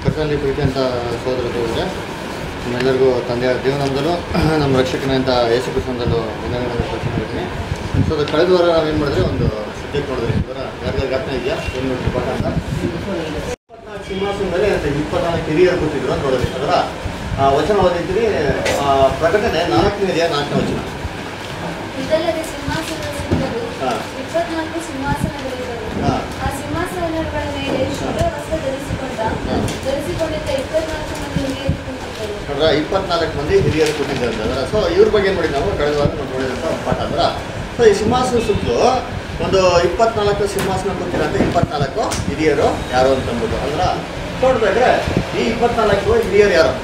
ಕರ್ತನಲ್ಲಿ ಪ್ರೀತಿ ಅಂತ ಸೋದರರಿಗೆ ನಿಮ್ಮೆಲ್ಲರಿಗೂ ತಂದೆಯ ದೇವನಂದಲೂ ನಮ್ಮ ರಕ್ಷಕನಂತ ಯೇಸು ಕೃಷ್ಣದಲ್ಲೂ ವಂದನೆಗಳನ್ನು ಕೊಡ್ತೀನಿ ಸೊ ಅದು ಕಳೆದ ವಾರ ನಾವೇನು ಮಾಡಿದ್ರೆ ಒಂದು ಸಬ್ಜೆಕ್ಟ್ ನೋಡಿದ್ರಿ ಇವರ ಯಾರಿಗಾರು ಜ್ಞಾಪನ ಇದೆಯಾ ಏನು ನೋಡ್ರಿ ಪಾಠ ಅಂತ ಇಪ್ಪತ್ನಾಲ್ಕು ಸಿಂಹಾಸನದಲ್ಲಿ ಅಂತ ಇಪ್ಪತ್ನಾಲ್ಕು ಹಿರಿಯರು ಕೂತಿದ್ರು ಅಂತ ನೋಡಿದ್ರಿ ಅದರ ಆ, ವಚನ ಓದಿದ್ರಿ ಆ, ಪ್ರಕಟಣೆ ನಾಲ್ಕನೇದೆಯಾ ನಾಲ್ಕನೇ ವಚನ ಇದಲ್ಲದೆ ಸಿಂಹಾಸನದ ಸುತ್ತಲೂ ಹಾ. ಇಪ್ಪತ್ನಾಲ್ಕು ಸಿಂಹಾಸನಗಳಿದ್ದವು ಹಾ. ಆ ಸಿಂಹಾಸನಗಳ ಮೇಲೆ ಶುಭ್ರ ವಸ್ತ್ರ ಧರಿಸಿಕೊಂಡ ಹಾ. ಧರಿಸಿಕೊಂಡಿದ್ದ ಇಪ್ಪತ್ನಾಲ್ಕು ಮಂದಿ ಹಿರಿಯರು ಕುಳಿತಿದ್ದರು ನೋಡ್ರ ಇಪ್ಪತ್ನಾಲ್ಕು ಮಂದಿ ಹಿರಿಯರು ಕೂತಿದ್ದಾರೆ ಅಂತಂದ್ರೆ ಸೊ ಇವ್ರ ಬಗ್ಗೆ ನೋಡಿ ನಾವು ಕಳೆದ ವಾರ ನಾವು ನೋಡಿದಂಥ ಒಂದು ಪಾಠ ಅಂದ್ರೆ ಸೊ ಈ ಸಿಂಹಾಸನ ಸುತ್ತಲೂ ಒಂದು ಇಪ್ಪತ್ನಾಲ್ಕು ಸಿಂಹಾಸನ ಕೂತಿರೋಂಥ ಇಪ್ಪತ್ನಾಲ್ಕು ಹಿರಿಯರು ಯಾರು ಅಂತ ಅಂದ್ಬಿಟ್ಟು ಅಂದ್ರೆ ನೋಡ್ಬೇಕ್ರೆ ಈ ಇಪ್ಪತ್ನಾಲ್ಕು ಹಿರಿಯರು ಯಾರು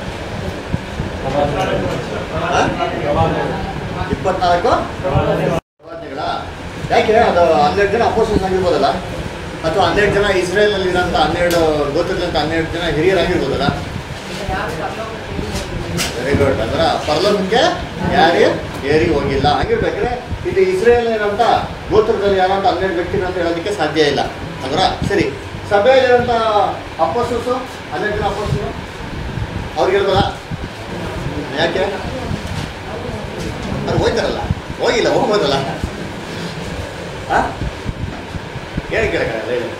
ಆ? ಇಪ್ಪತ್ನಾಲ್ಕು ಪ್ರವಾದಿಗಳ ಯಾಕೆ ಅದು ಹನ್ನೆರಡು ಜನ ಅಪೋಸಿಷನ್ ಆಗಿರ್ಬೋದಲ್ಲ ಅಥವಾ ಹನ್ನೆರಡು ಜನ ಇಸ್ರೇಲಲ್ಲಿ ಇರೋಂಥ ಹನ್ನೆರಡು ಗೋತ್ರದಂಥ ಹನ್ನೆರಡು ಜನ ಹಿರಿಯರಾಗಿರ್ಬೋದಲ್ಲ ವೆರಿ ಗುಡ್ ಅಂದ್ರೆ ಪರಲೋಕಕ್ಕೆ ಯಾರೇ ಏರಿ ಹೋಗಿಲ್ಲ ಹಂಗಿರ್ಬೇಕ್ರೆ ಇದು ಇಸ್ರೇಲ್ ಏನಂತ ಗೋತ್ರದಲ್ಲಿ ಯಾರಂತ ಹನ್ನೆರಡು ವ್ಯಕ್ತಿನ ಅಂತ ಹೇಳೋದಕ್ಕೆ ಸಾಧ್ಯ ಇಲ್ಲ ಅಂದ್ರ ಸರಿ ಸಭೆಯಲ್ಲಿರೋಂಥ ಅಪ್ಪಸು ಹನ್ನೆರಡು ಜನ ಅಪ್ಪಸು ಅವ್ರಿಗೆ ಹೇಳ್ಬೋದಾ ಯಾಕೆ ಅವ್ರು ಹೋಗ್ತಾರಲ್ಲ ಹೋಗಿಲ್ಲ ಹೋಗ್ಬೋದಲ್ಲ ಹಾಂ ಹೇಳಿ ಕೇಳಕ್ಕಾಗಲ್ಲ ಹೇಳಿ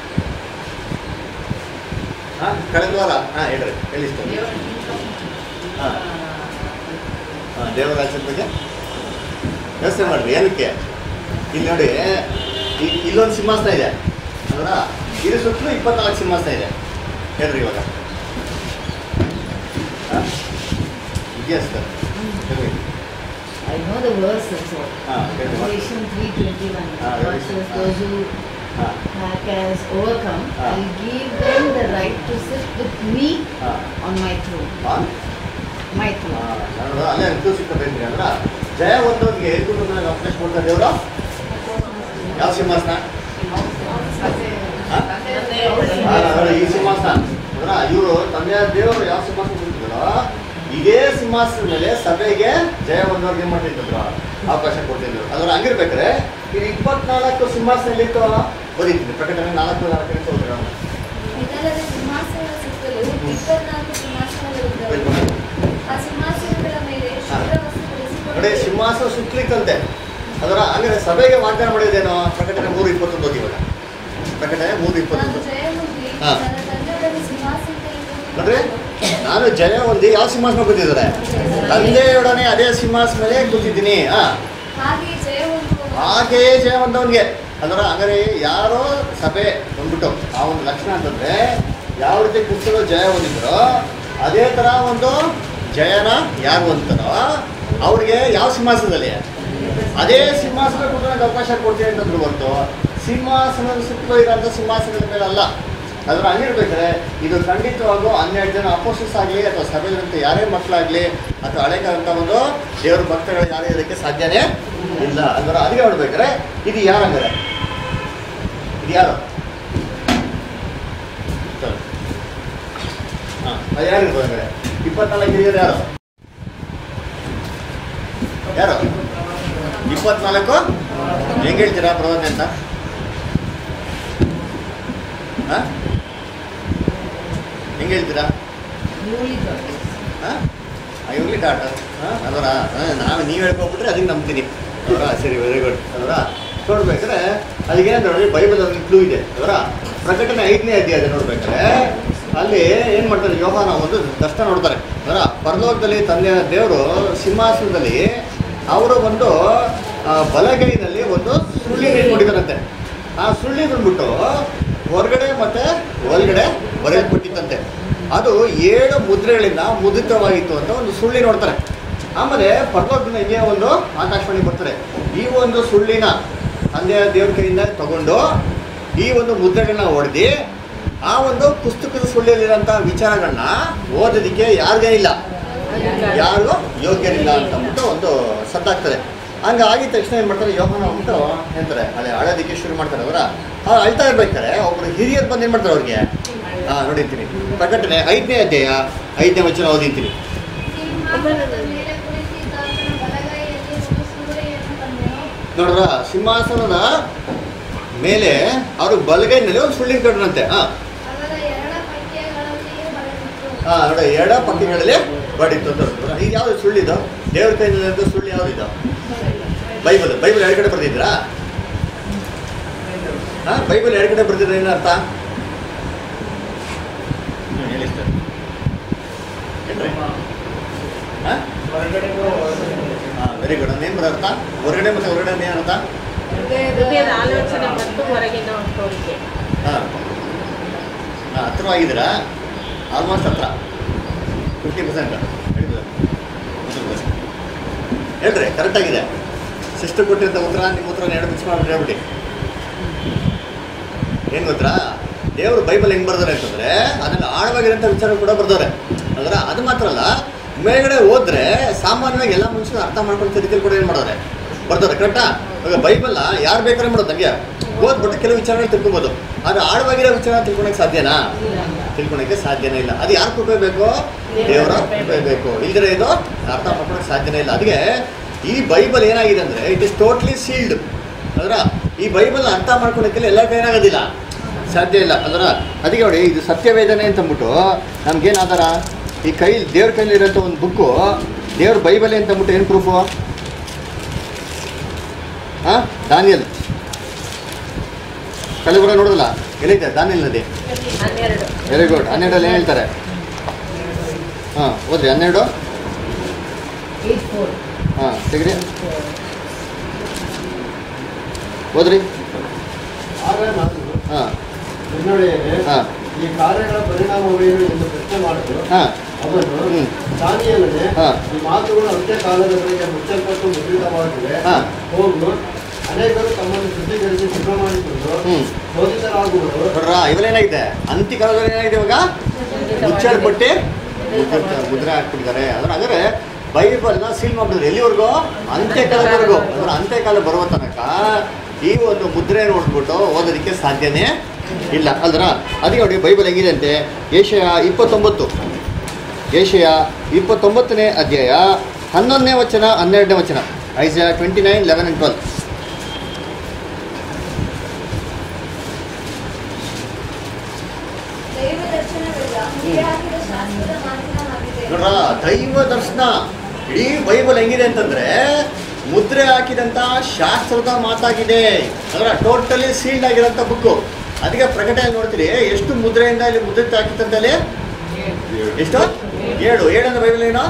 ಹಾಂ ಕಳೆದ ವಾರ ಹಾಂ ಹೇಳ್ರಿ ಹೇಳಿಸ್ತಾರೆ ಹಾಂ ಹಾಂ ದೇವರಾಜನ ಬಗ್ಗೆ ಯೋಚನೆ ಮಾಡ್ರಿ ಏನಕ್ಕೆ ಇಲ್ಲಿ ನೋಡಿ ಈ- ಇಲ್ಲೊಂದು ಸಿಂಹಾಸನ ಇದೆ ಅದರ ಇದು ಸುತ್ತಲೂ ಇಪ್ಪತ್ನಾಲ್ಕು ಸಿಂಹಾಸನ ಇದೆ ಹೇಳ್ರಿ ಇವಾಗ ಹಾಂ ಇದೆಯಾ ಸರ್ ಹೇಳ್ರಿ I know the verse also. ಹಾಂ ಹೇಳ್ರಿ Revelation 3:21. Ah, God Revelation, says, ah. those who ಹಾಂ ha- has overcome, Ah. I'll give them the right to sit with me ಹಾಂ on my throne. ಹಾಂ My throne. ನಾನು ಅಲ್ಲೇ ಅನುಕೂಲಿಸಿಕೊಟ್ಟಿದ್ದೀನಿ ಅಂದ್ರೆ ಜಯ ಒಂದೊಂದಿಗೆ ಹೇಳ್ಕೊಂಡು ನನಗೆ ಅವಕಾಶ ಕೊಡ್ತಾರೆ ದೇವರು ಯಾವ ಸಿಂಹಾಸನ ಹಾ? ಆ, ನೋಡಿ, ಈ ಸಿಂಹಾಸನ ಅಂದ್ರೆ ಇವರು ತಂದೆಯ ದೇವರು ಯಾವ ಸಿಂಹಾಸನ ಕೂತಿದ್ರು ಇದೇ ಸಿಂಹಾಸನ ಮೇಲೆ ಸಭೆಗೆ ಜಯ ಒಂದವ್ರಿಗೆ ಏನ್ ಮಾಡ್ತಿದ್ರು ಅವಕಾಶ ಕೊಡ್ತಿದ್ರು ಅದ್ರ ಹಂಗಿರ್ಬೇಕಾದ್ರೆ ಇದು ಇಪ್ಪತ್ನಾಲ್ಕು ಸಿಂಹಾಸನ ಎಲ್ಲಿತ್ತು ಬರೀತೀನಿ ಪ್ರಕಟಣೆ ನಾಲ್ಕು ನಾಲ್ಕನೇ ಸೋದ್ರ ಇದಲ್ಲದೆ ಸಿಂಹಾಸನದ ಸುತ್ತಲೂ ಇಪ್ಪತ್ನಾಲ್ಕು ಸಿಂಹಾಸನಗಳಿದ್ದವು ಆ ಸಿಂಹಾಸನಗಳ ಮೇಲೆ ಶುಭ್ರ ವಸ್ತ್ರ ನೋಡಿ ಧರಿಸಿಕೊಂಡು ಸಿಂಹಾಸನ ಸುತ್ತಲಿಕ್ಕಂತೆ ಅದರ ಹಂಗಾರೆ ಸಭೆಗೆ ವಾಗ್ದಾನ ಮಾಡಿದ್ದೇನೋ ಪ್ರಕಟಣೆ ಮೂರು ಇಪ್ಪತ್ತೊಂದು ಓದಿ ಇವಾಗ ಪ್ರಕಟಣೆ ಮೂರು ನಾನು ಇಪ್ಪತ್ತೊಂದು ಜಯ ಹೊಂದಿ ಹಾ. ನನ್ನ ತಂದೆಯೊಡನೆ ಸಿಂಹಾಸನದಲ್ಲಿ ನೋಡ್ರಿ ಕೂತ್ಕೊಂಡು ನಾನು ಜಯ ಹೊಂದಿ ಯಾವ ಸಿಂಹಾಸನ ಕೂತಿದ್ದಾರೆ ತಂದೆಯೊಡನೆ ಅದೇ ಸಿಂಹಾಸನ ಮೇಲೆ ಕೂತಿದ್ದೀನಿ ಹಾ ಹಾಗೆ ಜಯ ಹೊಂದುವ ಹಾಗೆಯೇ ಜಯ ಹೊಂದವನಿಗೆ ಅದರ ಹಂಗಾರೆ ಯಾರೋ ಸಭೆ ಬಂದ್ಬಿಟ್ಟು ಆ ಒಂದು ಲಕ್ಷಣ ಅಂತಂದ್ರೆ ಯಾವ ರೀತಿ ಕುಸ್ತರು ಜಯ ಹೊಂದಿದ್ರೋ ಅದೇ ತರ ಒಂದು ಜಯನ ಯಾರು ಹೊಂದ್ತಾರೋ ಅವ್ರಿಗೆ ಯಾವ ಸಿಂಹಾಸನದಲ್ಲಿ ಅದೇ ಸಿಂಹಾಸನ ಕೂತ್ಕೊಳ್ಳೋಕೆ ಅವಕಾಶ ಕೊಡ್ತೀನಿ ಅಂತಂದ್ರು ಹೊರತು ಸಿಂಹಾಸನದ ಸುತ್ತಲೂ ಇರೋಂಥ ಸಿಂಹಾಸನದ ಮೇಲೆ ಅಲ್ಲ ಅದ್ರ ಹಂಗಿರ್ಬೇಕಾದ್ರೆ ಇದು ಖಂಡಿತವಾಗೂ ಹನ್ನೆರಡು ಜನ ಅಪೋಸಿಸ್ ಆಗಲಿ ಅಥವಾ ಸಭೆಯಲ್ಲಿರುವಂಥ ಯಾರೇ ಮಕ್ಕಳಾಗಲಿ ಅಥವಾ ಹಳೆಕಾದಂಥ ಒಂದು ದೇವ್ರ ಭಕ್ತಗಳು ಯಾರೇ ಇದಕ್ಕೆ ಸಾಧ್ಯನೇ ಇಲ್ಲ ಅಂದ್ರೆ ಅದಕ್ಕೆ ನೋಡ್ಬೇಕಾದ್ರೆ ಇದು ಯಾರಂಗಾರೆ ಇದು ಯಾರು ಹಾಂ ಅದು ಯಾರಿರ್ಬೋದು ಹಂಗಾರೆ ಇಪ್ಪತ್ನಾಲ್ಕು ಹಿರಿಯರು ಯಾರು ಯಾರು ಇಪ್ಪತ್ನಾಲ್ಕು ಹೆಂಗೆ ಹೇಳ್ತೀರಾ ಪ್ರವಚನ ಅಂತ ಹಾಂ ಹೆಂಗೆ ಹೇಳ್ತೀರಾ Newly daughters. ಹಾಂ ಇವ್ಲಿ ಡಾಟ ಹಾಂ ಅದರ ನಾವು ನೀವು ಹೇಳ್ಕೊಬಿಟ್ರೆ ಅದಕ್ಕೆ ನಂಬ್ತೀನಿ ಅವರ ಸರಿ ವೆರಿ ಗುಡ್ ಅದರ ನೋಡ್ಬೇಕಾದ್ರೆ ಅದಕ್ಕೆ ಏನಂತ ನೋಡಿ ಬೈಬಲ್ ಅಲ್ಲಿ ಕ್ಲೂ ಇದೆ ಅವರ ಪ್ರಕಟಣೆ ಐದನೇ ಅಧ್ಯಾಯ ಇದೆ ನೋಡ್ಬೇಕಾದ್ರೆ ಅಲ್ಲಿ ಏನು ಮಾಡ್ತಾರೆ ಯೋಹಾನ ಒಂದು ದರ್ಶನ ನೋಡ್ತಾರೆ ಅವರ ಪರಲೋಕದಲ್ಲಿ ತಂದೆ ದೇವರು ಸಿಂಹಾಸನದಲ್ಲಿ ಅವರು ಒಂದು ಆ, ಬಲಗೈನಲ್ಲಿ ಒಂದು ಸುಳ್ಳಿ ಇಟ್ಕೊಂಡಿದ್ದಾರಂತೆ ಆ ಸುಳ್ಳಿ ಬಂದ್ಬಿಟ್ಟು ಹೊರಗಡೆ ಮತ್ತೆ ಒಳಗಡೆ ಬರೆಯಲ್ಪಟ್ಟಿತ್ತಂತೆ ಅದು ಏಳು ಮುದ್ರೆಗಳಿಂದ ಮುದ್ರಿತವಾಗಿತ್ತು ಅಂತ ಒಂದು ಸುಳ್ಳಿ ನೋಡ್ತಾರೆ ಆಮೇಲೆ ಪರಲೋಕದಿಂದ ಹಿಂಗೆ ಒಂದು ಆಕಾಶವಾಣಿ ಬರ್ತಾರೆ ಈ ಒಂದು ಸುಳ್ಳಿನ ತಂದೆಯ ದೇವ್ರ ಕೈಯಿಂದ ತಗೊಂಡು ಈ ಒಂದು ಮುದ್ರೆಗಳನ್ನ ಹೊಡೆದು ಆ ಒಂದು ಪುಸ್ತಕದ ಸುಳ್ಳಿಯಲ್ಲಿರೋಂಥ ವಿಚಾರಗಳನ್ನ ಓದೋದಕ್ಕೆ ಯಾರಿಗೇ ಇಲ್ಲ ಯಾರಿಗೂ ಯೋಗ್ಯರಿಲ್ಲ ಅಂತ ಅಂದ್ಬಿಟ್ಟು ಒಂದು ಸದ್ದಾಗ್ತದೆ ಹಂಗೆ ಆಗಿದ ತಕ್ಷಣ ಏನು ಮಾಡ್ತಾರೆ ಯೋಗನ ಅಂದ್ಬಿಟ್ಟು ಹೇಳ್ತಾರೆ ಅದೇ ಅಳೋದಕ್ಕೆ ಶುರು ಮಾಡ್ತಾರೆ ಅವರ ಅಳ್ತಾ ಇರ್ಬೇಕಾರೆ ಒಬ್ರು ಹಿರಿಯರು ಬಂದು ಏನು ಮಾಡ್ತಾರೆ ಅವ್ರಿಗೆ ಹಾಂ ನೋಡಿರ್ತೀನಿ ಪ್ರಕಟಣೆ ಐದನೇ ಅಧ್ಯಾಯ ಐದನೇ ವಚನ ಓದಿರ್ತೀನಿ ಸಿಂಹಾಸನದ ಮೇಲೆ ಕುಳಿತಿದ್ದ ಆತನ ಬಲಗೈಯಲ್ಲಿ ಒಂದು ಸೂರೆಯನ್ನು ಕಂಡೆನು ನೋಡ್ರ ಸಿಂಹಾಸನದ ಮೇಲೆ ಅವರು ಬಲಗೈನಲ್ಲಿ ಒಂದು ಸುಳ್ಳಿನ ಕಟ್ರಂತೆ ಹಾಂ ಅವರ ಎರಡ ಪಠ್ಯಗಳಲ್ಲಿ ಬರೆದಿತ್ತು ಹಾ ನೋಡಿ ಎಡ ಪಕ್ಕಗಳಲ್ಲಿ ಬಡಿತು ಅಂತ ಹೇಳ್ತಾರೆ. ಈಗ ಯಾವ್ದು ಸುಳ್ಳಿದು ದೇವ್ರ ಕೈನಲ್ಲಿ ಸುಳ್ಳು ಯಾವ್ದಿದು ಬೈಬಲ್ ಬೈಬಲ್ ಎರಡು ಕಡೆ ಬರ್ದಿದ್ರಾ ಹಾ ಬೈಬಲ್ ಎರಡು ಕಡೆ ಬರ್ದಿದ್ರೆ ಏನು ಅರ್ಥ ಹ್ಮ್, ಹೇಳಿ ಸರ್ ಏನ್ರಿ ಹಾ ವೆರಿ ಗುಡ್ ಅದೇನು ಬರೋ ಅರ್ಥ ಹೊರಗಡೆ ಮತ್ತೆ ಹೊರಗಡೆ ಏನು ಅರ್ಥ ಹೃದಯದ ಆಲೋಚನೆ ಮತ್ತು ಹೊರಗಿನ ತೋರಿಕೆ ಹಾಂ ಹಾಂ ಹತ್ರವಾಗಿದ್ದೀರಾ ಆಲ್ಮೋಸ್ಟ್ ಹತ್ರ ಫಿಫ್ಟಿ ಪರ್ಸೆಂಟ್ ಹೇಳ್ರಿ ಕರೆಕ್ಟಾಗಿದೆ ಸಿಸ್ಟರ್ ಕೊಟ್ಟಿರೋ ಉತ್ತರ ನಿಮ್ಮ ಉತ್ತರ ಎರಡು ಮಿಕ್ಸ್ ಮಾಡ್ಬಿಟ್ಟು ಹೇಳ್ಬಿಡಿ ಏನು ಗೊತ್ತಾ ದೇವರು ಬೈಬಲ್ ಹೆಂಗೆ ಬರ್ದಾರೆ ಅಂತಂದ್ರೆ ಅದನ್ನು ಆಳವಾಗಿರೋಂಥ ವಿಚಾರ ಕೂಡ ಬರ್ದವ್ರೆ ಅಂದ್ರೆ ಅದು ಮಾತ್ರ ಅಲ್ಲ ಮೇಲ್ಗಡೆ ಹೋದ್ರೆ ಸಾಮಾನ್ಯವಾಗಿ ಎಲ್ಲ ಮನುಷ್ಯರು ಅರ್ಥ ಮಾಡ್ಕೊಂತ ರೀತಿಯಲ್ಲಿ ಕೂಡ ಏನು ಮಾಡೋರೆ ಬರ್ದವ್ರೆ ಕರೆಕ್ಟಾ ಇವಾಗ ಬೈಬಲ್ನ ಯಾರು ಬೇಕಾದ್ರೆ ಮಾಡೋದು ನನಗೆ ಓದ್ಬಿಟ್ಟು ಕೆಲವು ವಿಚಾರಗಳು ತಿಳ್ಕೊಬೋದು ಆದರೆ ಆಳವಾಗಿರೋ ವಿಚಾರ ತಿಳ್ಕೊಳಕ್ಕೆ ಸಾಧ್ಯನಾ ತಿಳ್ಕೊಳಕ್ಕೆ ಸಾಧ್ಯನೇ ಇಲ್ಲ ಅದು ಯಾರು ಕೃಪೆ ಬೇಕು ದೇವರ ಕೃಪೆ ಬೇಕು ಇಲ್ದಿರ ಇದು ಅರ್ಥ ಮಾಡ್ಕೊಳಕ್ಕೆ ಸಾಧ್ಯನೇ ಇಲ್ಲ ಅದಕ್ಕೆ ಈ ಬೈಬಲ್ ಏನಾಗಿದೆ ಅಂದರೆ ಇಟ್ ಇಸ್ ಟೋಟ್ಲಿ ಸೀಲ್ಡ್ ಅದರ ಈ ಬೈಬಲ್ ಅರ್ಥ ಮಾಡ್ಕೊಳಕ್ಕೆಲ್ಲ ಎಲ್ಲ ಕೈನಾಗೋದಿಲ್ಲ ಸಾಧ್ಯ ಇಲ್ಲ ಅದರ ಅದಕ್ಕೆ ನೋಡಿ ಇದು ಸತ್ಯವೇದನೆ ಅಂತ ಅಂದ್ಬಿಟ್ಟು ನಮ್ಗೇನು ಆಧಾರ ಈ ಕೈ ದೇವ್ರ ಕೈಲಿ ಇರೋಂಥ ಒಂದು ಬುಕ್ಕು ದೇವ್ರ ಬೈಬಲ್ ಅಂತ ಅಂದ್ಬಿಟ್ಟು ಏನು ಪ್ರೂಫು ಹಾಂ ದಾನಿಯಲ್ ಕಲಿಬುರ ನೋಡೋದಲ್ಲ ಏನೈತೆ ದಾನಿಯಲ್ ನದಿ ಹನ್ನೆರಡು ವೆರಿ ಗುಡ್ ಹನ್ನೆರಡಲ್ಲಿ ಏನು ಹೇಳ್ತಾರೆ ಹಾಂ ಓದ್ರಿ ಹನ್ನೆರಡು ಏಟ್ ಫೋರ್ ಹಾಂ ತೆಗ್ರಿ ಓದ್ರಿ ಆಗ ನಾನು ಹಾಂ ಮುನ್ನಡೆಯೇ ಹಾಂ ಈ ಕಾರ್ಯಗಳ ಪರಿಣಾಮವೇನು ಎಂದು ಪ್ರಶ್ನೆ ಮಾಡಿದ್ರು ಹಾಂ ಅವನು ಹ್ಮ್. ದಾನಿಯೇಲನೇ, ಹಾ. ಈ ಮಾತುಗಳು ಅಂತ್ಯ ಕಾಲದವರೆಗೆ ಮುಚ್ಚಲ್ಪಟ್ಟು ಮುದ್ರಿತವಾಗಿವೆ ಹಾ. ಹೋಗು ಅನೇಕರು ತಮ್ಮನ್ನು ಶುದ್ಧೀಕರಿಸಿ ಸಿದ್ಧ ಮಾಡಿಕೊಂಡು ಹ್ಮ್. ಶೋಧಿತರಾಗುವರು ನೋಡ್ರ ಇವೆಲ್ಲೇನಾಗಿದೆ ಅಂತ್ಯಕಾಲದಲ್ಲಿ ಏನಾಗಿದೆ ಇವಾಗ ಮುಚ್ಚಲ್ಪಟ್ಟಿ ಮುದ್ರೆ ಮುದ್ರೆ ಹಾಕ್ಬಿಟ್ಟಿದ್ದಾರೆ ಅದ್ರ ಹಾಗಾದ್ರೆ ಬೈಬಲ್ನ ಸೀಲ್ ಮಾಡ್ಬಿಟ್ಟಿದ್ರು ಎಲ್ಲಿವರೆಗೂ ಅಂತ್ಯಕಾಲದವರೆಗೂ ಅಂದ್ರೆ ಅಂತ್ಯಕಾಲ ಬರುವ ತನಕ ಈ ಒಂದು ಮುದ್ರೆ ನೋಡ್ಬಿಟ್ಟು ಓದೋದಕ್ಕೆ ಸಾಧ್ಯನೇ ಇಲ್ಲ ಅಲ್ದ್ರ ಅದಕ್ಕೆ ನೋಡಿ ಬೈಬಲ್ ಹೆಂಗಿದೆ ಅಂತೆ ಏಷಯ ಇಪ್ಪತ್ತೊಂಬತ್ತು ಏಷಯ ಇಪ್ಪತ್ತೊಂಬತ್ತನೇ ಅಧ್ಯಾಯ ಹನ್ನೊಂದನೇ ವಚನ ಹನ್ನೆರಡನೇ ವಚನ Isaiah twenty nine eleven and twelve ದೈವ ದರ್ಶನವಿಲ್ಲ ಮುಂದೆ ಹಾಕಿದ ಶಾಸ್ತ್ರದ ಮಾತಿನ ಹಾಗಿದೆ ನೋಡ್ರ ದೈವ ದರ್ಶನ ಇಡೀ ಬೈಬಲ್ ಹೆಂಗಿದೆ ಅಂತಂದ್ರೆ ಮುದ್ರೆ ಹಾಕಿದಂತ ಶಾಸ್ತ್ರದ ಮಾತಾಗಿದೆ ಅಂದ್ರೆ ಟೋಟಲಿ ಸೀಲ್ಡ್ ಆಗಿರೋಂಥ ಬುಕ್ಕು ಅದಕ್ಕೆ ಪ್ರಕಟಣೆ ನೋಡ್ತೀರಿ ಎಷ್ಟು ಮುದ್ರೆಯಿಂದ ಇಲ್ಲಿ ಮುದ್ರೆ ಹಾಕಿತ್ತಂತಲ್ಲಿ ಎಷ್ಟು ಏಳು ಏಳು ಅಂದ್ರೆ ಬೈಬಲ್ ಏನು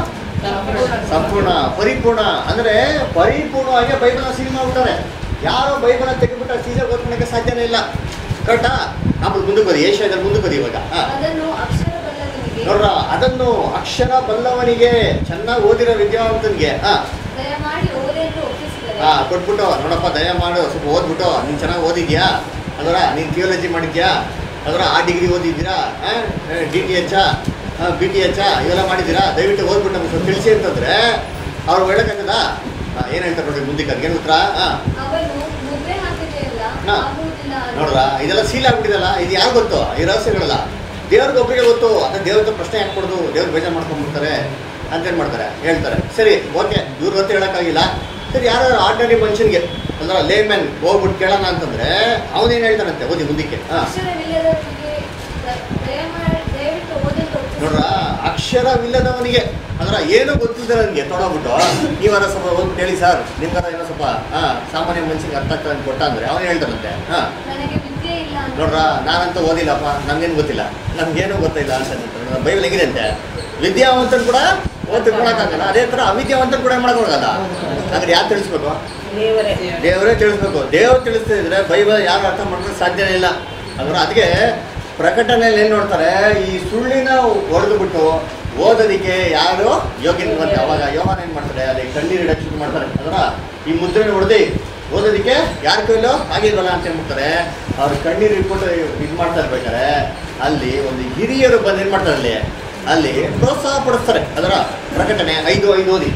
ಸಂಪೂರ್ಣ ಪರಿಪೂರ್ಣ ಅಂದ್ರೆ ಪರಿಪೂರ್ಣವಾಗಿ ಬೈಬಲ್ನ ಸೀಲ್ ಮಾಡ್ಬಿಟ್ಟಾರೆ ಯಾರೋ ಬೈಬಲ್ನ ತೆಗೆದ್ಬಿಟ್ಟು ಸೀಸರ್ ಓದ್ಕೊಳಕ್ಕೆ ಸಾಧ್ಯನೇ ಇಲ್ಲ ಕರೆಕ್ಟಾ ಆಮೇಲೆ ಮುಂದಕ್ಕೆ ಬದಿ ಏಷ್ಯಾದಲ್ಲಿ ಮುಂದಕ್ಕೆ ಬದಿ ಇವಾಗ ಹಾ ಅದನ್ನು ಅಕ್ಷರ ಬಲ್ಲವನಿಗೆ ನೋಡ್ರ ಅದನ್ನು ಅಕ್ಷರ ಬಲ್ಲವನಿಗೆ ಚೆನ್ನಾಗಿ ಓದಿರೋ ವಿದ್ಯಾವಂತನಿಗೆ ಹಾ ದಯಮಾಡಿ ಓದೆಂದು ಒಪ್ಪಿಸಿದರೆ ಹಾ ಕೊಟ್ಬಿಟ್ಟು ನೋಡಪ್ಪ ದಯ ಮಾಡು ಸ್ವಲ್ಪ ಓದ್ಬಿಟ್ಟು ನೀನು ಚೆನ್ನಾಗಿ ಓದಿದ್ಯಾ ಅದರ ನೀನು ಥಿಯೋಲಜಿ ಮಾಡಿದ್ಯಾ ಅದರ ಆ ಡಿಗ್ರಿ ಓದಿದ್ದೀರಾ D T H B T H ಇವೆಲ್ಲ ಮಾಡಿದ್ದೀರಾ ದಯವಿಟ್ಟು ಓದ್ಬಿಟ್ಟು ನಮ್ಗೆ ಸ್ವಲ್ಪ ತಿಳಿಸಿ ಅಂತಂದ್ರೆ ಅವ್ರು ಹೇಳಕ್ಕಾಗದ ಏನು ಹೇಳ್ತಾರೆ ನೋಡಿ ಮುಂದಕ್ಕೆ ಅದಕ್ಕೆ ಉತ್ತರ ಹಾಂ ಅವನು ಮುದ್ರೆ ಹಾಕಿದೆಯಲ್ಲ ಹಾ. ಆಗುವುದಿಲ್ಲ ಅಂದನು. ನೋಡ್ರ ಇದೆಲ್ಲ ಸೀಲ್ ಆಗ್ಬಿಟ್ಟಿದಲ್ಲ ಇದು ಯಾರು ಗೊತ್ತು ಈ ರಹಸ್ಯಗಳಲ್ಲ ದೇವ್ರಿಗೆ ಒಬ್ಬರಿಗೆ ಗೊತ್ತು ಅದೇ ದೇವ್ರ ಹತ್ರ ಪ್ರಶ್ನೆ ಯಾಕೆ ಕೊಡೋದು ದೇವ್ರು ಬೇಜಾರು ಮಾಡ್ಕೊಂಡ್ಬಿಡ್ತಾರೆ ಅಂತೇನು ಮಾಡ್ತಾರೆ ಹೇಳ್ತಾರೆ ಸರಿ ಓಕೆ ಇವ್ರ ಗೊತ್ತು ಹೇಳೋಕ್ಕಾಗಿಲ್ಲ ಸರಿ ಯಾರು ಆರ್ಡಿನರಿ ಮನುಷ್ಯನಿಗೆ ಅಂದ್ರೆ ಲೇ ಮ್ಯಾನ್ ಹೋಗ್ಬಿಟ್ಟು ಕೇಳೋಣ ಅಂತಂದ್ರೆ ಅವನೇನು ಹೇಳ್ತಾನಂತೆ ಓದಿ ಮುಂದಕ್ಕೆ ಹಾಂ ಅಕ್ಷರವಿಲ್ಲದವನಿಗೆ ದ- ದಯಮಾಡಿ ದಯವಿಟ್ಟು ಓದೆಂದು ನೋಡ್ರ ಒಪ್ಪಿಸಿದರೆ ಅಕ್ಷರವಿಲ್ಲದವನಿಗೆ ಅಂದ್ರೆ ಏನು ಗೊತ್ತಿಲ್ಲ ನನಗೆ ತೊಡಗ್ಬಿಟ್ಟು ನೀವಾರ ಸ್ವಲ್ಪ ಹೋಗ್ಬಿಟ್ಟು ಹೇಳಿ ಸರ್ ನಿಮ್ಗಾರ ಏನೋ ಸ್ವಲ್ಪ ಹಾಂ ಸಾಮಾನ್ಯ ಮನುಷ್ಯನಿಗೆ ಅರ್ಥ ಆಗ್ತದೆ ಅಂತ ಕೊಟ್ಟ ಅಂದ್ರೆ ಅವನು ಹೇಳ್ತಾನಂತೆ ಹಾಂ ನನಗೆ ವಿದ್ಯೆ ಇಲ್ಲ ಅಂದನು. ನೋಡ್ರ ನಾನಂತೂ ಓದಿಲ್ಲಪ್ಪ ನಮ್ಗೇನು ಗೊತ್ತಿಲ್ಲ ನಮ್ಗೇನು ಗೊತ್ತಿಲ್ಲ ಅಂತ ಹೇಳ್ತಾರೆ. ಬೈಬಲ್ ಹೆಂಗಿದೆ ಅಂತೆ ವಿದ್ಯಾವಂತನ್ ಕೂಡ ಓದ್ ತಿಳ್ಕೊಳಕ್ಕಾಗಲ್ಲ ಅದೇ ಥರ ಅವಿದ್ಯಾವಂತನ್ ಕೂಡ ಮಾಡೋಕ್ಕಾಗಲ್ಲ ಹಾಗಾದ್ರೆ ಯಾರು ತಿಳಿಸ್ಬೇಕು ದೇವರೇ ದೇವರೇ ತಿಳಿಸ್ಬೇಕು ದೇವ್ರು ತಿಳಿಸ್ತಾ ಇದ್ರೆ ಬೈಬಲ್ ಯಾರು ಅರ್ಥ ಮಾಡೋಕ್ಕೆ ಸಾಧ್ಯನೇ ಇಲ್ಲ ಅದರ ಅದಕ್ಕೆ ಪ್ರಕಟಣೆಯಲ್ಲಿ ಏನು ನೋಡ್ತಾರೆ ಈ ಸುಳ್ಳಿನ ಹೊಡೆದು ಬಿಟ್ಟು ಓದೋದಕ್ಕೆ ಯಾರು ಯೋಗ್ಯತೆ ಬಂತೆ ಅವಾಗ ಯೋಗನ ಏನು ಮಾಡ್ತಾರೆ ಅಲ್ಲಿ ಕಣ್ಣೀರು ಇಡಕ್ಕೆ ಶುರು ಮಾಡ್ತಾರೆ ಅದರ ಈ ಮುದ್ರೆ ಹೊಡೆದು ಓದೋದಕ್ಕೆ ಯಾರ ಕೈಲೋ ಆಗಿಲ್ವಲ್ಲ ಅಂತ ಹೇಳ್ಬಿಡ್ತಾರೆ ಅವ್ರು ಕಣ್ಣೀರು ಇಟ್ಬಿಟ್ಟು ಇದು ಮಾಡ್ತಾ ಇರ್ಬೇಕಾರೆ ಅಲ್ಲಿ ಒಂದು ಹಿರಿಯರು ಬಂದು ಏನು ಮಾಡ್ತಾರೆ ಅಲ್ಲಿ ಅಲ್ಲಿ ಪ್ರೋತ್ಸಾಹ ಪಡಿಸ್ತಾರೆ ಅದರ ಪ್ರಕಟಣೆ ಐದು ಐದು ಓದಿ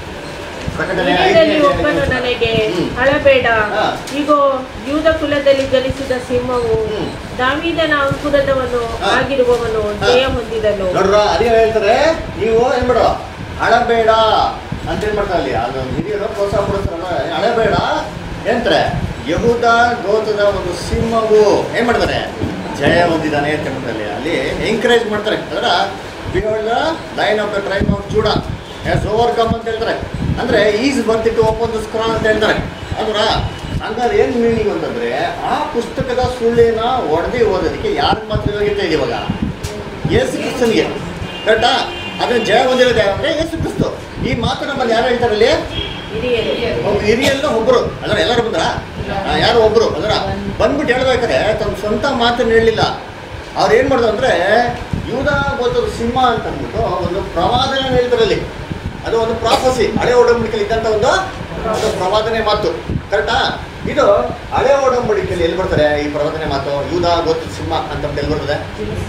ಪ್ರಕಟಣೆ ಹಿರಿಯರಲ್ಲಿ ಐದನೇ ಒಬ್ಬನು ಅಧ್ಯಾಯ. ನನಗೆ ಹ್ಮ್. ಅಳಬೇಡ ಹಾ. ಇಗೋ ಯೂದ ಕುಲದಲ್ಲಿ ಜನಿಸಿದ ಸಿಂಹವು ಹ್ಮ್. ದಾವಿದನ ಅಂಕುರದವನು ಹಾ. ಆಗಿರುವವನು ಹಾ. ಜಯ ಹೊಂದಿದನು ನೋಡ್ರ ಅದೇ ಹೇಳ್ತಾರೆ ನೀವು ಏನ್ ಮಾಡು ಅಳಬೇಡ ಅಂತ ಏನ್ ಮಾಡ್ತಾರೆ ಅಲ್ಲಿ ಅದು ಹಿರಿಯರು ಪ್ರೋತ್ಸಾಹ ಪಡಿಸ್ತಾರಲ್ಲ ಅಳಬೇಡ ಎಂತಾರೆ ಯಹೂದ ಗೋತದ ಒಂದು ಸಿಂಹವು ಏನ್ ಮಾಡ್ತಾರೆ ಜಯ ಹೊಂದಿದ್ದಾನೆ ಅಂತ ಹೇಳ್ತಾರೆ ಅಲ್ಲಿ ಅಲ್ಲಿ ಎಂಕರೇಜ್ ಮಾಡ್ತಾರೆ ಅದರ behold lion of the tribe of Judah has overcome ಅಂತ ಹೇಳ್ತಾರೆ ಅಂದ್ರೆ is worthy to open the scroll ಅಂತ ಹೇಳ್ತಾರೆ ಅಲ್ವಾ ಹಂಗಾದ್ರೆ ಏನ್ ಮೀನಿಂಗ್ ಅಂತಂದ್ರೆ ಆ ಪುಸ್ತಕದ ಸುಳ್ಳಿನ ಒಡೆದಿ ಓದೋದಕ್ಕೆ ಯಾರಿಗೆ ಮಾತ್ರ ಯೋಗ್ಯತೆ ಇದೆ ಇವಾಗ ಯೇಸು ಕ್ರಿಸ್ತನಿಗೆ ಕರೆಕ್ಟಾ ಅದನ್ನ ಜಯ ಹೊಂದಿರೋದು ಯಾವಂದ್ರೆ ಯೇಸು ಕ್ರಿಸ್ತು ಈ ಮಾತು ನಮ್ಮಲ್ಲಿ ಯಾರು ಹೇಳ್ತಾರೆ ಅಲ್ಲಿ ಹಿರಿಯರು ಒಬ್ಬ ಹಿರಿಯಲ್ಲ ಒಬ್ಬರು ಅದರ ಎಲ್ಲರೂ ಬಂದ್ರ ಯಾರು ಒಬ್ಬರು ಅದರ ಬಂದ್ಬಿಟ್ಟು ಹೇಳ್ಬೇಕಾದ್ರೆ ತಮ್ಮ ಸ್ವಂತ ಮಾತನ್ನು ಹೇಳಲಿಲ್ಲ ಅವ್ರು ಏನು ಮಾಡಿದ್ರು ಅಂದರೆ ಯೂದ ಗೊತ್ತದ ಸಿಂಹ ಅಂತ ಅಂದ್ಬಿಟ್ಟು ಒಂದು ಪ್ರವಾದನೆ ಹೇಳ್ತಾರೆ ಅಲ್ಲಿ ಅದು ಒಂದು ಪ್ರಾಫಸಿ ಹಳೆ ಒಡಂಬಡಿಕೆಯಲ್ಲಿ ಇದ್ದಂಥ ಒಂದು ಒಂದು ಪ್ರವಾದನೆ ಮಾತು ಕರೆಕ್ಟಾ ಇದು ಹಳೆ ಒಡಂಬಡಿಕೆಯಲ್ಲಿ ಎಲ್ಲಿ ಬರ್ತಾರೆ ಈ ಪ್ರವಾದನೆ ಮಾತು ಯೂದ ಗೊತ್ತದ ಸಿಂಹ ಅಂತ ಎಲ್ಲಿ ಬರ್ತದೆ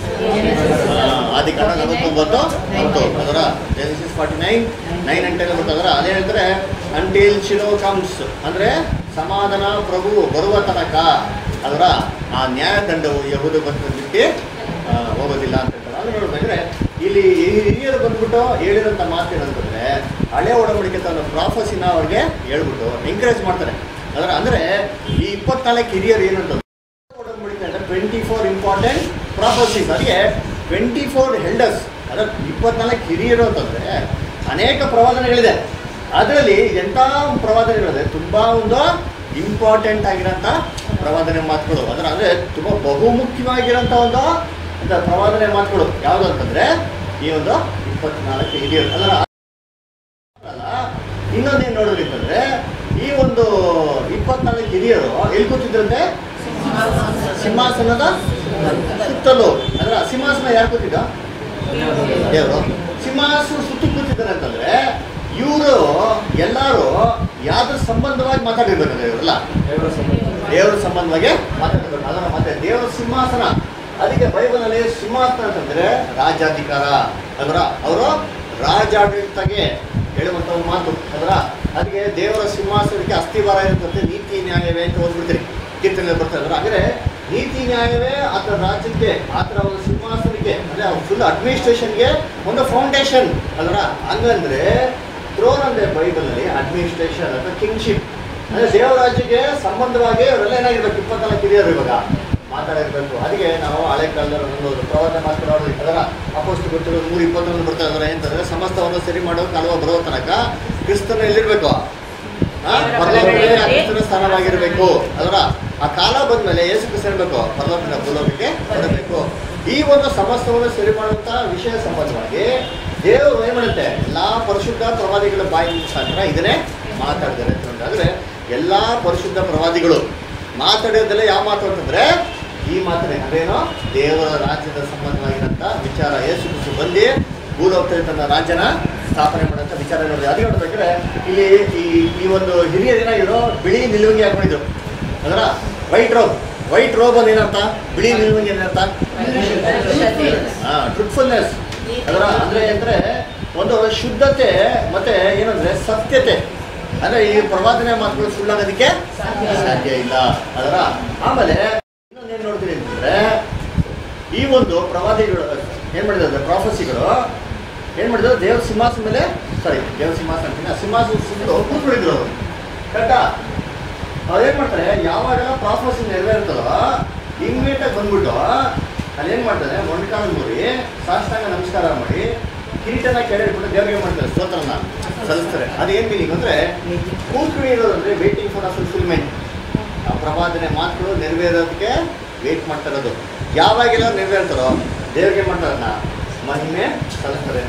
ಆದಿಕಾಂಡ ನಲವತ್ತೊಂಬತ್ತು ಹತ್ತು ಅದರ Genesis forty nine nine and ten ಬರ್ತದೆ ಅದರ ಅದೇ ಹೇಳ್ತಾರೆ ಅಂಟಿಲ್ ಶಿಲೋ ಕಮ್ಸ್ ಅಂದರೆ ಸಮಾಧಾನ ಪ್ರಭು ಬರುವ ತನಕ ಅದರ ಆ ನ್ಯಾಯದಂಡವು ಯಹುದ ಬಂದಿಟ್ಟು ಹೋಗೋದಿಲ್ಲ ಅಂತ ಹೇಳ್ತಾರೆ ಅದು ನೋಡ್ಬೇಕಂದ್ರೆ ಇಲ್ಲಿ ಈ ಹಿರಿಯರು ಬಂದ್ಬಿಟ್ಟು ಹೇಳಿದಂಥ ಮಾತು ಏನಂತಂದ್ರೆ ಹಳೆ ಒಡಂಬಡಿಕೆ ತನ್ನ ಪ್ರಾಫಸಿನ ಅವ್ರಿಗೆ ಹೇಳ್ಬಿಟ್ಟು ಎಂಕರೇಜ್ ಮಾಡ್ತಾರೆ ಅದರ ಅಂದರೆ ಈ ಇಪ್ಪತ್ನಾಲ್ಕು ಹಿರಿಯರು ಏನಂತ ಒಡಂಬಡಿಕೆ ಅಂದ್ರೆ ಟ್ವೆಂಟಿ ಫೋರ್ ಇಂಪಾರ್ಟೆಂಟ್ ಪ್ರಾಪರ್ಸೀಸ್ ಅದಕ್ಕೆ ಟ್ವೆಂಟಿ ಫೋರ್ ಹೆಲ್ಡರ್ಸ್ ಅದರ ಇಪ್ಪತ್ನಾಲ್ಕು ಹಿರಿಯರು ಅಂತಂದ್ರೆ ಅನೇಕ ಪ್ರವಾದನೆಗಳಿದೆ ಅದರಲ್ಲಿ ಎಂಥ ಪ್ರವಾದನೆಗಳಿದೆ ತುಂಬ ಒಂದು ಇಂಪಾರ್ಟೆಂಟ್ ಆಗಿರೋಂಥ ಪ್ರವಾದನೆ ಮಾತುಗಳು ಅದರ ಅಂದರೆ ತುಂಬ ಬಹುಮುಖ್ಯವಾಗಿರೋಂಥ ಒಂದು ಅಂತ ಪ್ರವಾದನೆ ಮಾತುಗಳು ಯಾವುದು ಅಂತಂದ್ರೆ ಈ ಒಂದು ಇಪ್ಪತ್ನಾಲ್ಕು ಹಿರಿಯರು ಅದರ ಅಲ್ಲ ಇನ್ನೊಂದೇನು ನೋಡೋದು ಅಂತಂದ್ರೆ ಈ ಒಂದು ಇಪ್ಪತ್ನಾಲ್ಕು ಹಿರಿಯರು ಎಲ್ಲಿ ಕೂತಿದ್ರಂತೆ ಸಿಂಹಾಸನದ ಸುತ್ತಲೂ ಅದರ ಸಿಂಹಾಸನ ಯಾರು ಕೂತಿದ್ದ ದೇವರು ಸಿಂಹಾಸನ ಸುತ್ತ ಕೂತಿದ್ದಾರೆ ಅಂತಂದ್ರೆ ಇವರು ಎಲ್ಲರೂ ಯಾವ್ದ್ರ ಸಂಬಂಧವಾಗಿ ಮಾತಾಡಿರ್ಬೇಕಂದ್ರೆ ಇವರೆಲ್ಲ ದೇವರ ಸಂಬಂಧವಾಗಿ ಮಾತಾಡಬೇಕು ಅದರ ಮತ್ತೆ ದೇವರ ಸಿಂಹಾಸನ ಅದಕ್ಕೆ ಬೈಬಲಲ್ಲಿ ಸಿಂಹಾಸನ ಅಂತಂದ್ರೆ ರಾಜ್ಯಾಧಿಕಾರ ಅದರ ಅವರು ರಾಜಾಡಳಿತಗೆ ಹೇಳುವಂತ ಒಂದು ಮಾತು ಅದರ ಅದಕ್ಕೆ ದೇವರ ಸಿಂಹಾಸನಕ್ಕೆ ಅಸ್ಥಿವಾರ ಇರುತ್ತಂತೆ ನೀತಿ ನ್ಯಾಯವೇ ಅಂತ ಓದ್ಬಿಡ್ತೀರಿ ಕೀರ್ತನೆ ಬರ್ತಾರೆ ಅದರ ಹಾಗಾದ್ರೆ ನೀತಿ ನ್ಯಾಯವೇ ಆತನ ರಾಜ್ಯಕ್ಕೆ ಆತನ ಒಂದು ಸಿಂಹಾಸನಕ್ಕೆ ಅಂದ್ರೆ ಫುಲ್ ಅಡ್ಮಿನಿಸ್ಟ್ರೇಷನ್ಗೆ ಒಂದು ಫೌಂಡೇಶನ್ ಅದರ ಹಂಗಂದ್ರೆ ಥ್ರೋನ್ ಅಂದ್ರೆ ಬೈಬಲಲ್ಲಿ ಅಡ್ಮಿನಿಸ್ಟ್ರೇಷನ್ ಅಥವಾ ಕಿಂಗ್ಶಿಪ್ ಅಂದ್ರೆ ದೇವರಾಜ್ಯಕ್ಕೆ ಸಂಬಂಧವಾಗಿ ಅವರೆಲ್ಲ ಏನಾಗಿರ್ಬೇಕು ಇಪ್ಪತ್ನಾಲ್ಕು ಹಿರಿಯರು ಇವಾಗ ಮಾತಾಡಿರ್ಬೇಕು ಅದಕ್ಕೆ ನಾವು ಹಳೆ ಕಾಲದಲ್ಲಿ ಒಂದು ಪ್ರವಾದ ಮಾತನಾಡೋದು ಅದರ ಅಪೋಸ್ಟ್ ಗೊತ್ತಿರೋ ನೂರ ಇಪ್ಪತ್ತೊಂದು ಬರ್ತಾ ಇದ್ದಾರೆ ಅಂತಂದ್ರೆ ಸಮಸ್ತವನ್ನು ಸರಿ ಮಾಡೋ ಕಾಲುವ ಬರೋ ತನಕ ಕ್ರಿಸ್ತನ ಎಲ್ಲಿರ್ಬೇಕು ಆ? ಪರಲೋಕದಲ್ಲಿ ಆ ಕ್ರಿಸ್ತನ ಸ್ಥಾನವಾಗಿರ್ಬೇಕು ಅದರ ಆ ಕಾಲ ಬಂದ್ಮೇಲೆ ಏಸು ಕ್ರಿಸ್ತ ಇರಬೇಕು ಪರಲೋಕದ ಭೂಲೋಕಕ್ಕೆ ಬರಬೇಕು ಈ ಒಂದು ಸಮಸ್ತವನ್ನು ಸರಿ ಮಾಡುವಂತ ವಿಷಯ ಸಂಬಂಧವಾಗಿ ದೇವರು ಏನ್ ಮಾಡುತ್ತೆ ಎಲ್ಲಾ ಪರಿಶುದ್ಧ ಪ್ರವಾದಿಗಳ ಬಾಯಿ ಮುಖಾಂತರ ಇದನ್ನೇ ಮಾತಾಡಿದ್ದಾರೆ ಅಂತ ಅಂದ್ರೆ ಎಲ್ಲಾ ಪರಿಶುದ್ಧ ಪ್ರವಾದಿಗಳು ಮಾತಾಡೋದೆಲ್ಲ ಯಾವ ಮಾತು ಅಂತಂದ್ರೆ ಈ ಮಾತನೇ ಅದೇನೋ ದೇವರ ರಾಜ್ಯದ ಸಂಬಂಧವಾಗಿರಂತ ವಿಚಾರ ಯೇಸು ಕ್ರಿಸ್ತು ಬಂದು ಭೂಲೋಕದಲ್ಲಿ ತನ್ನ ರಾಜ್ಯನ ಸ್ಥಾಪನೆ ಮಾಡೋಂಥ ವಿಚಾರ ನೋಡಿ ಅದೇ ನೋಡ್ಬೇಕಾದ್ರೆ ಇಲ್ಲಿ ಈ ಈ ಒಂದು ಹಿರಿಯರು ಏನಾಗಿರೋ ಬಿಳಿ ನಿಲುವಂಗಿ ಹಾಕೊಂಡಿದ್ರು ಅದರ ವೈಟ್ ರೋಬ್ ವೈಟ್ ರೋಬ್ ಅಂದ್ರೆ ಏನರ್ಥ ಬಿಳಿ ನಿಲುವಂಗಿ ಏನರ್ಥ ಹಾ ಟ್ರೂತ್ಫುಲ್ನೆಸ್ ಅದರ ಅಂದ್ರೆ ಅಂದ್ರೆ ಒಂದು ಶುದ್ಧತೆ ಮತ್ತೆ ಏನಂದ್ರೆ ಸತ್ಯತೆ ಅಂದ್ರೆ ಈ ಪ್ರವಾದನೆ ಮಾತುಗಳು ಸುಳ್ಳಾಗೋದಕ್ಕೆ ಸಾಧ್ಯ ಇಲ್ಲ ಅದರ ಆಮೇಲೆ ಇನ್ನೊಂದೇನು ನೋಡ್ತೀರಿ ಅಂತಂದ್ರೆ ಈ ಒಂದು ಪ್ರವಾದಿಗಳು ಏನ್ ಮಾಡಿದ್ರೆ ಪ್ರಾಫಸಿಗಳು ಏನ್ ಮಾಡಿದ್ರು ದೇವ್ರ ಸಿಂಹಾಸನ ಮೇಲೆ ಸಾರಿ ದೇವ್ರ ಸಿಂಹಾಸನ ಅಂತೀನಿ, ಆ ಸಿಂಹಾಸನ ಸುತ್ತಲೂ ಕೂತ್ಕೊಂಡಿದ್ರು ಅವರು ಕರೆಕ್ಟಾ ಅವ್ರು ಏನ್ ಮಾಡ್ತಾರೆ ಯಾವಾಗೆಲ್ಲ ಪ್ರಾಫಸಿ ನೆರವೇರ್ತದೋ ಇಮ್ಮಿಡಿಯೇಟ್ ಆಗಿ ಬಂದ್ಬಿಟ್ಟು ಅಲ್ಲಿ ಏನ್ ಮಾಡ್ತಾರೆ ಮೊಂಡ್ಕಾಲ ಮುರಿ ಸಾಷ್ಟಾಂಗ ನಮಸ್ಕಾರ ಮಾಡಿ ಕಿರೀಟನ ಕೆಳಗಿಟ್ಬಿಟ್ಟು ದೇವ್ರಿಗೆ ಮಾಡ್ತಾರೆ ಸ್ತೋತ್ರನ ಸಲ್ಲಿಸ್ತಾರೆ ಅದೇನ್ ಮೀನಿಂಗ್ ಅಂದ್ರೆ ಕೂತ್ಕೊಂಡಿರೋದು ಅಂದ್ರೆ ವೇಟಿಂಗ್ ಫಾರ್ ಅ ಫುಲ್ಫಿಲ್ಮೆಂಟ್ ಆ ಪ್ರವಾದನೆ ಮಾತುಗಳು ನೆರವೇರೋದಕ್ಕೆ ವೇಟ್ ಮಾಡ್ತಾ ಇರೋದು ಯಾವಾಗೆಲ್ಲ ನೆರವೇರ್ತಾರೋ ದೇವ್ರಿಗೆ ಮಾಡ್ತಾರನ್ನ ಮಹಿಮೆ ಸಲ್ಲಿಸ್ತಾರೆ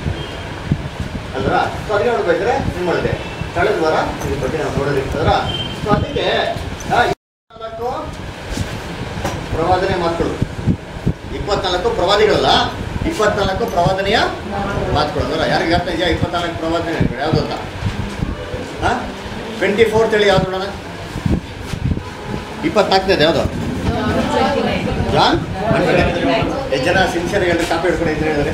ಅಲ್ವಾ ಸೊ ಅದಕ್ಕೆ ನೋಡ್ಬೇಕಾದ್ರೆ ಏನು ಮಾಡಿದೆ ಕಳೆದ ವಾರ ಇದ್ರ ಬಗ್ಗೆ ನಾವು ನೋಡೋದಿರ್ತದ್ರ ಸೊ ಅದಕ್ಕೆ ಆ ಇಪ್ಪತ್ನಾಲ್ಕು ಪ್ರವಾದನೆ ಮಾತುಗಳು ಇಪ್ಪತ್ನಾಲ್ಕು ಪ್ರವಾದಿಗಳಲ್ಲ ಇಪ್ಪತ್ನಾಲ್ಕು ಪ್ರವಾದನೆಯ ಮಾತುಗಳು ಅಂದ್ರೆ ಯಾರಿಗೆ ಅರ್ಥ ಇದೆಯಾ ಇಪ್ಪತ್ನಾಲ್ಕು ಪ್ರವಾದನೆ ಯಾವುದು ಅಂತ ಹಾಂ ಟ್ವೆಂಟಿ ಫೋರ್ತ್ ಹೇಳಿ ಯಾವ್ದು ನೋಡೋಣ ಇಪ್ಪತ್ನಾಲ್ಕನೇದು ಯಾವುದು ಜಾನ್ ಎಷ್ಟು ಜನ ಸಿನ್ಸಿಯರ್ ಹೇಳಿ ಕಾಪಿ ಹಿಡ್ಕೊಂಡು ಇದ್ರೆ ಹೇಳಿದ್ರೆ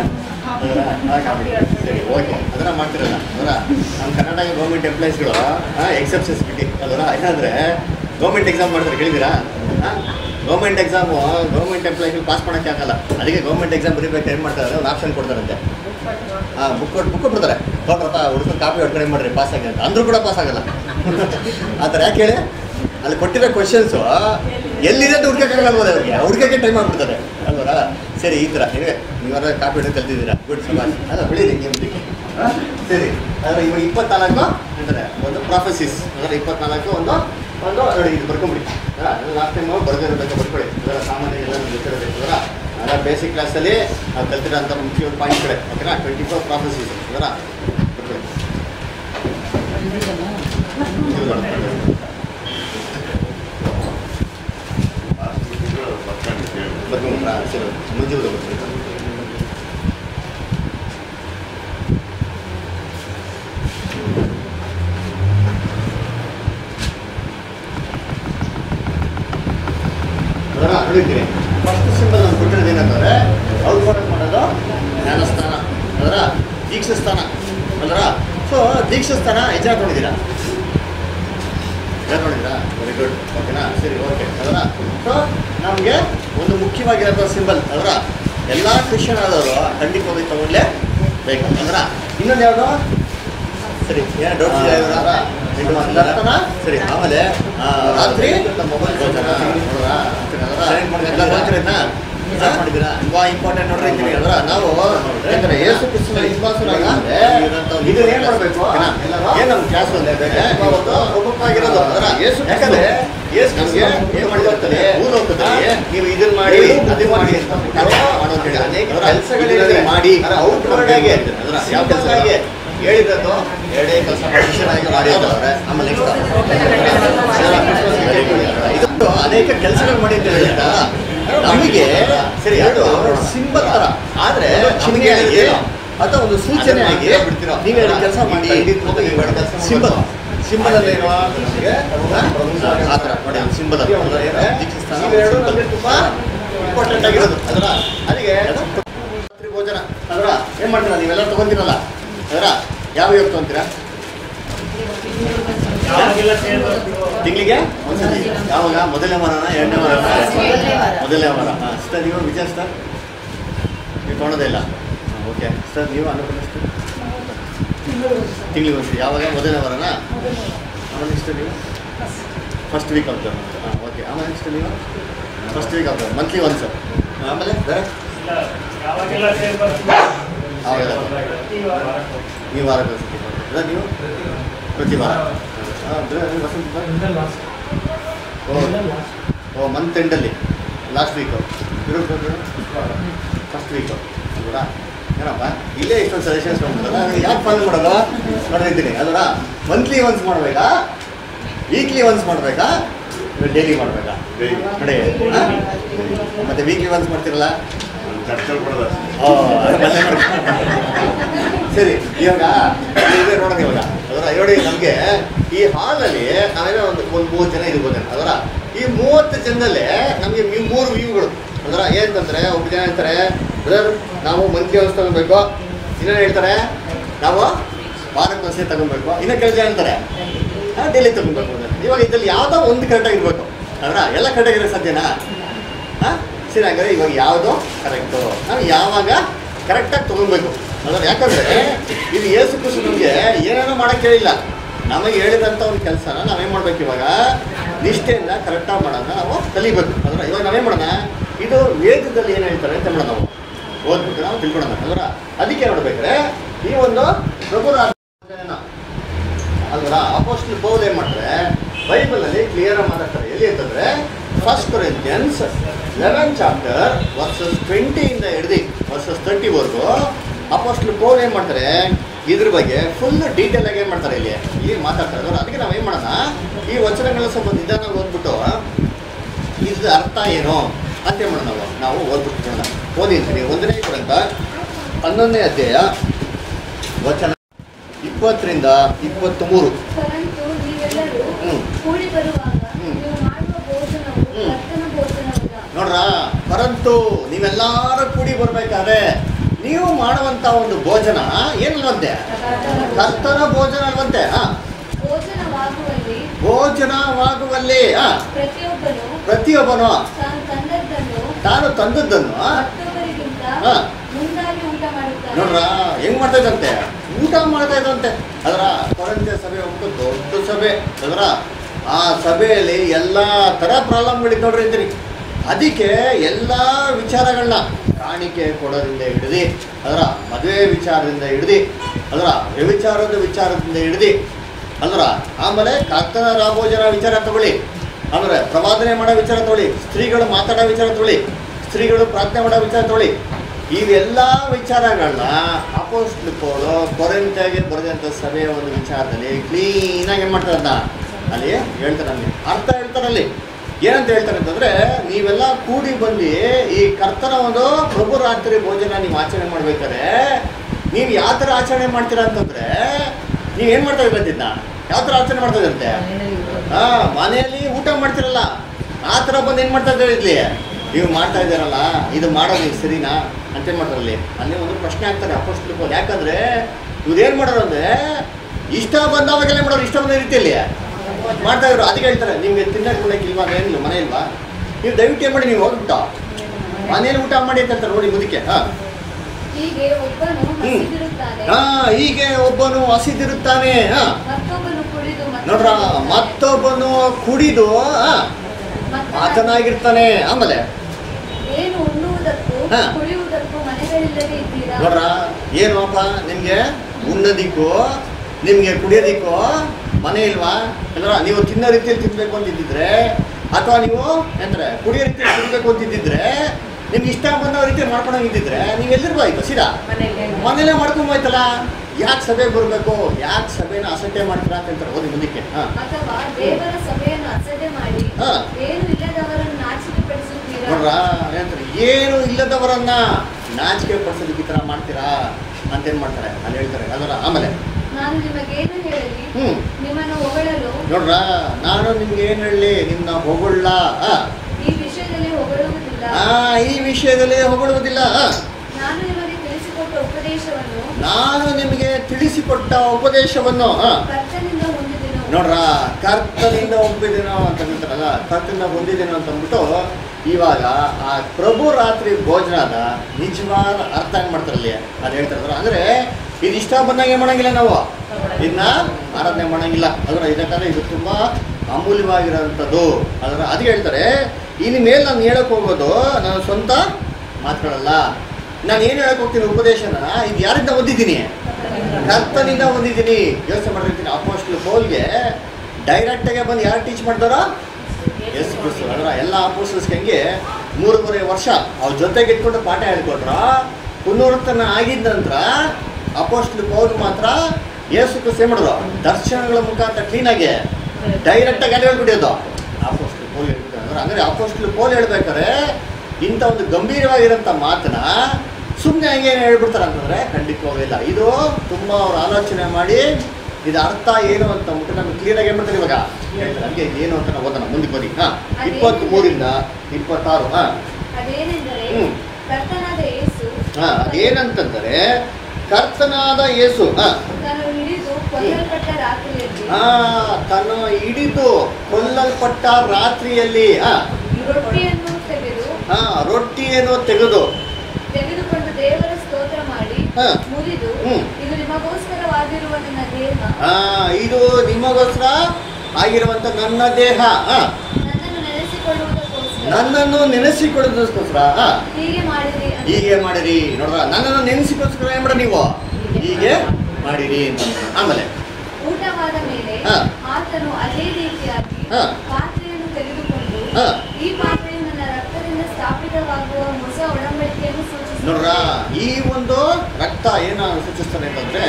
ಸರಿ ಓಕೆ ಅದರ ಮಾಡ್ತಿರಲ್ಲ ಅದರ ನಮ್ಮ ಕರ್ನಾಟಕ ಗೌರ್ಮೆಂಟ್ ಎಂಪ್ಲಾಯೀಸ್ಗಳು ಎಕ್ಸೆಪ್ಷನ್ಸ್ ಬಿಟ್ಟು ಅದರ ಏನಂದ್ರೆ ಗೌರ್ಮೆಂಟ್ ಎಕ್ಸಾಮ್ ಮಾಡ್ತಾರೆ ಕೇಳಿದ್ದೀರಾ ಗೌರ್ಮೆಂಟ್ ಎಕ್ಸಾಮು ಗೌರ್ಮೆಂಟ್ ಎಂಪ್ಲಾಯಿಗಳು ಪಾಸ್ ಮಾಡೋಕ್ಕೆ ಆಗಲ್ಲ ಅದಕ್ಕೆ ಗೌರ್ಮೆಂಟ್ ಎಕ್ಸಾಮ್ ಬರೀಬೇಕು ಏನು ಮಾಡ್ತಾರೆ ಒಂದು ಆಪ್ಷನ್ ಕೊಡ್ತಾರಂತೆ ಹಾಂ ಬುಕ್ ಕೊಟ್ಟು ಬುಕ್ ಕೊಟ್ಬಿಡ್ತಾರೆ ತೊಗೊಳ್ರಪ್ಪ ಹುಡುಗರು ಕಾಪಿ ಹೊಡ್ಕೊಂಡು ಏನು ಮಾಡ್ರಿ ಪಾಸ್ ಆಗಿ ಅಂತ ಅಂದ್ರೂ ಕೂಡ ಪಾಸ್ ಆಗಲ್ಲ ಆ ಥರ ಯಾಕೆ ಹೇಳಿ ಅಲ್ಲಿ ಕೊಟ್ಟಿರೋ ಕ್ವಶನ್ಸು ಎಲ್ಲಿದೆ ಅಂತ ಹುಡ್ಕಕ್ಕಾಗಲ್ಲ ಅವ್ರಿಗೆ ಹುಡ್ಕಕ್ಕೆ ಟೈಮ್ ಆಗ್ಬಿಡ್ತಾರೆ ಅಲ್ವರ ಸರಿ ಈ ಥರ ನೀವೇ ನೀವಾರ ಕಾಪಿ ಹಿಡಿದು ಕಲ್ತಿದ್ದೀರಾ ಗುಡ್ ಸಮಾಜ್ ಅಲ್ಲ ಬೆಳೀರಿ ನೀವು ಸರಿ ಆದರೆ ಇವಾಗ ಇಪ್ಪತ್ನಾಲ್ಕು ಅಂದರೆ ಒಂದು ಪ್ರಾಫೆಸಿಸ್ ಅಂದರೆ ಇಪ್ಪತ್ನಾಲ್ಕು ಒಂದು ಒಂದು ನೋಡಿ ಇದು ಬರ್ಕೊಂಬಿಡಿ ಲಾಸ್ಟ್ ಟೈಮ್ ಬರ್ದಿರಬೇಕು ಬರ್ಕೊಳ್ಳಿ ಅದರ ಸಾಮಾನ್ಯ ಎಲ್ಲ ಗೊತ್ತಿರಬೇಕು ಅದರ ಅದರ ಬೇಸಿಕ್ ಕ್ಲಾಸಲ್ಲಿ ನಾವು ಕಲ್ತಿರೋಂಥ ಮುಖ್ಯ ಪಾಯಿಂಟ್ಗಳೇ ಓಕೆನಾ ಟ್ವೆಂಟಿ ಫೋರ್ ಪ್ರಾಫೆಸಿಸ್ ಅದರ ಬರ್ಕೊಳ್ಳಿ ಇದು ನೋಡಿ. ಬರ್ಕೊಂಬಿಟ್ರಾ ಸರಿ ಮುಂಜಿ ಬರ್ಕೊಳ್ಳಿ ಅದರ ಹೇಳಿದ್ದೀನಿ ಫಸ್ಟ್ ಸಿಂಬಲ್ ನಾನು ಕೊಟ್ಟಿರೋದು ಏನಂತಂದರೆ ಔಟ್ ಮಾಡೋದು ಜ್ಞಾನಸ್ಥಾನ ಅದರ ದೀಕ್ಷಾಸ್ಥಾನ ಅದರ ಸೊ ದೀಕ್ಷಾಸ್ಥಾನ ಹೆಜ್ಜೆ ಹಾಕೊಂಡಿದ್ದೀರಾ ಹೇಳ್ಕೊಂಡಿದ್ದೀರಾ ವೆರಿ ಗುಡ್ ಓಕೆನಾ ಸರಿ ಓಕೆ ಅದರ ಸೊ ನಮಗೆ ಒಂದು ಮುಖ್ಯವಾಗಿರೋಂಥ ಸಿಂಬಲ್ ಅದರ ಎಲ್ಲ ಕ್ರಿಶ್ಚಿಯನ್ ಆದವರು ಖಂಡಿತವಾಗಿ ತಗೊಳ್ಳೇ ಬೇಕು ಅದರ ಇನ್ನೊಂದು ಯಾವುದು ಸರಿ ಏನು ಡೌಟ್ ದರ್ಶನ ಸರಿ ಆಮೇಲೆ ಆ, ರಾತ್ರಿ ಮೊಬೈಲ್ ಭೋಜನ ನೋಡ್ರಾ? ಎಲ್ಲ ನೋಡ್ತೀರಾ ಮಾಡಿದ್ದೀರಾ ತುಂಬಾ ಇಂಪಾರ್ಟೆಂಟ್ ನೋಡ್ರಿ ಅಂತೀನಿ ಅದರ ನಾವು ಯಾಕಂದ್ರೆ ಏಸು ಕ್ರಿಸ್ತನ ವಿಶ್ವಾಸರಾಗ ಇದನ್ನ ಏನ್ ಮಾಡ್ಬೇಕು ಏನ್ ನಮ್ ಕ್ಲಾಸ್ ಒಂದೇ ಪ್ರಮುಖವಾಗಿರೋದು ಅದರ ಏಸು ಯಾಕಂದ್ರೆ ಏಸು ನಮ್ಗೆ ಏನ್ ಮಾಡಿರ್ತಾರೆ ಊರು ಹೋಗ್ತಾರೆ ನೀವು ಇದನ್ನ ಮಾಡಿ ಅದನ್ನ ಮಾಡಿ ಅಂತ ಮಾಡೋದು ಹೇಳಿ ಅನೇಕ ಕೆಲಸಗಳಿದೆ ಮಾಡಿ ಔಟ್ ಆಗಿ ಅದರ ಯಾವ ಕೆಲಸ ಆಗಿ ಹೇಳಿದ್ದು ಎರಡೇ ಕೆಲಸ ಮನುಷ್ಯನಾಗಿ ಮಾಡಿದ್ದಾರೆ ಆಮೇಲೆ ನೆಕ್ಸ್ಟ್ ಇದು ಅನೇಕ ಕೆಲಸಗಳು ಮಾಡಿದ್ದೇವೆ ಅಂತ ನಮಗೆ ಸರಿ ಅದು ಸಿಂಬಲ್ ತರ ಆದ್ರೆ ನಿಮಗೆ ಏನು ಅಥವಾ ಒಂದು ಸೂಚನೆ ಆಗಿ ನೀವು ಎರಡು ಕೆಲಸ ಮಾಡಿ ಸಿಂಬಲ್ ಸಿಂಬಲ್ ಅಲ್ಲಿ ಏನು ನಮಗೆ ಆ ಥರ ನೋಡಿ ಸಿಂಬಲ್ ಸಿಂಬಲ್ ತುಂಬಾ ಇಂಪಾರ್ಟೆಂಟ್ ಆಗಿರೋದು ಅದರ ಅದಕ್ಕೆ ರಾತ್ರಿ ಭೋಜನ ಅದರ ಏನ್ ಮಾಡ್ತೀರಾ ನೀವೆಲ್ಲ ತಗೊಂತೀರಲ್ಲ ಅದರ ಯಾವ ಯಾವ ತಗೊಂತೀರಾ ತಿಂಗಳಿಗೆ ಒಂದ್ಸತಿ ಯಾವಾಗ ಮೊದಲನೇ ವಾರನ ಎರಡನೇ ವಾರನ ಮೊದಲನೇ ವಾರ. ಮೊದಲನೇ ವಾರ ಹಾಂ ಸರ್ ನೀವು ವಿಜಯ ಸರ್ ನೀವು ತೊಗೊಳೋದೇ ಇಲ್ಲ ಓಕೆ ಸರ್ ನೀವು ಅನುಕೂಲ ಸರ್ ತಿಂಗಳಿಗೆ ಒಂದ್ಸತಿ ಯಾವಾಗ ಮೊದಲನೇ ವಾರನ ಆಮೇಲೆ ನೆಕ್ಸ್ಟ್ ನೀವು ಫಸ್ಟ್ ವೀಕ್ ಆಫ್ ಹಾಂ ಓಕೆ ಆಮೇಲೆ ನೆಕ್ಸ್ಟ್ ನೀವು first week of monthly once ಆಮೇಲೆ ಬೇರೆ ಅವಾಗೆಲ್ಲ ನೀವು ವಾರಕ್ಕೆ ಒಂದ್ಸತಿ ಅಲ್ಲ ನೀವು ಪ್ರತಿ ವಾರ ಹಾಂ ಬೇರೆ ನೀವು ವಸಂತ ಓ ಓ ಮಂತ್ ಎಂಡಲ್ಲಿ ಲಾಸ್ಟ್ ವೀಕು ಫಸ್ಟ್ ವೀಕು ಅಲ್ವಾ ಏನಪ್ಪ ಇಲ್ಲೇ ಇಷ್ಟೊಂದು ಸಜೆಷನ್ಸ್ ಮಾಡ್ಬೋದಲ್ಲ ಯಾಕೆ ಫಾಲೋ ಮಾಡೋದು ನೋಡಿದ್ದೀನಿ ಅದರ ಮಂತ್ಲಿ ಒನ್ಸ್ ಮಾಡಬೇಕಾ ವೀಕ್ಲಿ ಒನ್ಸ್ ಮಾಡಬೇಕಾ ಡೈಲಿ ಮಾಡಬೇಕಾ ನೋಡಿ ಹಾ? ಮತ್ತೆ ವೀಕ್ಲಿ ಒನ್ಸ್ ಮಾಡ್ತಿರಲ್ಲ ಓ, ಅದು ಮತ್ತೆ ಮಾಡ್ಕೊ- ಸರಿ ಇವಾಗ ಇದೇ ನೋಡೋಣ ಇವಾಗ ಅದರ ನೋಡಿ ನಮಗೆ ಈ ಹಾಲಲ್ಲಿ ನಾವೇನೋ ಒಂದು ಒಂದು ಮೂವತ್ತು ಜನ ಇರ್ಬೋದು ಅದರ ಈ ಮೂವತ್ತು ಜನದಲ್ಲೇ ನಮಗೆ ಈ ಮೂರು ವ್ಯೂಗಳು ಅದರ ಏನಂತಂದ್ರೆ ಒಬ್ಬ ಜನ ಹೇಳ್ತಾರೆ ಬ್ರದರ್ ನಾವು ಮಂತ್ಲಿ ಹೌಸ್ ತಗೊಬೇಕು ಇನ್ನೇನು ಹೇಳ್ತಾರೆ ನಾವು ವಾರಕ್ಕೆ ಒಂದ್ಸತಿ ತಗೊಬೇಕು ಇನ್ನು ಕೆಲವು ಜನ ಹೇಳ್ತಾರೆ ಡೈಲಿ ತಗೊಬೇಕು ಅಂತ. ಇವಾಗ ಇದ್ರಲ್ಲಿ ಯಾವುದೋ ಒಂದು ಕರೆಕ್ಟಾಗಿ ಇರಬೇಕು ಅದರ ಎಲ್ಲ ಕರೆಕ್ಟಾಗಿರೋ ಸಾಧ್ಯನಾ ಹಾಂ ಸರಿ ಹಾಗಾದ್ರೆ ಇವಾಗ ಯಾವುದು ಕರೆಕ್ಟು ನಾವು ಯಾವಾಗ ಕರೆಕ್ಟಾಗಿ ತೊಗೊಬೇಕು ಅದರ ಯಾಕಂದರೆ ಇದು ಏಸು ಕೃಷಿ ನಮಗೆ ಏನೇನೋ ಮಾಡೋಕ್ಕೆ ಹೇಳಿಲ್ಲ ನಮಗೆ ಹೇಳಿದಂಥ ಒಂದು ಕೆಲಸನ ನಾವೇನು ಮಾಡ್ಬೇಕು ಇವಾಗ ನಿಷ್ಠೆಯಿಂದ ಕರೆಕ್ಟಾಗಿ ಮಾಡೋದನ್ನ ನಾವು ಕಲಿಬೇಕು ಅದರ ಇವಾಗ ನಾವೇನು ಮಾಡೋಣ ಇದು ವೇದದಲ್ಲಿ ಏನು ಹೇಳ್ತಾರೆ ಅಂತ ಮಾಡೋಣ ನಾವು ಓದ್ಬಿಟ್ಟು ನಾವು ತಿಳ್ಕೊಳ್ಳೋಣ ಅದರ ಅದಕ್ಕೆ ನೋಡ್ಬೇಕಾದ್ರೆ ಈ ಒಂದು ಪ್ರಭುರ ಅಲ್ವರ ಅಪೋಸ್ಟಲ್ ಪೌಲ್ ಏನ್ ಮಾಡ್ತಾರೆ ಬೈಬಲಲ್ಲಿ ಕ್ಲಿಯರ್ ಆಗಿ ಮಾತಾಡ್ತಾರೆ ಎಲ್ಲಿ ಅಂತಂದ್ರೆ first Corinthians eleven chapter verses ಟ್ವೆಂಟಿಯಿಂದ ಹಿಡ್ದು ವರ್ಸಸ್ ತರ್ಟಿವರೆಗೂ ಅಪೋಸ್ಟಲ್ ಪೌಲ್ ಏನ್ ಮಾಡ್ತಾರೆ ಇದ್ರ ಬಗ್ಗೆ ಫುಲ್ ಡೀಟೇಲ್ ಆಗಿ ಏನ್ ಮಾಡ್ತಾರೆ ಇಲ್ಲಿ ಇಲ್ಲಿ ಮಾತಾಡ್ತಾರೆ ಅಲ್ವಾ? ಅದಕ್ಕೆ ನಾವು ಏನ್ ಮಾಡೋಣ ಈ ವಚನಗಳ ಸ್ವಲ್ಪ ನಿಧಾನ ಓದ್ಬಿಟ್ಟು ಇದ್ರ ಅರ್ಥ ಏನು ಅಂತ ಏನ್ ಮಾಡೋಣ ನಾವು ನಾವು ಓದ್ಬಿಟ್ಟು ನೋಡೋಣ ಓದಿರ್ತೀನಿ ಒಂದನೇ ಕೊರಂತ ಹನ್ನೊಂದನೇ ಅಧ್ಯಾಯ ವಚನ ಇಪ್ಪತ್ತರಿಂದ ಇಪ್ಪತ್ತ್ಮೂರು ಪರಂತು ನೀವೆಲ್ಲರೂ ಹ್ಮ್. ಕೂಡಿ ಬರುವಾಗ ಹ್ಮ್. ನೀವು ಮಾಡುವ ಭೋಜನವು ಹ್ಮ್. ಕರ್ತನ ಭೋಜನವಲ್ಲ ನೋಡ್ರ ಪರಂತು ನೀವೆಲ್ಲಾರು ಕೂಡಿ ಬರ್ಬೇಕಾದ್ರೆ ನೀವು ಮಾಡುವಂತ ಒಂದು ಭೋಜನ ಏನಲ್ವಂತೆ ಕರ್ತನ ಭೋಜನ ಅಲ್ವಂತೆ ಹಾ ಭೋಜನವಾಗುವಲ್ಲಿ ಭೋಜನವಾಗುವಲ್ಲಿ ಹಾ ಪ್ರತಿಯೊಬ್ಬನು ಪ್ರತಿಯೊಬ್ಬನು ತಾನು ತಂದದ್ದನ್ನು ತಾನು ತಂದದ್ದನ್ನು ಮತ್ತೊಬ್ಬರಿಗಿಂತ ಹಾ. ಮುಂದಾಗಿ ಊಟ ಮಾಡುತ್ತಾನೆ ನೋಡ್ರ ಹೆಂಗ್ ಮಾಡ್ತಾ ಇದ್ದಂತೆ ಊಟ ಮಾಡ್ತಾ ಇದ್ದಂತೆ ಅದರ ಕೊರಂತೆ ಸಭೆ ಒಂದು ದೊಡ್ಡ ಸಭೆ ಅದರ ಆ ಸಭೆಯಲ್ಲಿ ಎಲ್ಲ ಥರ ಪ್ರಾಬ್ಲಮ್ಗಳಿದ್ದು ನೋಡ್ರಿ ಅಂತೀನಿ ಅದಕ್ಕೆ ಎಲ್ಲ ವಿಚಾರಗಳನ್ನ ಕಾಣಿಕೆ ಕೊಡೋದ್ರಿಂದ ಹಿಡಿದು ಅದರ ಮದುವೆ ವಿಚಾರದಿಂದ ಹಿಡಿದು ಅದರ ವ್ಯವಿಚಾರದ ವಿಚಾರದಿಂದ ಹಿಡಿದು ಅದರ ಆಮೇಲೆ ಕರ್ತನ ರಾಭೋಜನ ವಿಚಾರ ತಗೊಳ್ಳಿ ಆಮೇಲೆ ಪ್ರವಾದನೆ ಮಾಡೋ ವಿಚಾರ ತಗೊಳ್ಳಿ ಸ್ತ್ರೀಗಳು ಮಾತಾಡೋ ವಿಚಾರ ತಗೊಳ್ಳಿ ಸ್ತ್ರೀಗಳು ಪ್ರಾರ್ಥನೆ ಮಾಡೋ ವಿಚಾರ ತಗೊಳ್ಳಿ ಇವೆಲ್ಲ ವಿಚಾರಗಳನ್ನ ಅಪೋಸ್ಟ್ಲ್ ಪೌಲು ಕೊರೆಂತಾಗೆ ಬರೆದಂಥ ಸಭೆಯ ಒಂದು ವಿಚಾರದಲ್ಲಿ ಕ್ಲೀನಾಗಿ ಏನು ಮಾಡ್ತಾರೆ ಅದನ್ನ ಅಲ್ಲಿ ಹೇಳ್ತಾರೆ ಅಲ್ಲಿ ಅರ್ಥ ಹೇಳ್ತಾರೆ ಅಲ್ಲಿ ಏನಂತ ಹೇಳ್ತಾರೆ ಅಂತಂದ್ರೆ ನೀವೆಲ್ಲ ಕೂಡಿ ಬಂದು ಈ ಕರ್ತನ ಒಂದು ಪ್ರಭು ರಾತ್ರಿ ಭೋಜನ ನೀವು ಆಚರಣೆ ಮಾಡ್ಬೇಕಾದ್ರೆ ನೀವು ಯಾವ ಥರ ಆಚರಣೆ ಮಾಡ್ತೀರಾ ಅಂತಂದ್ರೆ ನೀವು ಏನು ಮಾಡ್ತಾ ಇದ್ದಿದ್ದ ಯಾವ ಥರ ಆಚರಣೆ ಮಾಡ್ತಾ ಇದ್ದಂತೆ ಹಾ ಮನೆಯಲ್ಲಿ ಊಟ ಮಾಡ್ತಿರಲ್ಲ ಆ ಥರ ಬಂದು ಏನು ಮಾಡ್ತಾ ಇದ್ದಾರೆ ಇಲ್ಲಿ ನೀವು ಮಾಡ್ತಾ ಇದ್ದೀರಲ್ಲ ಇದು ಮಾಡೋದು ನೀವು ಸರಿನಾ ಅಂತ ಏನು ಮಾಡ್ತಾರೆ ಅಲ್ಲಿ ಅಲ್ಲಿ ಒಂದು ಪ್ರಶ್ನೆ ಆಗ್ತಾರೆ ಅಪೋಸ್ಟ್ಲಿಕ್ ಯಾಕಂದ್ರೆ ಇವ್ರು ಏನು ಮಾಡೋರು ಅಂದ್ರೆ ಇಷ್ಟ ಬಂದವಾಗೆಲ್ಲ ಮಾಡೋರು ಇಷ್ಟ ಬಂದ ರೀತಿಯಲ್ಲಿ ಮಾಡ್ತಾ ಇದ್ರು ಅದಕ್ಕೆ ಹೇಳ್ತಾರೆ ನಿಮ್ಗೆ ತಿನ್ನಕ್ಕೆ ಕೊಡಕ್ಕೆ ಇಲ್ವಾ ಏನಿಲ್ಲ ಮನೆ ಇಲ್ವಾ ನೀವು ದಯವಿಟ್ಟು ಏನು ಮಾಡಿ ನೀವು ಹೋಗ್ಬಿಟ್ಟು ಮನೇಲಿ ಊಟ ಮಾಡಿ ಅಂತ ಹೇಳ್ತಾರೆ ನೋಡಿ ಮುದಕ್ಕೆ ಹಾ ಹೀಗೆ ಒಬ್ಬನು ಹಸಿದಿರುತ್ತಾನೆ ಹಾ ಹೀಗೆ ಒಬ್ಬನು ಹಸಿದಿರುತ್ತಾನೆ ಹಾ ಮತ್ತೊಬ್ಬನು ಕುಡಿದು ನೋಡ್ರ ಮತ್ತೊಬ್ಬನು ಕುಡಿದು ಹಾ ಮತ್ತೊಬ್ಬನು ಆತನಾಗಿರ್ತಾನೆ ಆಮೇಲೆ ಏನು ಉಣ್ಣುವುದಕ್ಕೂ ಹಾ. ಕುಡಿಯುವುದಕ್ಕೂ ಮನೆಗಳಿಲ್ಲದೆ ಇದ್ದೀರಾ ನೋಡ್ರ ಏನಪ್ಪ ನಿಮ್ಗೆ ಉಣ್ಣೋದಿಕ್ಕೂ ನಿಮ್ಗೆ ಕುಡಿಯೋದಿಕ್ಕೂ ಮನೆ ಇಲ್ವಾ ಅಂದ್ರೆ ನೀವು ತಿನ್ನೋ ರೀತಿಯಲ್ಲಿ ತಿನ್ಬೇಕು ಅಂತಿದ್ದಿದ್ರೆ ಅಥವಾ ನೀವು ಅಂದ್ರೆ ಕುಡಿಯೋ ರೀತಿಯಲ್ಲಿ ಕುಡಿಬೇಕು ಅಂತಿದ್ದಿದ್ರೆ ನಿಮ್ಗೆ ಇಷ್ಟ ಬಂದ ರೀತಿಯಲ್ಲಿ ಮಾಡ್ಕೊಂಡಂಗಿದ್ದಿದ್ರೆ ನೀವು ಎಲ್ಲಿರ್ಬೋದಾಯ್ತು ಸೀದಾ ಮನೇಲಿ ಮನೇಲೆ ಮಾಡ್ಕೊಂಬೋಯ್ತಲ್ಲ ಯಾಕೆ ಸಭೆಗೆ ಬರಬೇಕು ಯಾಕೆ ಸಭೆನ ಅಸಡ್ಡೆ ಮಾಡ್ತೀರಾ ಅಂತ ಹೇಳ್ತಾರೆ ಓದಿ ಮುಂದಕ್ಕೆ ಹಾಂ ಅಥವಾ ದೇವರ ಸಭೆಯನ್ನು ಅಸಡ್ಡೆ ಮಾಡಿ ಹಾ. ಏನು ಇಲ್ಲದವರನ್ನು ನಾಚಿಕೆ ಪಡಿಸುತ್ತೀರಾ ನೋಡ್ರ ಏನಂತಾರೆ ಏನು ಇಲ್ಲದವರನ್ನ ನಾಚಿಕೆ ಪಡಿಸೋದಕ್ಕೆ ಈ ಥರ ಮಾಡ್ತೀರಾ ಅಂತೇನು ಮಾಡ್ತಾರೆ ಅಲ್ಲಿ ಹೇಳ್ತಾರೆ ಅದರ ಆಮೇಲೆ ನಾನು ನಿಮಗೇನು ಹೇಳಲಿ ಹ್ಮ್ ನಿಮ್ಮನ್ನು ಹೊಗಳಲು ನೋಡ್ರ ನಾನು ನಿಮ್ಗೆ ಏನು ಹೇಳಲಿ ನಿಮ್ಮನ್ನ ಹೊಗೊಳ್ಳ ಆ, ಈ ವಿಷಯದಲ್ಲಿ ಹೊಗಳುವುದಿಲ್ಲ ಆ, ಈ ವಿಷಯದಲ್ಲಿ ಹೊಗಳುವುದಿಲ್ಲ ಆ, ನಾನು ನಿಮಗೆ ತಿಳಿಸಿಕೊಟ್ಟ ಉಪದೇಶವನ್ನು ನಾನು ನಿಮಗೆ ತಿಳಿಸಿಕೊಟ್ಟ ಉಪದೇಶವನ್ನು ಆ, ಕರ್ತನಿಂದ ಹೊಂದಿದೆನು ನೋಡ್ರ ಕರ್ತನಿಂದ ಒಪ್ಪಿದೇನೋ ಅಂತ ಹೇಳ್ತಾರಲ್ಲ ಕರ್ತನಿಂದ ಹೊಂದಿದೇನೋ ಅಂತ ಅಂದ್ಬಿಟ್ಟು ಇವಾಗ ಆ ಪ್ರಭು ರಾತ್ರಿ ಭೋಜನದ ನಿಜವಾದ ಅರ್ಥ ಏನು ಮಾಡ್ತಾರೆ ಅಲ್ಲಿ ಅದು ಹೇಳ್ತಾರೆ ಅಂದ್ರೆ ಇದು ಇಷ್ಟ ಬಂದಂಗೆ ಮಾಡಂಗಿಲ್ಲ ನಾವು ಇದನ್ನ ಆರಾಧನೆ ಮಾಡಂಗಿಲ್ಲ ಅದರ ಇದಕ್ಕಂದ್ರೆ ಇದು ತುಂಬಾ ಅಮೂಲ್ಯವಾಗಿರೋಂಥದ್ದು ಅದರ ಅದಕ್ಕೆ ಹೇಳ್ತಾರೆ ಇನ್ನು ಮೇಲೆ ನಾನು ಹೇಳಕ್ ಹೋಗೋದು ನನ್ನ ಸ್ವಂತ ಮಾತುಗಳಲ್ಲ ನಾನು ಏನು ಹೇಳಕ್ ಹೋಗ್ತೀನಿ ಉಪದೇಶನ ಇದು ಯಾರಿಂದ ಓದಿದ್ದೀನಿ ಕರ್ತನಿಂದ ಹೊಂದಿದ್ದೀನಿ ಯೋಚನೆ ಮಾಡಿರ್ತೀನಿ ಅಪೋಸ್ಟ್ಲ್ ಪೌಲ್ಗೆ ಡೈರೆಕ್ಟಾಗೆ ಬಂದು ಯಾರು ಟೀಚ್ ಮಾಡ್ತಾರೋ ಎಸ್ ಕ್ರಿಸ್ತು ಅದರ ಎಲ್ಲ ಅಪೋಸ್ಟಲ್ಸ್ಗೆ ಹೆಂಗೆ ಮೂರುವರೆ ವರ್ಷ ಅವ್ರ ಜೊತೆಗೆ ಇಟ್ಕೊಂಡು ಪಾಠ ಹೇಳ್ಕೊಟ್ರ ಪುನರುತ್ಥಾನ ಆಗಿದ ನಂತರ ಅಪೋಸ್ಟ್ಲ್ ಪೌಲ್ ಮಾತ್ರ ಯೇಸು ಕ್ರಿಸ್ತು ಏನ್ ಮಾಡಿದ್ರು ದರ್ಶನಗಳ ಮುಖಾಂತರ ಕ್ಲೀನಾಗಿ ಡೈರೆಕ್ಟಾಗಿ ಅಲ್ಲಿ ಹೇಳ್ಬಿಟ್ಟಿದ್ದು ಅಪೋಸ್ಟ್ಲ್ ಪೌಲ್ ಹೇಳ್ಬಿಟ್ಟು ಅಂದ್ರೆ ಅಂದರೆ ಅಪೋಸ್ಟ್ಲ್ ಪೌಲ್ ಹೇಳ್ಬೇಕಾದ್ರೆ ಇಂಥ ಒಂದು ಗಂಭೀರವಾಗಿರೋಂಥ ಮಾತನ್ನ ಸುಮ್ಮನೆ ಹಂಗೆ ಏನು ಹೇಳ್ಬಿಡ್ತಾರೆ ಅಂತಂದ್ರೆ ಖಂಡಿತವಾಗಿಲ್ಲ ಇದು ತುಂಬ ಅವ್ರು ಆಲೋಚನೆ ಮಾಡಿ ಇದು ಅರ್ಥ ಏನು ಅಂತ ಅಂದ್ಬಿಟ್ಟು ನಮ್ಗೆ ಕ್ಲಿಯರಾಗಿ ಏನು ಮಾಡ್ತಾರೆ ಇವಾಗ ಹೇಳ್ತಾರೆ ಹಂಗೆ ಏನು ಅಂತ ನಾವು ಓದೋಣ ಮುಂದಕ್ಕೆ ಬನ್ನಿ ಹಾಂ ಇಪ್ಪತ್ತ್ ಮೂರಿಂದ ಇಪ್ಪತ್ತಾರು ಹಾಂ ಅದೇನೆಂದರೆ ಹ್ಮ್. ಕರ್ತನಾದ ಯೇಸು ಹಾಂ ಅದೇನಂತಂದರೆ ಕರ್ತನಾದ ಯೇಸು ಹಾಂ ತಾನು ಹಿಡಿದು ಕೊಲ್ಲಲ್ಪಟ್ಟ ರಾತ್ರಿಯಲ್ಲಿ ಹಾಂ ತನ್ನ ಹಿಡಿದು ಕೊಲ್ಲಲ್ಪಟ್ಟ ರಾತ್ರಿಯಲ್ಲಿ ಹಾಂ ರೊಟ್ಟಿಯನ್ನು ತೆಗೆದು ಹಾಂ ರೊಟ್ಟಿಯನ್ನು ತೆಗೆದು ತೆಗೆದುಕೊಂಡು ದೇವರ ಸ್ತೋತ್ರ ಮಾಡಿ ಹಾ. ಮುರಿದು ಹ್ಮ್. ಇದು ನಿಮಗೋಸ್ಕರವಾಗಿರುವ ನನ್ನ ದೇಹ ಆ, ಇದು ನಿಮಗೋಸ್ಕರ ಆಗಿರುವಂತ ನನ್ನ ದೇಹ ಆ, ನನ್ನನ್ನು ನೆನೆಸಿಕೊಳ್ಳುವುದಕ್ಕೋಸ್ಕರ ನನ್ನನ್ನು ನೆನೆಸಿಕೊಳ್ಳೋದಕ್ಕೋಸ್ಕರ ಆ, ಹೀಗೆ ಮಾಡಿರಿ ಅಂತ. ಹೀಗೆ ಮಾಡಿರಿ ನೋಡ್ರ ನನ್ನನ್ನು ನೆನೆಸಿಕೋಸ್ಕರ ಏನ್ ಮಾಡ ನೀವು ಹೀಗೆ ಮಾಡಿರಿ ಅಂತ ಅಂದ್ರು. ಆಮೇಲೆ ಊಟವಾದ ಮೇಲೆ ಹಾ. ಆತನು ಅದೇ ರೀತಿಯಾಗಿ ಹಾ. ಪಾತ್ರೆಯನ್ನು ತೆಗೆದುಕೊಂಡು ಹಾ. ಈ ಪಾತ್ರೆಯು ನನ್ನ ರಕ್ತದಿಂದ ಸ್ಥಾಪಿತವಾಗುವ ಹೊಸ ಒಡಂಬಡಿಕೆಯನ್ನು ನೋಡ್ರ ಸೂಚಿಸುತ್ತದೆ ಈ ಒಂದು ರಕ್ತ ಏನು ಸೂಚಿಸ್ತದೆ ಅಂತಂದ್ರೆ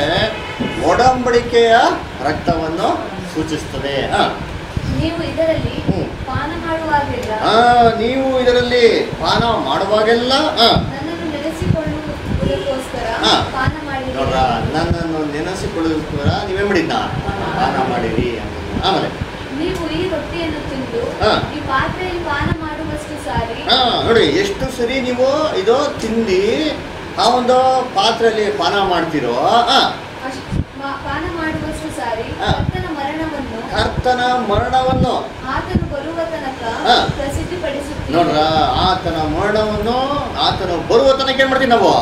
ಒಡಂಬಡಿಕೆಯ ರಕ್ತವನ್ನು ಸೂಚಿಸ್ತದೆ ಆ, ನೀವು ಇದರಲ್ಲಿ ಹ್ಮ್. ಪಾನ ಮಾಡುವಾಗೆಲ್ಲ ಆ, ನೀವು ಇದರಲ್ಲಿ ಪಾನ ಮಾಡುವಾಗೆಲ್ಲ ಆ, ನನ್ನನ್ನು ನೆನೆಸಿಕೊಳ್ಳುವುದಕ್ಕೋಸ್ಕರ ಹಾ. ಪಾನ ಮಾಡಿರಿ ನೋಡ್ರ ನನ್ನನ್ನು ನೆನೆಸಿಕೊಳ್ಳೋದಕ್ಕೋಸ್ಕರ ನೀವೇ ಮಾಡಿದ್ನ ಪಾನ ಮಾಡಿರಿ ಅಂತ. ಆಮೇಲೆ ನೀವು ಈ ರೊಟ್ಟಿಯನ್ನು ತಿಂದು ಹಾ. ಈ ಪಾತ್ರೆಯಲ್ಲಿ ಪಾನ ಮಾಡುವಷ್ಟು ಸಾರಿ ಹಾ ನೋಡಿ ಎಷ್ಟು ಸರಿ ನೀವು ಇದು ತಿಂದು ಆ ಒಂದು ಪಾತ್ರೆಯಲ್ಲಿ ಪಾನ ಮಾಡ್ತಿರೋ ಆ, ಅಷ್ಟ್- ಮಾ- ಪಾನ ಮಾಡುವಷ್ಟು ಸಾರಿ ಹಾ. ಕರ್ತನ ಮರಣವನ್ನು ಕರ್ತನ ಮರಣವನ್ನು ಆತನು ಬರುವ ತನಕ ಹಾ. ಪ್ರಸಿದ್ಧಿಪಡಿಸುತ್ತೀರಿ ನೋಡ್ರ ಆತನ ಮರಣವನ್ನು ಆತನು ಬರುವ ತನಕ ಏನ್ ಮಾಡ್ತೀವಿ ನಾವು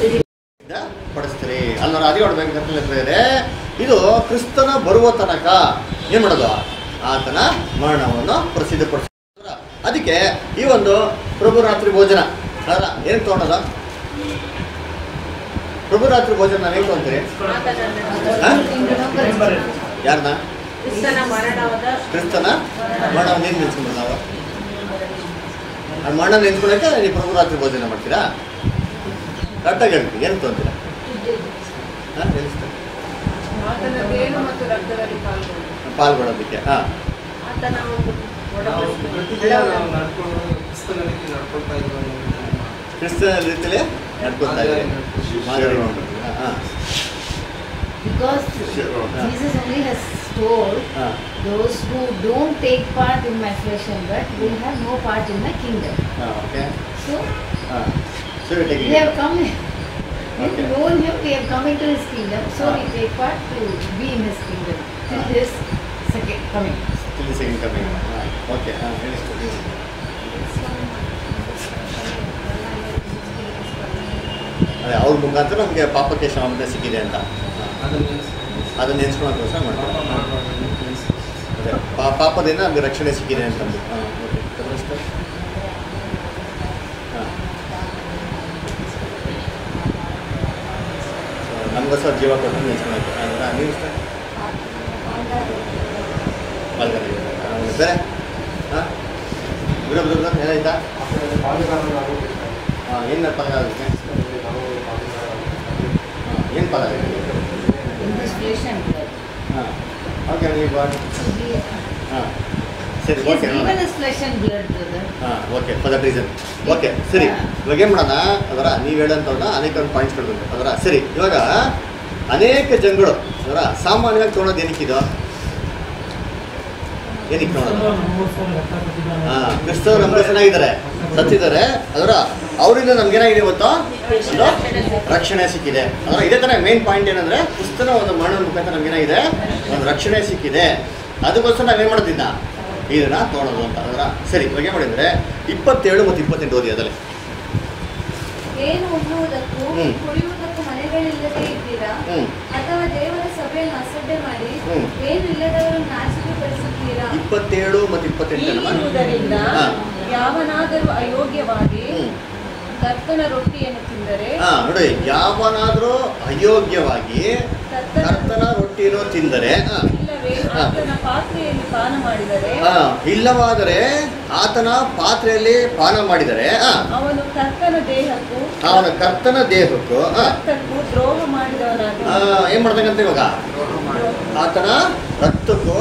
ಇದ ಪಡಿಸ್ತೀರಿ ಅಲ್ಲರ ಅದೇ ಹೊಡ್ಬೇಕು ಬೇರೆ ಇದು ಕ್ರಿಸ್ತನ ಬರುವ ತನಕ ಏನ್ ಮಾಡೋದು ಆತನ ಮರಣವನ್ನು ಪ್ರಸಿದ್ಧಪಡಿಸ ಅದಕ್ಕೆ ಈ ಒಂದು ಪ್ರಭು ರಾತ್ರಿ ಭೋಜನ ಅಲ್ಲ ಏನು ತೊಗೊಳೋದ ಪ್ರಭು ರಾತ್ರಿ ಭೋಜನ ನಾವು ಹೇಗೆ ತೊಗೊಂತೀರಿ ಹಾ? ಯಾರನ್ನ ಕ್ರಿಸ್ತನ ಮರಣವಾದ ಕ್ರಿಸ್ತನ ಮರಣವನ್ನು ಏನು ನೆನ್ಸ್ಕೊಂಡ್ರು ನಾವು ಅದು ಮರಣ ನೆನ್ಸ್ಕೊಳಕ್ಕೆ ನೀವು ಪ್ರಭು ರಾತ್ರಿ ಭೋಜನ ಮಾಡ್ತೀರಾ ಕರೆಕ್ಟಾಗಿ ಹೇಳ್ತೀವಿ ಏನು ತೊಗೊಂತೀರಾ ಹಾಂ ನೆನೆಸ್ತಾರೆ ಆತನ ದೇಹ ಮತ್ತು ರಕ್ತದಲ್ಲಿ ಪಾಲ್ಗೊಂಡು ಪಾಲ್ಗೊಳ್ಳೋದಕ್ಕೆ ಹಾಂ ಆತನ ಒಂದು ಪ್ರತಿದಿನ ನಾವು ನಡ್ಕೊಂಡು ಕ್ರಿಸ್ತನ ರೀತಿ ನಡ್ಕೊಳ್ತಾ ಇದ್ದೀವಿ ಕ್ರಿಸ್ತನ ರೀತಿಯಲ್ಲಿ ನಡ್ಕೊತಾ ಇದ್ದಾರೆ ಮಾದರಿ ಹಾಂ Because Sure. Jesus only has told ಹಾಂ those who don't take part in my flesh and blood will have no part in my kingdom. ಹಾಂ ಓಕೆ So ಹಾಂ ಸರಿ we have come, we've Okay. known him, we have come into his kingdom, so we Ah. take part to be in his kingdom till Ah. his second coming. ಇಲ್ಲಿ second coming ಹಾಂ okay ಹಾಂ ಹೇಳಿಸ್ಕೊಡಿ ಅದೇ ಅವ್ರ ಮುಖಾಂತರ ನಮಗೆ ಪಾಪಕ್ಕೆ ಕ್ಷಮತೆ ಸಿಕ್ಕಿದೆ ಅಂತ ಅದನ್ನು ಅದನ್ನ ನೆನ್ಸ್ಕೊಳೋಕ್ಕೋಸ್ಕರ ಮಾಡ್ತಾರೆ ಅದೇ ಪಾ ಪಾಪದಿಂದ ನಮಗೆ ರಕ್ಷಣೆ ಸಿಕ್ಕಿದೆ ಅಂತಂದು ಹಾಂ ಓಕೆ ಕದರಿಸ್ತಾ ಹಾಂ ನಮಗೋಸ್ಕರ ಜೀವ ಕೊಟ್ಟು ನೆನ್ಸ್ಕೊಳಕ್ಕೆ ಅಂದ್ರೆ ನೀವು ಸರ್ ಪಾಲ್ಗಾರ ಬೇರೆ ಹಾಂ ವಿರೋಧ ಏನಾಯ್ತಾ ಪಾಲುಗಾರರಾಗಬೇಕು ಹಾಂ ಏನು ಪಾಲ್ಗಾರ ಅದಕ್ಕೆ ನಾವು ಪಾಲುಗಾರರಾಗಬೇಕು. ಹಾಂ ಏನು ಪಾಲ್ಗಾರ In his flesh and blood. ಹಾಂ ಓಕೆ ನೀವು So he, ಹಾಂ ಸರಿ he has okay given his flesh and blood, brother. ಹಾಂ okay for that reason okay ಸರಿ ಇವಾಗ ಏನು ಮಾಡೋಣ ಅದರ ನೀವು ಹೇಳೋಂಥವ್ನ ಅನೇಕ ಪಾಯಿಂಟ್ಸ್ ಕೊಡಬೇಕು ಅದರ ಸರಿ ಇವಾಗ ಅನೇಕ ಜನಗಳು ಅದರ ಸಾಮಾನ್ಯವಾಗಿ ತೊಗೊಳೋದು ಏನಕ್ಕಿದು ಏನಕ್ಕೆ ನೋಡೋದು ಹಾಂ ಕ್ರಿಸ್ತವರು ನಮ್ಗೆ ಚೆನ್ನಾಗಿದ್ದಾರೆ ಸತ್ತಿದ್ದಾರೆ ಅದರ ಅವರಿಂದ ನಮ್ಗೇನಾಗಿದೆ ಇವತ್ತು ಒಂದು ರಕ್ಷಣೆ ಸಿಕ್ಕಿದೆ ಅದರ ಇದೇ ಥರ ಮೇನ್ ಪಾಯಿಂಟ್ ಏನಂದ್ರೆ ಕ್ರಿಸ್ತನ ಒಂದು ಮರಣ ಮುಖಾಂತರ ನಮ್ಗೇನಾಗಿದೆ ಒಂದು ರಕ್ಷಣೆ ಸಿಕ್ಕಿದೆ ಅದಕ್ಕೋಸ್ಕರ ನಾವೇನು ಮಾಡೋದಿಲ್ಲ ಇದನ್ನ ತೊಗೊಳೋದು ಅಂತ ಅದರ ಸರಿ ಇವಾಗ ಏನು ಮಾಡಿದ್ರೆ ಇಪ್ಪತ್ತೇಳು ಮತ್ತು ಇಪ್ಪತ್ತೆಂಟು ಓದಿ ಅದರಲ್ಲಿ ಏನು ಉಣ್ಣುವುದಕ್ಕೂ ಹ್ಮ್. ಕುಡಿಯುವುದಕ್ಕೂ ಮನೆಗಳಿಲ್ಲದೆ ಇದ್ದೀರಾ ಹ್ಞೂ ಅಥವಾ ದೇವರ ಸಭೆಯನ್ನು ಅಸಡ್ಡೆ ಮಾಡಿ ಹ್ಮ್. ಏನು ಇಲ್ಲದವರನ್ನು ನಾಚಿಕೆಪಡಿಸುತ್ತೀರಾ ಇಪ್ಪತ್ತೇಳು ಮತ್ತು ಇಪ್ಪತ್ತೆಂಟು ಹೀಗಿರುವುದರಿಂದ ಹಾ. ಯಾವನಾದರೂ ಅಯೋಗ್ಯವಾಗಿ ಹ್ಞೂ ಕರ್ತನ ರೊಟ್ಟಿಯನ್ನು ತಿಂದರೆ ಹಾಂ ನೋಡಿ ಯಾವನಾದರೂ ಅಯೋಗ್ಯವಾಗಿ ಕರ್ತನ ಕರ್ತನ ರೊಟ್ಟಿಯನ್ನು ತಿಂದರೆ ಹಾಂ ಇಲ್ಲವೇ ಹಾ. ಆತನ ಪಾತ್ರೆಯಲ್ಲಿ ಪಾನ ಮಾಡಿದರೆ ಆ, ಇಲ್ಲವಾದರೆ ಆತನ ಪಾತ್ರೆಯಲ್ಲಿ ಪಾನ ಮಾಡಿದರೆ ಆ, ಅವನು ಕರ್ತನ ದೇಹಕ್ಕೂ ಅವನ ಕರ್ತನ ದೇಹಕ್ಕೂ ಆ, ರಕ್ತಕ್ಕೂ ದ್ರೋಹ ಆ, ಮಾಡಿದವನಾಗಿ ಏನ್ ಮಾಡ್ದಂಗಂತ ಇವಾಗ ಆತನ ರಕ್ತಕ್ಕೂ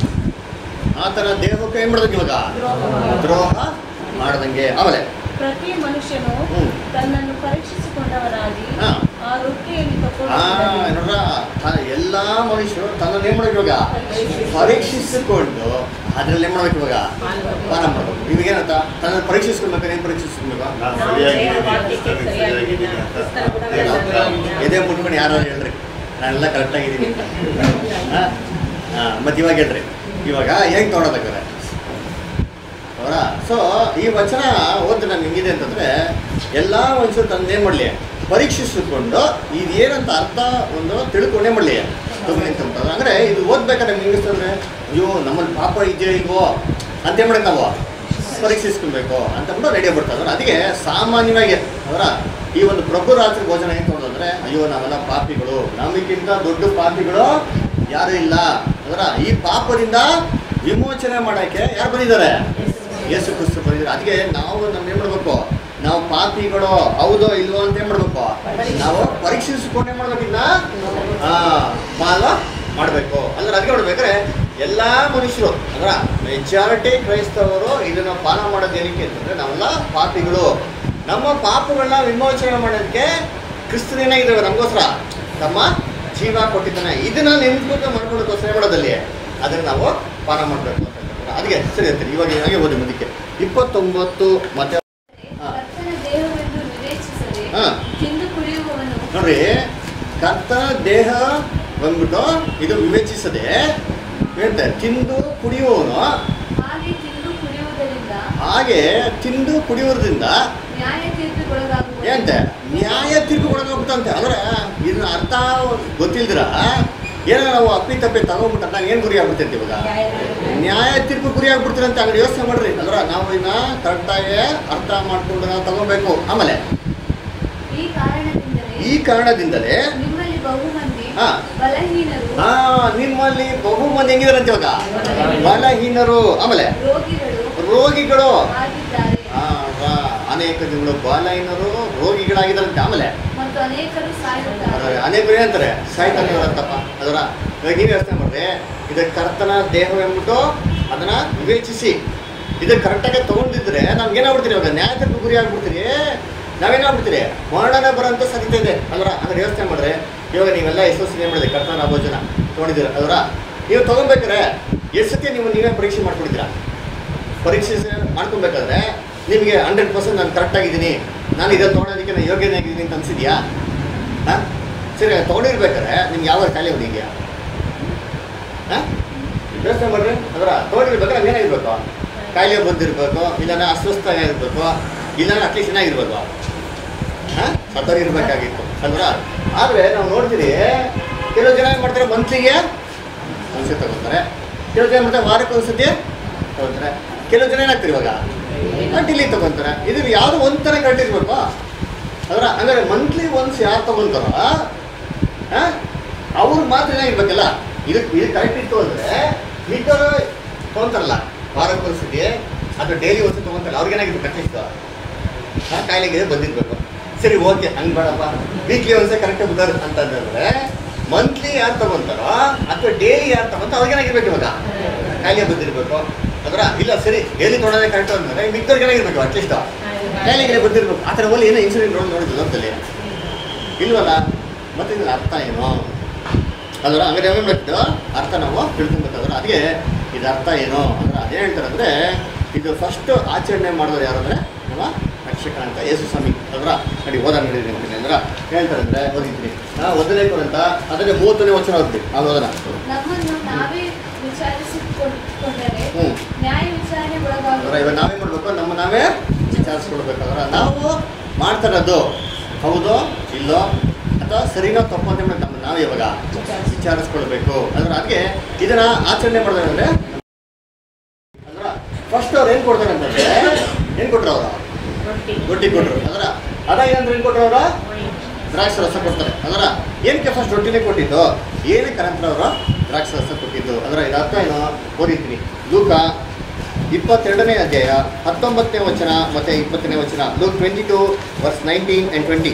ಆತನ ದೇಹಕ್ಕೂ ಏನ್ ಮಾಡ್ದಂಗೆ ಇವಾಗ ದ್ರೋಹ ಮಾಡಿದ. ದ್ರೋಹ ಮಾಡ್ದಂಗೆ ಆಮೇಲೆ ಪ್ರತಿ ಮನುಷ್ಯನು ಹ್ಮ್. ತನ್ನನ್ನು ಪರೀಕ್ಷಿಸಿಕೊಂಡವನಾಗಿ ಹಾ. ಆ ರೊಟ್ಟಿಯಲ್ಲಿ ಆ ತಕೊಂಡು ನೋಡ್ರ ತ- ಎಲ್ಲಾ ಮನುಷ್ಯರು ತನ್ನನ್ನು ಏನ್ ಮಾಡ್ಬೇಕು ಇವಾಗ ಪರೀಕ್ಷಿಸಿಕೊಂಡು ಅದ್ರಲ್ಲಿ ಏನ್ ಮಾಡ್ಬೇಕು ಇವಾಗ ಪಾನ ಮಾಡ್ಬೇಕು ಇವಾಗ ಏನಂತ ತನ್ನ ಪರೀಕ್ಷಿಸ್ಕೊಳ್ಬೇಕು ಏನ್ ಪರೀಕ್ಷಿಸ್ಕೊಳ್ಬೇಕು ನಾವು ದೇಹ ವಾಕ್ಯಕ್ಕೆ ಸರಿಯಾಗಿದ್ದೀನಾ? ಕ್ರಿಸ್ತನ ಗುಣಗಳ ಸರಿಯಾಗಿದ್ದೀನಾ? ಎದೆ ಮುಟ್ಕೊಂಡು ಯಾರು ಹೇಳ್ರಿ ನಾನೆಲ್ಲ ಕರೆಕ್ಟ್ ಆಗಿದ್ದೀನಿ ಅಂತ ಹಾಂ ಮತ್ತೆ ಇವಾಗ ಹೇಳ್ರಿ ಇವಾಗ ಹೆಂಗ್ ತೊಗೊಳೋದಾಗ್ರೆ ಅವರ ಸೊ ಈ ವಚನ ಓದಿ ನಾನು ಹೆಂಗಿದೆ ಅಂತಂದ್ರೆ ಎಲ್ಲ ಮನುಷ್ಯರು ತನ್ನ ಏನು ಮಾಡಲಿ ಪರೀಕ್ಷಿಸಿಕೊಂಡು ಇದೇನಂತ ಅರ್ಥ ಒಂದು ತಿಳ್ಕೊಂಡೇ ಮಾಡಲಿ ತಗೊಂಡು ಅಂತಂದ್ರೆ ಅಂದರೆ ಇದು ಓದ್ಬೇಕಾದ್ರೆ ನಮ್ಗೆ ಹೆಂಗಿಸ್ತಂದ್ರೆ ಅಯ್ಯೋ ನಮ್ಮಲ್ಲಿ ಪಾಪ ಇದೆಯೋ ಇಲ್ವೋ ಅಂತ ಏನ್ ಮಾಡಕ್ಕೆ ನಾವು ಪರೀಕ್ಷಿಸ್ಕೊಬೇಕು ಅಂತಂದ್ಬಿಟ್ಟು ರೆಡಿ ಆಗ್ಬಿಡ್ತಾರೆ ಅದಕ್ಕೆ ಸಾಮಾನ್ಯವಾಗಿ ಅವರ ಈ ಒಂದು ಪ್ರಭು ರಾತ್ರಿ ಭೋಜನ ಏನು ತೊಗೊಂಡ್ರೆ ಅಯ್ಯೋ ನಾವೆಲ್ಲ ಪಾಪಿಗಳು ನಮಗಿಂತ ದೊಡ್ಡ ಪಾಪಿಗಳು ಯಾರು ಇಲ್ಲ ಅದರ ಈ ಪಾಪದಿಂದ ವಿಮೋಚನೆ ಮಾಡೋಕ್ಕೆ ಯಾರು ಬಂದಿದ್ದಾರೆ ಯೇಸು ಕ್ರಿಸ್ತು ಬಂದಿದ್ದಾರೆ ಅದಕ್ಕೆ ನಾವು ನಮ್ಮ ಏನು ಮಾಡಬೇಕು ನಾವು ಪಾಪಿಗಳು ಹೌದೋ ಇಲ್ವೋ ಅಂತ ಏನು ಮಾಡಬೇಕು ನಾವು ಪರೀಕ್ಷಿಸಿಕೊಂಡೇ ಮಾಡ್ಬೇಕಿನ್ನ ಪಾಲ ಮಾಡಬೇಕು ಅಂದ್ರೆ ಅದಕ್ಕೆ ನೋಡ್ಬೇಕಾದ್ರೆ ಎಲ್ಲ ಮನುಷ್ಯರು ಅಂದ್ರ ಮೆಜಾರಿಟಿ ಕ್ರೈಸ್ತವರು ಇದನ್ನ ಪಾನ ಮಾಡೋದು ಏನಕ್ಕೆ ಅಂತಂದ್ರೆ ನಾವೆಲ್ಲ ಪಾಪಿಗಳು ನಮ್ಮ ಪಾಪಗಳನ್ನ ವಿಮೋಚನೆ ಮಾಡೋದಕ್ಕೆ ಕ್ರಿಸ್ತನೇನಾಗಿದ್ದಾವೆ ನಮಗೋಸ್ಕರ ತಮ್ಮ ಜೀವ ಕೊಟ್ಟಿದ್ದಾನೆ ಇದನ್ನ ನೆನ್ಸ್ಕೊಂಡು ಮಾಡ್ಕೊಳ್ಳೋದಕ್ಕೋಸ್ಕರ ಏನ್ ಮಾಡೋದಲ್ಲಿ ಅದನ್ನ ನಾವು ಪಾನ ಮಾಡಬೇಕು ಅಂತ ಹೇಳ್ತಾರೆ. ಅದಕ್ಕೆ ಸರಿ ಅಂತೀನಿ ಇವಾಗ ಹಾಗೆ ಓದಿ ಮುಂದಕ್ಕೆ ಇಪ್ಪತ್ತೊಂಬತ್ತು ಮತ್ತೆ ಹಾ. ಕರ್ತನ ದೇಹವೆಂದು ವಿವೇಚಿಸದೆ ಹಾ. ತಿಂದು ಕುಡಿಯುವವನು ನೋಡ್ರಿ ಕರ್ತನ ದೇಹ ಬಂದ್ಬಿಟ್ಟು ಇದು ವಿವೇಚಿಸದೆ ಹೇಳ್ತಾರೆ ತಿಂದು ಕುಡಿಯುವವನು ಹಾಗೆ ತಿಂದು ಕುಡಿಯುವುದರಿಂದ ಹಾಗೆ ತಿಂದು ಕುಡಿಯೋದ್ರಿಂದ ನ್ಯಾಯ ತೀರ್ಪಿಗೊಳಗಾಗುವ ಏನಂತೆ ನ್ಯಾಯ ತೀರ್ಪು ಕೊಡೋದು ಹೋಗ್ತಂತೆ ಅಂದ್ರೆ ಇದನ್ನ ಅರ್ಥ ಗೊತ್ತಿಲ್ದಿರ ಏನೋ ನಾವು ಅಪ್ಪಿ ತಪ್ಪಿ ತಗೊಂಡ್ಬಿಟ್ರೆ ನಾವು ಏನು ಗುರಿ ಆಗ್ಬಿಡ್ತೈತಿ ಇವಾಗ ನ್ಯಾಯ ತೀರ್ಪು ಗುರಿ ಆಗ್ಬಿಡ್ತೀರಿ ಅಂತ ಅಂಗಡಿ ಯೋಚನೆ ಮಾಡ್ರಿ ಅಲ್ರ ನಾವು ಇನ್ನ ಕರೆಕ್ಟಾಗಿ ಅರ್ಥ ಮಾಡ್ಕೊಂಡು ನಾವು ತಗೋಬೇಕು ಆಮೇಲೆ ಈ ಕಾರಣದಿಂದಲೇ ಈ ಕಾರಣದಿಂದಲೇ ನಿಮ್ಮಲ್ಲಿ ಬಹು ಮಂದಿ ಹಾ. ಬಲಹೀನರು ಹಾ ನಿಮ್ಮಲ್ಲಿ ಬಹು ಮಂದಿ ಹೆಂಗಿದಾರಂತೆ ಇವಾಗ ಬಲಹೀನರು ಆಮೇಲೆ ರೋಗಿಗಳು ರೋಗಿಗಳು ಆಗಿದ್ದಾರೆ ಆ, ವಾ, ಅನೇಕ ಜನಗಳು ಬಲಹೀನರು ರೋಗಿಗಳಾಗಿದ್ದಾರಂತೆ ಆಮೇಲೆ ಮತ್ತು ಅನೇಕರು ಸಾಯುತ್ತಾರೆ ಅದ್ರ ಅನೇಕರು ಏನಂತಾರೆ ಸಾಯ್ತಾನೆ ಇವರತ್ತಪ್ಪ ಅದರ ಇವಾಗ ನೀವು ಯೋಚನೆ ಮಾಡ್ರಿ ಇದಕ್ಕೆ ಕರ್ತನ ದೇಹವೆಂಬಿಟ್ಟು ಅದನ್ನ ವಿವೇಚಿಸಿ ಇದಕ್ಕೆ ಕರೆಕ್ಟಾಗಿ ತಗೊಂಡಿದ್ರೆ ನಮ್ಗೆ ಏನಾಗ್ಬಿಡ್ತೀರಿ ಇವಾಗ ನ್ಯಾಯಕ್ಕೆ ಗುರಿ ಆಗ್ಬಿಡ್ತೀರಿ ನಾವೇನಾಗ್ಬಿಡ್ತೀರಿ ಮರಣನೇ ಬರೋಂಥ ಸಾಧ್ಯತೆ ಇದೆ ಅಲ್ರ ಅಂದ್ರೆ ಯೋಚನೆ ಮಾಡ್ರಿ ಇವಾಗ ನೀವೆಲ್ಲ ಎಷ್ಟು ಏನ್ ಮಾಡಿದೆ ಕರ್ತನ ಭೋಜನ ತೊಗೊಂಡಿದ್ದೀರ ಅಲ್ರ ನೀವು ತಗೊಬೇಕಾದ್ರೆ ಎಷ್ಟು ಸತಿ ನೀವು ನೀವೇ ಪರೀಕ್ಷೆ ಮಾಡ್ಕೊಂಡಿದ್ದೀರಾ ಪರೀಕ್ಷೆ ಮಾಡ್ಕೊಬೇಕಾದ್ರೆ ನಿಮಗೆ ಹಂಡ್ರೆಡ್ ಪರ್ಸೆಂಟ್ ನಾನು ಕರೆಕ್ಟ್ ಆಗಿದ್ದೀನಿ ನಾನು ಇದನ್ನು ತೊಗೊಳೋದಕ್ಕೆ ನಾನು ಯೋಗ್ಯನೇ ಆಗಿದ್ದೀನಿ ಅಂತ ಅನ್ಸಿದ್ಯಾ ಹಾಂ ಸರಿ ತೊಗೊಂಡಿರ್ಬೇಕಾದ್ರೆ ನಿಮ್ಗೆ ಯಾವ ಕಾಯಿಲೆ ಬಂದಿದ್ಯಾ ಹಾಂ ಯೋಚನೆ ಮಾಡ್ರಿ ಅದರ ತೊಗೊಂಡಿರ್ಬೇಕಾದ್ರೆ ನಮ್ಗೆ ಏನಾಗಿರ್ಬೇಕು ಕಾಯಿಲೆ ಬಂದಿರಬೇಕು ಇಲ್ಲಾಂದ್ರೆ ಅಸ್ವಸ್ಥ ಆಗಿರ್ಬೇಕು ಇಲ್ಲಾಂದ್ರೆ ಅಟ್ಲೀಸ್ಟ್ ಚೆನ್ನಾಗಿರ್ಬೇಕು ಹಾಂ ಸತ್ತೋಗಿ ಇರಬೇಕಾಗಿತ್ತು ಅಲ್ವಾ ಆದರೆ ನಾವು ನೋಡ್ತೀರಿ ಕೆಲವು ಜನ ಏನು ಮಾಡ್ತಾರೆ ಮಂತ್ಲಿಗೆ ಒಂದ್ಸತಿ ತಗೋತಾರೆ ಕೆಲವು ಜನ ಮಾಡ್ತಾರೆ ವಾರಕ್ಕೆ ಒಂದ್ಸತಿ ತಗೋತಾರೆ ಕೆಲವು ಜನ ಏನಾಗ್ತಾರೆ ಇವಾಗ ಡಿಲಿ ತಗೊಂತಾರೆ ಇದು ಯಾವುದು ಒಂಥರ ಕರೆಕ್ಟ್ ಇರ್ಬೇಕು ಅದರ ಅಂದರೆ ಮಂತ್ಲಿ ಒನ್ಸ್ ಯಾರು ತಗೊಂತಾರೋ ಅವ್ರು ಮಾತ್ರ ಏನಾಗಿರ್ಬೇಕಲ್ಲ ಇದಕ್ಕೆ ಇದು ಕರೆಕ್ಟ್ ಇತ್ತು ಅಂದರೆ ಮಿಕ್ಕವರು ತೊಗೊಂತಾರಲ್ಲ ವಾರಕ್ಕೆ ಒಂದ್ಸತಿ ಅಥವಾ ಡೈಲಿ ಒಂದ್ಸತಿ ತೊಗೊಂತಾರಲ್ಲ ಅವ್ರಿಗೆ ಏನಾಗಿರ್ಬೇಕು ಅಟ್ಲೀಸ್ಟ್ ಆ ಕಾಯಿಲೆಗೆ ಬಂದಿರ್ಬೇಕು ಸರಿ ಓಕೆ ಹಂಗೆ ಬೇಡಪ್ಪ ವೀಕ್ಲಿ ಒಂದ್ಸಲ ಕರೆಕ್ಟಾಗಿ ಬಂದಾರ ಅಂತಂದ್ರೆ ಮಂತ್ಲಿ ಯಾರು ತಗೊಂತಾರೋ ಅಥವಾ ಡೈಲಿ ಯಾರು ತಗೊಂತ ಅವ್ರಿಗೇನಾಗಿರ್ಬೇಕು ಇವಾಗ ಕಾಯಿಲೆ ಬಂದಿರಬೇಕು ಅದರ ಇಲ್ಲ ಸರಿ ಡೈಲಿ ತೊಗೊಳೋದೇ ಕರೆಕ್ಟ್ ಅಂದ್ರೆ ಮಿಕ್ಕವ್ರಿಗೆ ಏನಾಗಿರ್ಬೇಕು ಅಟ್ಲೀಸ್ಟ್ ಕಾಯಿಲೆಗೆ ಬಂದಿರ್ಬೇಕು ಆ ಥರ ಹೋಲಿ ಏನೋ ಇನ್ಸಿಡೆಂಟ್ ನೋಡಿ ನೋಡಿದ್ದು ಲೋಕದಲ್ಲಿ ಇಲ್ವಲ್ಲ ಮತ್ತೆ ಇದ್ರ ಅರ್ಥ ಏನು ಅದರ ಹಂಗಾರೆ ಏನು ಮಾಡ್ತಿದ್ದೋ ಅರ್ಥ ನಾವು ತಿಳ್ಕೊಬೇಕಾದ್ರೆ ಅದಕ್ಕೆ ಇದು ಅರ್ಥ ಏನು ಅಂದ್ರೆ ಅದೇ ಹೇಳ್ತಾರೆ ಅಂದರೆ ಇದು ಫಸ್ಟ್ ಆಚರಣೆ ಮಾಡಿದವರು ಯಾರು ಅಂದರೆ ನಮ್ಮ ರಕ್ಷಕ ಅಂತ ಯೇಸು ಸ್ವಾಮಿ ಅದರ ನೋಡಿ ಓದ ನೋಡಿದ್ರಿ ಅಂತೀನಿ ಅಂದ್ರೆ ಹೇಳ್ತಾರೆ ಅಂದರೆ ಓದಿದ್ರಿ ನಾ ಒಂದನೇ ಅಂತ ಅದನ್ನೇ ಮೂವತ್ತನೇ ವಚನ ಓದ್ರಿ ಅದು ಓದನ ನಮ್ಮನ್ನು ನಾವೇ ವಿಚಾರಿಸಿಕೊಂಡರೆ ಹ್ಞೂ ನ್ಯಾಯ ವಿಚಾರಣೆ ಅದರ ಒಳಗಾಗುವ ಇವಾಗ ನಾವೇ ಮಾಡ್ಬೇಕು ನಮ್ಮ ನಾವೇ ವಿಚಾರಿಸ್ಕೊಡ್ಬೇಕಾದ್ರೆ ನಾವು ಮಾಡ್ತಾರದು ಹೌದೋ ಇಲ್ಲೋ ಅಥವಾ ಸರಿನೋ ತಪ್ಪು ಅಂತ ಹೇಳಿ ನಮ್ಮ ನಾವೇ ಇವಾಗ ವಿಚಾರಿಸ್ಕೊಳ್ಬೇಕು ಅಂದ್ರೆ ಅದಕ್ಕೆ ಇದನ್ನ ಆಚರಣೆ ಮಾಡೋದು ಅಂದ್ರೆ ಅಂದ್ರೆ ಫಸ್ಟ್ ಅವ್ರು ಏನು ಕೊಡ್ತಾರೆ ಅಂತಂದ್ರೆ ಏನು ಕೊಟ್ರು ಅವರು ರೊಟ್ಟಿ ರೊಟ್ಟಿ ಕೊಟ್ರು ಅದರ ಅದ ಏನಂದ್ರೆ ಏನು ಕೊಟ್ರು ಅವರು ದ್ರಾಕ್ಷಿ ರಸ ಕೊಡ್ತಾರೆ ಅದರ ಏನಕ್ಕೆ ಫಸ್ಟ್ ರೊಟ್ಟಿನೇ ಕೊಟ್ಟಿದ್ದು ಏನಕ್ಕೆ ಅನಂತರ ಅವರು ದ್ರಾಕ್ಷಿ ರಸ ಕೊಟ್ಟಿದ್ದು ಅದರ ಇದು ಅರ್ಥ ಏನು ಓದಿದ್ದೀನಿ ಲೂಕ ಇಪ್ಪತ್ತೆರಡನೇ ಅಧ್ಯಾಯ ಹತ್ತೊಂಬತ್ತನೇ ವಚನ ಮತ್ತೆ ಇಪ್ಪತ್ತನೇ ವಚನ Luke twenty two verse nineteen and twenty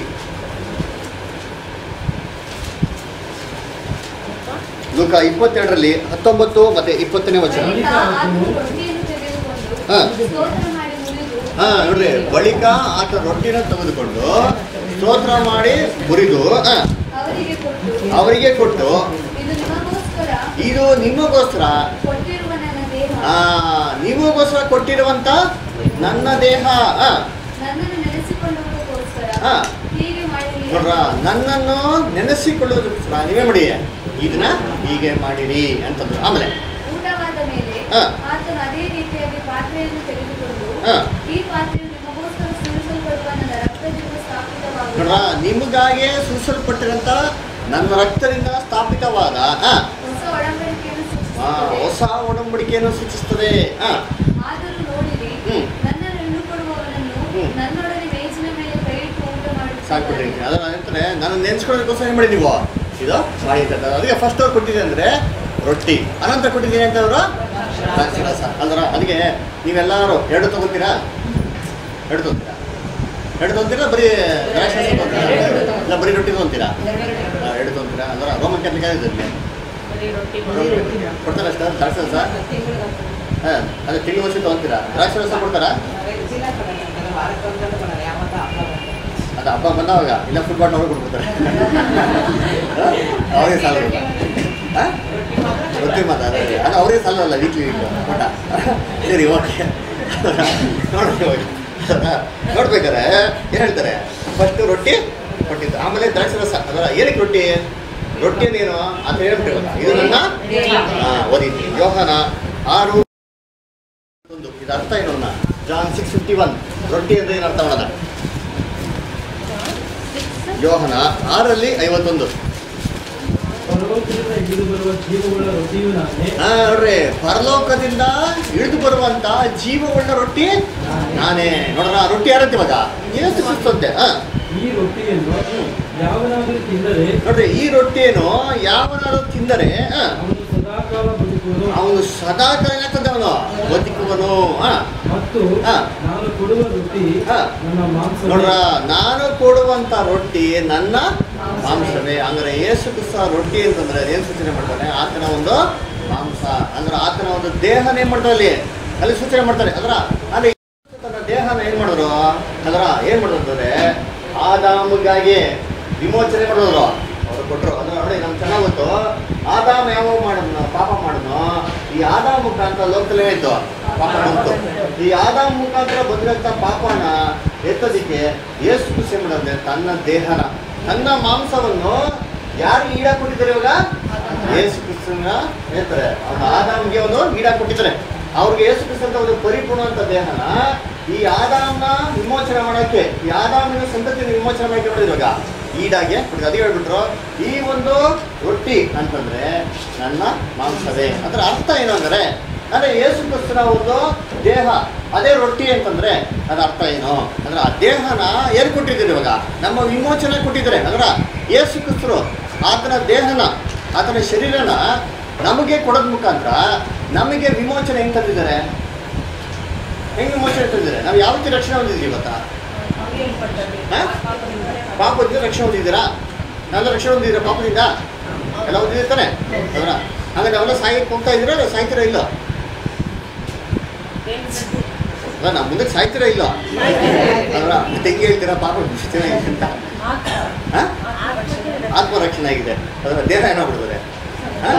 ಲೂಕ ಇಪ್ಪತ್ತೆರಡರಲ್ಲಿ ಹತ್ತೊಂಬತ್ತು ಮತ್ತೆ ಇಪ್ಪತ್ತನೇ ವಚನ ಬಳಿಕ ಆತನು ರೊಟ್ಟಿಯನ್ನು ತೆಗೆದುಕೊಂಡು ಹಾ. ಸ್ತೋತ್ರ ಮಾಡಿ ಮುರಿದು ಹಾ ನೋಡ್ರಿ ಬಳಿಕ ಆತ ರೊಟ್ಟಿನ ತೆಗೆದುಕೊಂಡು ಸ್ತೋತ್ರ ಮಾಡಿ ಮುರಿದು ಹಾ, ಅವರಿಗೆ ಕೊಟ್ಟು ಅವರಿಗೆ ಕೊಟ್ಟು ಇದು ನಿಮಗೋಸ್ಕರ ಇದು ನಿಮಗೋಸ್ಕರ ಕೊಟ್ಟಿರುವ ನನ್ನ ದೇಹ ಆ ನಿಮಗೋಸ್ಕರ ಕೊಟ್ಟಿರುವಂತ ನನ್ನ ದೇಹ ಆ, ನನ್ನನ್ನು ನೆನೆಸಿಕೊಳ್ಳುವುದಕ್ಕೋಸ್ಕರ ಹಾ. ಹೀಗೆ ಮಾಡಿರಿ ನೋಡ್ರ ನನ್ನನ್ನು ನೆನೆಸಿಕೊಳ್ಳೋದಕ್ಕೋಸ್ಕರ ನೀವೇ ಮಾಡಿ ಇದನ್ನ ಹೀಗೆ ಮಾಡಿರಿ ಅಂತಂದ್ರು ಆಮೇಲೆ ಊಟವಾದ ಮೇಲೆ ಹಾ. ಆತನು ಅದೇ ರೀತಿಯಾಗಿ ಪಾತ್ರೆಯನ್ನು ತೆಗೆದುಕೊಂಡು ಹಾ. ಈ ಪಾತ್ರೆಯು ನಿಮಗೋಸ್ಕರ ಸುರಿಸಲ್ಪಡುವ ನನ್ನ ರಕ್ತದಿಂದ ನೋಡ್ರ ಸ್ಥಾಪಿತವಾಗುವ ನಿಮಗಾಗೆ ಸೂಚಿಸಲ್ಪಟ್ಟಿರಂತ ನನ್ನ ರಕ್ತದಿಂದ ಸ್ಥಾಪಿತವಾದ ಆ, ಹೊಸ ಒಡಂಬಡಿಕೆಯನ್ನು ಆ, ಸೂಚಿಸುತ್ತದೆ ಹೊಸ ಒಡಂಬಡಿಕೆಯನ್ನು ಸೂಚಿಸ್ತದೆ ಆ, ಆದರೂ ನೋಡಿರಿ ಹ್ಮ್. ನನ್ನನ್ನು ಎಣ್ಣುಕೊಡುವವನನ್ನು ಹ್ಮ್. ನನ್ನೊಡನೆ ಮೇಜಿನ ಮೇಲೆ ಕೈ ಇಟ್ಟು ಊಟ ಸಾಕ್ಬಿಟ್ರಿ ಮಾಡುತ್ತಿದ್ದಾನೆ ಅದರ ಅಂತಾನೆ ನಾನು ನೆನ್ಸ್ಕೊಳ್ಳೋದಕ್ಕೋಸ್ಕರ ಏನು ಮಾಡಿ ನೀವು ಇದು ಮಾಡಿ ಅಂತ ಅದಕ್ಕೆ ಫಸ್ಟ್ ಅವ್ರು ಕೊಟ್ಟಿದೆ ಅಂದರೆ ರೊಟ್ಟಿ ಅನಂತರ ಕೊಟ್ಟಿದ್ದೀನಿ ಅಂತ ಅವರು ದ್ರಾಕ್ಷಿ ರಸ ಅಲ್ದ್ರ ಅದಕ್ಕೆ ನೀವೆಲ್ಲರೂ ಎರಡು ತಗೋತೀರಾ ಎರಡು ತೊಗೊಂತೀರಾ ಎರಡು ತೊಗೊಂತೀರಾ ಬರೀ ದ್ರಾಕ್ಷಿ ರಸ ತೊಗೊಂತೀರಾ ಇಲ್ಲ ಬರೀ ರೊಟ್ಟಿ ತೊಗೊಂತೀರಾ ಆ, ಎರಡು ತೊಗೊಂತೀರಾ ಅಲ್ದ್ರ ರೋಮನ್ ಕ್ಯಾಥಲಿಕ್ ಆಗಿದ್ದಲ್ಲಿ ಬರೀ ರೊಟ್ಟಿ ಕೊಡ್ತಾರ ಅಷ್ಟ ದ್ರಾಕ್ಷಿ ರಸ ಹಾಂ ಅದೇ ತಿಂಗಳು ವರ್ಷ ತೊಗೊಂತೀರಾ ದ್ರಾಕ್ಷಿ ರಸ ಕೊಡ್ತಾರಾ ಅದು ಹಬ್ಬ ಬಂದವಾಗ ಇಲ್ಲ ಫುಟ್ಬಾಲ್ ಅವ್ರು ಕೊಟ್ಬಿಡ್ತಾರೆ ಅವರೇ ಸಾಲ ಹಾಂ ರೊಟ್ಟಿ ಮಾತ್ರ ಅದೇ ಅದೇ. ಅದು ಅವರೇ ಸಾಲ ಅಲ್ಲ ವೀಕ್ಲಿ ವೀಕ್ ಊಟ ಸರಿ ಓಕೆ ನೋಡ್ಬೇಕು ನೋಡ್ಬೇಕಾರೆ ಏನು ಹೇಳ್ತಾರೆ ಫಸ್ಟು ರೊಟ್ಟಿ ಕೊಟ್ಟಿದ್ದು ಆಮೇಲೆ ದ್ರಾಕ್ಷಿ ರಸ ಅದರ ಏನಕ್ಕೆ ರೊಟ್ಟಿ ರೊಟ್ಟಿ ಅಂದೇನು ಅಂತ ಹೇಳ್ಬಿಟ್ಟಿರಲ್ಲ ಇದು ನನ್ನ ಹಾಂ ಓದಿದ್ದೀನಿ ಯೋಹನ ಆರು ಒಂದು ಇದು ಅರ್ಥ ಏನು ಅಣ್ಣ ಜಾನ್ ಸಿಕ್ಸ್ ಫಿಫ್ಟಿ ಒನ್ ರೊಟ್ಟಿ ಅಂದ್ರೆ ಏನು ಅರ್ಥ ಮಾಡೋಣ ಯೋಹನ ಆರಲ್ಲಿ ಐವತ್ತೊಂದು ಪರಲೋಕದಿಂದ ಇಳಿದು ಬರುವ ಜೀವಗಳ ರೊಟ್ಟಿಯು ನಾನೇ ಹಾ ನೋಡ್ರಿ ಪರಲೋಕದಿಂದ ಇಳಿದು ಬರುವಂತ ಜೀವವುಳ್ಳ ರೊಟ್ಟಿ ನಾನೇ ನೋಡ್ರ ಆ ರೊಟ್ಟಿ ಯಾರಂತ ಇವಾಗ ಏಸು ಕ್ರಿಸ್ತಂತೆ ಹಾ ಈ ರೊಟ್ಟಿಯನ್ನು ಯಾವನಾದರೂ ತಿಂದರೆ ನೋಡ್ರಿ ಈ ರೊಟ್ಟಿಯನ್ನು ಯಾವನಾದ್ರು ತಿಂದರೆ ಹಾ, ಅವನು ಸದಾಕಾಲ ಬದುಕುವನು ಅವನು ಸದಾ ಕಾಲ ಅವನು ಬದುಕುವನು ಹಾ ಮತ್ತು ಹಾ. ನಾನು ಕೊಡುವ ರೊಟ್ಟಿ ಹಾ. ನನ್ನ ಮಾಂಸ ನೋಡ್ರ ನಾನು ಕೊಡುವಂತ ರೊಟ್ಟಿ ನನ್ನ ಮಾಂಸವೇ ಅಂದ್ರೆ ಏಸು ಕ್ರಿಸ್ತ ರೊಟ್ಟಿ ಅಂತಂದ್ರೆ ಅದೇನ್ ಸೂಚನೆ ಮಾಡ್ತಾನೆ ಆತನ ಒಂದು ಮಾಂಸ ಅಂದ್ರೆ ಆತನ ಒಂದು ದೇಹನ ಏನ್ ಮಾಡ್ತಾರೆ ಅಲ್ಲಿ ಅಲ್ಲಿ ಸೂಚನೆ ಮಾಡ್ತಾರೆ ಅದ್ರ ಅಂದ್ರೆ ಯೇಸು ತನ್ನ ದೇಹನ ಏನ್ ಮಾಡಿದ್ರು ಅದರ ಏನ್ ಮಾಡಿದ್ರು ಅಂದ್ರೆ ಆದಾಮಗಾಗಿ ವಿಮೋಚನೆ ಮಾಡಿದ್ರು ಅವ್ರು ಕೊಟ್ರು ಅಂದ್ರೆ ನೋಡಿ ನಮ್ಗೆ ಚೆನ್ನಾಗ್ ಗೊತ್ತು ಆದಾಮ ಯಾವ ಮಾಡಿದ್ನು ಪಾಪ ಮಾಡಿದ್ನು ಈ ಆದಾಮ ಮುಖಾಂತರ ಲೋಕದಲ್ಲೇ ಇತ್ತು ಪಾಪ ಬಂತು ಈ ಆದಾಮ ಮುಖಾಂತರ ಬಂದಿರಂತ ಪಾಪನ ಎತ್ತೋದಿಕ್ಕೆ ಯೇಸು ಕೃಷಿ ಮಾಡಿದ್ರೆ ತನ್ನ ದೇಹನ ತನ್ನ ಮಾಂಸವನ್ನು ಯಾರು ಈಡಾಕ್ ಕೊಟ್ಟಿದ್ದಾರೆ ಇವಾಗ ಯೇಸು ಕ್ರಿಸ್ತನ ಹೇಳ್ತಾರೆ ಅವನು ಆದಾಮ್ಗೆ ಒಂದು ಈಡಾಕ್ ಕೊಟ್ಟಿದ್ದಾರೆ ಅವ್ರಿಗೆ ಯೇಸು ಕ್ರಿಸ್ತ ಅಂತ ಒಂದು ಪರಿಪೂರ್ಣ ಅಂತ ದೇಹನ ಈ ಆದಾಮ್ನ ವಿಮೋಚನೆ ಮಾಡಕ್ಕೆ ಈ ಆದಾಮಿನ ಸಂತತಿನ ವಿಮೋಚನೆ ಮಾಡಕ್ಕೆ ನೋಡಿದ್ರು ಇವಾಗ ಈಡಾಗೆ ಕೊಟ್ಟಿದ್ರು. ಅದೇ ಹೇಳ್ಬಿಟ್ರು ಈ ಒಂದು ರೊಟ್ಟಿ ಅಂತಂದ್ರೆ ನನ್ನ ಮಾಂಸವೇ ಅದರ ಅರ್ಥ ಏನು ಅಂದ್ರೆ ಅಂದ್ರೆ ಯೇಸು ಕ್ರಿಸ್ತನ ಒಂದು ದೇಹ ಅದೇ ರೊಟ್ಟಿ ಅಂತಂದ್ರೆ ಅದರ ಅರ್ಥ ಏನು ಅಂದ್ರೆ ಆ ದೇಹನ ಏನ್ ಕೊಟ್ಟಿದ್ದೀರಿ ಇವಾಗ ನಮ್ಮ ವಿಮೋಚನೆ ಕೊಟ್ಟಿದ್ದಾರೆ ಅಂದ್ರೆ ಯೇಸು ಕ್ರಿಸ್ತರು ಆತನ ದೇಹನ ಆತನ ಶರೀರನ ನಮಗೆ ಕೊಡೋದ್ ಮುಖಾಂತರ ನಮಗೆ ವಿಮೋಚನೆ ಹೆಂಗ್ ತಂದಿದ್ದಾರೆ ಹೆಂಗ್ ವಿಮೋಚನೆ ತಂದಿದ್ದಾರೆ ನಾವು ಯಾವ ರೀತಿ ರಕ್ಷಣೆ ಹೊಂದಿದ್ದೀವಿ ಇವತ್ತಾ ಹಾ? ಪಾಪದಿಂದ ರಕ್ಷಣೆ ಹೊಂದಿದ್ದೀರಾ ನಾವೆಲ್ಲ ರಕ್ಷಣೆ ಹೊಂದಿದ್ದೀರಾ ಪಾಪದಿಂದ ಎಲ್ಲ ಹೊಂದಿರ್ತಾನೆ ಅವರ ಹಾಗಾದ್ರೆ ನಾವೆಲ್ಲ ಸಾಯಕ್ಕೆ ಹೋಗ್ತಾ ಇದ್ದೀರಾ ಇಲ್ಲ ಸಾಯ್ತೀರಾ ಇಲ್ಲ ಅಲ್ಲ ನಾವು ಮುಂದಕ್ಕೆ ಸಾಯ್ತೀರಾ ಇಲ್ಲ ಅವರ ತೆಂಗಿ ಹೇಳ್ತೀರಾ ಪಾಪ ಚೆನ್ನಾಗಿದೆ ಅಂತ ಹಾ? ಆತ್ಮರಕ್ಷಣೆ ಆಗಿದೆ ಅದರ ದೇಹ ಏನಾಗ್ಬಿಡ್ತದೆ ಹಾ?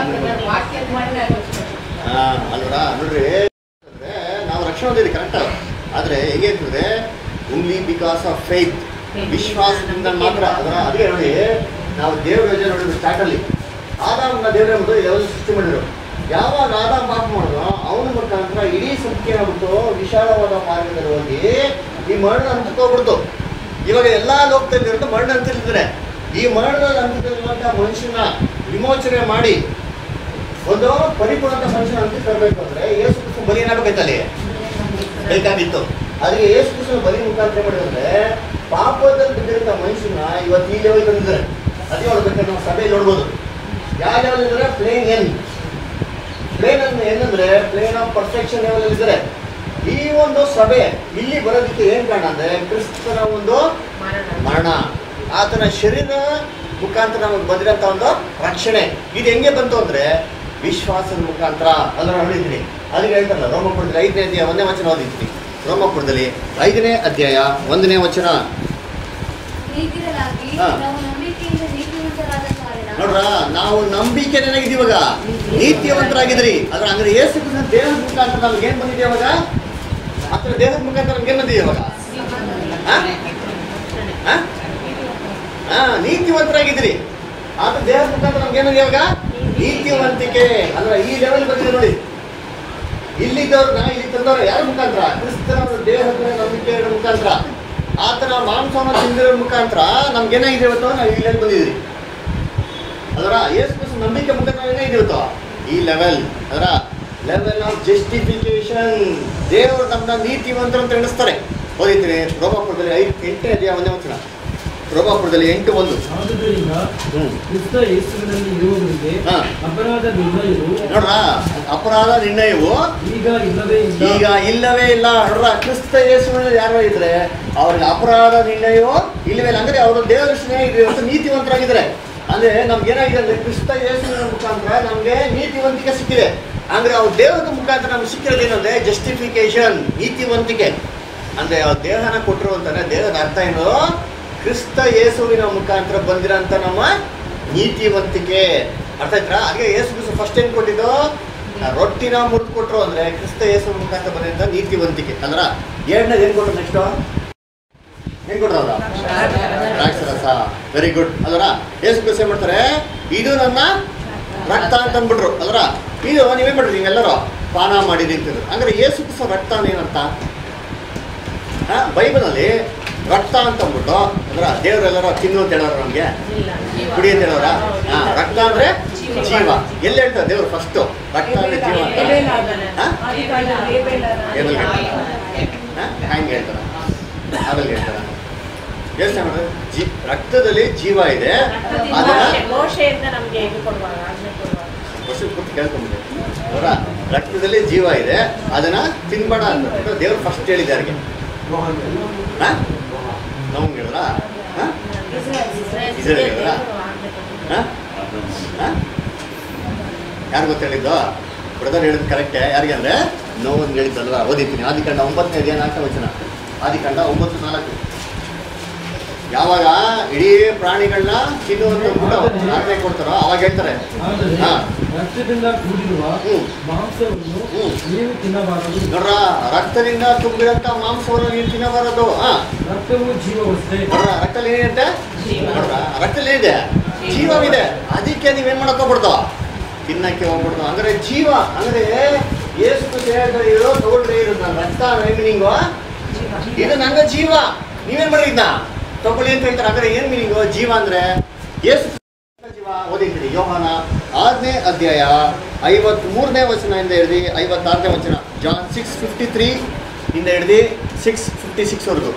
ಹಾ, ಅಲ್ವರಾ ನೋಡ್ರಿ ಅಂದ್ರೆ ನಾವು ರಕ್ಷಣೆ ಹೊಂದಿದ್ದೀವಿ ಕರೆಕ್ಟ್ ಆದ್ರೆ ಹೇಗೆ ಅಂತಂದ್ರೆ ಓನ್ಲಿ ಬಿಕಾಸ್ ಆಫ್ ಫೇತ್ ವಿಶ್ವಾಸದಿಂದ ಮಾತ್ರ ಅದರ ಅದೇ ನೋಡಿ ನಾವು ದೇವ್ರ ಯೋಜನೆ ನೋಡಿದ್ರು ಸ್ಟಾರ್ಟ್ ಅಲ್ಲಿ ಆದಾಮನ ದೇವ್ರ ಎಂಬುದು ಲೆವೆಲ್ ಸೃಷ್ಟಿ ಮಾಡಿದ್ರು ಯಾವಾಗ ಆದಾಮ್ ಪಾಪ ಮಾಡಿದ್ರು ಅವನ ಮುಖಾಂತರ ಇಡೀ ಸಂಖ್ಯೆ ಆಗ್ಬಿಟ್ಟು ವಿಶಾಲವಾದ ಮಾರ್ಗದಲ್ಲಿ ಹೋಗಿ ಈ ಮರಣ ಹಂಚ್ಕೋಗ್ಬಿಡ್ತು ಇವಾಗ ಎಲ್ಲಾ ಲೋಕದಲ್ಲಿ ಇರೋದು ಮರಣ ಅಂತಿರ್ತಾರೆ ಈ ಮರಣದಲ್ಲಿ ಹಂತದಲ್ಲಿರುವಂತಹ ಮನುಷ್ಯನ ವಿಮೋಚನೆ ಮಾಡಿ ಒಂದು ಪರಿಪೂರ್ಣ ಮನುಷ್ಯನ ಅಂತ ತರಬೇಕು ಅಂದ್ರೆ ಯೇಸು ಕ್ರಿಸ್ತ ಬಲಿ ಏನಾಗಬೇಕಲ್ಲಿ ಬೇಕಾಗಿತ್ತು ಅದಕ್ಕೆ ಯೇಸು ಕ್ರಿಸ್ತನ ಬಲಿ ಮುಖಾಂತರ ಮಾಡಿದ್ರೆ ಪಾಪದಲ್ಲಿ ಬಿದ್ದಿರೋ ಮನುಷ್ಯನ ಇವತ್ತು ಈ ಲೆವೆಲ್ ಬಂದಿದ್ದಾರೆ ಅದೇ ನೋಡ್ಬೇಕಾದ್ರೆ ನಾವು ಸಭೆಯಲ್ಲಿ ನೋಡ್ಬೋದು ಯಾವ ಲೆವೆಲ್ ಇದ್ದಾರೆ ಪ್ಲೇನ್ ಎನ್ ಪ್ಲೇನ್ ಅನ್ನು ಏನಂದ್ರೆ ಪ್ಲೇನ್ ಆಫ್ ಪರ್ಫೆಕ್ಷನ್ ಲೆವೆಲ್ ಇದ್ದಾರೆ ಈ ಒಂದು ಸಭೆ ಇಲ್ಲಿ ಬರೋದಕ್ಕೆ ಏನ್ ಕಾರಣ ಅಂದ್ರೆ ಕ್ರಿಸ್ತನ ಒಂದು ಮರಣ ಆತನ ಶರೀರ ಮುಖಾಂತರ ನಮಗೆ ಬಂದಿರೋಂಥ ಒಂದು ರಕ್ಷಣೆ ಇದು ಹೆಂಗೆ ಬಂತು ಅಂದ್ರೆ ವಿಶ್ವಾಸದ ಮುಖಾಂತರ ಅದನ್ನ ನೋಡಿದ್ದೀನಿ ಅದಕ್ಕೆ ಹೇಳ್ತಾರಲ್ಲ ರೋಮಪುರದಲ್ಲಿ ಐದನೇ ಅಧ್ಯಾಯ ಒಂದನೇ ವಚನ ಓದಿದ್ದೀನಿ ರೋಮಪುರದಲ್ಲಿ ಐದನೇ ಅಧ್ಯಾಯ ಒಂದನೇ ವಚನ ಹೀಗಿರಲಾಗಿ ಹಾ. ನಾವು ನಂಬಿಕೆಯಿಂದ ನೀತಿವಂತರಾದ ಕಾರಣ ನೋಡ್ರ ನಾವು ನಂಬಿಕೆ ನನಗಿದ್ದೀವಿ ಇವಾಗ ನೀತಿವಂತರಾಗಿದ್ರಿ ಅದ್ರ ಅಂದ್ರೆ ಯೇಸು ಕ್ರಿಸ್ತನ ದೇಹದ ಮುಖಾಂತರ ನಮ್ಗೆ ಏನ್ ಬಂದಿದೆ ಇವಾಗ ಆತರ ದೇಹದ ಮುಖಾಂತರ ನಮ್ಗೆ ಏನ್ ಬಂದಿದೆ ಇವಾಗ ಆ? ಆ? ಆ, ನೀತಿವಂತರಾಗಿದ್ರಿ ಆತ ದೇಹದ ಮುಖಾಂತರ ನಮ್ಗೆ ಏನಿದೆ ಇವಾಗ ನೀತಿವಂತಿಕೆ ಅಂದ್ರೆ ಈ ಲೆವೆಲ್ ಬಂದಿದೆ ನೋಡಿ ಇಲ್ಲಿದ್ದವ್ರನ್ನ ಇಲ್ಲಿ ತಂದವ್ರ ಯಾರ ಮುಖಾಂತರ ಕ್ರಿಸ್ತನ ಒಂದು ದೇಹದ ನಂಬಿಕೆ ಮುಖಾಂತರ ಆತನ ಮಾಂಸವನ್ನು ತಿಂದಿರೋ ಮುಖಾಂತರ ನಮ್ಗೆ ಏನಾಗಿದೆ ಇವತ್ತು ನಾವು ಈ ಲೆವೆಲ್ ಬಂದಿದ್ದೀರಿ ಅದರ ಯೇಸು ಕ್ರಿಸ್ತ ನಂಬಿಕೆ ಮುಖಾಂತರ ಏನಾಗಿರುತ್ತೋ ಈ ಲೆವೆಲ್ ಅದರ ಲೆವೆಲ್ ಆಫ್ ಜಸ್ಟಿಫಿಕೇಶನ್ ದೇವರು ನಮ್ಮನ್ನ ನೀತಿವಂತರು ಅಂತ ಎಣಿಸ್ತಾರೆ ಓದಿದ್ದೀನಿ ರೋಮಾಪುರದಲ್ಲಿ ಐದು ಎಂಟನೇ ಅಧ್ಯಾಯ ಒಂದೇ ವಚನ ರೋಮಾಪುರದಲ್ಲಿ ಎಂಟು ಒಂದು ಆದುದರಿಂದ ಹ್ಮ್ ಕ್ರಿಸ್ತ ಯೇಸುವಿನಲ್ಲಿ ಇರುವವರಿಗೆ ಹಾ. ಅಪರಾಧ ನಿರ್ಣಯವು ನೋಡ್ರ ಅಪರಾಧ ನಿರ್ಣಯವು ಈಗ ಇಲ್ಲವೇ ಇಲ್ಲ ಈಗ ಇಲ್ಲವೇ ಇಲ್ಲ ನೋಡ್ರ ಕ್ರಿಸ್ತ ಯೇಸುವಿನಲ್ಲಿ ಯಾರು ಇದ್ರೆ ಅವ್ರಿಗೆ ಅಪರಾಧ ನಿರ್ಣಯವೋ ಇಲ್ಲವೇ ಇಲ್ಲ ಅಂದ್ರೆ ಅವರು ದೇವದರ್ಶನ ಇವತ್ತು ನೀತಿವಂತರಾಗಿದ್ದಾರೆ ಅಂದ್ರೆ ನಮ್ಗೆ ಏನಾಗಿದೆ ಅಂದ್ರೆ ಕ್ರಿಸ್ತ ಯೇಸುವಿನ ಮುಖಾಂತರ ನಮ್ಗೆ ನೀತಿವಂತಿಕೆ ಸಿಕ್ಕಿದೆ ಅಂದ್ರೆ ಅವ್ರ ದೇವದ ಮುಖಾಂತರ ನಮ್ಗೆ ಸಿಕ್ಕಿರೋದು ಏನಂದ್ರೆ ಜಸ್ಟಿಫಿಕೇಶನ್ ನೀತಿವಂತಿಕೆ ಅಂದ್ರೆ ಅವ್ರ ದೇಹನ ಕೊಟ್ಟರು ಅಂತಾನೆ ದೇಹದ ಅರ್ಥ ಏನು ಕ್ರಿಸ್ತ ಯೇಸುವಿನ ಮುಖಾಂತರ ಬಂದಿರೋಂಥ ನಮ್ಮ ನೀತಿವಂತಿಕೆ ಅರ್ಥ ಆಯ್ತಾ ಹಾಗೆ ಯೇಸು ಕ್ರಿಸ್ತ ಫಸ್ಟ್ ಏನ್ ಕೊಟ್ಟಿದ್ದು ಆ ರೊಟ್ಟಿನ ಮುರಿದು ಕೊಟ್ರು ಅಂದ್ರೆ ಕ್ರಿಸ್ತ ಯೇಸು ಮುಖಾಂತರ ಬಂದಿರೋಂಥ ನೀತಿವಂತಿಕೆ ಅಂದ್ರ ಎರಡನೇದು ಏನ್ ಕೊಟ್ರು ನೆಕ್ಸ್ಟ್ ಏನ್ ಕೊಟ್ರು ಅವ್ರ ದ್ರಾಕ್ಷರಸ ವೆರಿ ಗುಡ್ ಅಲ್ವರ ಯೇಸು ಕ್ರಿಸ್ತ ಏನ್ ಮಾಡ್ತಾರೆ ಇದು ನನ್ನ ರಕ್ತ ಅಂತ ಅಂದ್ಬಿಟ್ರು ಅಲ್ವರ ಇದು ನೀವೇನ್ ಮಾಡ್ರಿ ನೀವೆಲ್ಲರೂ ಪಾನ ಮಾಡಿ ನಿಂತಿದ್ರು ಅಂದ್ರೆ ಯೇಸು ಕ್ರಿಸ್ತ ರಕ್ತ ಏನರ್ಥ ಆ, ಬೈಬಲಲ್ಲಿ ರಕ್ತ ಅಂತ ಅಂದ್ಬಿಟ್ಟು ಅಂದ್ರ ದೇವರೆಲ್ಲರ ತಿನ್ನು ಅಂತ ಹೇಳೋರು ನಮ್ಗೆ ಇಲ್ಲ ಜೀವ. ಕುಡಿ ಅಂತ ಹೇಳೋರ ಹಾ ರಕ್ತ ಅಂದ್ರೆ ಜೀವ. ಜೀವ ಎಲ್ಲಿ ಹೇಳ್ತಾರೆ ದೇವ್ರು ಫಸ್ಟ್ ರಕ್ತ ಅಂದ್ರೆ ಜೀವ ಅಂತ ಹಾ? ಏನಲ್ಲಿ ಹ್ಯಾಂಗೆ ಹೇಳ್ತಾರ ಆಮೇಲೆ ಹೇಳ್ತಾರ ಯೋಚನೆ ಮಾಡ್ರೆ ಜೀ ರಕ್ತದಲ್ಲಿ ಜೀವ ಇದೆ ಅದನ್ನ ಮೋಶೆ- ಮೋಶೆಯಿಂದ ನಮ್ಗೆ ಇದು ಕೊಡುವಾಗ ಆಜ್ಞೆ ಕೊಡುವಾಗ ವರ್ಷ ಪೂರ್ತಿ ಕೇಳ್ಕೊಂಬಿಡಿ ಅವರ ರಕ್ತದಲ್ಲಿ ಜೀವ ಇದೆ ಅದನ್ನ ತಿನ್ಬೇಡ ಅಂತ ದೇವ್ರು ಫಸ್ಟ್ ಹೇಳಿದೆ ಯಾರಿಗೆ ಹಾ ನಮ್ಗೆ ಹೇಳಿದ್ರ ಹಾ ಇಸ್ರೇಲ್ ಹೇಳಿದ್ರಾ? ಹಾ ಹಾ ಯಾರು ಗೊತ್ತೇಳಿದ್ದು ಬ್ರದರ್ ಹೇಳಿದ್ ಕರೆಕ್ಟೇ ಯಾರಿಗೆ ಅಂದ್ರೆ ನೋವೊಂದು ಹೇಳಿದ್ದಲ್ವಾ ಓದಿದ್ದೀನಿ ಆದಿಕಾಂಡ ಒಂಬತ್ತನೇ ಅಧ್ಯಾಯ ನಾಲ್ಕನೇ ವಚನ ಆದಿಕಾಂಡ ಒಂಬತ್ತು ನಾಲ್ಕು ಯಾವಾಗ ಇಡೀ ಪ್ರಾಣಿಗಳನ್ನ ತಿನ್ನುವಂತ ಬಿಟ್ಟು ಆಜ್ಞೆ ಕೊಡ್ತಾರೋ ಅವಾಗ ಹೇಳ್ತಾರೆ ಆದರೆ ಹಾ. ರಕ್ತದಿಂದ ಕೂಡಿರುವ ಹ್ಮ್. ಮಾಂಸವನ್ನು ಹ್ಮ್. ನೀವು ತಿನ್ನಬಾರದು ನೋಡ್ರ ರಕ್ತದಿಂದ ತುಂಬಿದಂತ ಮಾಂಸವನ್ನು ನೀವು ತಿನ್ನಬಾರದು ಹಾ ರಕ್ತವು ಜೀವವಷ್ಟೇ ನೋಡ್ರ ರಕ್ತದಲ್ಲಿ ಏನಿದೆ ಜೀವ. ನೋಡ್ರ ರಕ್ತದಲ್ಲಿ ಏನಿದೆ ಜೀವವಿದೆ ಅದಕ್ಕೆ ನೀವೇನ್ ಮಾಡಕ್ ಹೋಗ್ಬಿಡ್ದು ತಿನ್ನಕ್ಕೆ ಹೋಗ್ಬಿಡ್ದು ಅಂದ್ರೆ ಜೀವ ಅಂದ್ರೆ ಎಷ್ಟು ಹೇಳ್ತಾರೆ ಇರೋ ತಗೊಳ್ರಿ ಇದು ನನ್ನ ರಕ್ತ ಮೀನಿಂಗು ಇದು ನನ್ನ ಜೀವ ನೀವೇನ್ ಮಾಡಿ ಇದನ್ನ ತಗೊಳ್ಳಿ ಅಂತ ಹೇಳ್ತಾರೆ ಅಂದ್ರೆ ಏನ್ ಮೀನಿಂಗು ಜೀವ ಅಂದ್ರೆ ಎಷ್ಟು ಜೀವ ಓದಿದ್ರಿ ಯೋಹಾನ ಆರನೇ ಅಧ್ಯಾಯ ಐವತ್ ಮೂರನೇ ವಚನದಿಂದ ಹಿಡಿದು ಐವತ್ತಾರನೇ ವಚನ ಜಾನ್ ಸಿಕ್ಸ್ ಫಿಫ್ಟಿ ತ್ರೀ ಇಂದ ಹಿಡಿದು ಸಿಕ್ಸ್ ಫಿಫ್ಟಿ ಸಿಕ್ಸ್ ವರೆಗೂ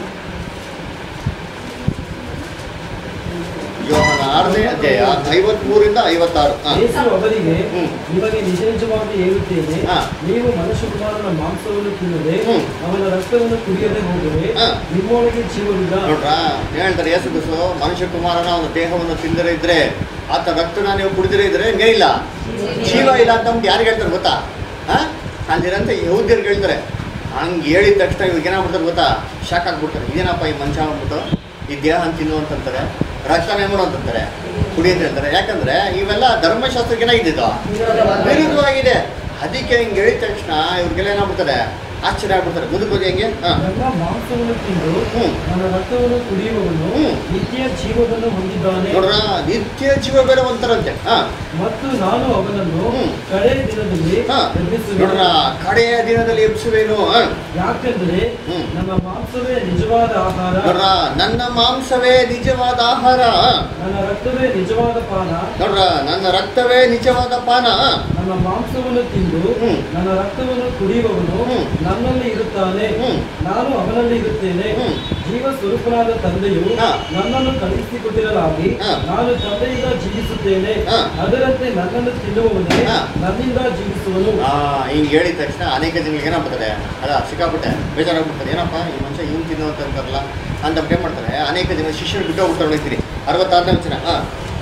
ಯೋಹಾನ ಆರನೇ ಅಧ್ಯಾಯ ಐವತ್ಮೂರಿಂದ ಐವತ್ತಾರು ಹಾ. ಯೇಸು ಅವರಿಗೆ ಹ್ಮ್. ನಿಮಗೆ ನಿಜ ನಿಜವಾಗಿ ಹೇಳುತ್ತೇನೆ ಹಾ. ನೀವು ಮನುಷ್ಯಕುಮಾರನ ಮಾಂಸವನ್ನು ತಿನ್ನದೆ ಹ್ಮ್. ಅವನ ರಕ್ತವನ್ನು ಕುಡಿಯದೆ ಹೋದರೆ ಹಾ. ನಿಮ್ಮೊಳಗೆ ಜೀವವಿಲ್ಲ ನೋಡ್ರಾ ಏನ್ ಹೇಳ್ತಾರೆ ಯೇಸು ಕ್ರಿಸ್ತು ಮನುಷ್ಯ ಕುಮಾರನ ಅವನ ದೇಹವನ್ನು ತಿಂದರೆ ಇದ್ರೆ ಆತ ರಕ್ತನ ನೀವು ಕುಡಿದಿರೇ ಇದ್ರೆ ಇಲ್ಲ ಜೀವ ಇಲ್ಲ ಅಂತ ನಮ್ಗೆ ಯಾರಿಗೆ ಹೇಳ್ತಾರೆ ಗೊತ್ತಾ ಹಾ ಅಲ್ಲಿರಂತ ಯಹೂದ್ಯರಿಗೆ ಹೇಳ್ತಾರೆ ಹಂಗೆ ಹೇಳಿದ ತಕ್ಷಣ ಇವ್ರಿಗೆ ಏನಾಗ್ಬಿಡ್ತಾರೆ ಗೊತ್ತಾ ಶಾಕ್ ಆಗ್ಬಿಡ್ತಾರೆ ಇದೇನಪ್ಪ ಈ ಮನುಷ್ಯ ಅಂದ್ಬಿಟ್ಟು ಈ ದೇಹ ತಿನ್ನು ಅಂತಂತಾರೆ ರಕ್ತನ ಏನು ಅಂತಂತಾರೆ ಕುಡಿ ಅಂತ ಹೇಳ್ತಾರೆ ಯಾಕಂದ್ರೆ ಇವೆಲ್ಲ ಧರ್ಮಶಾಸ್ತ್ರಕ್ಕೆ ಏನಾಗಿದ್ದು ವಿರುದ್ಧವಾಗಿದೆ ಅದಕ್ಕೆ ಹಿಂಗೆ ಹೇಳಿದ ತಕ್ಷಣ ಇವ್ರಿಗೆಲ್ಲ ಏನಾಗ್ಬಿಡ್ತಾರೆ ಆಶ್ಚರ್ಯ ಆಗ್ಬಿಡ್ತಾರೆ ಮುಂದಕ್ಕೆ ಹೋಗಿ ಹೆಂಗೆ ಹಾಂ ನನ್ನ ಮಾಂಸವನ್ನು ತಿಂದು ಹ್ಮ್. ನನ್ನ ರಕ್ತವನ್ನು ಕುಡಿಯುವವನು ಹ್ಮ್. ನಿತ್ಯ ಜೀವವನ್ನು ಹೊಂದಿದ್ದಾನೆ ನೋಡ್ರ ನಿತ್ಯ ಜೀವ ಬೇರೆ ಒಂಥರಂತೆ ಹಾ ಮತ್ತು ನಾನು ಅವನನ್ನು ಹ್ಮ್. ಕಡೆ ದಿನದಲ್ಲಿ ಹಾ ಎಬ್ಬಿಸುವೆನು. ನೋಡ್ರ ಕಡೆಯ ದಿನದಲ್ಲಿ ಎಬ್ಸುವೇನು ಹಾ. ಯಾಕೆಂದರೆ ಹ್ಮ್. ನನ್ನ ಮಾಂಸವೇ ನಿಜವಾದ ಆಹಾರ ನೋಡ್ರ ನನ್ನ ಮಾಂಸವೇ ನಿಜವಾದ ಆಹಾರ ಹಾ. ನನ್ನ ರಕ್ತವೇ ನಿಜವಾದ ಪಾನ ನೋಡ್ರ ನನ್ನ ರಕ್ತವೇ ನಿಜವಾದ ಪಾನ ಹಾ. ನನ್ನ ಮಾಂಸವನ್ನು ತಿಂದು ಹ್ಮ್. ನನ್ನ ರಕ್ತವನ್ನು ಕುಡಿಯುವವನು ಹ್ಮ್. ನನ್ನಲ್ಲಿ ಇರುತ್ತಾನೆ ಹ್ಮ್. ನಾನು ಅವನಲ್ಲಿ ಇರುತ್ತೇನೆ ಹ್ಮ್. ಜೀವ ಸ್ವರೂಪನಾದ ತಂದೆಯು ಹಾ. ನನ್ನನ್ನು ಕಳುಹಿಸಿಕೊಟ್ಟಿರಲಾಗಿ ಹಾ. ನಾನು ತಂದೆಯಿಂದ ಜೀವಿಸುತ್ತೇನೆ ಹಾ. ಅದರಂತೆ ನನ್ನನ್ನು ತಿನ್ನುವವನೇ ಹಾ. ನನ್ನಿಂದ ಜೀವಿಸುವನು ಆ ಹಿಂಗೆ ಹೇಳಿದ ತಕ್ಷಣ ಅನೇಕ ಜನಗಳಿಗೆ ಏನಾಗ್ಬಿಡ್ತಾರೆ ಅಲ್ಲ ಸಿಕ್ಕಾಬಿಟ್ಟೆ ಬೇಜಾರಾಗ್ಬಿಡ್ತಾರೆ ಏನಪ್ಪ ಈ ಮನುಷ್ಯ ಇವ್ನು ತಿನ್ನೋ ಅಂತ ಅಂತಾರಲ್ಲ ಅಂತ ಏನು ಮಾಡ್ತಾರೆ ಅನೇಕ ಜನ ಶಿಷ್ಯರು ಬಿಟ್ಟು ಹೋಗ್ಬಿಡ್ತಾರೆ ನೋಡ್ತೀರಿ ಅರವತ್ತಾರನೇ ವಚನ ಹಾಂ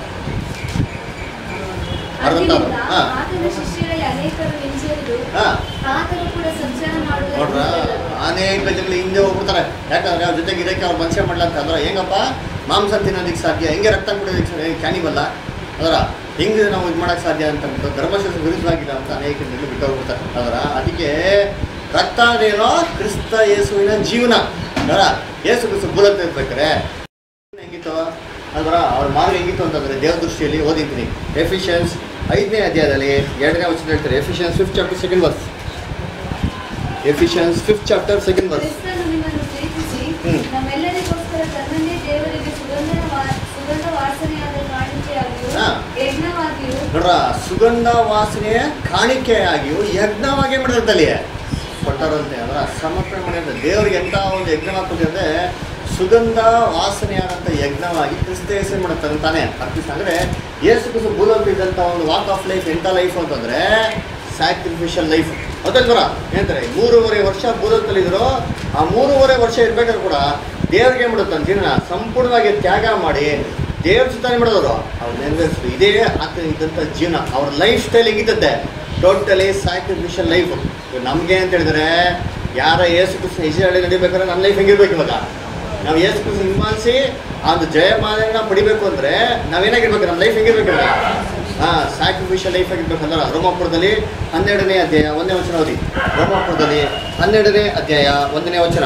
ಅರವತ್ತಾರು ಆದ್ದರಿಂದ ಹಾಂ ಆತನ ಶಿಷ್ಯರಲ್ಲಿ ಅನೇಕರು ಹಿಂಜರಿದು ಹಾಂ ಆತನು ಕೂಡ ಸಂಚಾರ ನೋಡ್ರ ಮಾಡುವುದನ್ನು ಅನೇಕ ಜನಗಳು ಹಿಂದೆ ಹೋಗ್ಬಿಡ್ತಾರೆ ಯಾಕಂದ್ರೆ ಅವ್ರ ಜೊತೆಗೆ ಇರೋಕ್ಕೆ ಅವ್ರು ಮನುಷ್ಯ ಮಾಡ್ಲ ಅಂತ ಅಂದ್ರೆ ಹೆಂಗಪ್ಪ ಮಾಂಸ ತಿನ್ನೋದಕ್ಕೆ ಸಾಧ್ಯ ಹೆಂಗೆ ರಕ್ತ ಕುಡಿಯೋದಕ್ಕೆ ಕ್ಯಾನಿಬಲ್ಲ ಅದರ ಹೆಂಗೆ ನಾವು ಇದು ಮಾಡೋಕ್ಕೆ ಸಾಧ್ಯ ಅಂತ ಅಂದ್ಬಿಟ್ಟು ಧರ್ಮಶಾಸ್ತ್ರ ವಿರುದ್ಧವಾಗಿಲ್ಲ ಅಂತ ಅನೇಕ ಜನಗಳು ಬಿಟ್ಟು ಹೋಗ್ಬಿಡ್ತಾರೆ ಅದರ ಅದಕ್ಕೆ ರಕ್ತ ಅಂದ್ರೇನೋ ಕ್ರಿಸ್ತ ಯೇಸುವಿನ ಜೀವನ ಅದರ ಯೇಸು ಕ್ರಿಸ್ತು ಭೂಲಂತ ಇರ್ಬೇಕಾರೆ ಹೆಂಗಿತ್ತು ಅದರ ಅವ್ರ ಮಾರ್ಗ ಹೆಂಗಿತ್ತು ಅಂತಂದ್ರೆ ದೇವ್ರ ದೃಷ್ಟಿಯಲ್ಲಿ ಓದಿದ್ದೀನಿ ಎಫಿಷಿಯನ್ಸ್ ಐದನೇ ಅಧ್ಯಾಯದಲ್ಲಿ ಎರಡನೇ ವಚನ ಹೇಳ್ತಾರೆ Ephesians fifth chapter second verse Ephesians fifth chapter second verse ಕ್ರಿಸ್ತನು ನಿಮ್ಮನ್ನು ಪ್ರೀತಿಸಿ ಹ್ಮ್. ನಮ್ಮೆಲ್ಲರಿಗೋಸ್ಕರ ತನ್ನನ್ನೇ ದೇವರಿಗೆ ಸುಗಂಧ ವಾ- ಸುಗಂಧ ವಾಸನೆಯಾದ ಕಾಣಿಕೆಯಾಗಿಯೂ ಹಾ. ಯಜ್ಞವಾಗಿಯೂ ನೋಡ್ರ ಸುಗಂಧ ವಾಸನೆಯ ಕಾಣಿಕೆಯಾಗಿಯೂ ಯಜ್ಞವಾಗಿ ಮಾಡಿರ್ತಲ್ಲಿ ಕೊಟ್ಟರಂತೆ ಅದರ ಸಮರ್ಪಣೆ ಮಾಡಿರ್ತಾರೆ ದೇವರಿಗೆ ಎಂಥ ಒಂದು ಯಜ್ಞ ಕೊಟ್ಟಿದ್ರೆ ಸುಗಂಧ ವಾಸನೆಯಾದಂಥ ಯಜ್ಞವಾಗಿ ಕ್ರಿಸ್ತ ಹೆಸರು ಮಾಡುತ್ತಾರೆ ತಾನೇ ಅರ್ಪಿಸ್ತ ಅಂದರೆ ಯೇಸು ಕ್ರಿಸ್ತು ಭೂಲೋಕ ಇದ್ದಂಥ ಒಂದು ವಾಕ್ ಆಫ್ ಲೈಫ್ ಎಂಥ ಲೈಫ್ ಅಂತಂದರೆ ಸ್ಯಾಕ್ರಿಫಿಷಿಯಲ್ ಲೈಫ್ ಹೌದಲ್ವರ ಏನಂತಾರೆ ಮೂರುವರೆ ವರ್ಷ ಭೂಲೋಕದಲ್ಲಿದ್ರು ಆ ಮೂರುವರೆ ವರ್ಷ ಇರ್ಬೇಕಾದ್ರೆ ಕೂಡ ದೇವ್ರಿಗೆ ಮಾಡುತ್ತೆ ಜೀವನ ಸಂಪೂರ್ಣವಾಗಿ ತ್ಯಾಗ ಮಾಡಿ ದೇವ್ರ ಚಿಂತನೆ ಮಾಡೋದವರು ಅವ್ರು ನೆರವೇರಿಸಿದ್ರು ಇದೇ ಆತ ಇದ್ದಂಥ ಜೀವನ ಅವ್ರ ಲೈಫ್ ಸ್ಟೈಲ್ ಹೆಂಗಿದ್ದತ್ತೆ ಟೋಟಲಿ ಸ್ಯಾಕ್ರಿಫಿಷಿಯಲ್ ಲೈಫ್ ನಮಗೆ ಅಂತ ಹೇಳಿದ್ರೆ ಯಾರ ಏಸು ಕೃಷ್ಣ ಇಸ್ರಾಯೇಲಿ ನಡಿಬೇಕಾದ್ರೆ ನನ್ನ ಲೈಫ್ ಹೆಂಗಿರ್ಬೇಕು ಇವಾಗ ನಾವು ಏಸು ಕೃಷ್ಣ ಹಿಂಬಾಲಿಸಿ ಆ ಒಂದು ಜಯಮಾಲೆನ ಪಡಿಬೇಕು ಅಂದರೆ ನಾವೇನಾಗಿರ್ಬೇಕು ನಮ್ಮ ಲೈಫ್ ಹೆಂಗಿರ್ಬೇಕು ಇವಾಗ ಹಾಂ ಸ್ಯಾಕ್ರಿಫಿಷಿಯಲ್ ಲೈಫ್ ಆಗಿರ್ಬೇಕಂದ್ರೆ ರೋಮಾಪುರದಲ್ಲಿ ಹನ್ನೆರಡನೇ ಅಧ್ಯಾಯ ಒಂದನೇ ವಚನ ಓದಿ ರೋಮಾಪುರದಲ್ಲಿ ಹನ್ನೆರಡನೇ ಅಧ್ಯಾಯ ಒಂದನೇ ವಚನ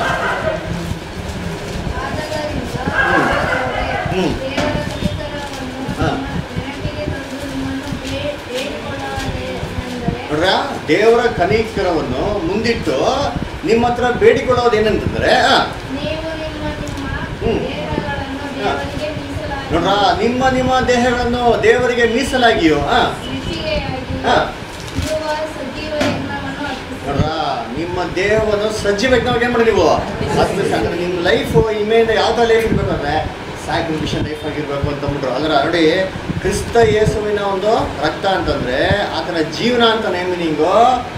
ಆದದರಿಂದ ಹ್ಮ್. ಹ್ಮ್. ದೇವರ ಕನಿಕರವನ್ನು ಹಾ. ನಿಮ್ಮ ನೆನಪಿಗೆ ತಂದು ನಿಮ್ಮನ್ನು ಬೇ- ಬೇಡಿಕೊಳ್ಳುವುದೇನೆಂದರೆ ನೋಡ್ರ ದೇವರ ಕನಿಕರವನ್ನು ಮುಂದಿಟ್ಟು ನಿಮ್ಮ ಹತ್ರ ಬೇಡಿಕೊಳ್ಳೋದು ಏನಂತಂದ್ರೆ ಆ, ನೀವು ನಿಮ್ಮ ನಿಮ್ಮ ನೋಡ್ರ ನಿಮ್ಮ ನಿಮ್ಮ ದೇಹಗಳನ್ನು ದೇವರಿಗೆ ಮೀಸಲಾಗಿಯೋ ಹಾ ಮೆಚ್ಚಿಗೆಯಾಗಿ ಹಾ. ಇರುವ ಸಜೀವ ಯಜ್ಞವನ್ನು ಅರ್ಪಿಸಿರಿ. ನೋಡ್ರ ನಿಮ್ಮ ದೇಹವನ್ನು ಸಜ್ಜೀವ ಯಜ್ಞವಾಗಿ ಏನ್ ಮಾಡಿ ನೀವು ಅರ್ಪಿಸಿ. ಅಂದ್ರೆ ನಿಮ್ಮ ಲೈಫ್ ಇಮೇಲೆ ಯಾವ್ದು ಲೈಫ್ ಇರ್ಬೇಕು ಅಂದ್ರೆ ಸ್ಯಾಕ್ರಿಫಿಷನ್ ಲೈಫ್ ಆಗಿರ್ಬೇಕು ಅಂತ ಅಂದ್ಬಿಟ್ರು ಅಂದ್ರೆ ನೋಡಿ ಕ್ರಿಸ್ತ ಯೇಸುವಿನ ಒಂದು ರಕ್ತ ಅಂತಂದ್ರೆ ಆತನ ಜೀವನ ಅಂತ ಮೀನಿಂಗು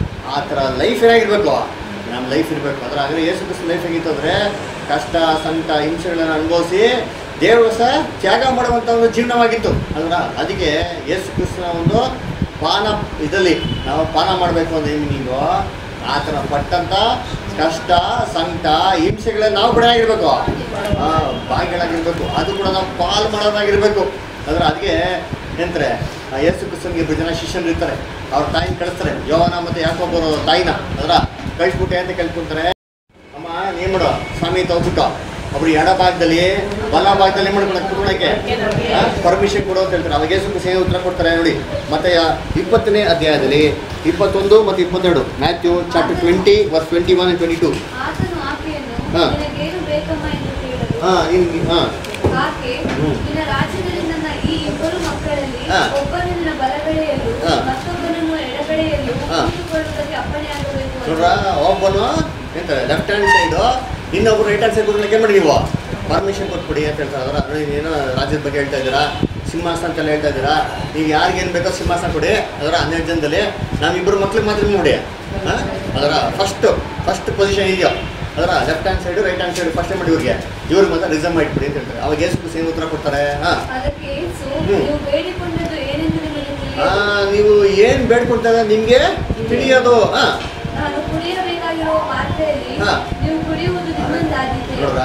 ಆ ಥರ ಲೈಫ್ ಏನಾಗಿರ್ಬೇಕು ನಮ್ಮ ಲೈಫ್ ಇರಬೇಕು ಅದ್ರ ಆದರೆ ಯೇಸು ಕ್ರಿಸ್ತ ಲೈಫ್ ಹೇಗಿತ್ತು ಅಂದ್ರೆ ಕಷ್ಟ ಸಂಕಟ ಹಿಂಸೆಗಳನ್ನು ಅನುಭವಿಸಿ ದೇವರು ಸಹ ತ್ಯಾಗ ಮಾಡುವಂಥ ಒಂದು ಜೀವನವಾಗಿತ್ತು ಅಲ್ರ ಅದಕ್ಕೆ ಯೇಸು ಕ್ರಿಸ್ತನ ಒಂದು ಪಾನ ಇದರಲ್ಲಿ ನಾವು ಪಾನ ಮಾಡಬೇಕು ಅಂದ್ರೆ ಮೀನಿಂಗು ಆತನ ಪಟ್ಟಂತ ಕಷ್ಟ ಸಂಕಟ ಹಿಂಸೆಗಳನ್ನ ನಾವು ಕೂಡ ಆಗಿರ್ಬೇಕು ಆ, ಭಾಗಿಗಳಾಗಿರ್ಬೇಕು ಅದು ಕೂಡ ನಾವು ಪಾಲ್ ಮಾಡೋದಾಗಿರ್ಬೇಕು ಅಂದ್ರೆ ಅದಕ್ಕೆ ಏನಂತಾರೆ ಆ ಯೇಸು ಕ್ರಿಸ್ತನ್ಗೆ ಇಬ್ಬರು ಜನ ಶಿಷ್ಯರು ಇರ್ತಾರೆ ಅವ್ರ ತಾಯಿನ ಕಳಿಸ್ತಾರೆ ಯೋವನ ಮತ್ತೆ ಯಾಕೊಬ್ಬರು ತಾಯಿನ ಅದರ ಕಳಿಸ್ಬಿಟ್ಟೆ ಅಂತ ಕಳ್ಕೊಂತಾರೆ ಅಮ್ಮ ಏನ್ ಮಾಡು ಸ್ವಾಮಿ ತಗೋಬಿಟ್ಟು ಒಬ್ರು ಎಡ ಭಾಗದಲ್ಲಿ ಬಲ ಭಾಗದಲ್ಲಿ ಮಾಡ್ಕೊಂಡು ಕುತ್ಕೊಳಕ್ಕೆ ಪರ್ಮಿಷನ್ ಕೊಡು ಅಂತ ಹೇಳ್ತಾರೆ ಅವಾಗ ಯೇಸು ಸೇವೆ ಉತ್ತರ ಕೊಡ್ತಾರೆ ನೋಡಿ ಮತ್ತೆ ಆ ಇಪ್ಪತ್ತನೇ ಅಧ್ಯಾಯದಲ್ಲಿ ಇಪ್ಪತ್ತೊಂದು ಮತ್ತು ಇಪ್ಪತ್ತೆರಡು Matthew chapter twenty verse twenty one twenty two ಆತನು ಆಕೆಯನ್ನು ಹಾ. ನಿನಗೇನು ಬೇಕಮ್ಮ ಎಂದು ಕೇಳಲು ಹಾಂ ಇನ್ನು ಹಾಂ ಆಕೆ ಹ್ಮ್. ನಿನ್ನ ರಾಜ್ಯದಲ್ಲಿ ನನ್ನ ಈ ಇಬ್ಬರು ಮಕ್ಕಳಲ್ಲಿ ಹಾ. ಒಬ್ಬನು ನಿನ್ನ ಬಲಗಡೆಯಲ್ಲೂ ಹಾ. ಮತ್ತೊಬ್ಬನನ್ನು ಎಡಗಡೆಯಲ್ಲೂ ಹಾ. ಕೂತುಕೊಳ್ಳುವುದಕ್ಕೆ ಅಪ್ಪಣೆಯಾಗಬೇಕು ಅಂದನು. ನೋಡ್ರ ಒಬ್ಬನು ಎಂತ ಲೆಫ್ಟ್ ಹ್ಯಾಂಡ್ ಸೈಡು ಇನ್ನೊಬ್ರು ರೈಟ್ ಹ್ಯಾಂಡ್ ಸೈಡ್ ಕೊಡ್ಲಿಕ್ಕೆ ಮಾಡಿ ನೀವು ಪರ್ಮಿಷನ್ ಕೊಟ್ಬಿಡಿ ಅಂತ ಹೇಳ್ತಾರೆ ಅದರ ನೋಡಿ ಏನೋ ರಾಜ್ಯದ ಬಗ್ಗೆ ಹೇಳ್ತಾ ಇದ್ದೀರಾ ಸಿಂಹಾಸನ ಅಂತೆಲ್ಲ ಹೇಳ್ತಾ ಇದ್ದೀರಾ ಈಗ ಯಾರಿಗೇನು ಬೇಕೋ ಸಿಂಹಾಸನ ಕೊಡಿ ಅದರ ಹನ್ನೆರಡು ಜನದಲ್ಲಿ ನಾವಿಬ್ಬರು ಮಕ್ಳಿಗೆ ಮಾತ್ರ ನೋಡಿ ಹಾಂ ಅದರ ಫಸ್ಟ್ ಫಸ್ಟ್ ಪೊಸಿಷನ್ ಇದೆಯೋ ಅದರ left hand side right hand side first ಮಾಡಿ ಇವ್ರಿಗೆ ಇವ್ರಿಗೆ ಮಾತ್ರ ರಿಸರ್ವ್ ಮಾಡಿಬಿಡಿ ಅಂತ ಹೇಳ್ತಾರೆ ಅವಾಗ ಎಷ್ಟು ಸೇಮ್ ಉತ್ತರ ಕೊಡ್ತಾರೆ ಹಾಂ ಅದಕ್ಕೆ ಯೇಸು ಹ್ಮ್. ನೀವು ಬೇಡಿಕೊಂಡದ್ದು ಏನೆಂದು ನಿಮಗೆ ಆ, ತಿಳಿಯದು ನೀವು ಏನು ಬೇಡ್ಕೊಡ್ತಾರೆ ನಿಮಗೆ ತಿಳಿಯೋದು ಹಾಂ ನಾನು ಕುಡಿಯಬೇಕಾಗಿರುವ ಪಾತ್ರೆಯಲ್ಲಿ ಹಾ. ನೀವು ಕುಡಿಯುವುದು ನಿಮ್ಮಂದಾದೀತೆ ನೋಡ್ರ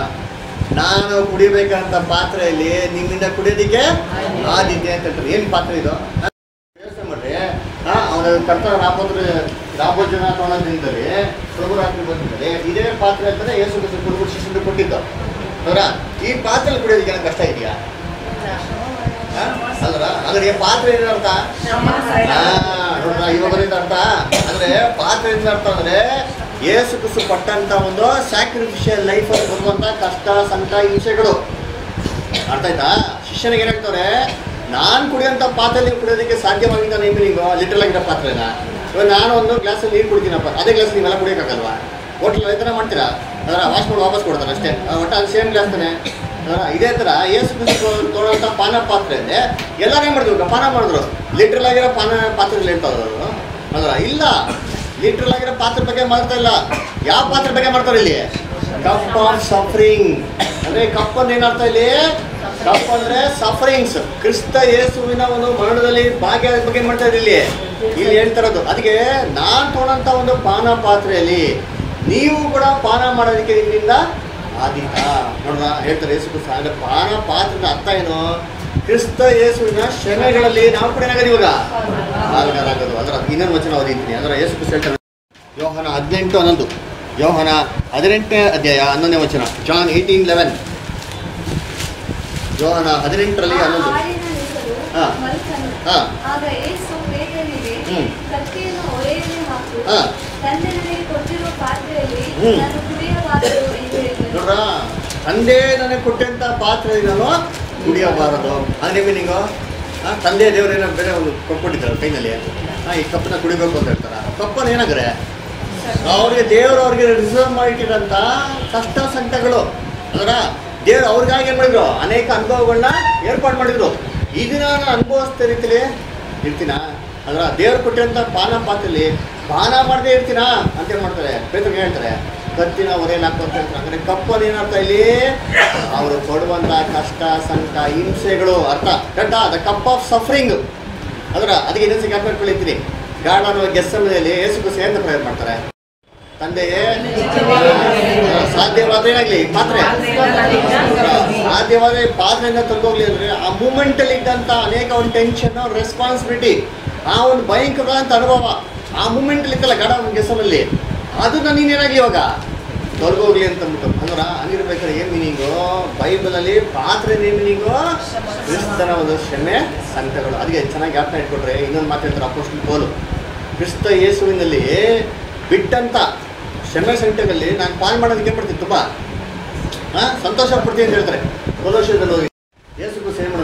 ನಾನು ಕುಡಿಬೇಕಂತ ಪಾತ್ರೆಯಲ್ಲಿ ನಿಮ್ಮಿಂದ ಕುಡಿಯೋದಿಕ್ಕೆ ಆದಿತ್ಯ ಅಂತ ಹೇಳ್ತಾರೆ ಏನು ಪಾತ್ರೆ ಇದು ಯೋಚನೆ ಮಾಡ್ರಿ ಹಾ ಅವನ ಕರ್ತ ರಾಬೋದ್ರ ರಾಬೋಜನ ತೊಗೊಳೋದ್ರಿಂದಲೇ ಪ್ರಭು ರಾತ್ರಿ ಬಂದಿದ್ದಾರೆ ಇದೇ ಪಾತ್ರೆ ಅಂತಾನೆ ಯೇಸು ಕ್ರಿಸ್ತ ಕುರುಬು ಶಿಷ್ಯರು ಕೊಟ್ಟಿದ್ದು ಅವರ ಈ ಪಾತ್ರೆ ಕುಡಿಯೋದಕ್ಕೆ ಏನೋ ಕಷ್ಟ ಇದೆಯಾ ಹಾ? ಅಲ್ರ ಅಂದ್ರೆ ಈ ಪಾತ್ರೆ ಏನ್ ಅರ್ಥ ಆ, ನೋಡ್ರ ಇವಾಗ ಅರ್ಥ ಅಂದ್ರೆ ಪಾತ್ರೆ ಏನ್ ಅರ್ಥ ಅಂದ್ರೆ ಏಸು ಕುಸು ಪಟ್ಟಂತ ಒಂದು ಸ್ಯಾಕ್ರಿಫಿಷಿಯಲ್ ಲೈಫ್ ಅಲ್ಲಿ ಬರುವಂತ ಕಷ್ಟ ಸಂಕಟ ಹಿಂಸೆಗಳು ಅರ್ಥ ಆಯ್ತಾ ಶಿಷ್ಯನಿಗೆ ಏನಾಗ್ತವ್ರೆ ನಾನ್ ಕುಡಿಯೋಂಥ ಪಾತ್ರೆಯಲ್ಲಿ ಕುಡಿಯೋದಕ್ಕೆ ಸಾಧ್ಯವಾಗಿದ್ದ ನೀವು ನೀವು ಲಿಟಲ್ ಆಗಿರೋ ಪಾತ್ರೆನ ಇವಾಗ ನಾನು ಒಂದು ಗ್ಲಾಸಲ್ಲಿ ನೀರು ಕುಡಿತೀನಪ್ಪ ಅದೇ ಗ್ಲಾಸ್ ನೀವೆಲ್ಲ ಕುಡಿಯೋಕ್ಕಾಗಲ್ವಾ ಹೋಟ್ಲ್ ಅದೇ ಥರ ಮಾಡ್ತೀರಾ ಅದರ ವಾಶ್ ಮಾಡಿ ವಾಪಸ್ ಕೊಡ್ತಾರೆ ಅಷ್ಟೇ ಆ, ಒಟ್ಟು ಅದು ಸೇಮ್ ಗ್ಲಾಸ್ ತಾನೆ ಅದರ ಇದೇ ಥರ ಏಸು ಕ್ರಿಸ್ತು ತೊಗೊಳ್ಳೋಂಥ ಪಾನ ಪಾತ್ರೆ ಇದೆ ಎಲ್ಲರೂ ಏನು ಮಾಡಿದ್ರು ಪಾನ ಮಾಡಿದ್ರು ಲಿಟ್ರಲ್ ಆಗಿರೋ ಪಾನ ಪಾತ್ರೆಗಳು ಹೇಳ್ತಾರೆ ಅವರು ಅದರ ಇಲ್ಲ ಲಿಟ್ರಲ್ ಆಗಿರೋ ಪಾತ್ರೆ ಬಗ್ಗೆ ಮಾಡ್ತಾ ಇಲ್ಲ ಯಾವ ಪಾತ್ರೆ ಬಗ್ಗೆ ಮಾಡ್ತಾರೆ ಇಲ್ಲಿ ಕಪ್ ಆಫ್ ಸಫರಿಂಗ್ ಅಂದ್ರೆ ಕಪ್ ಅಂದ್ರೆ ಏನರ್ಥ ಇಲ್ಲಿ ಕಪ್ ಅಂದ್ರೆ ಸಫರಿಂಗ್ಸ್ ಕ್ರಿಸ್ತ ಯೇಸುವಿನ ಒಂದು ಮರಣದಲ್ಲಿ ಭಾಗ್ಯ ಬಗ್ಗೆ ಏನ್ ಮಾಡ್ತಾ ಇದ್ದಾರೆ ಇಲ್ಲಿ ಇಲ್ಲಿ ಹೇಳ್ತಾರದು ಅದಕ್ಕೆ ನಾನ್ ತೊಗೊಂಡಂತ ಒಂದು ಪಾನ ಪಾತ್ರೆಯಲ್ಲಿ ನೀವು ಕೂಡ ಪಾನ ಮಾಡೋದಕ್ಕೆ ನಿಮ್ಮಿಂದ ಆದೀತ ನೋಡ್ರ ಹೇಳ್ತಾರೆ ಯೇಸು ಕ್ರಿಸ್ತ ಅಂದ್ರೆ ಪಾನ ಪಾತ್ರದ ಅರ್ಥ ಏನು ಕ್ರಿಸ್ತ ಯೇಸುವಿನ ಶ್ರಮೆಗಳಲ್ಲಿ ನಾವು ಕೂಡ ಏನಾಗೋದು ಇವಾಗ ಪಾಲ್ಗಾರಾಗೋದು ಅದರ ಇನ್ನೊಂದು ವಚನ ಓದಿದ್ದೀನಿ ಅದರ ಯೇಸು ಕ್ರಿಸ್ತ ಹೇಳ್ತಾರೆ ಯೋಹನ ಹದಿನೆಂಟು ಹನ್ನೊಂದು ಯೋಹನ ಹದಿನೆಂಟನೇ ಅಧ್ಯಾಯ ಹನ್ನೊಂದನೇ ವಚನ ಜಾನ್ ಏಯ್ಟೀನ್ ಲೆವೆನ್ ಯೋಹನ ಹದಿನೆಂಟರಲ್ಲಿ ಆ ಹನ್ನೊಂದು ಆಡಿನ ಹೆಸರು ಹಾ. ಮಲ್ಕನು. ಹಾ. ಆಗ ಯೇಸು ಪೇತ್ರನಿಗೆ ಹ್ಮ್. ಕತ್ತಿಯನ್ನು ಒಲೆಯಲ್ಲಿ ಹಾಕು ಹಾ. ತಂದೆ ನನಗೆ ಕೊಟ್ಟಿರುವ ಪಾತ್ರೆಯಲ್ಲಿ ಹ್ಮ್. ನಾನು ಕುಡಿಯಬಾರದು ಎಂದು ಹೇಳಿದನು ನೋಡ್ರ ತಂದೆ ನನಗೆ ಕೊಟ್ಟಂತ ಪಾತ್ರೆ ನಾನು ಕುಡಿಯಬಾರದು ಅಂದ್ರೆ ಮೀನಿಂಗು ತಂದೆ ದೇವರೇನೋ ಬೇರೆ ಒಂದು ಕೊಟ್ಬಿಟ್ಟಿದ್ದಾರೆ ಕೈನಲ್ಲಿ ಆ, ಈ ಕಪ್ಪನ್ನ ಕುಡಿಬೇಕು ಅಂತ ಹೇಳ್ತಾರ ಕಪ್ಪನ್ನು ಏನಾಗ್ರೆ ಅವ್ರಿಗೆ ದೇವರು ಅವ್ರಿಗೆ ರಿಸರ್ವ್ ಮಾಡಿಟ್ಟಿರೋಂಥ ಕಷ್ಟ ಸಂಕಟಗಳು ಅದರ ದೇವ್ರು ಅವ್ರಿಗಾಗಿ ಏನು ಮಾಡಿದ್ರು ಅನೇಕ ಅನುಭವಗಳನ್ನ ಏರ್ಪಾಡು ಮಾಡಿದ್ರು ಇದನ್ನ ನಾನು ಅನುಭವಿಸ್ತಾ ರೀತಿಲಿ ಇರ್ತೀನ ಅದರ ದೇವ್ರು ಕೊಟ್ಟಿರೋಂಥ ಪಾನ ಪಾತ್ರೆಯಲ್ಲಿ ಪಾನ ಮಾಡದೆ ಇರ್ತೀನಾ ಅಂತ ಏನ್ ಮಾಡ್ತಾರೆ ಪೇತ್ರಗೆ ಹೇಳ್ತಾರೆ ಕತ್ತಿನ ಒರೆಯಲ್ಲಿ ಹಾಕು ಅಂತ ಹೇಳ್ತಾರೆ ಅಂದ್ರೆ ಕಪ್ಪಲ್ಲಿ ಏನರ್ಥ ಇಲ್ಲಿ ಅವರು ಕೊಡುವಂಥ ಕಷ್ಟ ಸಂಕಟ ಹಿಂಸೆಗಳು ಅರ್ಥ ಕರೆಕ್ಟಾ ದ ಕಪ್ ಆಫ್ ಸಫರಿಂಗ್ ಅದರ ಅದಕ್ಕೆ ಇನ್ನೊಂದ್ಸಿ ಜ್ಞಾಪಕ ಇಟ್ಕೊಂಡಿರ್ತೀನಿ ಗಾರ್ಡನ್ ಗೆಸ್ಸಮನೆಯಲ್ಲಿ ಏಸು ಸೇರ್ನ ಪ್ರೇಯರ್ ಮಾಡ್ತಾರೆ ತಂದೆಯೇ ಆ, ಸಾಧ್ಯವಾದ್ರೆ ಏನಾಗ್ಲಿ ಈ ಪಾತ್ರೆ ಸಾಧ್ಯವಾದ ಈ ಪಾತ್ರೆಯಿಂದ ತಂದೋಗ್ಲಿ ಅಂದ್ರೆ ಆ ಮೂಮೆಂಟ್ ಅಲ್ಲಿ ಇದ್ದಂತ ಅನೇಕ ಒಂದು ಟೆನ್ಷನ್ ರೆಸ್ಪಾನ್ಸಿಬಿಲಿಟಿ ಆ ಒಂದು ಭಯಂಕರವಾದಂತ ಅನುಭವ ಆ ಮೂಮೆಂಟ್ ಅಲ್ಲಿ ಇತ್ತಲ್ಲ ಗಡ ಗೆಸಮಲ್ಲಿ ಅದು ನನಗೇನಾಗ್ಲಿ ಇವಾಗ ತೊಲಗೋಗ್ಲಿ ಅಂತ ಅಂದ್ಬಿಟ್ಟು ಅಂದ್ರೆ ಹಂಗಿರ್ಬೇಕಾದ್ರೆ ಏನ್ ಮೀನಿಂಗು ಬೈಬಲಲ್ಲಿ ಪಾತ್ರೆ ಏನ್ ಮೀನಿಂಗು ಕ್ರಿಸ್ತನ ಒಂದು ಕ್ಷಮೆ ಸಂಕಟಗಳು ಅದಕ್ಕೆ ಚೆನ್ನಾಗಿ ಜ್ಞಾಪನ ಇಟ್ಕೊಟ್ರೆ ಇನ್ನೊಂದು ಮಾತು ಹೇಳ್ತಾರೆ ಅಪೋಸ್ಟಲ್ ಪೌಲು ಕ್ರಿಸ್ತ ಯೇಸುವಿನಲ್ಲಿ ಬಿಟ್ಟಂತ ಕ್ಷಮೆ ಸಂಕಟದಲ್ಲಿ ನಾನು ಪಾಲ್ ಮಾಡೋದಕ್ಕೆ ಪಡ್ತೀನಿ ತುಂಬ ಹಾಂ ಸಂತೋಷ ಪಡ್ತೀನಿ ಅಂತ ಹೇಳ್ತಾರೆ ಕೊಲೋಶದಲ್ಲಿ ಹೋಗಿ ಯೇಸು ಸೇವೆ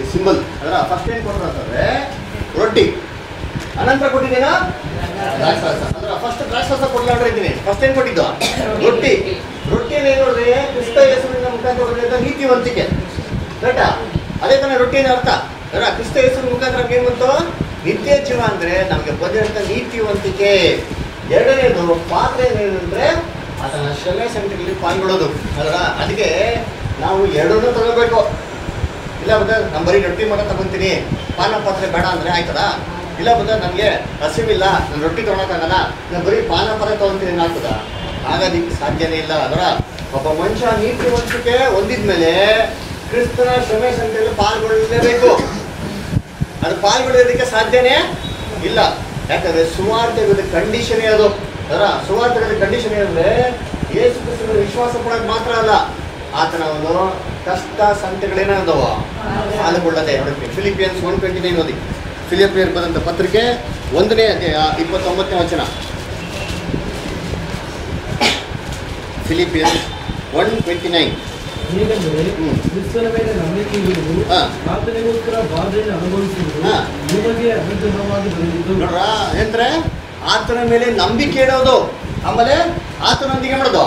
ಸಿಂಬಲ್ ಅದರ ಫಸ್ಟ್ ಏನ್ ಕೊಟ್ಟರು ಅಂತಂದ್ರೆ ರೊಟ್ಟಿ ಅನಂತರ ಕೊಟ್ಟಿದ್ದೀನಾ ದ್ರಾಕ್ಷಾರಸ ಅಂದ್ರೆ ಫಸ್ಟ್ ದ್ರಾಕ್ಷಾರಸ ಕೊಡ್ಲಾಡ್ರೆ ಇದ್ದೀನಿ ಫಸ್ಟ್ ಏನ್ ಕೊಟ್ಟಿದ್ದು ರೊಟ್ಟಿ ರೊಟ್ಟಿಯನ್ನು ಏನ್ ನೋಡ್ರಿ ಕ್ರಿಸ್ತ ಯೇಸುವಿನ ಮುಖಾಂತರ ಬಂದಿದ್ದ ನೀತಿವಂತಿಕೆ ಕರೆಕ್ಟಾ ಅದೇ ತಾನೇ ರೊಟ್ಟಿನ ಅರ್ಥ ಅದರ ಕ್ರಿಸ್ತ ಯೇಸುವಿನ ಮುಖಾಂತರ ನಮ್ಗೆ ಏನ್ ಬಂತು ನಿತ್ಯ ಜೀವ ಅಂದ್ರೆ ನಮ್ಗೆ ಬಂದಿರಂತ ನೀತಿವಂತಿಕೆ ಎರಡನೇದು ಪಾತ್ರ ಏನಂದ್ರೆ ಆತನ ಶ್ರಮೆ ಸಂಖ್ಯೆಯಲ್ಲಿ ಪಾಲ್ಗೊಳ್ಳೋದು ಅದರ ಅದಕ್ಕೆ ನಾವು ಎರಡನ್ನೂ ತಗೋಬೇಕು ಇಲ್ಲ ಬದ ನಾನು ಬರೀ ರೊಟ್ಟಿ ಮಾತ್ರ ತಗೊಂತೀನಿ ಪಾನ ಪಾತ್ರೆ ಬೇಡ ಅಂದ್ರೆ ಆಯ್ತದ ಇಲ್ಲ ಬದ ನನಗೆ ಹಸಿವಿಲ್ಲ ನಾನು ರೊಟ್ಟಿ ತೊಗೊಳಕ್ಕಾಗಲ್ಲ ನಾನು ಬರೀ ಪಾನ ಪಾತ್ರೆ ತಗೊಂತೀನಿ ಆಗ್ತದ ಆಗೋದಿಕ್ಕೆ ಸಾಧ್ಯನೇ ಇಲ್ಲ ಅದರ ಒಬ್ಬ ಮನುಷ್ಯ ನೀತಿವಂತಿಕೆ ಹೊಂದಿದ್ಮೇಲೆ ಕ್ರಿಸ್ತನ ಶ್ರಮೆ ಸಂಖ್ಯೆಯಲ್ಲಿ ಪಾಲ್ಗೊಳ್ಳಲೇಬೇಕು ಅದು ಪಾಲ್ಗೊಳ್ಳೋದಕ್ಕೆ ಸಾಧ್ಯನೇ ಇಲ್ಲ ಯಾಕಂದ್ರೆ ಸುವಾರ್ತೆಗಳ ಕಂಡೀಷನ್ ಅದು ಅದರ ಸುವಾರ್ತೆಗಳ ಕಂಡೀಷನ್ ಏನಂದ್ರೆ ಯೇಸು ಕ್ರಿಸ್ತನ ವಿಶ್ವಾಸ ಪಡೋದು ಮಾತ್ರ ಅಲ್ಲ ಆತನ ಒಂದು ಕಷ್ಟ ಸಂತೆಗಳೇನಾದವ ಪಾಲ್ಗೊಳ್ಳದೆ ನೋಡಿ ಫಿಲಿಪಿಯನ್ಸ್ ಒನ್ ಟ್ವೆಂಟಿ ನೈನ್ ಓದಿ ಫಿಲಿಪಿಯನ್ ಬದಂತ ಪತ್ರಿಕೆ ಒಂದನೇ ಅಧ್ಯಾಯ ಇಪ್ಪತ್ತೊಂಬತ್ತನೇ ವಚನ ಫಿಲಿಪಿಯನ್ಸ್ ಒನ್ ಟ್ವೆಂಟಿ ನೈನ್ ಹೇಗೆಂದರೆ ಹ್ಮ್. ಕ್ರಿಸ್ತನ ಮೇಲೆ ನಂಬಿಕೆ ಇರುವುದು ಹಾ. ಆತನಿಗೋಸ್ಕರ ಬಾಧೆಯನ್ನು ಅನುಭವಿಸುವುದು ಹಾ. ನಿಮಗೆ ಅನುಗ್ರಹವಾಗಿ ಬಂದಿದ್ದು ನೋಡ್ರ ಏನಂದ್ರೆ ಆತನ ಮೇಲೆ ನಂಬಿಕೆ ಇಡೋದು ಆಮೇಲೆ ಆತನೊಂದಿಗೆ ಮಾಡೋದು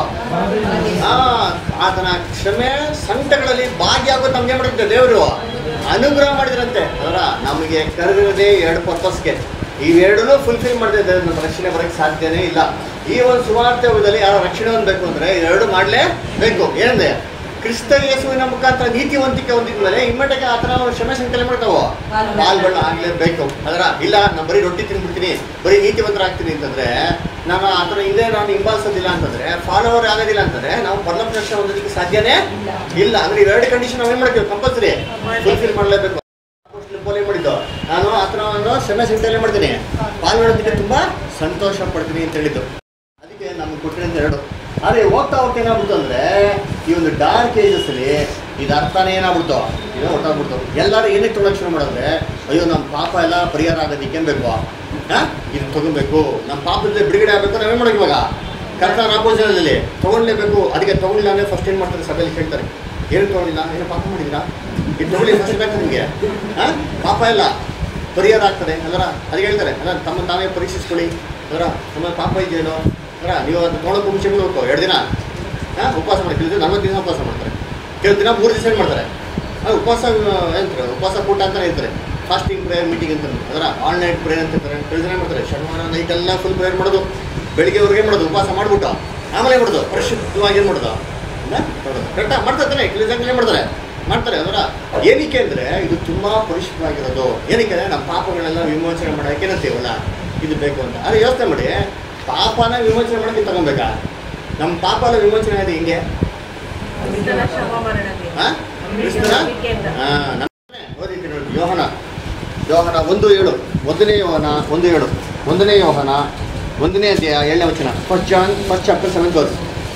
ಆ, ಆತನ ಕ್ಷಮೆ ಸಂಕಟಗಳಲ್ಲಿ ಭಾಗಿಯಾಗೋದು ನಮ್ಗೆ ಮಾಡಿರುತ್ತೆ ದೇವರು ಅನುಗ್ರಹ ಮಾಡಿದ್ರಂತೆ ಅದರ ನಮಗೆ ಕರೆದಿರೋದೇ ಎರಡು ಪರ್ಪಸ್ಗೆ ಇವೆರಡನ್ನೂ ಫುಲ್ಫಿಲ್ ಮಾಡಿದ್ರೆ ದೇವ್ರು ನಮ್ಮ ರಕ್ಷಣೆ ಬರೋಕ್ಕೆ ಸಾಧ್ಯನೇ ಇಲ್ಲ ಈ ಒಂದು ಸುವಾರ್ತೆ ಯುಗದಲ್ಲಿ ಯಾರೋ ರಕ್ಷಣೆ ಹೊಂದಬೇಕು ಅಂದ್ರೆ ಎರಡು ಮಾಡಲೇಬೇಕು ಏನಂದ್ರೆ ಕ್ರಿಸ್ತ ಯೇಸುವಿನ ಮುಖಾಂತರ ನೀತಿವಂತಿಕೆ ಹೊಂದಿದ್ಮೇಲೆ ಇಮ್ಮಟಕ್ಕೆ ಆತನ ಒಂದು ಕ್ಷಮೆ ಸಂಕಲನ ಮಾಡ್ತಾವೋ ಪಾಲ್ಗೊಳ್ಳ ಆಗ್ಲೇಬೇಕು ಅದರ ಇಲ್ಲ ನಾನು ಬರೀ ರೊಟ್ಟಿ ತಿನ್ಬಿಡ್ತೀನಿ ಬರೀ ನೀತಿವಂತರ ಆಗ್ತೀನಿ ಅಂತಂದ್ರೆ ನಾನು ಆ ಥರ ಇಲ್ಲೇ ನಾನು ಹಿಂಬಾಲಿಸೋದಿಲ್ಲ ಅಂತಂದ್ರೆ ಫಾಲೋವರ್ ಆಗೋದಿಲ್ಲ ಅಂತಂದ್ರೆ ನಾವು ಪರ್ಲೋಕ ರಕ್ಷಣೆ ಹೊಂದೋದಕ್ಕೆ ಸಾಧ್ಯನೇ ಇಲ್ಲ ಅಂದ್ರೆ ಇವೆರಡು ಕಂಡೀಷನ್ ನಾವು ಏನ್ ಮಾಡ್ತೀವಿ ಕಂಪಲ್ಸರಿ ಫುಲ್ಫಿಲ್ ಮಾಡಲೇಬೇಕು ಪೋಲೆ ಮಾಡಿದ್ದು ನಾನು ಆ ಥರ ಒಂದು ಕ್ಷಮೆ ಸಂಕಲನ ಮಾಡ್ತೀನಿ ಪಾಲ್ಗೊಳ್ಳೋದಕ್ಕೆ ತುಂಬಾ ಸಂತೋಷ ಪಡ್ತೀನಿ ಅಂತ ಹೇಳಿದ್ದು ಅದಕ್ಕೆ ನಮ್ಗೆ ಕೊಟ್ಟಿರೋದು ಎರಡು ಆದರೆ ಹೋಗ್ತಾ ಹೋಗ್ತಾ ಏನಾಗ್ಬಿಡ್ತು ಅಂದ್ರೆ ಈ ಒಂದು ಡಾರ್ಕ್ ಏಜಸ್ ಅಲ್ಲಿ ಇದು ಅರ್ಥನೇ ಏನಾಗ್ಬಿಡ್ತು ಇದು ಹೊರ್ಟೋಗ್ಬಿಡ್ತು ಎಲ್ಲರೂ ಏನಕ್ಕೆ ತೊಗೊಳಕ್ ಶುರು ಮಾಡಿದ್ರೆ ಅಯ್ಯೋ ನಮ್ಮ ಪಾಪ ಎಲ್ಲ ಪರಿಹಾರ ಆಗೋದಕ್ಕೆ ಏನ್ ಬೇಕು ಹಾ ಇದು ತಗೊಬೇಕು ನಮ್ಮ ಪಾಪದಿಂದ ಬಿಡುಗಡೆ ಆಗಬೇಕು ನಾವೇನ್ ಮಾಡೋದು ಇವಾಗ ಕರ್ತನ ರಾಬೋಜನದಲ್ಲಿ ತಗೊಳ್ಲೇಬೇಕು ಅದಕ್ಕೆ ತಗೊಳ್ಳಿಲ್ಲ ಅಂದ್ರೆ ಫಸ್ಟ್ ಏನ್ ಮಾಡ್ತಾರೆ ಸಭೆಯಲ್ಲಿ ಕೇಳ್ತಾರೆ ಏನು ತಗೊಳ್ಳಿಲ್ಲ ಏನು ಪಾಪ ಮಾಡಿದ್ರಾ ಇದು ತಗೊಳ್ಳಿ ಫಸ್ಟ್ ಬೇಕು ನಿಮಗೆ ಹಾ ಪಾಪ ಇಲ್ಲ ಪರಿಹಾರ ಆಗ್ತದೆ ಅದರ ಅದಕ್ಕೆ ಹೇಳ್ತಾರೆ ಅಲ್ಲ ತಮ್ಮ ತಾವೇ ಪರೀಕ್ಷಿಸ್ಕೊಳ್ಳಿ ಅದರ ನಮ್ಮ ಪಾಪ ಇದೆಯೇನೋ ಅದರ ನೀವು ಅದು ತೊಗೊಳಕ್ಕೆ ಮುಂಚೆ ಹೋಗ್ಕೋ ಎರಡು ದಿನ ಹಾಂ ಉಪವಾಸ ಮಾಡಿ ಕೆಲವು ದಿನ ನಲ್ವತ್ತು ದಿನ ಉಪವಾಸ ಮಾಡ್ತಾರೆ ಕೆಲವು ದಿನ ಮೂರು ದಿವಸ ಮಾಡ್ತಾರೆ ಅದು ಉಪವಾಸ ಏನಂತಾರೆ ಉಪವಾಸ ಕೂಟ ಅಂತಾನೆ ಇರ್ತಾರೆ ಫಾಸ್ಟಿಂಗ್ ಪ್ರೇಯರ್ ಮೀಟಿಂಗ್ ಅಂತ ಅದರ ಆಲ್ ನೈಟ್ ಪ್ರೇಯರ್ ಅಂತ ಇರ್ತಾರೆ ಕೆಲವು ದಿನ ಮಾಡ್ತಾರೆ ಶನಿವಾರ ನೈಟ್ ಎಲ್ಲ ಫುಲ್ ಪ್ರೇಯರ್ ಮಾಡೋದು ಬೆಳಿಗ್ಗೆವರೆಗೆ ಮಾಡೋದು ಉಪವಾಸ ಮಾಡ್ಬಿಟ್ಟು ಆಮೇಲೆ ಮಾಡೋದು ಪರಿಶುದ್ಧವಾಗಿ ಏನು ಮಾಡೋದು ಕರೆಕ್ಟಾಗಿ ಮಾಡ್ತಾರೆ ಕೆಲವು ಜನ ಮಾಡ್ತಾರೆ ಮಾಡ್ತಾರೆ ಅದರ ಏನಕ್ಕೆ ಅಂದರೆ ಇದು ತುಂಬ ಪರಿಶುದ್ಧವಾಗಿರೋದು ಏನಕ್ಕೆ ಅಂದರೆ ನಮ್ಮ ಪಾಪಗಳೆಲ್ಲ ವಿಮೋಚನೆ ಮಾಡೋಕೆ ಏನಂತೀವಲ್ಲ ಇದು ಬೇಕು ಅಂತ ಆದರೆ ಯೋಚನೆ ಮಾಡಿ ಪಾಪನ ವಿಮೋಚನೆ ಮಾಡೋಕ್ಕೆ ತಗೊಬೇಕಾ ನಮ್ಮ ಪಾಪ ಎಲ್ಲ ವಿಮೋಚನೆ ಆಗಿದೆ ಹಿಂಗೆ ಕ್ರಿಸ್ತನ ಶ್ರಮ ಮರಣಕ್ಕೆ. ಹಾ? ಕ್ರಿಸ್ತನ ನಂಬಿಕೆಯಿಂದ. ಹಾ, ನಮ್ಮ- ಓದಿದ್ದೆ ನೋಡಿ ಯೋಹನ ಯೋಹನ ಒಂದು ಏಳು ಒಂದನೇ ಯೋಹನ ಒಂದು ಏಳು ಒಂದನೇ ಯೋಹನ ಒಂದನೇ ಅಧ್ಯಾಯ ಏಳನೇ ವಚನ first John first chapter seventh verse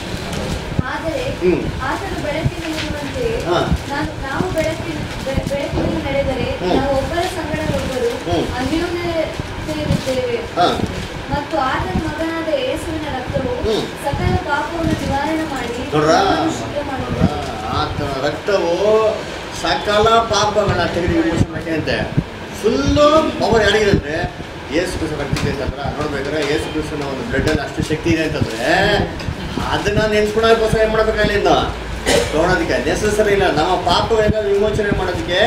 ಆದರೆ ಹ್ಮ್. ಆತನು ಬೆಳಕಿನಲ್ಲಿರುವಂತೆ ಹಾ. ನಾನು ನಾವು ಬೆಳಕಿನ ಬೆ- ಬೆಳಕಿನಲ್ಲಿ ನಡೆದರೆ ಹ್ಮ್. ನಾವು ಒಬ್ಬರ ಸಂಗಡ ಒಬ್ಬರು ಹ್ಮ್. ಅನ್ಯೋನ್ಯತೆಯಿರುತ್ತೇವೆ ಹಾಂ ಮತ್ತು ಆತನ ಮಗನಾದ ಯೇಸುವಿನ ರಕ್ತವು ಹ್ಮ್. ಸಕಲ ಪಾಪವನ್ನು ನಿವಾರಣೆ ಮಾಡಿ ನೋಡ್ರಾ? ನಮ್ಮನ್ನು ಶುದ್ಧ ಮಾಡುತ್ತದೆ. ಆತನ ರಕ್ತವು ಸಕಲ ಪಾಪಗಳನ್ನ ತೆಗೆದು ವಿಮೋಚನೆ ಅಂತೆ ಫುಲ್ಲು ಪವರ್ ಯಾರಿಗಿದೆ ಅಂದ್ರೆ ಯೇಸು ಕ್ರಿಸ್ತ ರಕ್ತ ಇದೆ ಅಂತಂದ್ರೆ ನೋಡ್ಬೇಕಾದ್ರೆ ಯೇಸು ಕ್ರಿಸ್ತನ ಒಂದು ಬ್ಲಡ್ ಅಲ್ಲಿ ಅಷ್ಟು ಶಕ್ತಿ ಇದೆ ಅಂತಂದ್ರೆ ಅದನ್ನ ನೆನ್ಸ್ಕೊಳೋದಕ್ಕೋಸ್ಕರ ಏನ್ ಮಾಡ್ಬೇಕಾಗಿಲ್ಲ ಇನ್ನು ತೊಗೊಳೋದಕ್ಕೆ ನೆಸಸರಿ ಇಲ್ಲ ನಮ್ಮ ಪಾಪಗಳನ್ನ ವಿಮೋಚನೆ ಮಾಡೋದಕ್ಕೆ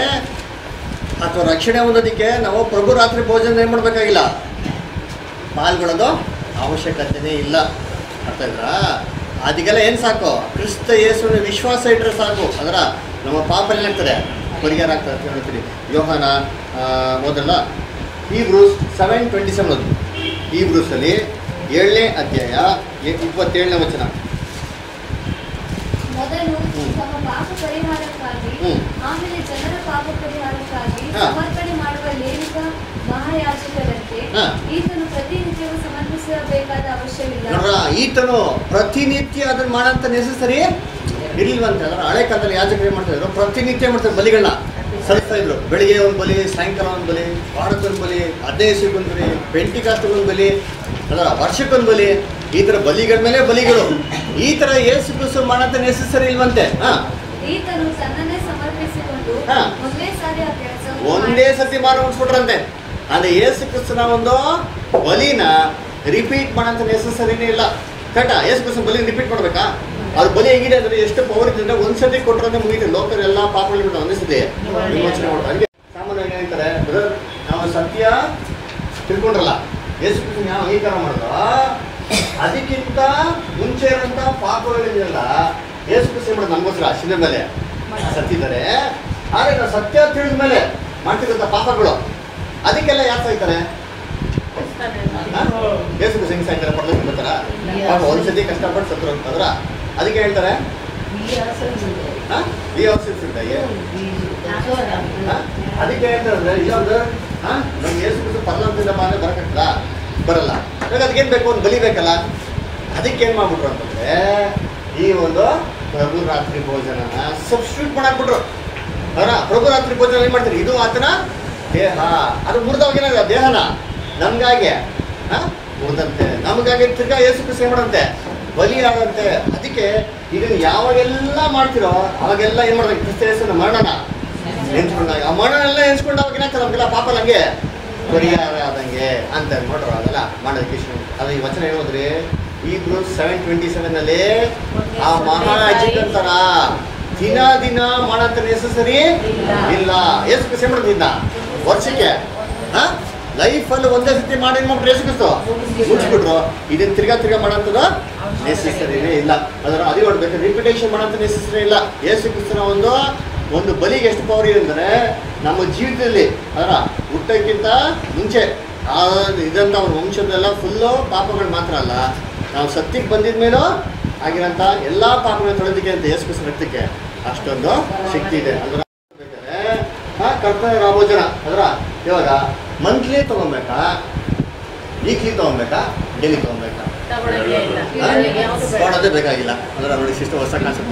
ಅಥವಾ ರಕ್ಷಣೆ ಹೊಂದೋದಕ್ಕೆ ನಾವು ಪ್ರಭು ರಾತ್ರಿ ಭೋಜನ ಏನ್ ಮಾಡ್ಬೇಕಾಗಿಲ್ಲ ಪಾಲ್ಗೊಳ್ಳೋದು ಅವಶ್ಯಕತೆನೇ ಇಲ್ಲ ಅರ್ಥ ಆಯ್ತಾ ಅದಕ್ಕೆಲ್ಲ ಏನು ಸಾಕು ಕ್ರಿಸ್ತ ಯೇಸುವಿನ ವಿಶ್ವಾಸ ಇಟ್ಟರೆ ಸಾಕು ಅದರ ನಮ್ಮ ಪಾಪ ಏನಾಗ್ತದೆ ಪರಿಹಾರ ಆಗ್ತದೆ ಅಂತ ಹೇಳ್ತೀನಿ ಯೋಹಾನ ಆ, ಮೊದಲ ಈ ಬ್ರೂಸ್ ಸೆವೆನ್ ಟ್ವೆಂಟಿ ಸೆವೆನ್ ಓದಿ ಈ ಬ್ರೂಸಲ್ಲಿ ಏಳನೇ ಅಧ್ಯಾಯ ಎ- ಇಪ್ಪತ್ತೇಳನೇ ವಚನ ಮೊದಲು ಹ್ಮ್. ತಮ್ಮ ಪಾಪ ಪರಿಹಾರಕ್ಕಾಗಿ ಹ್ಮ್. ಆಮೇಲೆ ಜನರ ಪಾಪ ಪರಿಹಾರಕ್ಕಾಗಿ ಹಾ. ಸಮರ್ಪಣೆ ಮಾಡುವ ಲೇವಿಕ ಮಹಾಯಾಜಕರಂತೆ ಹಾ. ಈತನು ಪ್ರತಿನಿತ್ಯವೂ ಸಮರ್ಪಿಸಬೇಕಾದ ಅವಶ್ಯವಿಲ್ಲ ನೋಡ್ರ ಈತನು ಪ್ರತಿನಿತ್ಯ ಅದನ್ನ ಮಾಡೋಂಥ ನೆಸಸರಿ ಇರ್ಲಿಲ್ವಂತೆ ಅದರ ಹಳೆ ಕಾಲದಲ್ಲಿ ಯಾಜಕರು ಏನ್ ಮಾಡ್ತಾ ಇದ್ರು ಪ್ರತಿನಿತ್ಯ ಮಾಡ್ತಾರೆ ಬಲಿಗಳನ್ನ ಸಲ್ಲಿಸ್ತಾ ಇದ್ರು ಬೆಳಿಗ್ಗೆ ಒಂದು ಬಲಿ ಸಾಯಂಕಾಲ ಒಂದು ಬಲಿ ವಾರಕ್ಕೊಂದು ಬಲಿ ಹದಿನೈದು ದಿವಸಕ್ಕೊಂದು ಬಲಿ ಪೆಂಟಿಕಾಸ್ಟ್ಗೊಂದು ಬಲಿ ಅದರ ವರ್ಷಕ್ಕೊಂದು ಬಲಿ ಈ ಥರ ಬಲಿಗಳ ಮೇಲೆ ಬಲಿಗಳು ಈ ಥರ ಏಸು ಕ್ರಿಸ್ತು ಮಾಡೋಂಥ ನೆಸಸರಿ ಇಲ್ವಂತೆ ಹಾ ಈತನು ತನ್ನನ್ನೇ ಸಮರ್ಪಿಸಿಕೊಂಡು ಹಾ. ಒಂದೇ ಸಾರಿ ಆ ಕೆಲಸ ಒಂದೇ ಸತಿ ಮಾರು ಮುಗಿಸ್ಬಿಟ್ರಂತೆ ಅಂದ್ರೆ ಯೇಸು ಕ್ರಿಸ್ತನ ಒಂದು ಬಲಿನ ರಿಪೀಟ್ ಮಾಡೋಂಥ ನೆಸಸರಿನೇ ಇಲ್ಲ ಕರೆಕ್ಟಾ ಯೇಸು ಕ್ರಿಸ್ತನ ಬಲಿ ರಿಪೀಟ್ ಮಾಡ್ಬೇಕಾ ಅದು ಬಲಿ ಹೆಂಗಿದೆ ಅಂದ್ರೆ ಎಷ್ಟು ಪವರ್ ಇದೆ ಅಂದ್ರೆ ಒಂದ್ಸತಿ ಕೊಟ್ಟರೆ ಮುಗಿತು ಲೋಕರ್ ಎಲ್ಲ ಪಾಪಗಳು ಒಂದೇ ಸತಿ ವಿಮೋಚನೆ ಮಾಡ್ತಾರೆ ಹಂಗೆ ಸಾಮಾನ್ಯವಾಗಿ ಹೇಳ್ತಾರೆ ಬ್ರದರ್ ನಾವು ಸತ್ಯ ತಿಳ್ಕೊಂಡ್ರಲ್ಲ ಯೇಸು ಕ್ರಿಸ್ತನ ಯಾವ ಅಂಗೀಕಾರ ಮಾಡಿದ್ರು ಅದಕ್ಕಿಂತ ಮುಂಚೆ ಇರುವಂತ ಪಾಪಗಳಿದೆಯಲ್ಲ ಯೇಸು ಕ್ರಿಸ್ತ ಮಾಡೋದು ನಮಗೋಸ್ಕರ ಶಿಲೆ ಮೇಲೆ ಸತ್ತಿದ್ದಾರೆ ಆದ್ರೆ ನಾವು ಸತ್ಯ ತಿಳಿದ ಮೇಲೆ ಮಾಡ್ತಿರೋಂಥ ಪಾಪಗಳು ಅದಕ್ಕೆಲ್ಲ ಯಾಕೆ ಸಾಯ್ತಾರೆ ಹಾ? ಯೇಸು ಕ್ರಿಸ್ತ ಹೆಂಗ್ ಸಾಯ್ತಾರೆ ಪಡೆದ ಬರ್ತಾರ ಪಾಪ ಒಂದ್ಸತಿ ಕಷ್ಟಪಟ್ಟು ಸತ್ರು ಅಂತಂದ್ರ ಅದಕ್ಕೆ ಹೇಳ್ತಾರೆ We also do that. ಹಾ? ಈ ಅವಶ್ಯಕ ಇರ್ತಾರೆ We do. That's what I'm ಹಾ? doing. ಅದಕ್ಕೆ ಹೇಳ್ತಾರೆ ಇನ್ನೊಂದು ಹಾ ನಮ್ಗೆ ಯೇಸು ಕ್ರಿಸ್ತ ಪರಲೋಕದಿಂದ ಮಾತ್ರ ಬರಕತ್ತಲ್ಲ ಬರಲ್ಲ ಇವಾಗ ಅದಕ್ಕೇನ್ ಬೇಕು ಒಂದು ಬಲಿ ಬೇಕಲ್ಲ ಅದಕ್ಕೆ ಏನ್ ಮಾಡ್ಬಿಟ್ರು ಅಂತಂದ್ರೆ ಈ ಒಂದು ಪ್ರಭು ರಾತ್ರಿ ಭೋಜನನ ಸಬ್ಸ್ಟಿಟ್ಯೂಟ್ ಮಾಡಾಕ್ಬಿಟ್ರು ಅವರ ಪ್ರಭು ರಾತ್ರಿ ಭೋಜನ ಏನ್ ಮಾಡ್ತಾರೆ ಇದು ಆತನ ದೇಹ ಅದು ಮುರಿದವಾಗೇನಾಗ ದೇಹನ ನಮ್ಗಾಗಿ ಹಾ ಮುರಿದಂತೆ ನಮಗಾಗಿ ತಿರ್ಗಾ ಯೇಸು ಕ್ರಿಸ್ತ ಏನ್ ಮಾಡಂತೆ ಬಲಿ ಆಗಂತೆ ಅದಕ್ಕೆ ಇದನ್ನ ಯಾವಾಗೆಲ್ಲ ಮಾಡ್ತಿರೋ ಅವಾಗೆಲ್ಲ ಏನ್ ಮಾಡ್ಬೇಕು ಕ್ರಿಸ್ತ ಯೇಸುವಿನ ಮರಣನ ನೆನ್ಸ್ಕೊಂಡಾಗ ಆ ಮಣ್ಣೆಲ್ಲ ನೆನ್ಸ್ಕೊಂಡಾಗ ಏನಾಗ್ತದೆ ನಮಗೆಲ್ಲ ಪಾಪ ನಮಗೆ ಪರಿಹಾರ ಆದಂಗೆ ಅಂತ ನೋಡ್ರು ಅದೆಲ್ಲ ಮಾಡೋದಕ್ಕೆ ಇಷ್ಟ ಅದು ಈ ವಚನ ಹೇಳೋದ್ರಿ ಈಬ್ರು ಸೆವೆನ್ ಟ್ವೆಂಟಿ ಸೆವೆನ್ ಅಲ್ಲಿ ಆ ಮಹಾಜಿಕಂತರ ದಿನ ದಿನ ಮಾಡಂತ ನೆಸಸರಿ ಇಲ್ಲ ಎಷ್ಟು ಕೃಷಿ ಮಾಡೋದಿಲ್ಲ ವರ್ಷಕ್ಕೆ ಹಾ ಲೈಫಲ್ಲಿ ಒಂದೇ ಸತಿ ಮಾಡಿ ಏನ್ ಮಾಡ್ಬಿಟ್ರು ಯೇಸು ಕ್ರಿಸ್ತು ಮುಗಿಸ್ಬಿಟ್ರು ಇದನ್ನ ತಿರ್ಗಾ ತಿರ್ಗಾ ಮಾಡೋಂಥದ್ದು ನೆಸೆಸರಿನೇ ಇಲ್ಲ ಅದರ ಅದೇ ನೋಡ್ಬೇಕು ರಿಪಿಟೇಷನ್ ಮಾಡೋಂಥ ನೆಸೆಸರಿ ಇಲ್ಲ ಯೇಸು ಕ್ರಿಸ್ತನ ಒಂದು ಒಂದು ಬಲಿಗೆ ಎಷ್ಟು ಪವರ್ ಇದೆ ಅಂದರೆ ನಮ್ಮ ಜೀವಿತದಲ್ಲಿ ಅದರ ಹುಟ್ಟಕ್ಕಿಂತ ಮುಂಚೆ ಆ ಇದಂತ ಅವ್ರ ವಂಶದೆಲ್ಲ ಫುಲ್ಲು ಪಾಪಗಳು ಮಾತ್ರ ಅಲ್ಲ ನಾವು ಸತ್ಯಕ್ಕೆ ಬಂದಿದ ಮೇಲೂ ಆಗಿರೋಂಥ ಎಲ್ಲ ಪಾಪಗಳನ್ನ ತೊಳೆದಕ್ಕೆ ಅಂತ ಯೇಸು ಕ್ರಿಸ್ತನ ರಕ್ತಕ್ಕೆ ಅಷ್ಟೊಂದು ಶಕ್ತಿ ಇದೆ ಅದರ ಹಾ ಕರ್ತವ್ಯ ರಾಮೋಜನ ಅದರ ಇವಾಗ ಮಂತ್ಲಿ ತಗೊಬೇಕಾ ವೀಕ್ಲಿ ತಗೊಬೇಕಾ ಡೈಲಿ ತಗೊಬೇಕಾ ತಗೊಳಂಗೆ ಇಲ್ಲ ಹಾ? ಇವ್ರಿಗೆ ಯಾವ್ದು ಬೇಡ. ಮಾಡೋದೇ ಬೇಕಾಗಿಲ್ಲ ಅಂದ್ರೆ ನೋಡಿ ಸಿಸ್ಟರ್ ಹೊಸ ಕಾನ್ಸೆಪ್ಟ್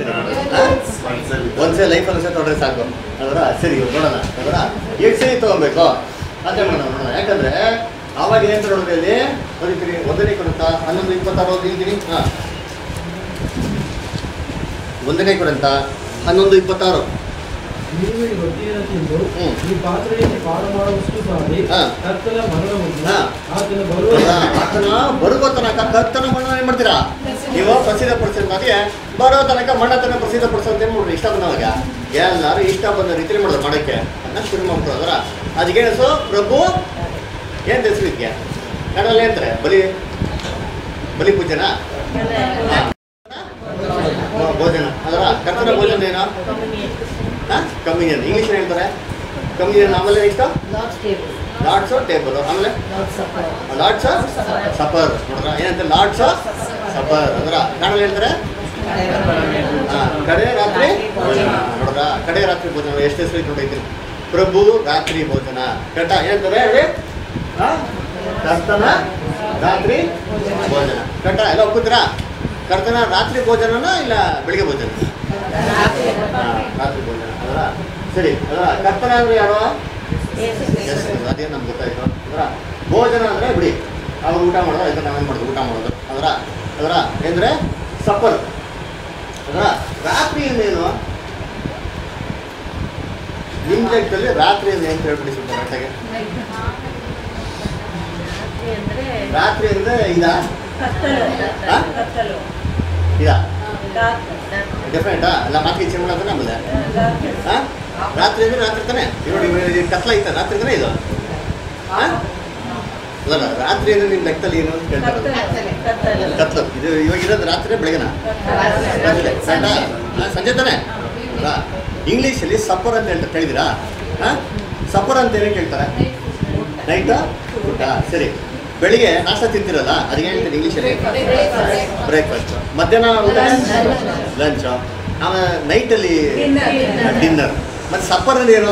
ಒಂದ್ಸರಿ ಲೈಫ್ ಒಂದ್ಸರಿ ತೊಗೊಂಡ್ರೆ ಸಾಕು ಅದರ ಸರಿ ಇವಾಗ ನೋಡೋಣ ಅದರ ಎಷ್ಟು ಸರಿ ತಗೊಬೇಕು ಅದೇ ಮಾಡೋಣ ನೋಡೋಣ ಯಾಕಂದ್ರೆ ಆವಾಗ ಏನು ನೋಡಿದ್ರೆ ಅಲ್ಲಿ ಬರೀತೀರಿ ಒಂದನೇ ಕೊಡುತ್ತ ಹನ್ನೊಂದು ಇಪ್ಪತ್ತಾರು ಓದಿದ್ದೀನಿ ಹಾಂ ಒಂದನೇ ಕೊಡುತ್ತ ಹನ್ನೊಂದು ಇಪ್ಪತ್ತಾರು ನೀವು ಈ ರೊಟ್ಟಿಯನ್ನು ತಿಂದು ಹ್ಮ್. ಈ ಪಾತ್ರೆಯಲ್ಲಿ ಪಾನ ಮಾಡುವಷ್ಟು ಸಾರಿ ಹಾ. ಕರ್ತನ ಮರಣವನ್ನು ಹಾ. ಆತನ ಬರುವ ಆತನ ಬರುವ ತನಕ ಕರ್ತನ ಮಣ್ಣ ಏನ್ ಮಾಡ್ತೀರಾ ನೀವು ಪ್ರಸಿದ್ಧ ಪಡಿಸಿದ್ರೆ ಬರೋ ತನಕ ಮಣ್ಣತನ ಪ್ರಸಿದ್ಧ ಪಡಿಸೋದು ಏನ್ ಮಾಡ್ರಿ ಇಷ್ಟ ಬಂದವಾಗ ಎಲ್ಲಾರು ಇಷ್ಟ ಬಂದ ರೀತಿ ಮಾಡೋದು ಮಾಡಕ್ಕೆ ಅದನ್ನ ಶುರು ಮಾಡ್ತಾರೆ ಅದರ ಅದಕ್ಕೆ ಸೊ ಪ್ರಭು ಏನ್ ಹೆಸರು ಇದಕ್ಕೆ ಕನ್ನಡಲ್ಲಿ ಏನಂತಾರೆ ಬಲಿ ಬಲಿ ಪೂಜನ ಅದೇ, ಭೋಜನ ಅದರ ಕರ್ತನ ಭೋಜನ ಏನೋ ಕಮ್ಮಿನಿಯನ್ ಇಂಗ್ಲೀಷ್ ಹೇಳ್ತಾರೆ ಕಮ್ಮಿನಿಯನ್ ಆಮೇಲೆ ಇಷ್ಟ Lord's table. ಲಾರ್ಡ್ಸ್ ಟೇಬಲ್ ಆಮೇಲೆ Lord's supper. ಲಾರ್ಡ್ಸ್ ಸಫರ್ ನೋಡ್ರ ಏನಂತ ಲಾರ್ಡ್ಸ್ ಸಫರ್ ಅಂದ್ರ ಕನ್ನಡ ಹೇಳ್ತಾರೆ ಹಾ, ಕಡೆ ರಾತ್ರಿ ಭೋಜನ ನೋಡ್ರ ಕಡೆ ರಾತ್ರಿ ಭೋಜನ ಎಷ್ಟು ಹೆಸರು ನೋಡೈತಿ ಪ್ರಭು ರಾತ್ರಿ ಭೋಜನ ಕರೆಕ್ಟ ಏನಂತಾರೆ ಹೇಳಿ ಹಾ? ಕರ್ತನ ರಾತ್ರಿ ಭೋಜನ ಕರೆಕ್ಟ ಎಲ್ಲ ಒಪ್ಪಿದ್ರಾ ಕರ್ತನ ರಾತ್ರಿ ಭೋಜನನ ಇಲ್ಲ ಬೆಳಿಗ್ಗೆ ಭೋಜನ ಹಾ, ರಾತ್ರಿ ಭೋಜನ ಅದರ ಸರಿ ಅದರ ಕರ್ತನ ಅಂದ್ರೆ ಯಾರು ಯೇಸು Yes, ಕ್ರಿಸ್ತ. ಅದೇ ನಮ್ಗೆ ಗೊತ್ತಾಯ್ತು ಅದರ ಭೋಜನ ಅಂದ್ರೆ ಬಿಡಿ ಅವ್ರು ಊಟ ಮಾಡೋದು ಅದಕ್ಕೆ ನಾವೇನು ಮಾಡೋದು ಊಟ ಮಾಡೋದು ಅದರ ಅದರ ಅಂದ್ರೆ ಸಫರ್ ಅದರ ರಾತ್ರಿ ಏನು ನಿಮ್ಮ ಲೆಕ್ಕದಲ್ಲಿ ರಾತ್ರಿ ಅಂದ್ರೆ ಏನು ಹೇಳ್ಬಿಡಿ ಸ್ವಲ್ಪ ಕರೆಕ್ಟಾಗಿ ರಾತ್ರಿ ಅಂದ್ರೆ ರಾತ್ರಿ ಅಂದ್ರೆ ಇದಾ ಕತ್ತಲು ಹಾ? ಕತ್ತಲು ಇದಾ ಡಾರ್ಕ್ ಡಾರ್ಕ್ ಡಿಫ್ರೆಂಟಾ ಎಲ್ಲ ಮಾತಿಗೆ ಚೇಂಜ್ ಮಾಡೋದು ನಮ್ಮದು ಹಾಂ ರಾತ್ರಿ ಅಂದ್ರೆ ರಾತ್ರಿ ತಾನೆ ನೋಡಿ ಇದು ಕತ್ಲ ಐತ ರಾತ್ರಿ ತಾನೆ ಇದು ಹಾಂ ಅಲ್ಲ ರಾತ್ರಿ ಅಂದ್ರೆ ನಿಮ್ಮ ಲೆಕ್ಕದಲ್ಲಿ ಏನು ಅಂತ ಕೇಳ್ತಾರೆ ಕತ್ತಲು ಕತ್ತಲು ಕತ್ಲು ಇದು ಇವಾಗ ಇರೋದು ರಾತ್ರಿ ಬೆಳಗ್ಗೆನ ರಾತ್ರಿ ಸಂಜೆ ಹಾ, ಸಂಜೆ ತಾನೆ ಅಲ್ಲ ಇಂಗ್ಲೀಷಲ್ಲಿ ಸಫರ್ ಅಂತ ಹೇಳ್ತಾರೆ ಕೇಳಿದಿರಾ ಹಾಂ ಸಫರ್ ಅಂತ ಏನು ಕೇಳ್ತಾರೆ ನೈಟ್ ಊಟ ಸರಿ ಬೆಳಿಗ್ಗೆ ನಾಷ್ಟ ತಿಂತಿರಲ್ಲ ಅದಕ್ಕೆ ಹೇಳ್ತಾರೆ ಇಂಗ್ಲೀಷಲ್ಲಿ ಬ್ರೇಕ್ಫಾಸ್ಟ್ ಮಧ್ಯಾಹ್ನ ಊಟ ಲಂಚು ಆಮೇಲೆ ನೈಟಲ್ಲಿ ಡಿನ್ನರ್ ಮತ್ತು ಸಪ್ಪರಲ್ಲಿ ಏನು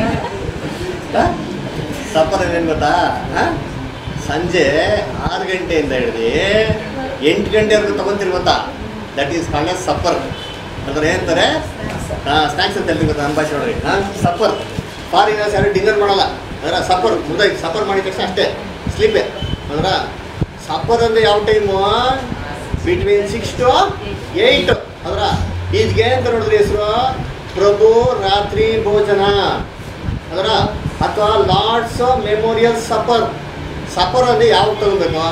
ಸಪ್ಪರ್ ಏನು ಗೊತ್ತಾ ಆ? ಸಂಜೆ ಆರು ಗಂಟೆಯಿಂದ ಹಿಡಿದು ಎಂಟು ಗಂಟೆವರೆಗೂ ತಗೊಂತೀರಿ ಗೊತ್ತಾ ದಟ್ ಈಸ್ ಕಾಲ್ಡ್ ಸಪ್ಪರ್ ಅಂದ್ರೆ ಏನಂತಾರೆ ಸ್ನ್ಯಾಕ್ಸ್ ಅಂತ ಹೇಳ್ತೀವಿ ಗೊತ್ತಾ ನನ್ನ ಭಾಷೆ ನೋಡ್ರಿ ಹಾಂ ಸಪ್ಪರ್ ಫಾರಿನರ್ಸ್ ಯಾರು ಡಿನ್ನರ್ ಮಾಡಲ್ಲ ಅದರ ಸಪ್ಪರ್ ಮುಗ್ದಾಯ್ತು ಸಪ್ಪರ್ ಮಾಡಿದ ತಕ್ಷಣ ಅಷ್ಟೇ ಸ್ಲೀಪೇ ಅದರ ಸಪ್ಪರ್ ಅಂದ್ರೆ ಯಾವ time between six to eight ಅದರ ಈಜ್ಗೆ ಅಂತ ನೋಡಿದ್ರಿ ಹೆಸರು ಪ್ರಭು ರಾತ್ರಿ ಭೋಜನ ಅದರ ಅಥವಾ ಲಾರ್ಡ್ಸ್ ಮೆಮೋರಿಯಲ್ ಸಫರ್ ಸಫರ್ ಅಂದ್ರೆ ಯಾವಾಗ ತಗೋಬೇಕು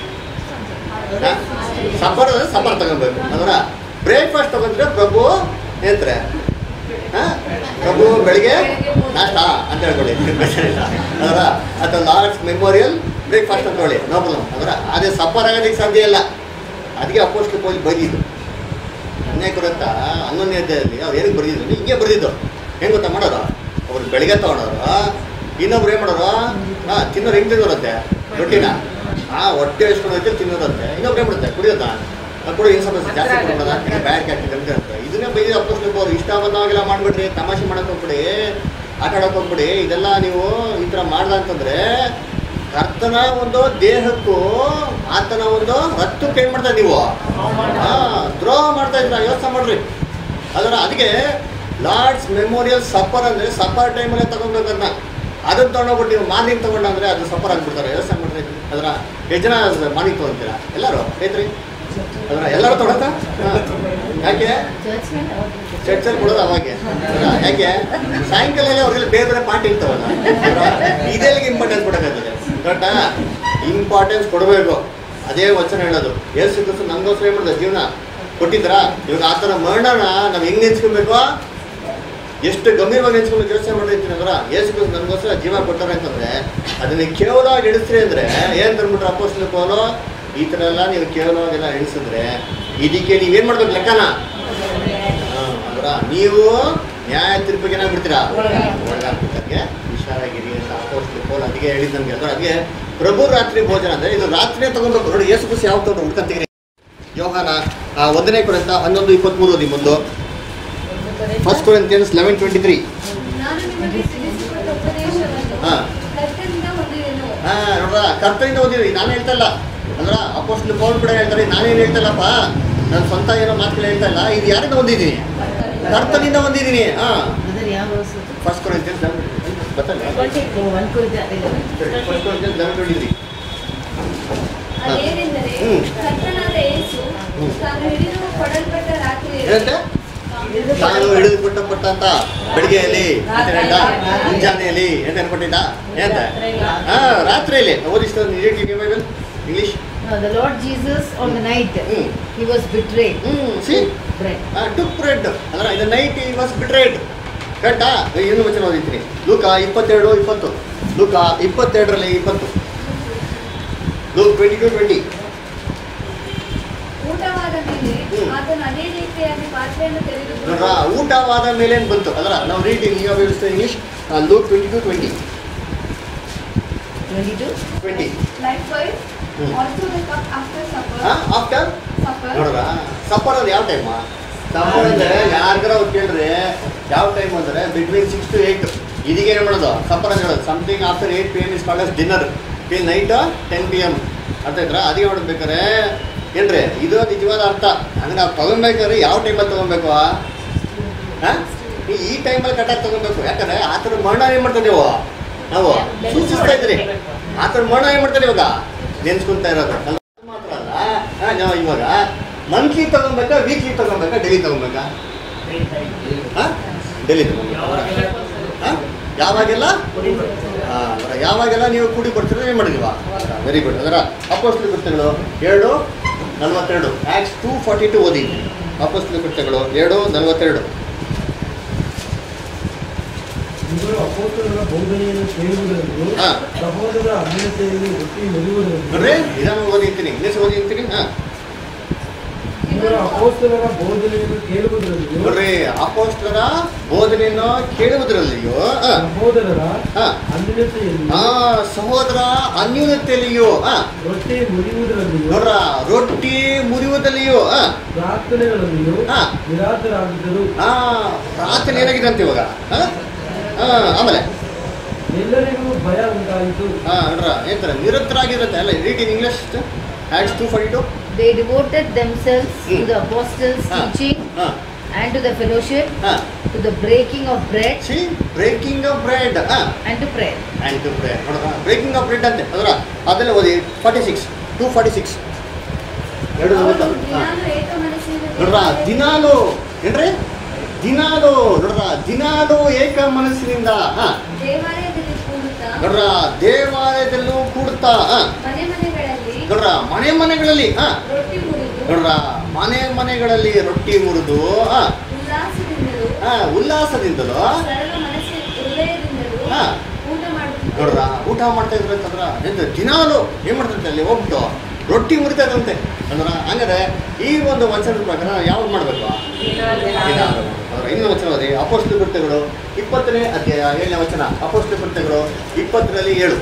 ಸಫರ್ ಅಂದ್ರೆ ಸಫರ್ ತಗೋಬೇಕು ಅದರ ಬ್ರೇಕ್ಫಾಸ್ಟ್ ತಗೊಂಡ್ರೆ ಪ್ರಭು ಹೇಳ್ತಾರೆ ಹಾ? ಪ್ರಭು ಬೆಳಿಗ್ಗೆ ನಾಷ್ಟ ಅಂತ ಹೇಳ್ಕೊಳ್ಳಿ ಪ್ರಶ್ನೆ ಇಲ್ಲ ಅದರ ಅಥವಾ ಲಾರ್ಡ್ಸ್ ಮೆಮೋರಿಯಲ್ ಬ್ರೇಕ್ಫಾಸ್ಟ್ ಅಂತ ಹೇಳಿ ನೋ ಪ್ರಾಬ್ಲಮ್ ಅದರ ಅದೇ ಸಫರ್ ಆಗೋದಕ್ಕೆ ಸಾಧ್ಯ ಇಲ್ಲ ಅದಕ್ಕೆ ಅಪೋಸ್ಟ್ ಹೋಗಿ ಬೈದಿದ್ದು ಅನೇಕ ಗೊತ್ತ ಹನ್ನೊಂದನೇ ಅಧ್ಯಾಯದಲ್ಲಿ ಅವ್ರು ಏನಕ್ಕೆ ಬರೆದಿದ್ರು ಹಿಂಗೆ ಬರೆದಿದ್ದು ಹೆಂಗೆ ಗೊತ್ತಾ ಮಾಡೋರು ಅವ್ರು ಬೆಳಿಗ್ಗೆ ತೊಗೊಂಡವ್ರು ಇನ್ನೊಬ್ರು ಏನು ಮಾಡೋರು ಹಾಂ ತಿನ್ನೋರು ಹೆಂಗೆ ತಿನ್ನೋರಂತೆ ರೊಟ್ಟಿನ ಹಾಂ ಹೊಟ್ಟೆ ಎಸ್ಕೊಂಡು ಹೋಯ್ತು ತಿನ್ನೋರಂತೆ ಇನ್ನೊಬ್ರು ಏನು ಮಾಡುತ್ತೆ ಕುಡಿಯೋದಾ ಅದು ಕೂಡ ಏನು ಸಮಸ್ಯೆ ಜಾಸ್ತಿ ಕೊಡೋದ ಬ್ಯಾಡ್ ಕ್ಯಾಕ್ಟಿಂಗ್ ಅಂತ ಇದನ್ನೇ ಬೈದಿ ಅಪ್ಪಸ್ಲಿಕ್ಕೆ ಅವ್ರು ಇಷ್ಟ ಬಂದಾಗೆಲ್ಲ ಮಾಡ್ಬಿಡ್ರಿ ತಮಾಷೆ ಮಾಡಕ್ಕೆ ಹೋಗ್ಬಿಡಿ ಆಟ ಆಡಕ್ಕೆ ಹೋಗ್ಬಿಡಿ ಇದೆಲ್ಲ ನೀವು ಈ ಥರ ಮಾಡ್ದ ಅಂತಂದ್ರೆ ಕರ್ತನ ಒಂದು ದೇಹಕ್ಕೂ ಆತನ ಒಂದು ರಕ್ತಕ್ಕೆ ಏನು ಮಾಡ್ತಾ ನೀವು ಹಾ ದ್ರೋಹ ಮಾಡ್ತಾ ಇದ್ರ ಯೋಚನೆ ಮಾಡ್ರಿ ಅದರ ಅದಕ್ಕೆ ಲಾರ್ಡ್ಸ್ ಮೆಮೋರಿಯಲ್ ಸಫರ್ ಅಂದ್ರೆ ಸಫರ್ ಟೈಮಲ್ಲೇ ತಗೊಬೇಕನ್ನ ಅದನ್ನ ತಗೊಂಡೋಗ್ಬಿಟ್ಟು ನೀವು ಮಾರ್ನಿಂಗ್ ತಗೊಂಡಂದ್ರೆ ಅದು ಸಫರ್ ಆಗ್ಬಿಡ್ತಾರೆ ಯೋಚನೆ ಮಾಡ್ರಿ ಅದರ ಎಷ್ಟು ಜನ ಮಾರ್ನಿಂಗ್ ತಗೊಂತೀರಾ ಎಲ್ಲರೂ ಐತ್ರಿ ಅದರ ಎಲ್ಲರೂ ತಗೊಳಕ ಯಾಕೆ Church ಮೇಲೆ ಅವ್ರು ಚರ್ಚಲ್ಲಿ ಕೊಡೋದು ಅವಾಗೆ ಅಲ್ವಾ? ಯಾಕೆ ಸಾಯಂಕಾಲ ಅವ್ರಿಗೆ ಬೇರೆ ಬೇರೆ ಪಾರ್ಟಿ ಇರ್ತಾವಲ್ಲ ಇದೆಲ್ಲಿಗೆ ಇಂಪಾರ್ಟೆನ್ಸ್ ಕೊಡೋಕ್ಕಾಗ್ತದೆ ಕರೆಕ್ಟಾ ಇಂಪಾರ್ಟೆನ್ಸ್ ಕೊಡಬೇಕು ಅದೇ ವಚನ ಹೇಳೋದು ಏಸು ಕ್ರಿಸ್ತು ನಮಗೋಸ್ಕರ ಏನು ಮಾಡಿದ ಜೀವನ ಕೊಟ್ಟಿದ್ರಾ ಇವಾಗ ಆ ಥರ ಮರಣನ ನಾವು ಹೆಂಗೆ ನೆನ್ಸ್ಕೊಬೇಕು ಎಷ್ಟು ಗಂಭೀರವಾಗಿ ನೆನ್ಸ್ಕೊಂಡು ಯೋಚನೆ ಮಾಡಿರ್ತೀನಿ ಅಂದ್ರೆ ಏಸು ಕ್ರಿಸ್ತು ನನಗೋಸ್ಕರ ಜೀವ ಕೊಟ್ಟಾರೆ ಅಂತಂದ್ರೆ ಅದನ್ನ ಕೇವಲವಾಗಿ ಎಣಿಸ್ರಿ ಅಂದ್ರೆ ಏನು ತಂದ್ಬಿಟ್ರೆ ಅಪ್ಪೋಸ್ಲ ಪೋಲು ಈ ಥರ ಎಲ್ಲ ನೀವು ಕೇವಲವಾಗೆಲ್ಲ ಎಣಿಸಿದ್ರೆ ಇದಕ್ಕೆ ನೀವೇನು ಮಾಡ್ಬೇಕು ಲೆಕ್ಕನ ಅವರ ನೀವು ನ್ಯಾಯ ತೀರ್ಪಿಗೆ ಏನಾಗ್ಬಿಡ್ತೀರಾ ಒಳಗಾಗ್ಬಿಟ್ಟಂಗೆ ಹುಷಾರಾಗಿರಿ ಅಂತ ಅಪೋಸ್ಟ್ಲು ಪೌಲ್ ಅದಕ್ಕೆ ಹೇಳಿದ್ ನಮ್ಗೆ ಅಂದ್ರೆ ಅದಕ್ಕೆ ಪ್ರಭು ರಾತ್ರಿ ಭೋಜನ ಅಂದ್ರೆ ಇದು ರಾತ್ರಿನೇ ತಗೊಂಡ್ಬೇಕು ನೋಡಿ ಯೇಸು ಖುಷಿ ಯಾವ ತಗೊಂಡು ಹುಡ್ಕಂತೀರಿ ಯೋಹಾನ ಆ, ಒಂದನೇ ಕೊರಂತ ಹನ್ನೊಂದು ಇಪ್ಪತ್ಮೂರು ಓದಿ ಮುಂದು first Corinthians eleven twenty three ನಾನು ನಿಮಗೆ ತಿಳಿಸಿಕೊಟ್ಟ ಉಪದೇಶವನ್ನು ಹಾ. ಕರ್ತನಿಂದ ಹೊಂದಿದೆನು ಹಾ ನೋಡ್ರ ಕರ್ತನಿಂದ ಓದಿರಿ ನಾನು ಹೇಳ್ತಾ ಇಲ್ಲ ಅಂದ್ರ ಅಪೋಸ್ಟ್ಲು ಪೌಲ್ ಕೂಡ ಹೇಳ್ತಾರೆ ನಾನೇನು ಹೇಳ್ತಲ್ಲಪ್ಪ ನನ್ನ ಸ್ವಂತ ಏನೋ ಮಾತುಗಳು ಹೇಳ್ತಾ ಇಲ್ಲ ಇದು ಯಾರಿಂದ ಹೊಂದಿದ್ದೀನಿ ಕರ್ತನಿಂದ ಹೊಂದಿದ್ದೀನಿ ಹಾ Brother, ಯಾವ verse ಅದು? ಫಸ್ಟ್ ಕೊರಿಂತಿಯನ್ಸ್ ಗೊತ್ತಲ್ಲ ಓ, one Corinthians eleven. First Corinthians eleven twenty three ಅದೇನೆಂದರೆ ಹ್ಮ್. ಕರ್ತನಾದ ಯೇಸು ಹ್ಮ್. ತಾನು ಹಿಡಿದು ಕೊಡಲ್ಪಟ್ಟ ರಾತ್ರಿಯಲ್ಲಿ ಏನಂತೆ ತಾನು ಹಿಡಿದು ಕೊಟ್ಟಪಟ್ಟ ಅಂತ ಬೆಳಿಗ್ಗೆಯಲ್ಲಿ ಅಂತ ಹೇಳ್ದ ಮುಂಜಾನೆಯಲ್ಲಿ ಅಂತ ಅನ್ಕೊಟ್ಟಿದ್ದ ಏನಂತ ಹಾ ರಾತ್ರಿಯಲ್ಲಿ ಓದಿಸ್ತಾರೆ Bible English No, the Lord Jesus on the night, hmm he was betrayed. Hmm see Bread. Took bread ಅಂದ್ರೆ ಇದು ನೈಟ್ ಈ ವಾಸ್ ಬಿಟ್ರೇಡ್ ಕರೆಕ್ಟಾ ಏನು ವಚನ ಓದಿದ್ದೀನಿ ಲೂಕ ಇಪ್ಪತ್ತೆರಡು ಇಪ್ಪತ್ತು ಲೂಕ ಇಪ್ಪತ್ತೆರಡರಲ್ಲಿ ಇಪ್ಪತ್ತು ಲೂಕ್ ಟ್ವೆಂಟಿ ಟು ಟ್ವೆಂಟಿ ಊಟವಾದ ಮೇಲೆ ಹ್ಮ್. ಆತನು ಅದೇ ರೀತಿಯಾಗಿ ಪಾತ್ರೆಯನ್ನು ನೋಡ್ರ ತೆಗೆದುಕೊಂಡು ಊಟವಾದ ಮೇಲೆ ಏನ್ ಬಂತು ಅದರ ನಾವು ರೀಡಿಂಗ್ ಈಗ ವ್ಯವಸ್ಥೆ English Luke twenty two twenty 22. Twenty likewise hmm. also the cup after supper after supper ನೋಡ್ರ ಸಫರ್ ಅಂದ್ರೆ ಯಾವ ಟೈಮ್ ಸಫರ್ ಅಂದ್ರೆ ಯಾರಿಗಾರ ಅವ್ರು ಕೇಳ್ರಿ ಯಾವ ಟೈಮ್ ಅಂದ್ರೆ ಬಿಟ್ವೀನ್ ಸಿಕ್ಸ್ ಟು ಏಯ್ಟ್ ಇದೀಗ ಏನು ಮಾಡೋದು ಸಫರ್ ಅಂತ ಹೇಳೋದು something after eight P M is called dinner till night ten P M ಅರ್ಥ ಆಯ್ತಾ ಅದಕ್ಕೆ ಮಾಡ್ಬೇಕಾರೆ ಏನ್ರಿ ಇದು ನಿಜವಾದ ಅರ್ಥ ಅಂದ್ರೆ ನಾವು ತಗೊಬೇಕಾದ್ರೆ ಯಾವ ಟೈಮಲ್ಲಿ ತಗೊಬೇಕು ಹಾಂ ಈ ಟೈಮಲ್ಲಿ ಕಟ್ಟಾಗಿ ತಗೊಬೇಕು ಯಾಕಂದ್ರೆ ಆ ಥರ ಮರಣ ಏನು ಮಾಡ್ತೇವೆ ನೀವು ನಾವು ಸೂಚಿಸ್ತಾ ಇದ್ರಿ ಆ ಥರ ಮರಣ ಏನು ಮಾಡ್ತಾರೆ ಇವಾಗ ನೆನ್ಸ್ಕೊಂತ ಇರೋದು ಅಲ್ಲ ಅದು ಮಾತ್ರ ಅಲ್ಲ ಆ, ನಾವು ಇವಾಗ ಮಂತ್ಲಿ ತಗೊಬೇಕಾ ವೀಕ್ಲಿ ತಗೊಬೇಕಾ ಡೈಲಿ ತಗೊಬೇಕಾ ಹಾಂ ಡೈಲಿ ತಗೊಬೇಕಾ ಹಾಂ ಯಾವಾಗೆಲ್ಲ ಆ, ಅದರ ಯಾವಾಗೆಲ್ಲ ನೀವು ಕೂಡಿ ಕೊಡ್ತೀರ ಏನು ಮಾಡಿದೀವ ವೆರಿ ಗುಡ್ ಅದರ ಅಪೋಸ್ಟ್ಲಿ ಕೃತ್ಯಗಳು ಎರಡು ನಲವತ್ತೆರಡು ಆ್ಯಕ್ಸ್ ಟೂ ಫಾರ್ಟಿ ಟು ಓದಿ ಅಪೋಸ್ಟ್ಲಿ ಕೃತ್ಯಗಳು ಎರಡು ನಲವತ್ತೆರಡು ಇವರು ಅಪೋಸ್ತಲರ ಬೋಧನೆಯನ್ನು ಕೇಳುವುದರಲ್ಲೂ ಹಾ. ಸಹೋದರ ಅಭಿನತೆಯನ್ನು ಒಟ್ಟಿ ಮೆರೆಯುವುದರಲ್ಲೂ ನೋಡ್ರಿ ಇದನ್ನು ಓದಿರ್ತೀನಿ ಇಂಗ್ಲೀಷ್ ಓದಿರ್ತೀನಿ ಹಾಂ ಇವರು ಅಪೋಸ್ತಲರ ಬೋಧನೆಯನ್ನು ಕೇಳುವುದರಲ್ಲಿಯೂ ನೋಡ್ರಿ ಅಪೋಸ್ಟ್ಲರ ಬೋಧನೆಯನ್ನು ಕೇಳುವುದರಲ್ಲಿಯೋ ಆ, ಸಹೋದರರ ಆ, ಅನ್ಯತೆಯನ್ನು ಆ, ಸಹೋದರ ಅನ್ಯೂನತೆಯಲ್ಲಿಯೋ ಆ, ರೊಟ್ಟಿ ಮುರಿಯುವುದರಲ್ಲಿಯೂ ನೋಡ್ರ ರೊಟ್ಟಿ ಮುರಿಯುವುದಲ್ಲಿಯೋ ಆ, ಪ್ರಾರ್ಥನೆಗಳಲ್ಲಿಯೂ ಹಾ. ನಿರಾತರಾಗಿದ್ದರು ಆ, ಪ್ರಾರ್ಥನೆ ಏನಾಗಿದೆ ಅಂತ ಇವಾಗ ಆ? ಆ, ಆಮೇಲೆ ಎಲ್ಲರಿಗೂ ಭಯ ಉಂಟಾಯಿತು ಹಾ ನೋಡ್ರ ಏನಂತಾರೆ ನಿರತರಾಗಿರುತ್ತೆ ಅಲ್ಲ read in English Acts two forty two They devoted themselves to Hmm. the apostles' Ah. teaching ಹಾಂ and to the fellowship, ಹಾಂ to the breaking of bread see breaking of bread ಹಾಂ and to prayer. And to prayer ನೋಡ್ರ breaking of bread ಅಂತೆ ಅದರ ಅದೆಲ್ಲ ಓದಿ forty six two forty six ಎರಡು ಅವರು ನಲವತ್ತು. ಹಾ. ದಿನಾಲು ಏಕ ಮನಸ್ಸಿನಿಂದ ನೋಡ್ರ ದಿನಾಲು ಏನ್ರಿ ದಿನಾಲು ನೋಡ್ರ ದಿನಾಲು ಏಕ ಮನಸ್ಸಿನಿಂದ ಹಾ ದೇವಾಲಯದಲ್ಲಿ ಕೂಡುತ್ತಾ ನೋಡ್ರ ದೇವಾಲಯದಲ್ಲೂ ಕೂಡುತ್ತಾ ಹಾ ಮನೆ ಮನೆಗಳಲ್ಲಿ ನೋಡ್ರ ಮನೆ ಮನೆಗಳಲ್ಲಿ ಹಾ ರೊಟ್ಟಿ ಮುರಿದು ನೋಡ್ರ ಮನೆ ಮನೆಗಳಲ್ಲಿ ರೊಟ್ಟಿ ಮುರಿದು ಹಾ ಉಲ್ಲಾಸದಿಂದಲೂ ಹಾ ಉಲ್ಲಾಸದಿಂದಲೂ ಸರಳ ಮನಸ್ಸಿನ ಹೃದಯದಿಂದಲೂ ಹಾ. ಊಟ ಮಾಡುತ್ತಿದ್ದರು ನೋಡ್ರ ಊಟ ಮಾಡ್ತಾ ಇದ್ರು ಅಂತಂದ್ರ ಎಂತ ದಿನಾಲು ಏನ್ ಮಾಡ್ತಂತೆ ಅಲ್ಲಿ ಹೋಗ್ಬಿಟ್ಟು ರೊಟ್ಟಿ ಮುರಿತಾ ಇದ್ರಂತೆ ಅಂದ್ರ ಹಂಗಾರೆ ಈ ಒಂದು ವಚನದ ಪ್ರಕಾರ ಯಾವಾಗ ಮಾಡ್ಬೇಕು ದಿನಾಲು ಅದರ ಇನ್ನೊಂದು ವಚನ ಓದಿ ಅಪೋಸ್ತ ಕೃತ್ಯಗಳು ಇಪ್ಪತ್ತನೇ ಅಧ್ಯಾಯ ಏಳನೇ ವಚನ ಅಪೋಸ್ತ ಕೃತ್ಯಗಳು ಇಪ್ಪತ್ತರಲ್ಲಿ ಏಳು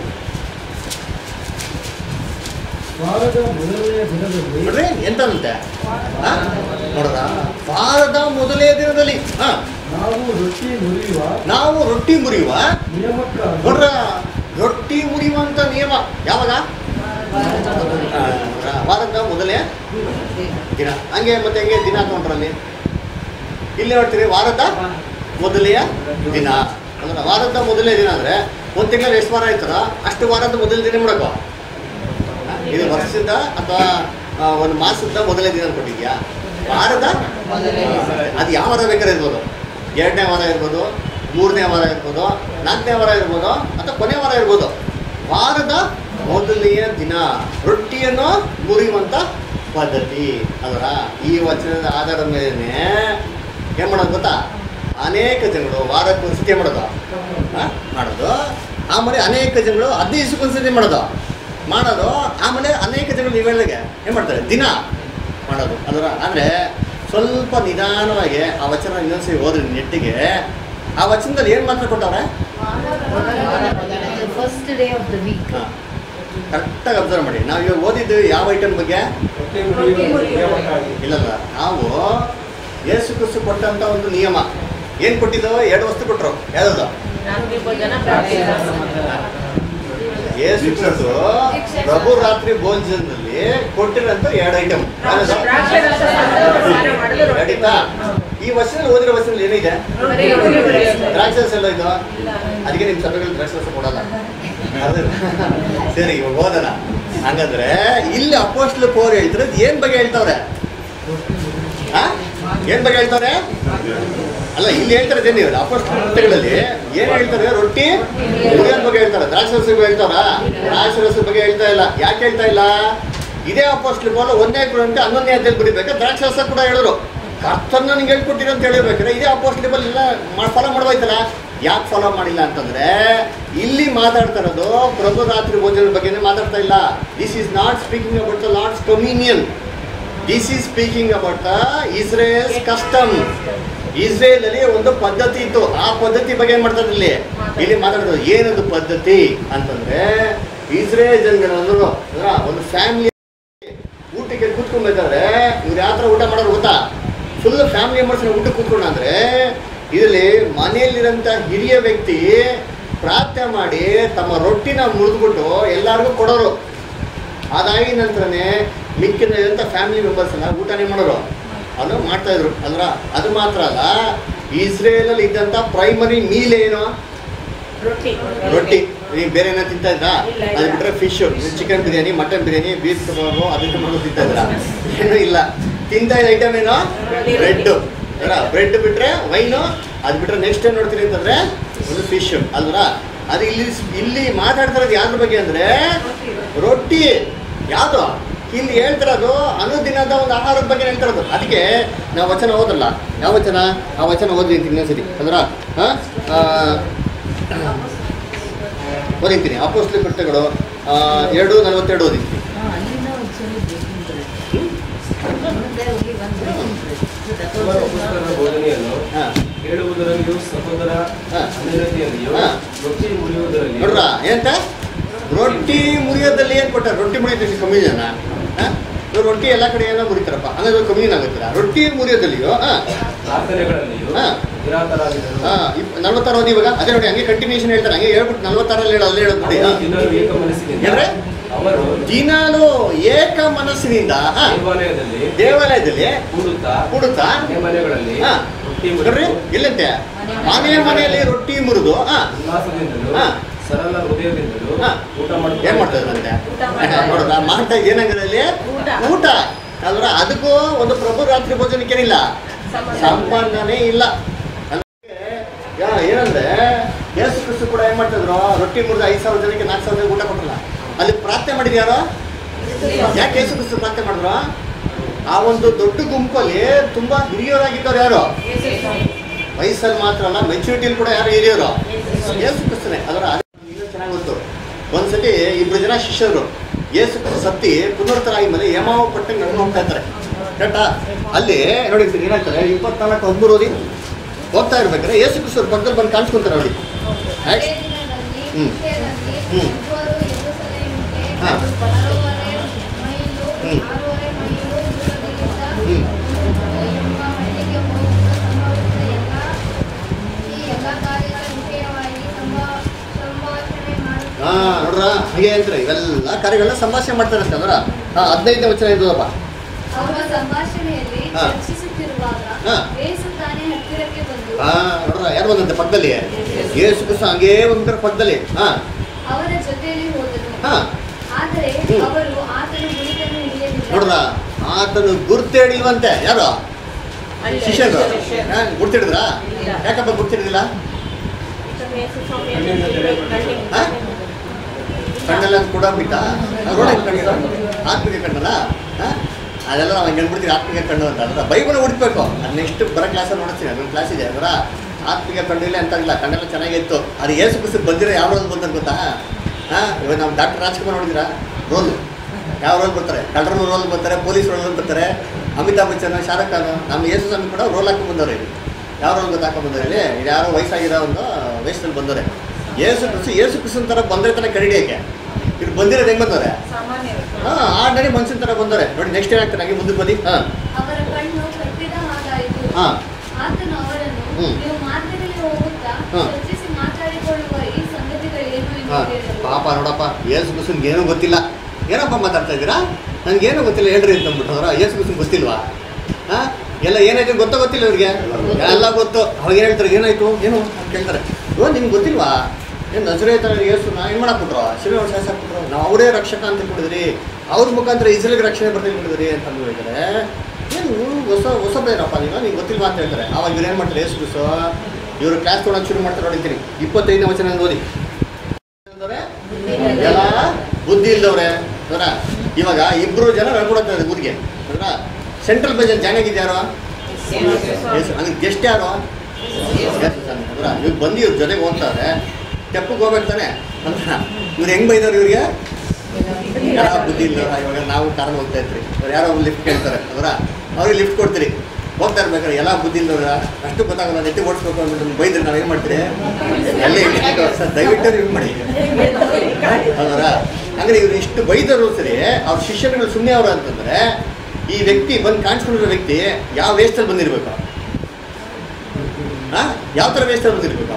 ವಾರದ ಮೊದಲನೆಯ ದಿನದಲ್ಲಿ ನೋಡ್ರಿ ಎಂತಂತೆ ಹಾ? ನೋಡ್ರ ವಾರದ ಮೊದಲನೇ ದಿನದಲ್ಲಿ ಹಾ ನಾವು ರೊಟ್ಟಿ ಮುರಿಯುವ ನಾವು ರೊಟ್ಟಿ ಮುರಿಯುವ ನಿಯಮಕ್ಕಾಗಿ ನೋಡ್ರ ರೊಟ್ಟಿ ಮುರಿಯುವಂತ ನಿಯಮ ಯಾವಾಗ ಆ, ವಾರದ ಮೊದಲೇ ದಿನ ಹಂಗೆ ಮತ್ತೆ ಹೆಂಗೆ ದಿನ ತಗೊಂಡ್ರಲ್ಲಿ ಇಲ್ಲಿ ನೋಡ್ತೀರಿ ವಾರದ ಮೊದಲೆಯ ದಿನ ಅಂದ್ರೆ ವಾರದ ಮೊದಲನೇ ದಿನ ಅಂದ್ರೆ ಒಂದು ತಿಂಗಳಲ್ಲಿ ಎಷ್ಟು ವಾರ ಆಯ್ತಾರ ಅಷ್ಟು ವಾರದ ಮೊದಲ ದಿನ ಮಾಡಕೋ ಇದು ವರ್ಷದ ಅಥವಾ ಆ, ಒಂದು ಮಾಸದ ಮೊದಲನೇ ದಿನ ಕೊಟ್ಟಿದ್ಯಾ ವಾರದ ಅದು ಯಾವ ವಾರ ಬೇಕಾದ್ರೆ ಇರ್ಬೋದು ಎರಡನೇ ವಾರ ಇರ್ಬೋದು ಮೂರನೇ ವಾರ ಇರ್ಬೋದು ನಾಲ್ಕನೇ ವಾರ ಇರ್ಬೋದು ಅಥವಾ ಕೊನೆ ವಾರ ಇರ್ಬೋದು ವಾರದ ಮೊದಲನೆಯ ದಿನ ರೊಟ್ಟಿಯನ್ನು ಮುರಿಯುವಂಥ ಪದ್ಧತಿ ಅದರ ಈ ವಚನದ ಆಧಾರದ ಮೇಲೆ ಏನು ಮಾಡೋದು ಗೊತ್ತಾ ಅನೇಕ ಜನಗಳು ವಾರಕ್ಕೆ ಒಂದು ಸತಿ ಮಾಡೋದು ಆ? ಮಾಡೋದು ಆಮೇಲೆ ಅನೇಕ ಜನಗಳು ಹದಿನೈದು ದಿವಸಕ್ಕೆ ಸತಿ ಮಾಡೋದು ಮಾಡೋದು ಆಮೇಲೆ ಅನೇಕ ಜನಗಳು ಇವೆಲ್ಲಗೆ ಏನು ಮಾಡ್ತಾರೆ ದಿನ ಮಾಡೋದು ಅದರ ಅಂದರೆ ಸ್ವಲ್ಪ ನಿಧಾನವಾಗಿ ಆ ವಚನ ಇನ್ನೊಂದ್ಸರಿ ಹೋದ್ರಿ ನೆಟ್ಟಿಗೆ ಆ ವಚನದಲ್ಲಿ ಏನು ಮಾತ್ರ ಕೊಟ್ಟವ್ರೆ first day of the week ಹಾಂ ಕರೆಕ್ಟಾಗಿ ಅಬ್ಸರ್ವ್ ಮಾಡಿ ನಾವು ಇವಾಗ ಓದಿದ್ದು ಯಾವ ಐಟಮ್ ಬಗ್ಗೆ ರೊಟ್ಟಿ ಮುರಿಯುವ ನಿಯಮಕ್ಕಾಗಿ ಇಲ್ಲಲ್ಲ ನಾವು ಯೇಸು ಕ್ರಿಸ್ತು ಕೊಟ್ಟಂತ ಒಂದು ನಿಯಮ ಏನು ಕೊಟ್ಟಿದ್ದು ಎರಡು ವಸ್ತು ಕೊಟ್ಟರು ಯಾವ್ದು ನಾಲ್ಕು ಜನ ಪ್ರಾರ್ಥಿಸಿದ್ರು. ಯೇಸು ಕ್ರಿಸ್ತು ಪ್ರಭು ರಾತ್ರಿ ಭೋಜನದಲ್ಲಿ ಕೊಟ್ಟಿರೋಂಥ ಎರಡು ಐಟಮ್ ದ್ರಾಕ್ಷಾರಸ ಸ್ನಾನ ಮಾಡಿದ್ರು ರೊಟ್ಟಿ ನಡೀತಾ ಈ ವರ್ಷದಲ್ಲಿ ಓದಿರೋ ವರ್ಷದಲ್ಲಿ ಏನಿದೆ ಬರೀ ರೊಟ್ಟಿ ಮುರಿಯೋದು. ದ್ರಾಕ್ಷರಸ ಎಲ್ಲ ಇದು ಇಲ್ಲ. ಅದಕ್ಕೆ ನಿಮ್ಮ ಸಭೆಗಳು ದ್ರಾಕ್ಷರಸ ಕೊಡಲ್ಲ ಹೌದಲ್ಲ? ಸರಿ ಇವಾಗ ಓದೋಣ ಹಂಗಂದ್ರೆ ಇಲ್ಲಿ ಅಪೋಸ್ಟ್ಲ್ ಪೋರ್ ಹೇಳ್ತಾರೆ ಏನ್ ಬಗ್ಗೆ ಹೇಳ್ತಾವ್ರೆ ಆ? ಏನ್ ಬಗ್ಗೆ ಹೇಳ್ತಾರೆ ಅಲ್ಲ ಇಲ್ಲಿ ಹೇಳ್ತಾರೆ ಏನು ಇವ್ರು ಅಪೋಸ್ಟ್ಗಳಲ್ಲಿ ಏನ್ ಹೇಳ್ತಾರೆ ರೊಟ್ಟಿ ಮುರಿಯೋದ್ ಬಗ್ಗೆ ಹೇಳ್ತಾರೆ ದ್ರಾಕ್ಷರಸ ಬಗ್ಗೆ ಹೇಳ್ತಾರ ದ್ರಾಕ್ಷರಸ ಬಗ್ಗೆ ಹೇಳ್ತಾ ಇಲ್ಲ ಯಾಕೆ ಹೇಳ್ತಾ ಇಲ್ಲ ಇದೇ ಅಪೋಸ್ಟ್ಲ್ ಪೋಲ್ ಒಂದೇ ಗುಣಂತೆ ಹನ್ನೊಂದನೇ ಅಧ್ಯಾಯ ಕುಡಿಬೇಕು ದ್ರಾಕ್ಷರಸ ಕೂಡ ಹೇಳಿದ್ರು ಕರ್ತನ್ನ ನಿಂಗೆ ಹೇಳ್ಕೊಟ್ಟಿರೋ ಅಂತ ಹೇಳಿರ್ಬೇಕಾದ್ರೆ ಇದೇ ಅಪೋಸ್ಟ್ಲಿಬಲ್ ಎಲ್ಲ ಫಾಲೋ ಮಾಡ್ಬೋಯ್ತಲ್ಲ ಯಾಕೆ ಫಾಲೋ ಮಾಡಿಲ್ಲ ಅಂತಂದ್ರೆ ಇಲ್ಲಿ ಮಾತಾಡ್ತಾ ಇರೋದು ಪ್ರಭು ರಾತ್ರಿ ಭೋಜನದ ಬಗ್ಗೆನೇ ಮಾತಾಡ್ತಾ ಇಲ್ಲ this is not speaking about the Lord's dominion this is speaking about the Israel's custom Israel ಅಲ್ಲಿ ಒಂದು ಪದ್ಧತಿ ಇತ್ತು ಆ ಪದ್ಧತಿ ಬಗ್ಗೆ ಏನ್ ಮಾಡ್ತಾರೆ ಇಲ್ಲಿ ಇಲ್ಲಿ ಮಾತಾಡೋದು ಏನದು ಪದ್ಧತಿ ಅಂತಂದ್ರೆ ಇಸ್ರೇಲ್ ಜನಗಳಂದ್ರು ಅಂದ್ರ ಒಂದು ಫ್ಯಾಮಿಲಿ ಊಟಕ್ಕೆ ಕೂತ್ಕೊಬೇಕಾದ್ರೆ ಇವ್ರು ಯಾವ ಥರ ಊಟ ಮಾಡೋರು ಗೊತ್ತಾ ಫುಲ್ ಫ್ಯಾಮಿಲಿ ಮೆಂಬರ್ಸ್ ಊಟ ಕೂತ್ಕೊಂಡ ಅಂದ್ರೆ ಇದರಲ್ಲಿ ಮನೆಯಲ್ಲಿರೋಂಥ ಹಿರಿಯ ವ್ಯಕ್ತಿ ಪ್ರಾರ್ಥನೆ ಮಾಡಿ ತಮ್ಮ ರೊಟ್ಟಿನ ಮುರಿದ್ಬಿಟ್ಟು ಎಲ್ಲರಿಗೂ ಕೊಡೋರು ಅದಾಗಿ ನಂತರನೇ ಮಿಕ್ಕಿದಂಥ ಫ್ಯಾಮಿಲಿ ಮೆಂಬರ್ಸ್ ಎಲ್ಲ ಊಟನೇ ಮಾಡೋರು ಅದು ಮಾಡ್ತಾ ಇದ್ರು ಅಲ್ರ ಅದು ಮಾತ್ರ ಅಲ್ಲ ಇಸ್ರೇಲಲ್ಲಿ ಇದ್ದಂಥ ಪ್ರೈಮರಿ ಮೀಲ್ ಏನು ರೊಟ್ಟಿ ರೊಟ್ಟಿ ನೀವು ಬೇರೆ ಏನೋ ತಿಂತಾ ಇದ್ರಾ ಇಲ್ಲ, ಅದು ಇಲ್ಲ. ಬಿಟ್ರೆ fish chicken biryani mutton biryani beef ಕಬಾಬು ಅದಕ್ಕೆ ಮಾಡೋದು ತಿಂತಾ ಇದ್ರಾ ಏನೂ ಇಲ್ಲ ತಿಂತಾ ಇದ್ದ ಐಟಮ್ ಏನು ಬ್ರೆಡ್ ಬ್ರೆಡ್ ಬಿಟ್ರೆ ವೈನು ಅದು ಬಿಟ್ರೆ ನೆಕ್ಸ್ಟ್ ಏನು ನೋಡ್ತೀರಿ ಅಂತಂದ್ರೆ ಒಂದು ಫಿಶ್ ಅಲ್ವಾ ಅದು ಇಲ್ಲಿ ಇಲ್ಲಿ ಮಾತಾಡ್ತಾ ಇರೋದು ಯಾವ್ದ್ರ ಬಗ್ಗೆ ಅಂದ್ರೆ ರೊಟ್ಟಿ ಯಾವುದು ಇಲ್ಲಿ ಹೇಳ್ತಿರೋದು ಅನುದಿನದ ಒಂದು ಆಹಾರದ ಬಗ್ಗೆ ಹೇಳ್ತಿರೋದು ಅದಕ್ಕೆ ನಾವು ವಚನ ಓದಲ್ಲ ಯಾವ ವಚನ ಆ ವಚನ ಓದಿ ಇನ್ನೊಂದ್ಸರಿ ಅಂದ್ರ ಹಾಂ ಓದಿರ್ತೀನಿ ಅಪೋಸ್ಲಿ ಕೃತ್ಯಗಳು ಆ, ಎರಡು ನಲವತ್ತೆರಡು ಓದಿರ್ತೀನಿ ಹಾ, ಅಲ್ಲಿಂದ ಒಂದ್ಸರಿ baking bread. ಮುಂದೆ ಹೋಗಿ ಒಂದು baking bread. So that ದೇವರ was ಪುಸ್ತಕದ not- ಬೋಧನೆಯನ್ನು ಹಾಂ ಹೇಳುವುದರಲ್ಲಿಯೂ ಸಹೋದರ ಹಾ. ಅನ್ಯತೆಯಲ್ಲಿಯೂ ಹಾ. ರೊಟ್ಟಿ ಮುರಿಯುವುದರಲ್ಲಿ ನೋಡ್ರ ಏನಂತ ರೊಟ್ಟಿ ಮುರಿಯೋದಲ್ಲಿ ಏನು ಕೊಟ್ಟಾರ ರೊಟ್ಟಿ ಮುರಿಯೋದಕ್ಕೆ ಕಮ್ಮಿ ಜನ ಹಾಂ ಇವ್ರು ರೊಟ್ಟಿ ಎಲ್ಲ ಕಡೆ ಏನೋ ಮುರಿತಾರಪ್ಪ ಹಂಗಾದ್ರೆ ಕಮ್ಮಿ ಆಗುತ್ತಿಲ್ಲ ರೊಟ್ಟಿ ಮುರಿಯೋದಲ್ಲಿಯೋ ಹಾಂ ಪ್ರಾರ್ಥನೆಗಳಲ್ಲಿಯೂ ಹಾ. ನಿರಾತರಾಗಿದ್ದರು ಹಾಂ ಇಪ್ ನಲ್ವತ್ತಾರು ಓದಿ ಇವಾಗ ಅದೇ ನೋಡಿ ಹಂಗೆ ಕಂಟಿನ್ಯೂಷನ್ ಹೇಳ್ತಾರೆ ಹಂಗೆ ಹೇಳ್ಬಿಟ್ಟು ನಲ್ವತ್ತಾರಲ್ಲಿ ಹೇಳೋ ಅಲ್ಲೇ ಹೇಳೋದು ನೋಡಿ ಅವರು ದಿನವೂ ಏಕ ಮನಸ್ಸಿನಿಂದ ಏನ್ರೆ? ಅವರು ದಿನಾಲು ಏಕ ಮನಸ್ಸಿನಿಂದ ಹಾ, ದೇವಾಲಯದಲ್ಲಿ ದೇವಾಲಯದಲ್ಲಿ ಕೂಡುತ್ತಾ ಕೂಡುತ್ತಾ ಮನೆ ಮನೆಗಳಲ್ಲಿ ಹಾ. ರೊಟ್ಟಿ ನೋಡ್ರಿ ಮುರಿದು ಎಲ್ಲಂತೆ ಮನೆ ಮನೆಯಲ್ಲಿ ರೊಟ್ಟಿ ಮುರಿದು ಹಾ ಉಲ್ಲಾಸದಿಂದಲೂ ಹಾ. ಸರಳ ಹೃದಯದಿಂದಲೂ ಹಾ. ಊಟ ಏನ್ ಮಾಡ್ತಾರಂತೆ ಊಟ ಮಾಡ್ತಾರೆ. ನೋಡ್ದ ಮಾಡ್ತಾ ಇದ್ ಏನಾಗಿರಲ್ಲಿ ಊಟ. ಊಟ ಅಲ್ರ ಅದಕ್ಕೂ ಒಂದು ಪ್ರಭು ರಾತ್ರಿ ಭೋಜನಕ್ಕೇನಿಲ್ಲ ಸಂಬಂಧ. ಸಂಬಂಧನೇ ಇಲ್ಲ ಯಾ- ಏನಂದ್ರೆ ಯೇಸು ಕ್ರಿಸ್ತು ಕೂಡ ಏನ್ ಮಾಡ್ತಿದ್ರು ರೊಟ್ಟಿ ಮುರಿದ ಐದು ಸಾವಿರ ಜನಕ್ಕೆ ನಾಲ್ಕು ಸಾವಿರ ಜನಕ್ಕೆ ಊಟ ಕೊಟ್ಟಲ್ಲ ಅಲ್ಲಿ ಪ್ರಾರ್ಥನೆ ಮಾಡಿದ್ಯಾರೋ ಯಾಕೆ ಯೇಸು ಕ್ರಿಸ್ತು ಪ್ರಾರ್ಥನೆ ಮಾಡಿದ್ರು ಆ ಒಂದು ದೊಡ್ಡ ಗುಂಪಲ್ಲಿ ತುಂಬಾ ಹಿರಿಯರಾಗಿದ್ದವ್ರು ಯಾರು ವಯಸ್ಸಲ್ಲಿ ಮಾತ್ರ ಅಲ್ಲ ಮೆಚುರಿಟಿಲಿ ಕೂಡ ಯಾರು ಹಿರಿಯರು ಯೇಸು ಕ್ರಿಸ್ತನೇ ಅದರ ಅದೇ ಇನ್ನೂ ಚೆನ್ನಾಗಿ ಗೊತ್ತು ಒಂದ್ಸತಿ ಇಬ್ರು ಜನ ಶಿಷ್ಯರು ಯೇಸು ಕ್ರಿಸ್ತ ಸತ್ತಿ ಪುನರ್ತರಾಗಿ ಮೇಲೆ ಯಮಾವ ಪಟ್ಟಂಗೆ ನಡ್ಕೊಂಡು ಹೋಗ್ತಾ ಇರ್ತಾರೆ ಕರೆಕ್ಟಾ ಅಲ್ಲಿ ನೋಡಿ ಇದು ಏನಾಗ್ತಾರೆ ಇಪ್ಪತ್ನಾಲ್ಕು ಹದಿಮೂರು ಓದಿ ಹೋಗ್ತಾ ಇರ್ಬೇಕಾದ್ರೆ ಯೇಸು ಕ್ರಿಸ್ತರು ಪಕ್ಕದಲ್ಲಿ ಬಂದು ಕಾಣಿಸ್ಕೊಂತಾರೆ ನೋಡಿ ಅದೇ ದಿನದಲ್ಲಿ ಹ್ಮ್. ವಿಷಯದಲ್ಲಿ ಹ್ಮ್. ಇಬ್ಬರು ಯೆರೂಸಲೇಮಿಗೆ ಹಾ. ಆರೂವರೆ ಮೈಲು ಹ್ಮ್. ಆರೂವರೆ ಮೈಲು ದೂರದಲ್ಲಿದ್ದ ಹ್ಮ್. ಎಂಬ ಹಳ್ಳಿಗೆ ಹೋಗುತ್ತಾ ಸಂಭವಿಸಿದ ಎಲ್ಲ ಈ ಎಲ್ಲ ಕಾರ್ಯಗಳ ವಿಷಯವಾಗಿ ಸಂಭಾ- ಸಂಭಾಷಣೆ ಹಾ ಮಾಡುತ್ತಾ ನೋಡ್ರ ಹಾಗೆ ಅಂತಾರೆ ಇವೆಲ್ಲ ಕಾರ್ಯಗಳನ್ನ ಸಂಭಾಷಣೆ ಮಾಡ್ತಾರಂತೆ ಅದರ ಹಾ ಹದಿನೈದನೇ ವಚನ ಇದ್ದದಪ್ಪ ಅವರ ಸಂಭಾಷಣೆಯಲ್ಲಿ ಹಾ. ಚರ್ಚಿಸುತ್ತಿರುವಾಗ ಹಾ. ಯೇಸು ತಾನೇ ಹತ್ತಿರಕ್ಕೆ ಬಂದು ಹಾ ನೋಡ್ರ ಯಾರು ಬಂದಂತೆ ಪಕ್ಕದಲ್ಲಿ ಯೇಸು ಕ್ರಿಸ್ತ ಹಂಗೇ ಬಂದ್ಬಿಟ್ರೆ ಪಕ್ಕದಲ್ಲಿ ಹಾ ಅವರ ಜೊತೆಯಲ್ಲಿ ಹೋದನು ಹಾ ಆದರೆ ಹ್ಮ್. ಅವರು ಆತನ ಗುರುತನ್ನು ಹಿಡಿಯಲಿಲ್ಲ ನೋಡ್ರ ಆತನು ಗುರ್ತೇಳಿಲ್ವಂತೆ ಯಾರು ಶಿಷ್ಯರು ಹಾ, ಗುರ್ತಿಡಿದ್ರ ಇಲ್ಲ. ಯಾಕಪ್ಪ ಗುರ್ತಿಡಿದಿಲ್ಲ ಹಾ? ಕಣ್ಣೆಲ್ಲ ಕೂಡ ಬಿಟ್ಟ ರೋಡ ಕಣ್ಣಿಲ್ಲ ಆತ್ಮಿಕ ಕಣ್ಣಲ್ಲ ಹಾ? ಅದೆಲ್ಲ ನಾವು ಹಂಗೆ ಅಂದ್ಬಿಡ್ತೀವಿ ಆತ್ಮಿಕ ಕಣ್ಣು ಅಂತ ಅದರ ಬೈಬಲ್ ಹುಡುಕ್ಬೇಕು ಅದು ನೆಕ್ಸ್ಟ್ ಬರೋ ಕ್ಲಾಸಲ್ಲಿ ನೋಡ್ತೀನಿ ಅದೊಂದು ಕ್ಲಾಸ್ ಇದೆ ಅದರ ಆತ್ಮಿಕ ಕಣ್ಣು ಇಲ್ಲ ಅಂತ ಇಲ್ಲ ಕಣ್ಣೆಲ್ಲ ಚೆನ್ನಾಗಿತ್ತು ಅದು ಏಸು ಕುಸಿದ್ ಬಂದಿರೋ ಯಾವ ರೋಲ್ ಬಂದಂತ ಗೊತ್ತಾ ಹಾಂ ಇವಾಗ ನಾವು ಡಾಕ್ಟರ್ ರಾಜ್ಕುಮಾರ್ ನೋಡಿದಿರಾ ರೋಲ್ ಯಾವ ರೋಲ್ ಬರ್ತಾರೆ ಕಳ್ಳರ ರೋಲ್ ಬರ್ತಾರೆ ಪೊಲೀಸ್ ರೋಲ್ ಬರ್ತಾರೆ ಅಮಿತಾಬ್ ಬಚ್ಚನ್ ಶಾರುಖ್ ಖಾನ್ ನಮ್ಮ ಯೇಸು ಸ್ವಾಮಿ ಕೂಡ ರೋಲ್ ಹಾಕಿ ಬಂದವ್ರೆ ಇಲ್ಲಿ ಯಾವ ರೋಲ್ ಗೊತ್ತಾಕ ಬಂದವ್ರೆ ಇಲ್ಲಿ ಇದು ಯಾರೋ ವಯಸ್ಸಾಗಿರೋ ಒಂದು ವಯಸ್ಸಲ್ಲಿ ಬಂದವ್ರೆ ಏಸು ಕ್ರಿಸ್ತು ಏಸು ಕ್ರಿಸ್ತನ ಥರ ಬಂದರೆ ತಾನೇ ಕರಡಿಯಕ್ಕೆ ಇದು ಬಂದಿರೋದು ಹೆಂಗೆ ಬಂದವ್ರೆ ಸಾಮಾನ್ಯ ಹಾಂ ಆರ್ಡಿನರಿ ಮನುಷ್ಯನ ಥರ ಬಂದವ್ರೆ ನೋಡಿ ನೆಕ್ಸ್ಟ್ ಏನಾಗ್ತಾರೆ ಹಾಗೆ ಮುಂದಕ್ಕೆ ಬದಿ ಹಾಂ ಅವರ ಕಣ್ಣು ಕಟ್ಟಿದ ಹಾಗಾಯಿತು ಹಾಂ ಆತನು ಅವರನ್ನು ಹ್ಮ್. ನೀವು ಮಾರ್ಗದಲ್ಲಿ ಹೋಗುತ್ತಾ ಹಾ. ಚರ್ಚಿಸಿ ಮಾತಾಡಿಕೊಳ್ಳುವ ಈ ಸಂಗತಿಗಳೇನು ಎಂದು ಹಾಂ ಕೇಳಿದರು ಪಾಪ ನೋಡಪ್ಪ ಏಸು ಕ್ರಿಸ್ತನ್ಗೆ ಏನೂ ಗೊತ್ತಿಲ್ಲ ಏನಪ್ಪ ಮಾತಾಡ್ತಾ ಇದ್ದೀರಾ ನನಗೇನು ಗೊತ್ತಿಲ್ಲ ಹೇಳ್ರಿ ಅಂತ ಅಂದ್ಬಿಟ್ಟವ್ರ ಏಸು ಕ್ರಿಸ್ತನ್ ಗೊತ್ತಿಲ್ವಾ ಹಾಂ ಎಲ್ಲ ಏನಾಯ್ತು ಗೊತ್ತೋ ಗೊತ್ತಿಲ್ಲ ಇವ್ರಿಗೆ ಎಲ್ಲ ಗೊತ್ತು ಅವಾಗ ಏನು ಹೇಳ್ತಾರೆ ಏನಾಯ್ತು ಏನು ಅಂತ ಕೇಳ್ತಾರೆ ಓ ನಿಮ್ಗೆ ಗೊತ್ತಿಲ್ವಾ ಏನು ನಜರೇ ಥರ ಏಸುನ ಏನು ಮಾಡಾಕ್ಬಿಟ್ರು ಶಿವ ವರ್ಷ ಹಾಕ್ಬಿಟ್ರು ನಾವು ಅವರೇ ರಕ್ಷಕ ಅಂತ ಕೊಡಿದ್ರಿ ಅವ್ರ ಮುಖಾಂತರ ಇಸ್ರೇಲ್ಗೆ ರಕ್ಷಣೆ ಬರ್ತೀನಿ ಕೊಡಿದ್ರಿ ಅಂತ ಅಂದು ಹೇಳಿದ್ದಾರೆ ಏನು ಹೊಸ ಹೊಸ ಬೇರಪ್ಪ ನೀವು ನಿಮ್ಗೆ ಗೊತ್ತಿಲ್ವಾ ಅಂತ ಹೇಳ್ತಾರೆ ಅವಾಗ ಇವ್ರು ಏನು ಮಾಡ್ತಾರೆ ಏಸು ಕ್ರಿಸ್ತು ಇವರು ಕ್ಲಾಸ್ ತೊಗೊಳಕ್ಕೆ ಶುರು ಮಾಡ್ತಾರೆ ನೋಡಿದ್ದೀನಿ ಇಪ್ಪತ್ತೈದನೇ ವಚನ ಓದಿ ಅಂದ್ರೆ ಎಲ್ಲ ಬುದ್ಧಿ ಇಲ್ದವ್ರೆ ಅವರ ಇವಾಗ ಇಬ್ರು ಜನ ನಡ್ಕೊಡತ್ತಾರೆ ಊರಿಗೆ ಅಂದ್ರ ಸೆಂಟ್ರಲ್ ಬಜೆಟ್ ಜಾನಾಗಿದ್ಯಾರೋ ಹಂಗೆ ಗೆಸ್ಟ್ ಯಾರು ಅಂದ್ರ ಇವ್ರು ಬಂದು ಇವ್ರ ಜೊತೆಗೆ ಹೋಗ್ತಾರೆ ತೆಪ್ಪಗೆ ಹೋಗ್ಬೇಕು ತಾನೆ ಅಂತ ಇವ್ರು ಹೆಂಗ್ ಬೈದವ್ರು ಇವ್ರಿಗೆ ಯಾರ ಬುದ್ಧಿ ಇಲ್ಲ ಇವಾಗ ನಾವು ಕಾರಲ್ಲಿ ಹೋಗ್ತಾ ಇದ್ರಿ ಅವ್ರು ಯಾರೋ ಲಿಫ್ಟ್ ಕೇಳ್ತಾರೆ ಅವರ ಅವ್ರಿಗೆ ಲಿಫ್ಟ್ ಕೊಡ್ತೀರಿ ಹೋಗ್ತಾ ಇರ್ಬೇಕಾದ್ರೆ ಎಲ್ಲ ಬುದ್ಧಿ ಇಲ್ಲವ್ರ ಅಷ್ಟು ಗೊತ್ತಾಗಲ್ಲ ನೆಟ್ಟಿ ಓಡಿಸ್ಬೇಕು ಅಂದ್ಬಿಟ್ಟು ಬೈದ್ರೆ ನಾವು ಏನು ಮಾಡ್ತೀರಿ ಎಲ್ಲ ಇಟ್ಬಿಟ್ಟು ಸರ್ ದಯವಿಟ್ಟು ನೀವು ಮಾಡಿ ಹೌದಾ ಅಂದ್ರೆ ಇವ್ರು ಇಷ್ಟು ಬೈದರು ಸರಿ ಅವ್ರ ಶಿಷ್ಯರುಗಳು ಸುಮ್ಮನೆ ಅವರು ಅಂತಂದ್ರೆ ಈ ವ್ಯಕ್ತಿ ಬಂದು ಕಾಣಿಸ್ಕೊಂಡಿರೋ ವ್ಯಕ್ತಿ ಯಾವ ವೇಸ್ಟಲ್ಲಿ ಬಂದಿರ್ಬೇಕು ಹಾ ಯಾವ ಥರ ವೇಸ್ಟಲ್ಲಿ ಬಂದಿರ್ಬೇಕು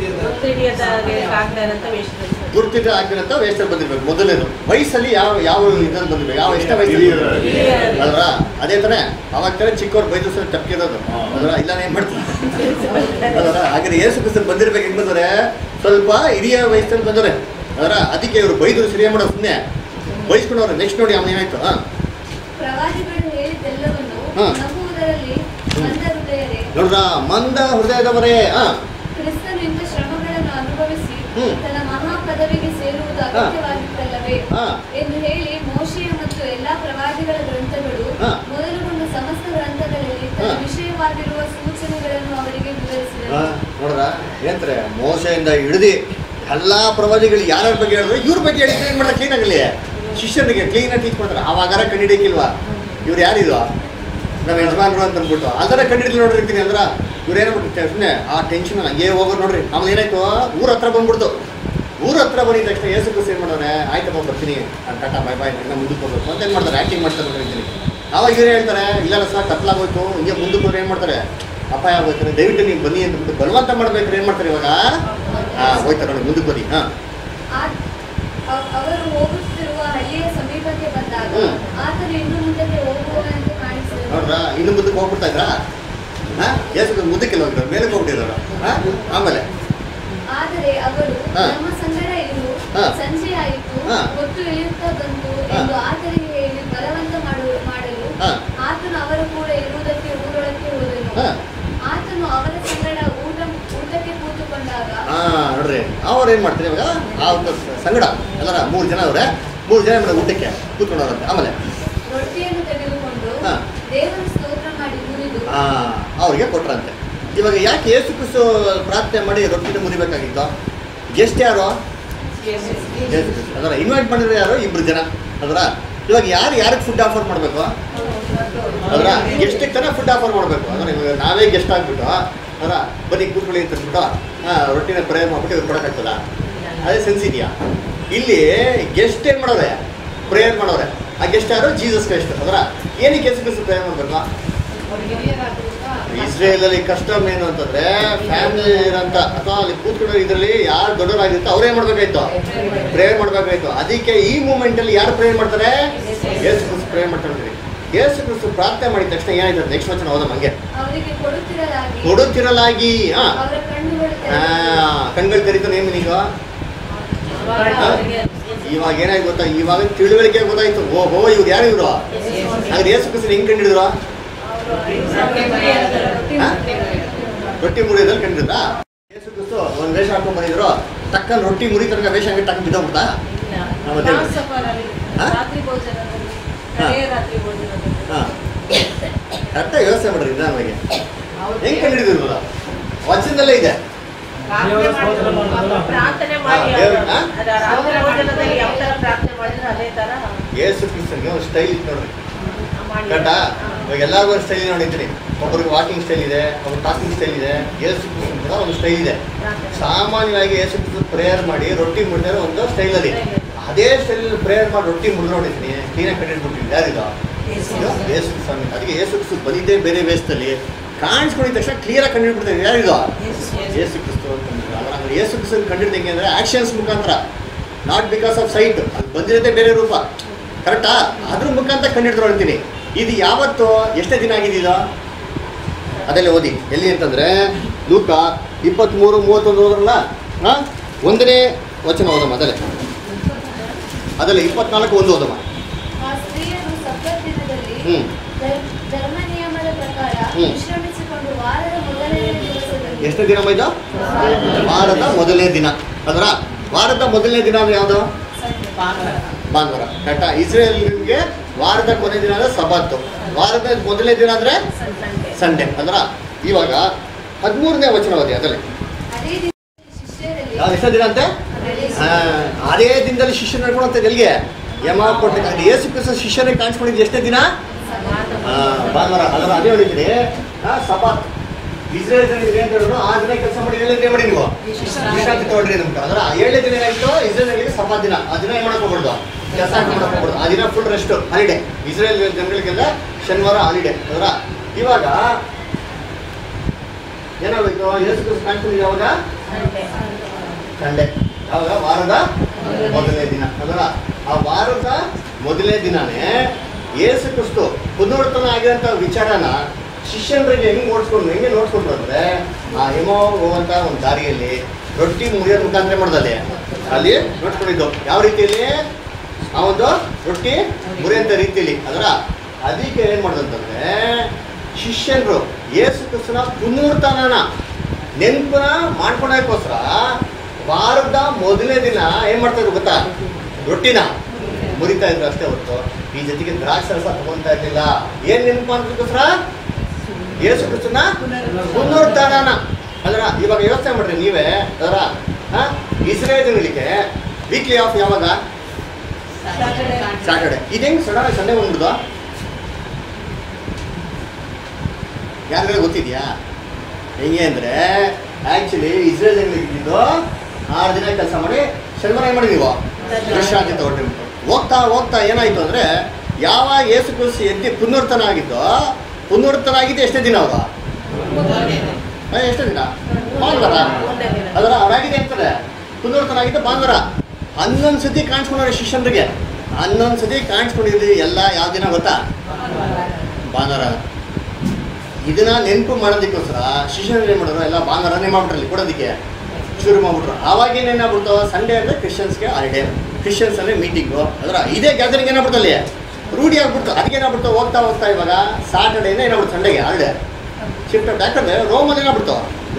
ಗುರುತಿದ ಆಗಿರಂತ ವೇಸ್ಟಲ್ಲಿ ಬಂದಿರ್ಬೇಕು ಮೊದಲನೇದು ವಯಸ್ಸಲ್ಲಿ ಯಾವ ಯಾವ ಇದ್ರಲ್ಲಿ ಬಂದಿರ್ಬೇಕು ಯಾವ ಎಷ್ಟ ವಯಸ್ಸಲ್ಲಿ ಅಲ್ವಾ ಅದೇ ತಾನೇ ಅವಾಗ ತಾನೇ ಚಿಕ್ಕವ್ರು ಬೈದು ಸರ್ ತಪ್ಪಿರೋದು ಅಲ್ವಾ ಇಲ್ಲ ಏನ್ ಮಾಡ್ತಾರೆ ಅಲ್ವಾ ಹಾಗಾದ್ರೆ ಏಸು ಕ್ರಿಸ್ತನ್ ಬಂದಿರ್ಬೇಕು ಹೆಂಗ್ ಬಂದವ್ರೆ ಸ್ವಲ್ಪ ಹಿರಿಯ ವಯಸ್ಸಲ್ಲಿ ಬಂದವ್ರೆ ಅದರ ಅದಕ್ಕೆ ಇವರು ಬೈದ್ರು ಸರಿಯ ಮಾಡೋ ಸುಮ್ಮನೆ ಬೈಸ್ಕೊಂಡವ್ರೆ ನೆಕ್ಸ್ಟ್ ನೋಡಿ ಅವನು ಏನಾಯ್ತು ಹಾ ಪ್ರವಾದಿಗಳು ಹೇಳಿದ್ದೆಲ್ಲವನ್ನು ಹಾ. ನಂಬುವುದರಲ್ಲಿ ಮಂದ ಹೃದಯರೇ ನೋಡ್ರ ಮಂದ ಹೃದಯದವರೇ ಹಾ ಕ್ರಿಸ್ತನು ಇಂಥ ಶ್ರಮಗಳನ್ನು ಅನುಭವಿಸಿ ಹ್ಮ್. ತನ್ನ ಮಹಾ ಪದವಿಗೆ ಸೇರುವುದು ಹಾ. ಅಗತ್ಯವಾಗಿತ್ತಲ್ಲವೇ ಹಾ ಎಂದು ಹೇಳಿ ಮೋಶೆಯ ಮತ್ತು ಎಲ್ಲಾ ಪ್ರವಾದಿಗಳ ಗ್ರಂಥಗಳು ಹಾ. ಮೊದಲುಗೊಂಡ ಸಮಸ್ತ ಗ್ರಂಥಗಳಲ್ಲಿ ತನ್ನ ಹಾ. ವಿಷಯವಾಗಿರುವ ಸೂಚನೆಗಳನ್ನು ಅವರಿಗೆ ವಿವರಿಸಿದನು ಹಾ, ನೋಡ್ರ ಏನಂತಾರೆ ಮೋಸದಿಂದ ಹಿಡಿದು ಎಲ್ಲಾ ಪ್ರವಾದಿಗಳು ಯಾರ್ಯಾರ ಬಗ್ಗೆ ಹೇಳಿದ್ರು ಇವ್ರ ಬಗ್ಗೆ ಹೇಳಿ ಕ್ಲೀನ್ ಮಾಡ್ತಾರೆ ಕ್ಲೀನ್ ಆಗಲಿ ಶಿಷ್ಯನಿಗೆ ಕ್ಲೀನ್ ಆಗಿ ಟೀಚ್ ಮಾಡ್ತಾರೆ ಅವಾಗಾರ ಕಂಡಿಡಿಯಕ್ಕಿಲ್ವಾ ಇವ್ರು ಯಾರಿದು ನಮ್ಮ ಯಜಮಾನ್ರು ಅಂತ ಅಂದ್ಬಿಟ್ಟು ಅದರ ಕಂಡಿಡಿಲಿ ನೋಡಿರ್ತೀನಿ ಅಂದ್ರ ಇವ್ರು ಏನಾಗ್ಬಿಟ್ಟು ಸುಮ್ಮನೆ ಆ ಟೆನ್ಷನ್ ಹಂಗೆ ಹೋಗೋರು ನೋಡ್ರಿ ಆಮೇಲೆ ಏನಾಯ್ತು ಊರ ಹತ್ರ ಬಂದ್ಬಿಡ್ತು ಊರ ಹತ್ರ ಬಂದಿದ ತಕ್ಷಣ ಏಸು ಕ್ರಿಸ್ತ ಏನು ಮಾಡೋರೆ ಆಯ್ತಪ್ಪ ಬರ್ತೀನಿ ನಾನು ಟಾಟಾ ಬೈ ಬಾಯ್ ಇನ್ನ ಮುಂದಕ್ಕೆ ಹೋಗ್ಬೇಕು ಅಂತ ಏನು ಮಾಡ್ತಾರೆ ಆ್ಯಕ್ಟಿಂಗ್ ಮಾಡ್ತಾರೆ ನೋಡಿರ್ತೀನಿ ಆವಾಗ ಇವ್ರು ಹೇಳ್ತಾರೆ ಇಲ್ಲ ಸರ್ ಕತ್ಲಾಗೋಯ್ತು ಹಿಂಗೆ ಮುಂದಕ್ಕೆ ಹೋದ್ರೆ ಏನು ಮಾಡ್ತಾರೆ ಅಪಾಯ ಆಗೋಯ್ತಾರೆ ದಯವಿಟ್ಟು ನೀವು ಬನ್ನಿ ಅಂದ್ಬಿಟ್ಟು ಬಲವಂತ ಮಾಡ್ಬೇಕಾದ್ರೆ ಏನು ಮಾಡ್ತಾರೆ ಇವಾಗ ಹಾಂ ಹೋಯ್ತಾರೆ ನೋಡಿ ಮುಂದಕ್ಕೆ ಬನ್ನಿ ಹಾಂ ಆ- ಅವ್- ಅವರು ಹೋಗುತ್ತಿರುವ ಹಳ್ಳಿಯ ಸಮೀಪಕ್ಕೆ ಬಂದಾಗ ಹ್ಮ್. ಆತನು ಇನ್ನು ಮುಂದಕ್ಕೆ ಹೋಗುವಂತೆ ಕಾಣಿಸಿದನು ನೋಡ್ರ ಇನ್ನು ಮುಂದಕ್ಕೆ ಹೋಗ್ಬಿಡ್ತಾ ಇದ್ರಾ ಹಾಂ ಏಸು ಮುಂದಕ್ಕೆ ಹೋಗ್ತಾರೆ ಮೇಲೆ ಹೋಗ್ಬಿಟ್ಟಿದ್ದಾರೆ ಹಾಂ ಆಮೇಲೆ ಆದರೆ ಅವರು ಹಾ. ನಮ್ಮ ಸಂಗಡ ಇರು ಹಾ. ಸಂಜೆ ಆಯಿತು ಹಾ. ಹೊತ್ತು ಇಳಿಯುತ್ತಾ ಬಂತು ಹಾ. ಎಂದು ಆತನಿಗೆ ಹೇಳಿ ಬಲವಂತ ಮಾಡು ಮಾಡಲು ಹಾಂ ಆತನು ಅವರ ಕೂಡ ಇರುವುದಕ್ಕೆ ಊರೊಳಕ್ಕೆ ಹೋದನು ಹಾಂ ಆತನು ಅವರ ಸಂಗಡ ಊಟ ಊಟಕ್ಕೆ ಕೂತು ಅವ್ರು ಏನು ಮಾಡ್ತಾರೆ ಇವಾಗ ಆ ಒಂದು ಸಂಗಡ ಎಲ್ಲರ ಮೂರು ಜನ ಅವರೇ ಮೂರು ಜನ ಮೇಲೆ ಊಟಕ್ಕೆ ಕೂತ್ಕೊಂಡವ್ರಂತೆ ಆಮೇಲೆ ರೊಟ್ಟಿಯನ್ನು ತೆಗೆದುಕೊಂಡು ಹಾ. ದೇವರ ಸ್ತೋತ್ರ ಮಾಡಿ ಮುರಿದು ಆ, ಅವ್ರಿಗೆ ಕೊಟ್ರಂತೆ ಇವಾಗ ಯಾಕೆ ಏಸು ಕ್ರಿಸ್ತು ಪ್ರಾರ್ಥನೆ ಮಾಡಿ ರೊಟ್ಟಿನ ಮುರಿಬೇಕಾಗಿತ್ತು ಗೆಸ್ಟ್ ಯಾರು ಯೇಸು ಕ್ರಿಸ್ತು. ಅದರ ಇನ್ವೈಟ್ ಮಾಡಿದ್ರೆ ಯಾರು ಇಬ್ರು ಜನ ಅದರ ಇವಾಗ ಯಾರು ಯಾರಿಗೆ ಫುಡ್ ಆಫರ್ ಮಾಡಬೇಕು ಅದರ ಗೆಸ್ಟಿಗೆ ತಾನೇ ಫುಡ್ ಆಫರ್ ಮಾಡಬೇಕು ಅಂದ್ರೆ ಇವಾಗ ನಾವೇ ಗೆಸ್ಟ್ ಆಗ್ಬಿಟ್ಟು ಅದರ ಬನ್ನಿ ಕೂತ್ಕೊಳ್ಳಿ ಅಂತ ಅಂದ್ಬಿಟ್ಟು ಆ, ರೊಟ್ಟಿನ ಪ್ರೇಯರ್ ಮಾಡ್ಬಿಟ್ಟು ಇವ್ರು ಕೊಡೋಕ್ಕಾಗ್ತದ ಅದೇ ಸೆನ್ಸ್ ಇದೆಯಾ ಇಲ್ಲಿ ಗೆಸ್ಟ್ ಏನು ಮಾಡೋರೆ ಪ್ರೇಯರ್ ಮಾಡೋರೆ ಆ ಗೆಸ್ಟ್ ಯಾರು ಜೀಸಸ್ ಕ್ರೈಸ್ಟ್ ಅದರ ಏನಕ್ಕೆ ಯೇಸು ಕ್ರಿಸ್ತು ಪ್ರೇಯರ್ ಮಾಡಬೇಕು ಇಸ್ರೇಲ್ ಅಲ್ಲಿ ಕಸ್ಟಮ್ ಏನು ಅಂತಂದ್ರೆ ಫ್ಯಾಮಿಲಿ ಇರೋಂಥ ಅಥವಾ ಅಲ್ಲಿ ಕೂತ್ಕೊಳ್ಳೋ ಇದರಲ್ಲಿ ಯಾರು ದೊಡ್ಡವರಾಗಿರುತ್ತೋ ಅವ್ರೇನ್ ಮಾಡ್ಬೇಕಾಯ್ತು ಪ್ರೇಯರ್ ಮಾಡ್ಬೇಕಾಯ್ತು ಅದಕ್ಕೆ ಈ ಮೂಮೆಂಟ್ ಅಲ್ಲಿ ಯಾರು ಪ್ರೇಯರ್ ಮಾಡ್ತಾರೆ ಯೇಸು ಕ್ರಿಸ್ತು ಪ್ರೇಯರ್ ಮಾಡ್ತಾರೆ ಯೇಸು ಕ್ರಿಸ್ತು ಪ್ರಾರ್ಥನೆ ಮಾಡಿದ ತಕ್ಷಣ ಏನಾಯ್ತು ನೆಕ್ಸ್ಟ್ ವಚನ ಹೋದ ಹಂಗೆ ಅವರಿಗೆ ಕೊಡುತ್ತಿರಲಾಗಿ ಕೊಡುತ್ತಿರಲಾಗಿ ಹಾ ಅವರ ಕಣ್ಣುಗಳು ಆ, ಕಣ್ಗಳು ತೆರೀತಾನೆ ಏನು ಈಗ ಅವರಿಗೆ ಇವಾಗ ಏನಾಯ್ತು ಗೊತ್ತಾ ಇವಾಗ ತಿಳುವಳಿಕೆ ಗೊತ್ತಾಯ್ತು ಓಹೋ ಇವ್ರು ಯಾರು ಇವರು ಹಾಗಾದ್ರೆ ಯೇಸು ಕ್ರಿಸ್ತು ಹೆಂಗ್ ಕಂಡಿಡಿದ್ರು ಹಾ? ರೊಟ್ಟಿ ಮುರಿಯೋದ್ರಲ್ಲಿ ಕಂಡಿದ್ರಾ ಯೇಸು ಕ್ರಿಸ್ತು ಒಂದ್ ವೇಷ ಹಾಕೊಂಡ್ ಬಂದಿದ್ರು ತಕ್ಕನ್ ರೊಟ್ಟಿ ಮುರಿ ತನಕ ವೇಷ ಹಂಗೆ ಟಕ್ ಬಿದ್ದೋಗ್ಬಿಡ್ತಾ ಮತ್ತೆ? ಲಾಸ್ಟ್ ಸಫರಲ್ಲಿ ಹಾ? ರಾತ್ರಿ ಭೋಜನದಲ್ಲಿ ಹಾ. ಕಡೆಯ ರಾತ್ರಿ ಭೋಜನದಲ್ಲಿ ಹಾ ಕರೆಕ್ಟಾಗಿ ವ್ಯವಸ್ಥೆ ಮಾಡ್ರಿ ನಿಧಾನವಾಗಿ ಹೆಂಗ್ ಕಂಡಿಡಿದಿರ್ಬೋದ ವಚನದಲ್ಲೇ ಇದೆ ಪ್ರಾರ್ಥನೆ ಮಾಡಿ ಹಾ, ದೇವ್ರ- ಹಾ? ಅದ ರಾತ್ರಿ ಭೋಜನದಲ್ಲಿ ಯಾವ ತರ ಪ್ರಾರ್ಥನೆ ಮಾಡಿದ್ರೆ ಅದೇ ತರ ಯೇಸು ಕ್ರಿಸ್ತನ್ಗೆ ಒಂದು ಸ್ಟೈಲ್ ಇತ್ತು ನೋಡ್ರಿ ಮಾಡಿ ಕರೆಕ್ಟಾ ಇವಾಗ ಎಲ್ಲರಿಗೂ ಒಂದು ಸ್ಟೈಲ್ ನೋಡಿದ್ದೀನಿ ಒಬ್ಬರಿಗೆ ವಾಕಿಂಗ್ ಸ್ಟೈಲ್ ಇದೆ ಒಬ್ರು ಟಾಕಿಂಗ್ ಸ್ಟೈಲ್ ಇದೆ ಯೇಸು ಕ್ರಿಸ್ತನ್ ಕೂಡ ಒಂದು ಸ್ಟೈಲ್ ಇದೆ ಪ್ರಾರ್ಥನೆ. ಸಾಮಾನ್ಯವಾಗಿ ಯೇಸು ಕ್ರಿಸ್ತು ಪ್ರೇಯರ್ ಮಾಡಿ ರೊಟ್ಟಿ ಮುಡಿದ್ರೆ ಒಂದು ಸ್ಟೈಲ್ ಅಲ್ಲಿ ಅದೇ ಸ್ಟೈಲ್ ಪ್ರೇಯರ್ ಮಾಡಿ ರೊಟ್ಟಿ ಮುರಿದು ನೋಡಿದ್ದೀನಿ ಕ್ಲೀನಾಗಿ ಕಂಡಿಡ್ಬಿಟ್ಟಿದ್ವಿ ಯಾರಿದು ಇದು ಯೇಸು ಸ್ವಾಮಿ ಅದಕ್ಕೆ ಯೇಸು ಕ್ರಿಸ್ತು ಬಂದಿದ್ದೇ ಬೇರೆ ವೇಷದಲ್ಲಿ ಕಾಣಿಸ್ಕೊಂಡಿದ ತಕ್ಷಣ ಕ್ಲಿಯರಾಗಿ ಕಂಡುಹಿಡ್ಬಿಡ್ತಾರೆ ಯಾರಿದು ಯೇಸು ಕ್ರಿಸ್ತು ಅಂತಂದ್ರೆ ಅದ್ರ ಅಂದ್ರೆ ಯೇಸು ಕ್ರಿಸ್ತು ಕಂಡಿಡ್ದಂಗೆ ಅಂದರೆ ಆಕ್ಷನ್ಸ್ ಮುಖಾಂತರ ನಾಟ್ ಬಿಕಾಸ್ ಆಫ್ ಸೈಟ್ ಅದು ಬಂದಿರೋದೇ ಬೇರೆ ರೂಪ ಕರೆಕ್ಟಾ ಅದ್ರ ಮುಖಾಂತರ ಕಂಡಿಡ್ದ್ರು ಅಂತೀನಿ ಇದು ಯಾವತ್ತು ಎಷ್ಟೇ ದಿನ ಆಗಿದೆ ಇದು ಅದೆಲ್ಲ ಓದಿ ಎಲ್ಲಿ ಅಂತಂದ್ರೆ ಲೂಕ ಇಪ್ಪತ್ತ್ಮೂರು ಮೂವತ್ತೊಂದು ಹೋದ್ರಲ್ಲ ಹಾ ಒಂದನೇ ವಚನ ಓದಮ್ಮ ಅದಲ್ಲೇ ಅದಲ್ಲೇ ಇಪ್ಪತ್ನಾಲ್ಕು ಒಂದು ಓದಮ್ಮ ಆ ಸ್ತ್ರೀಯರು ಸಬ್ಬತ್ ದಿನದಲ್ಲಿ ಹ್ಮ್ ಧರ್- ಧರ್ಮ ನಿಯಮದ ಪ್ರಕಾರ ಹ್ಮ್. ವಿಶ್ರಮಿಸಿಕೊಂಡು ವಾರದ ಮೊದಲನೇ ದಿವಸದಲ್ಲಿ ಎಷ್ಟನೇ ದಿನ ಇದು ವಾರದ ಮೊದಲನೇ ದಿನ ಅದರ ವಾರದ ಮೊದಲನೇ ದಿನ ಅಂದ್ರೆ ಯಾವುದು ಭಾನುವಾರ ಕರೆಕ್ಟಾ ಇಸ್ರೇಲ್ಗೆ ವಾರದ ಕೊನೆ ದಿನ ಅಂದ್ರೆ ಸಬತ್ತು ವಾರದ ಮೊದಲನೇ ದಿನ ಅಂದ್ರೆ ಸಂಡೇ ಅಂದ್ರ ಇವಾಗ ಹದಿಮೂರನೇ ವಚನ ಓದಿ ಅದರಲ್ಲಿ ಅದೇ ದಿನ ಶಿಷ್ಯರಲ್ಲಿ ಯಾವ ಎಷ್ಟನೇ ದಿನ ಅಂತೆ ಆ, ಅದೇ ದಿನದಲ್ಲಿ ಶಿಷ್ಯ ನಡ್ಕೊಂಡು ಎಲ್ಲಿಗೆ ಯಮ ಕೊಟ್ಟಿದ್ದ ಯೇಸು ಕ್ರಿಸ್ತ ಶಿಷ್ಯನಿಗೆ ಕಾಣಿಸ್ಕೊಂಡಿದ್ದು ಎಷ್ಟನೇ ದಿನ ಆ, ಭಾನುವಾರ ಅದರ ಅದೇ ಹೇಳಿದ್ರಿ ಸಬಾತ್ ಇಸ್ರೇಲ್ ಜನರಿಗೆ ಏನ್ ಹೇಳಿದ್ರು ಆ ದಿನ ಕೆಲಸ ಮಾಡಿ ಏಳನೇ ದಿನ ಮಾಡಿ ನೀವು ವಿಶ್ರಾಂತಿ ತಗೊಳ್ರಿ ನಮ್ಗೆ ಅದರ ಏಳನೇ ದಿನ ಏನಾಯ್ತು ಇಸ್ರೇಲ್ಗೆ ಸಬಾತ್ ದಿನ ಆ ದಿನ ಏನ್ ಮಾಡಕ್ ಹೋಗ್ಬಾರ್ದು ಕೆಲಸ ಮಾಡಕ್ ಹೋಗ್ಬಾರ್ದು ಆ ದಿನ ಫುಲ್ ರೆಸ್ಟ್ ಹಾಲಿಡೇ ಇಸ್ರೇಲ್ ಜನಗಳಿಗೆಲ್ಲ ಶನಿವಾರ ಹಾಲಿಡೇ ಅದರ ಇವಾಗ ಏನಾಗೋಯ್ತು ಯೇಸು ಕ್ರಿಸ್ತ ಕಾಣಿಸ್ಕೊಂಡಿದ್ದು ಯಾವಾಗ ಸಂಡೆ ಯಾವಾಗ ವಾರದ ಮೊದಲನೇ ದಿನ ಅದರ ಆ ವಾರದ ಮೊದಲನೇ ದಿನಾನೇ ಯೇಸು ಕ್ರಿಸ್ತು ಪುನರ್ತನ ಆಗಿರೋಂಥ ವಿಚಾರನ ಶಿಷ್ಯನರಿಗೆ ಹೆಂಗೆ ಓಡಿಸ್ಕೊಂಡು ಹೆಂಗೆ ನೋಡ್ಸ್ಕೊಂಡ್ರು ಅಂದ್ರೆ ಆ ಹಿಮೋ ಹೋಗುವಂಥ ಒಂದು ದಾರಿಯಲ್ಲಿ ರೊಟ್ಟಿ ಮುರಿಯೋದ್ ಮುಖಾಂತರ ಮಾಡ್ದಲ್ಲಿ ಅಲ್ಲಿ ನೋಡ್ಕೊಂಡಿದ್ದು ಯಾವ ರೀತಿಯಲ್ಲಿ ಆ ಒಂದು ರೊಟ್ಟಿ ಮುರಿಯಂಥ ರೀತಿಯಲ್ಲಿ ಅದರ ಅದಕ್ಕೆ ಏನು ಮಾಡೋದಂತಂದ್ರೆ ಶಿಷ್ಯನರು ಯೇಸು ಕ್ರಿಸ್ತನ ಪುನರ್ತನನ ನೆನಪನ್ನ ಮಾಡ್ಕೊಳಕ್ಕೋಸ್ಕರ ವಾರದ ಮೊದಲನೇ ದಿನ ಏನ್ ಮಾಡ್ತಾ ಇದ್ರು ಗೊತ್ತಾ ರೊಟ್ಟಿನ ಮುರಿತಾ ಇದ್ರು ಅಷ್ಟೇ ಹೊರತು ಈ ಜೊತೆಗೆ ದ್ರಾಕ್ಷಿ ರಸ ತಗೊಂತಾ ಇರ್ಲಿಲ್ಲ ಏನ್ ನೆನಪು ಮಾಡೋದಕ್ಕೋಸ್ಕರ ಯೇಸು ಕ್ರಿಸ್ತನ ಪುನರುತ್ಥಾನ ಅದರ ಇವಾಗ ಯೋಚನೆ ಮಾಡ್ರಿ ನೀವೇ ಅದರ ಇಸ್ರೇಲ್ ಜನಗಳಿಗೆ ವೀಕ್ಲಿ ಆಫ್ ಯಾವಾಗ ಸ್ಯಾಟರ್ಡೆ ಇದು ಹೆಂಗ್ ಸಡನ್ ಸಂಡೇ ಬಂದ್ಬಿಡ್ದು ಯಾರಿಗಾರ ಗೊತ್ತಿದ್ಯಾ ಹೆಂಗೆ ಅಂದರೆ ಆ್ಯಕ್ಚುಲಿ ಇಸ್ರೇಲ್ ಇದ್ದಿದ್ದು ಆರು ದಿನ ಕೆಲಸ ಮಾಡಿ ಶನಿವಾರ ಏನು ಮಾಡಿ ನೀವು ವಿಶ್ರಾಂತಿ ತಗೊಂಡಿರ್ಬೇಕು ಹೋಗ್ತಾ ಹೋಗ್ತಾ ಏನಾಯ್ತು ಅಂದರೆ ಯಾವಾಗ ಏಸು ಕುರಿಸಿ ಎದ್ದು ಪುನರ್ತನ ಆಗಿದ್ದೋ ಪುನರ್ತನ ಆಗಿದ್ದು ಎಷ್ಟೇ ದಿನ ಅವರು ಎಷ್ಟೇ ದಿನ ಭಾನುವಾರ ಅದರ ಅವರಾಗಿದೆ ಅಂತಾರೆ ಪುನರ್ತನ ಆಗಿದ್ದು ಭಾನುವಾರ ಹನ್ನೊಂದು ಸತಿ ಕಾಣಿಸ್ಕೊಂಡವ್ರೆ ಶಿಷ್ಯನರಿಗೆ ಹನ್ನೊಂದು ಸತಿ ಕಾಣಿಸ್ಕೊಂಡಿದ್ರಿ ಎಲ್ಲ ಯಾವ ದಿನ ಗೊತ್ತಾ ಭಾನುವಾರ ಇದನ್ನ ನೆನಪು ಮಾಡೋದಕ್ಕೋಸ್ಕರ ಶಿಷ್ಯರು ಏನು ಮಾಡಿದ್ರು ಎಲ್ಲ ಭಾನುವಾರನೇ ಮಾಡ್ಬಿಟ್ರಲ್ಲಿ ಕೊಡೋದಕ್ಕೆ ಶುರು ಮಾಡ್ಬಿಟ್ರು ಆವಾಗ ಏನೇನಾಗ್ಬಿಡ್ತು ಸಂಡೇ ಅಂದರೆ ಕ್ರಿಶ್ಚಿಯನ್ಸ್ಗೆ ಹಾಲಿಡೇ ಕ್ರಿಶ್ಚಿಯನ್ಸ್ ಅಂದರೆ ಮೀಟಿಂಗು ಅದರ ಇದೇ ಗ್ಯಾದರಿಂಗ್ ಏನಾಗ್ಬಿಡ್ತು ಅಲ್ಲಿ ರೂಢಿ ಆಗ್ಬಿಡ್ತು ಅದಕ್ಕೆ ಏನಾಗ್ಬಿಡ್ತು ಹೋಗ್ತಾ ಹೋಗ್ತಾ ಇವಾಗ ಸಾಟರ್ಡೇನೇ ಏನಾಗ್ಬಿಡ್ತು ಸಂಡೇಗೆ ಹಾಲಿಡೇ ಶಿಫ್ಟ್ ಯಾಕಂದ್ರೆ ರೋಮಲ್ಲಿ ಏನಾಗ್ಬಿಡ್ತು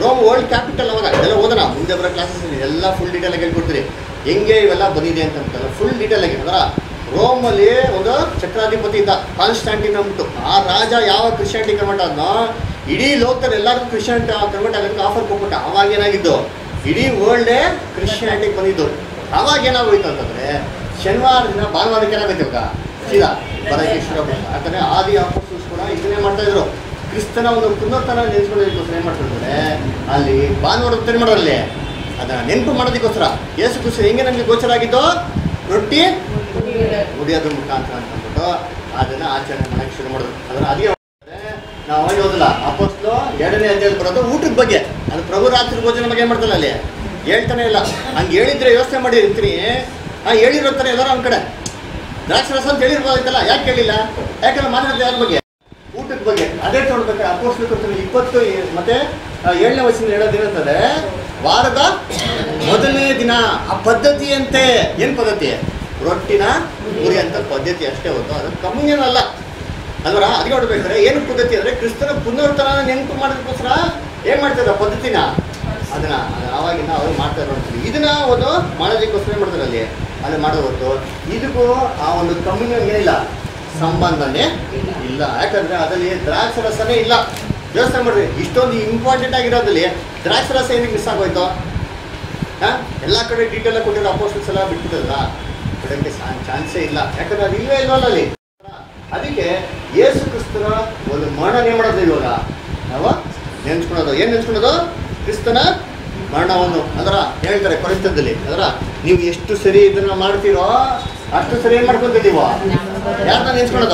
ರೋಮ್ ವರ್ಲ್ಡ್ ಕ್ಯಾಪಿಟಲ್ ಅವಾಗ ಇದೆಲ್ಲ ಓದೋಣ ಮುಂದೆ ಬರೋ ಕ್ಲಾಸಸ್ ಎಲ್ಲ ಫುಲ್ ಡೀಟೇಲ್ ಆಗಿ ಹೇಳ್ಕೊಡ್ತೀರಿ ಹೆಂಗೆ ಇವೆಲ್ಲ ಬಂದಿದೆ ಅಂತ ಫುಲ್ ಡೀಟೇಲ್ ಆಗಿ ಅದರ ರೋಮಲ್ಲಿ ಒಂದು ಚಕ್ರಾಧಿಪತಿ ಇದ್ದ ಕಾನ್ಸ್ಟಾಂಟಿನ್ ಅಂದ್ಬಿಟ್ಟು ಆ ರಾಜ ಯಾವ ಕ್ರಿಶ್ಚಿಯಾನಿಟಿ ಕನ್ವರ್ಟ್ ಆದ್ನೋ ಇಡೀ ಲೋಕದಲ್ಲಿ ಎಲ್ಲರಿಗೂ ಕ್ರಿಶ್ಚಿಯನ್ ಕನ್ವರ್ಟ್ ಆಗೋದಕ್ಕೆ ಆಫರ್ ಕೊಟ್ಬಿಟ್ಟ ಅವಾಗ ಏನಾಗಿದ್ದು ಇಡೀ ವರ್ಲ್ಡೇ ಕ್ರಿಶ್ಚಿಯಾನಿಟಿಗೆ ಬಂದಿದ್ದು ಅವಾಗ ಏನಾಗೋಯ್ತು ಅಂತಂದ್ರೆ ಶನಿವಾರ ದಿನ ಭಾನುವಾರಕ್ಕೆ ಏನಾಗುತ್ತೆ ಇವಾಗ ಸೀದಾ ಬರೋಕ್ಕೆ ಶುರು ಯಾಕಂದ್ರೆ ಆದಿ ಅಪೋಸ್ತಲರು ಕೂಡ ಇದನ್ನೇ ಮಾಡ್ತಾ ಇದ್ರು ಕ್ರಿಸ್ತನ ಒಂದು ಪುನರ್ತನ ನೆನೆಸ್ಕೊಳ್ಳೋದಕ್ಕೋಸ್ಕರ ಏನು ಮಾಡ್ತಿರ್ತಾರೆ ಅಲ್ಲಿ ಭಾನುವಾರ ಹೊತ್ತು ಏನ್ ಮಾಡೋರು ಅಲ್ಲಿ ಅದನ್ನ ನೆನಪು ಮಾಡೋದಕ್ಕೋಸ್ಕರ ಯೇಸು ಕ್ರಿಸ್ತ ಹೆಂಗೆ ನಮಗೆ ಗೋಚರ ಆಗಿದ್ದು ರೊಟ್ಟಿ ಮುಡಿಯೋದ್ರ ಮುಖಾಂತರ ಅಂತ ಅಂದ್ಬಿಟ್ಟು ಅದನ್ನ ಆಚರಣೆ ಮಾಡಕ್ಕೆ ಶುರು ಮಾಡಿದ್ರು ಅದನ್ನ ಅದೇ ನಾವು ಅವಾಗ ಹೋದಲ್ಲ ಅಪೋಸ್ಲು ಎರಡನೇ ಅಧ್ಯಾಯದಲ್ಲಿ ಬರೋದು ಊಟದ ಬಗ್ಗೆ ಅದು ಪ್ರಭು ರಾತ್ರಿ ಭೋಜನ ಬಗ್ಗೆ ಏನು ಮಾಡ್ತಲ್ಲ ಅಲ್ಲಿ ಹೇಳ್ತಾನೆ ಇಲ್ಲ ಹಂಗೆ ಹೇಳಿದ್ರೆ ಯೋಚನೆ ಮಾಡಿ ಇರ್ತೀನಿ ಆ ಹೇಳಿರೋ ಥರ ಎಲ್ಲರೂ ಒಂದು ಕಡೆ ದ್ರಾಕ್ಷಿ ರಸ ಅಂತ ಹೇಳಿರ್ಬೋದಾಯ್ತಲ್ಲ ಯಾಕೆ ಹೇಳಿಲ್ಲ ಯಾಕಂದ್ರೆ ಮಾತಾಡ್ತಾರೆ ಯಾರ ಬಗ್ಗೆ ಊಟದ ಬಗ್ಗೆ ಅದೇ ನೋಡ್ಬೇಕಾದ್ರೆ ಅಪೋಸ್ಲು ಕರ್ತವ್ಯ ಇಪ್ಪತ್ತು ಏ- ಮತ್ತೆ ಆ, ಏಳನೇ ವಯಸ್ಸಿನ ಹೇಳೋದು ಏನಂತಂದ್ರೆ ವಾರದ ಮೊದಲನೇ ದಿನ ಆ ಪದ್ಧತಿಯಂತೆ ಏನು ಪದ್ಧತಿ ರೊಟ್ಟಿನ ಮುರಿ ಅಂತ ಪದ್ಧತಿ ಅಷ್ಟೇ ಹೊತ್ತು ಅದು ಕಮ್ಯುನಿಯನ್ ಅಲ್ಲ ಅಲ್ವರ ಅದಕ್ಕೆ ನೋಡ್ಬೇಕಾದ್ರೆ ಏನು ಪದ್ಧತಿ ಅಂದ್ರೆ ಕ್ರಿಸ್ತನ ಪುನರ್ತನ ನೆನಪು ಮಾಡೋದಕ್ಕೋಸ್ಕರ ಏನ್ ಮಾಡ್ತಾರೆ ಪದ್ಧತಿನ ಅದನ್ನ ಅದನ್ನ ಆವಾಗಿನ ಅವ್ರು ಮಾಡ್ತಾ ಇರೋ ಇದನ್ನ ಒಂದು ಮಾಡೋದಕ್ಕೋಸ್ಕರ ಏನ್ ಮಾಡ್ತಾರೆ ಅಲ್ಲಿ ಅಲ್ಲಿ ಮಾಡೋ ಹೊತ್ತು ಇದಕ್ಕೂ ಆ ಒಂದು ಕಮ್ಯುನಿಯನ್ ಏನಿಲ್ಲ ಸಂಬಂಧನೇ ಇಲ್ಲ ಯಾಕಂದ್ರೆ ಅದರಲ್ಲಿ ದ್ರಾಕ್ಷ ರಸನೇ ಇಲ್ಲ ಯೋಚನೆ ಮಾಡ್ರಿ ಇಷ್ಟೊಂದು ಇಂಪಾರ್ಟೆಂಟ್ ಆಗಿರೋದ್ರಲ್ಲಿ ದ್ರಾಕ್ಷ ರಸ ಏನಕ್ಕೆ ಮಿಸ್ ಆಗೋಯ್ತು ಹಾಂ ಎಲ್ಲ ಕಡೆ ಡೀಟೇಲ್ ಆಗಿ ಕೊಟ್ಟಿರೋ ಅಪೋಸ್ಟಲ್ಸ್ ಎಲ್ಲ ಬಿಟ್ಬಿಟ್ಟಲ್ಲ ಬಿಡೋಕ್ಕೆ ಚಾನ್ಸೇ ಇಲ್ಲ ಯಾಕಂದ್ರೆ ಅದು ಇಲ್ಲವೇ ಇಲ್ವಲ್ಲ ಅಲ್ಲಿ ಅದಕ್ಕೆ ಯೇಸು ಕ್ರಿಸ್ತನ ಒಂದು ಮರಣನೇ ಮಾಡೋದು ಇವಾಗ ನಾವು ನೆನ್ಸ್ಕೊಳೋದು ಏನು ನೆನ್ಸ್ಕೊಳೋದು ಕ್ರಿಸ್ತನ ಮರಣವನ್ನು ಅದರ ಹೇಳ್ತಾರೆ ಕೊರಿಸ್ತದಲ್ಲಿ ಅದರ ನೀವು ಎಷ್ಟು ಸರಿ ಇದನ್ನ ಮಾಡ್ತೀರೋ ಅಷ್ಟು ಸರಿ ಏನು ಮಾಡ್ಕೊಂತಿದ್ದೀವೋ ಯಾರನ್ನ ನೆನ್ಸ್ಕೊಳೋದು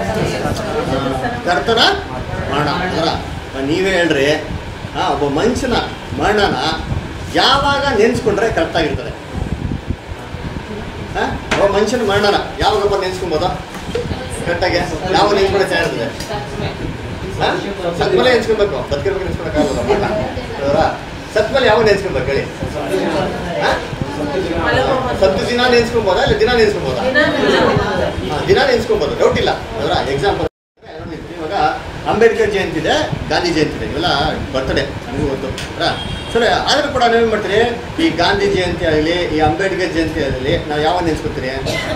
ಕರ್ತನ ಮರಣ ಅದರ ನೀವೇ ಹೇಳ್ರಿ ಹಾ ಒಬ್ಬ ಮನುಷ್ಯನ ಮರಣನ ಯಾವಾಗ ನೆನ್ಸ್ಕೊಂಡ್ರೆ ಕರೆಕ್ಟ್ ಆಗಿರ್ತದೆ ಹಾ ಒಬ್ಬ ಮನುಷ್ಯನ ಮರಣನ ಯಾವಾಗಪ್ಪ ನೆನ್ಸ್ಕೊಬೋದಾ ಕರೆಕ್ಟಾಗಿ ಯಾವ ನೆನ್ಸ್ಕೊಂಡ್ರೆ ಚೆನ್ನಾಗಿರ್ತದೆ ಹಾ? ಸತ್ಮೇಲೆ ನೆನ್ಸ್ಕೊಬೇಕು ಬದುಕಿರ್ಬೇಕು ನೆನ್ಸ್ಕೊಳಕ್ಕಾಗಲ್ಲ ಮರಣ ಹೌದಾ? ಸತ್ಮೇಲೆ ಯಾವ ನೆನ್ಸ್ಕೊಬೇಕು ಹೇಳಿ ಹಾ? ಸತ್ತು ದಿನ ನೆನ್ಸ್ಕೊಬೋದಾ ಇಲ್ಲ ದಿನ ನೆನ್ಸ್ಕೊಬೋದಾ ಹಾ, ದಿನ ನೆನ್ಸ್ಕೊಬೋದು ಡೌಟ್ ಇಲ್ಲ ಅದರ ಎಕ್ಸಾಂಪಲ್ ಇವಾಗ ಅಂಬೇಡ್ಕರ್ ಜಯಂತಿ ಇದೆ ಗಾಂಧಿ ಜಯಂತಿ ಇದೆ ಇವೆಲ್ಲ ಬರ್ತಡೇ ನನಗೂ ಗೊತ್ತು ಅಲ್ಲ ಸರಿ ಆದರೂ ಕೂಡ ನಾವೇನು ಮಾಡ್ತೀರಿ ಈ ಗಾಂಧಿ ಜಯಂತಿ ಆಗಲಿ ಈ ಅಂಬೇಡ್ಕರ್ ಜಯಂತಿ ಆಗಲಿ ನಾವು ಯಾವಾಗ ನೆನ್ಸ್ಕೊತೀರಿ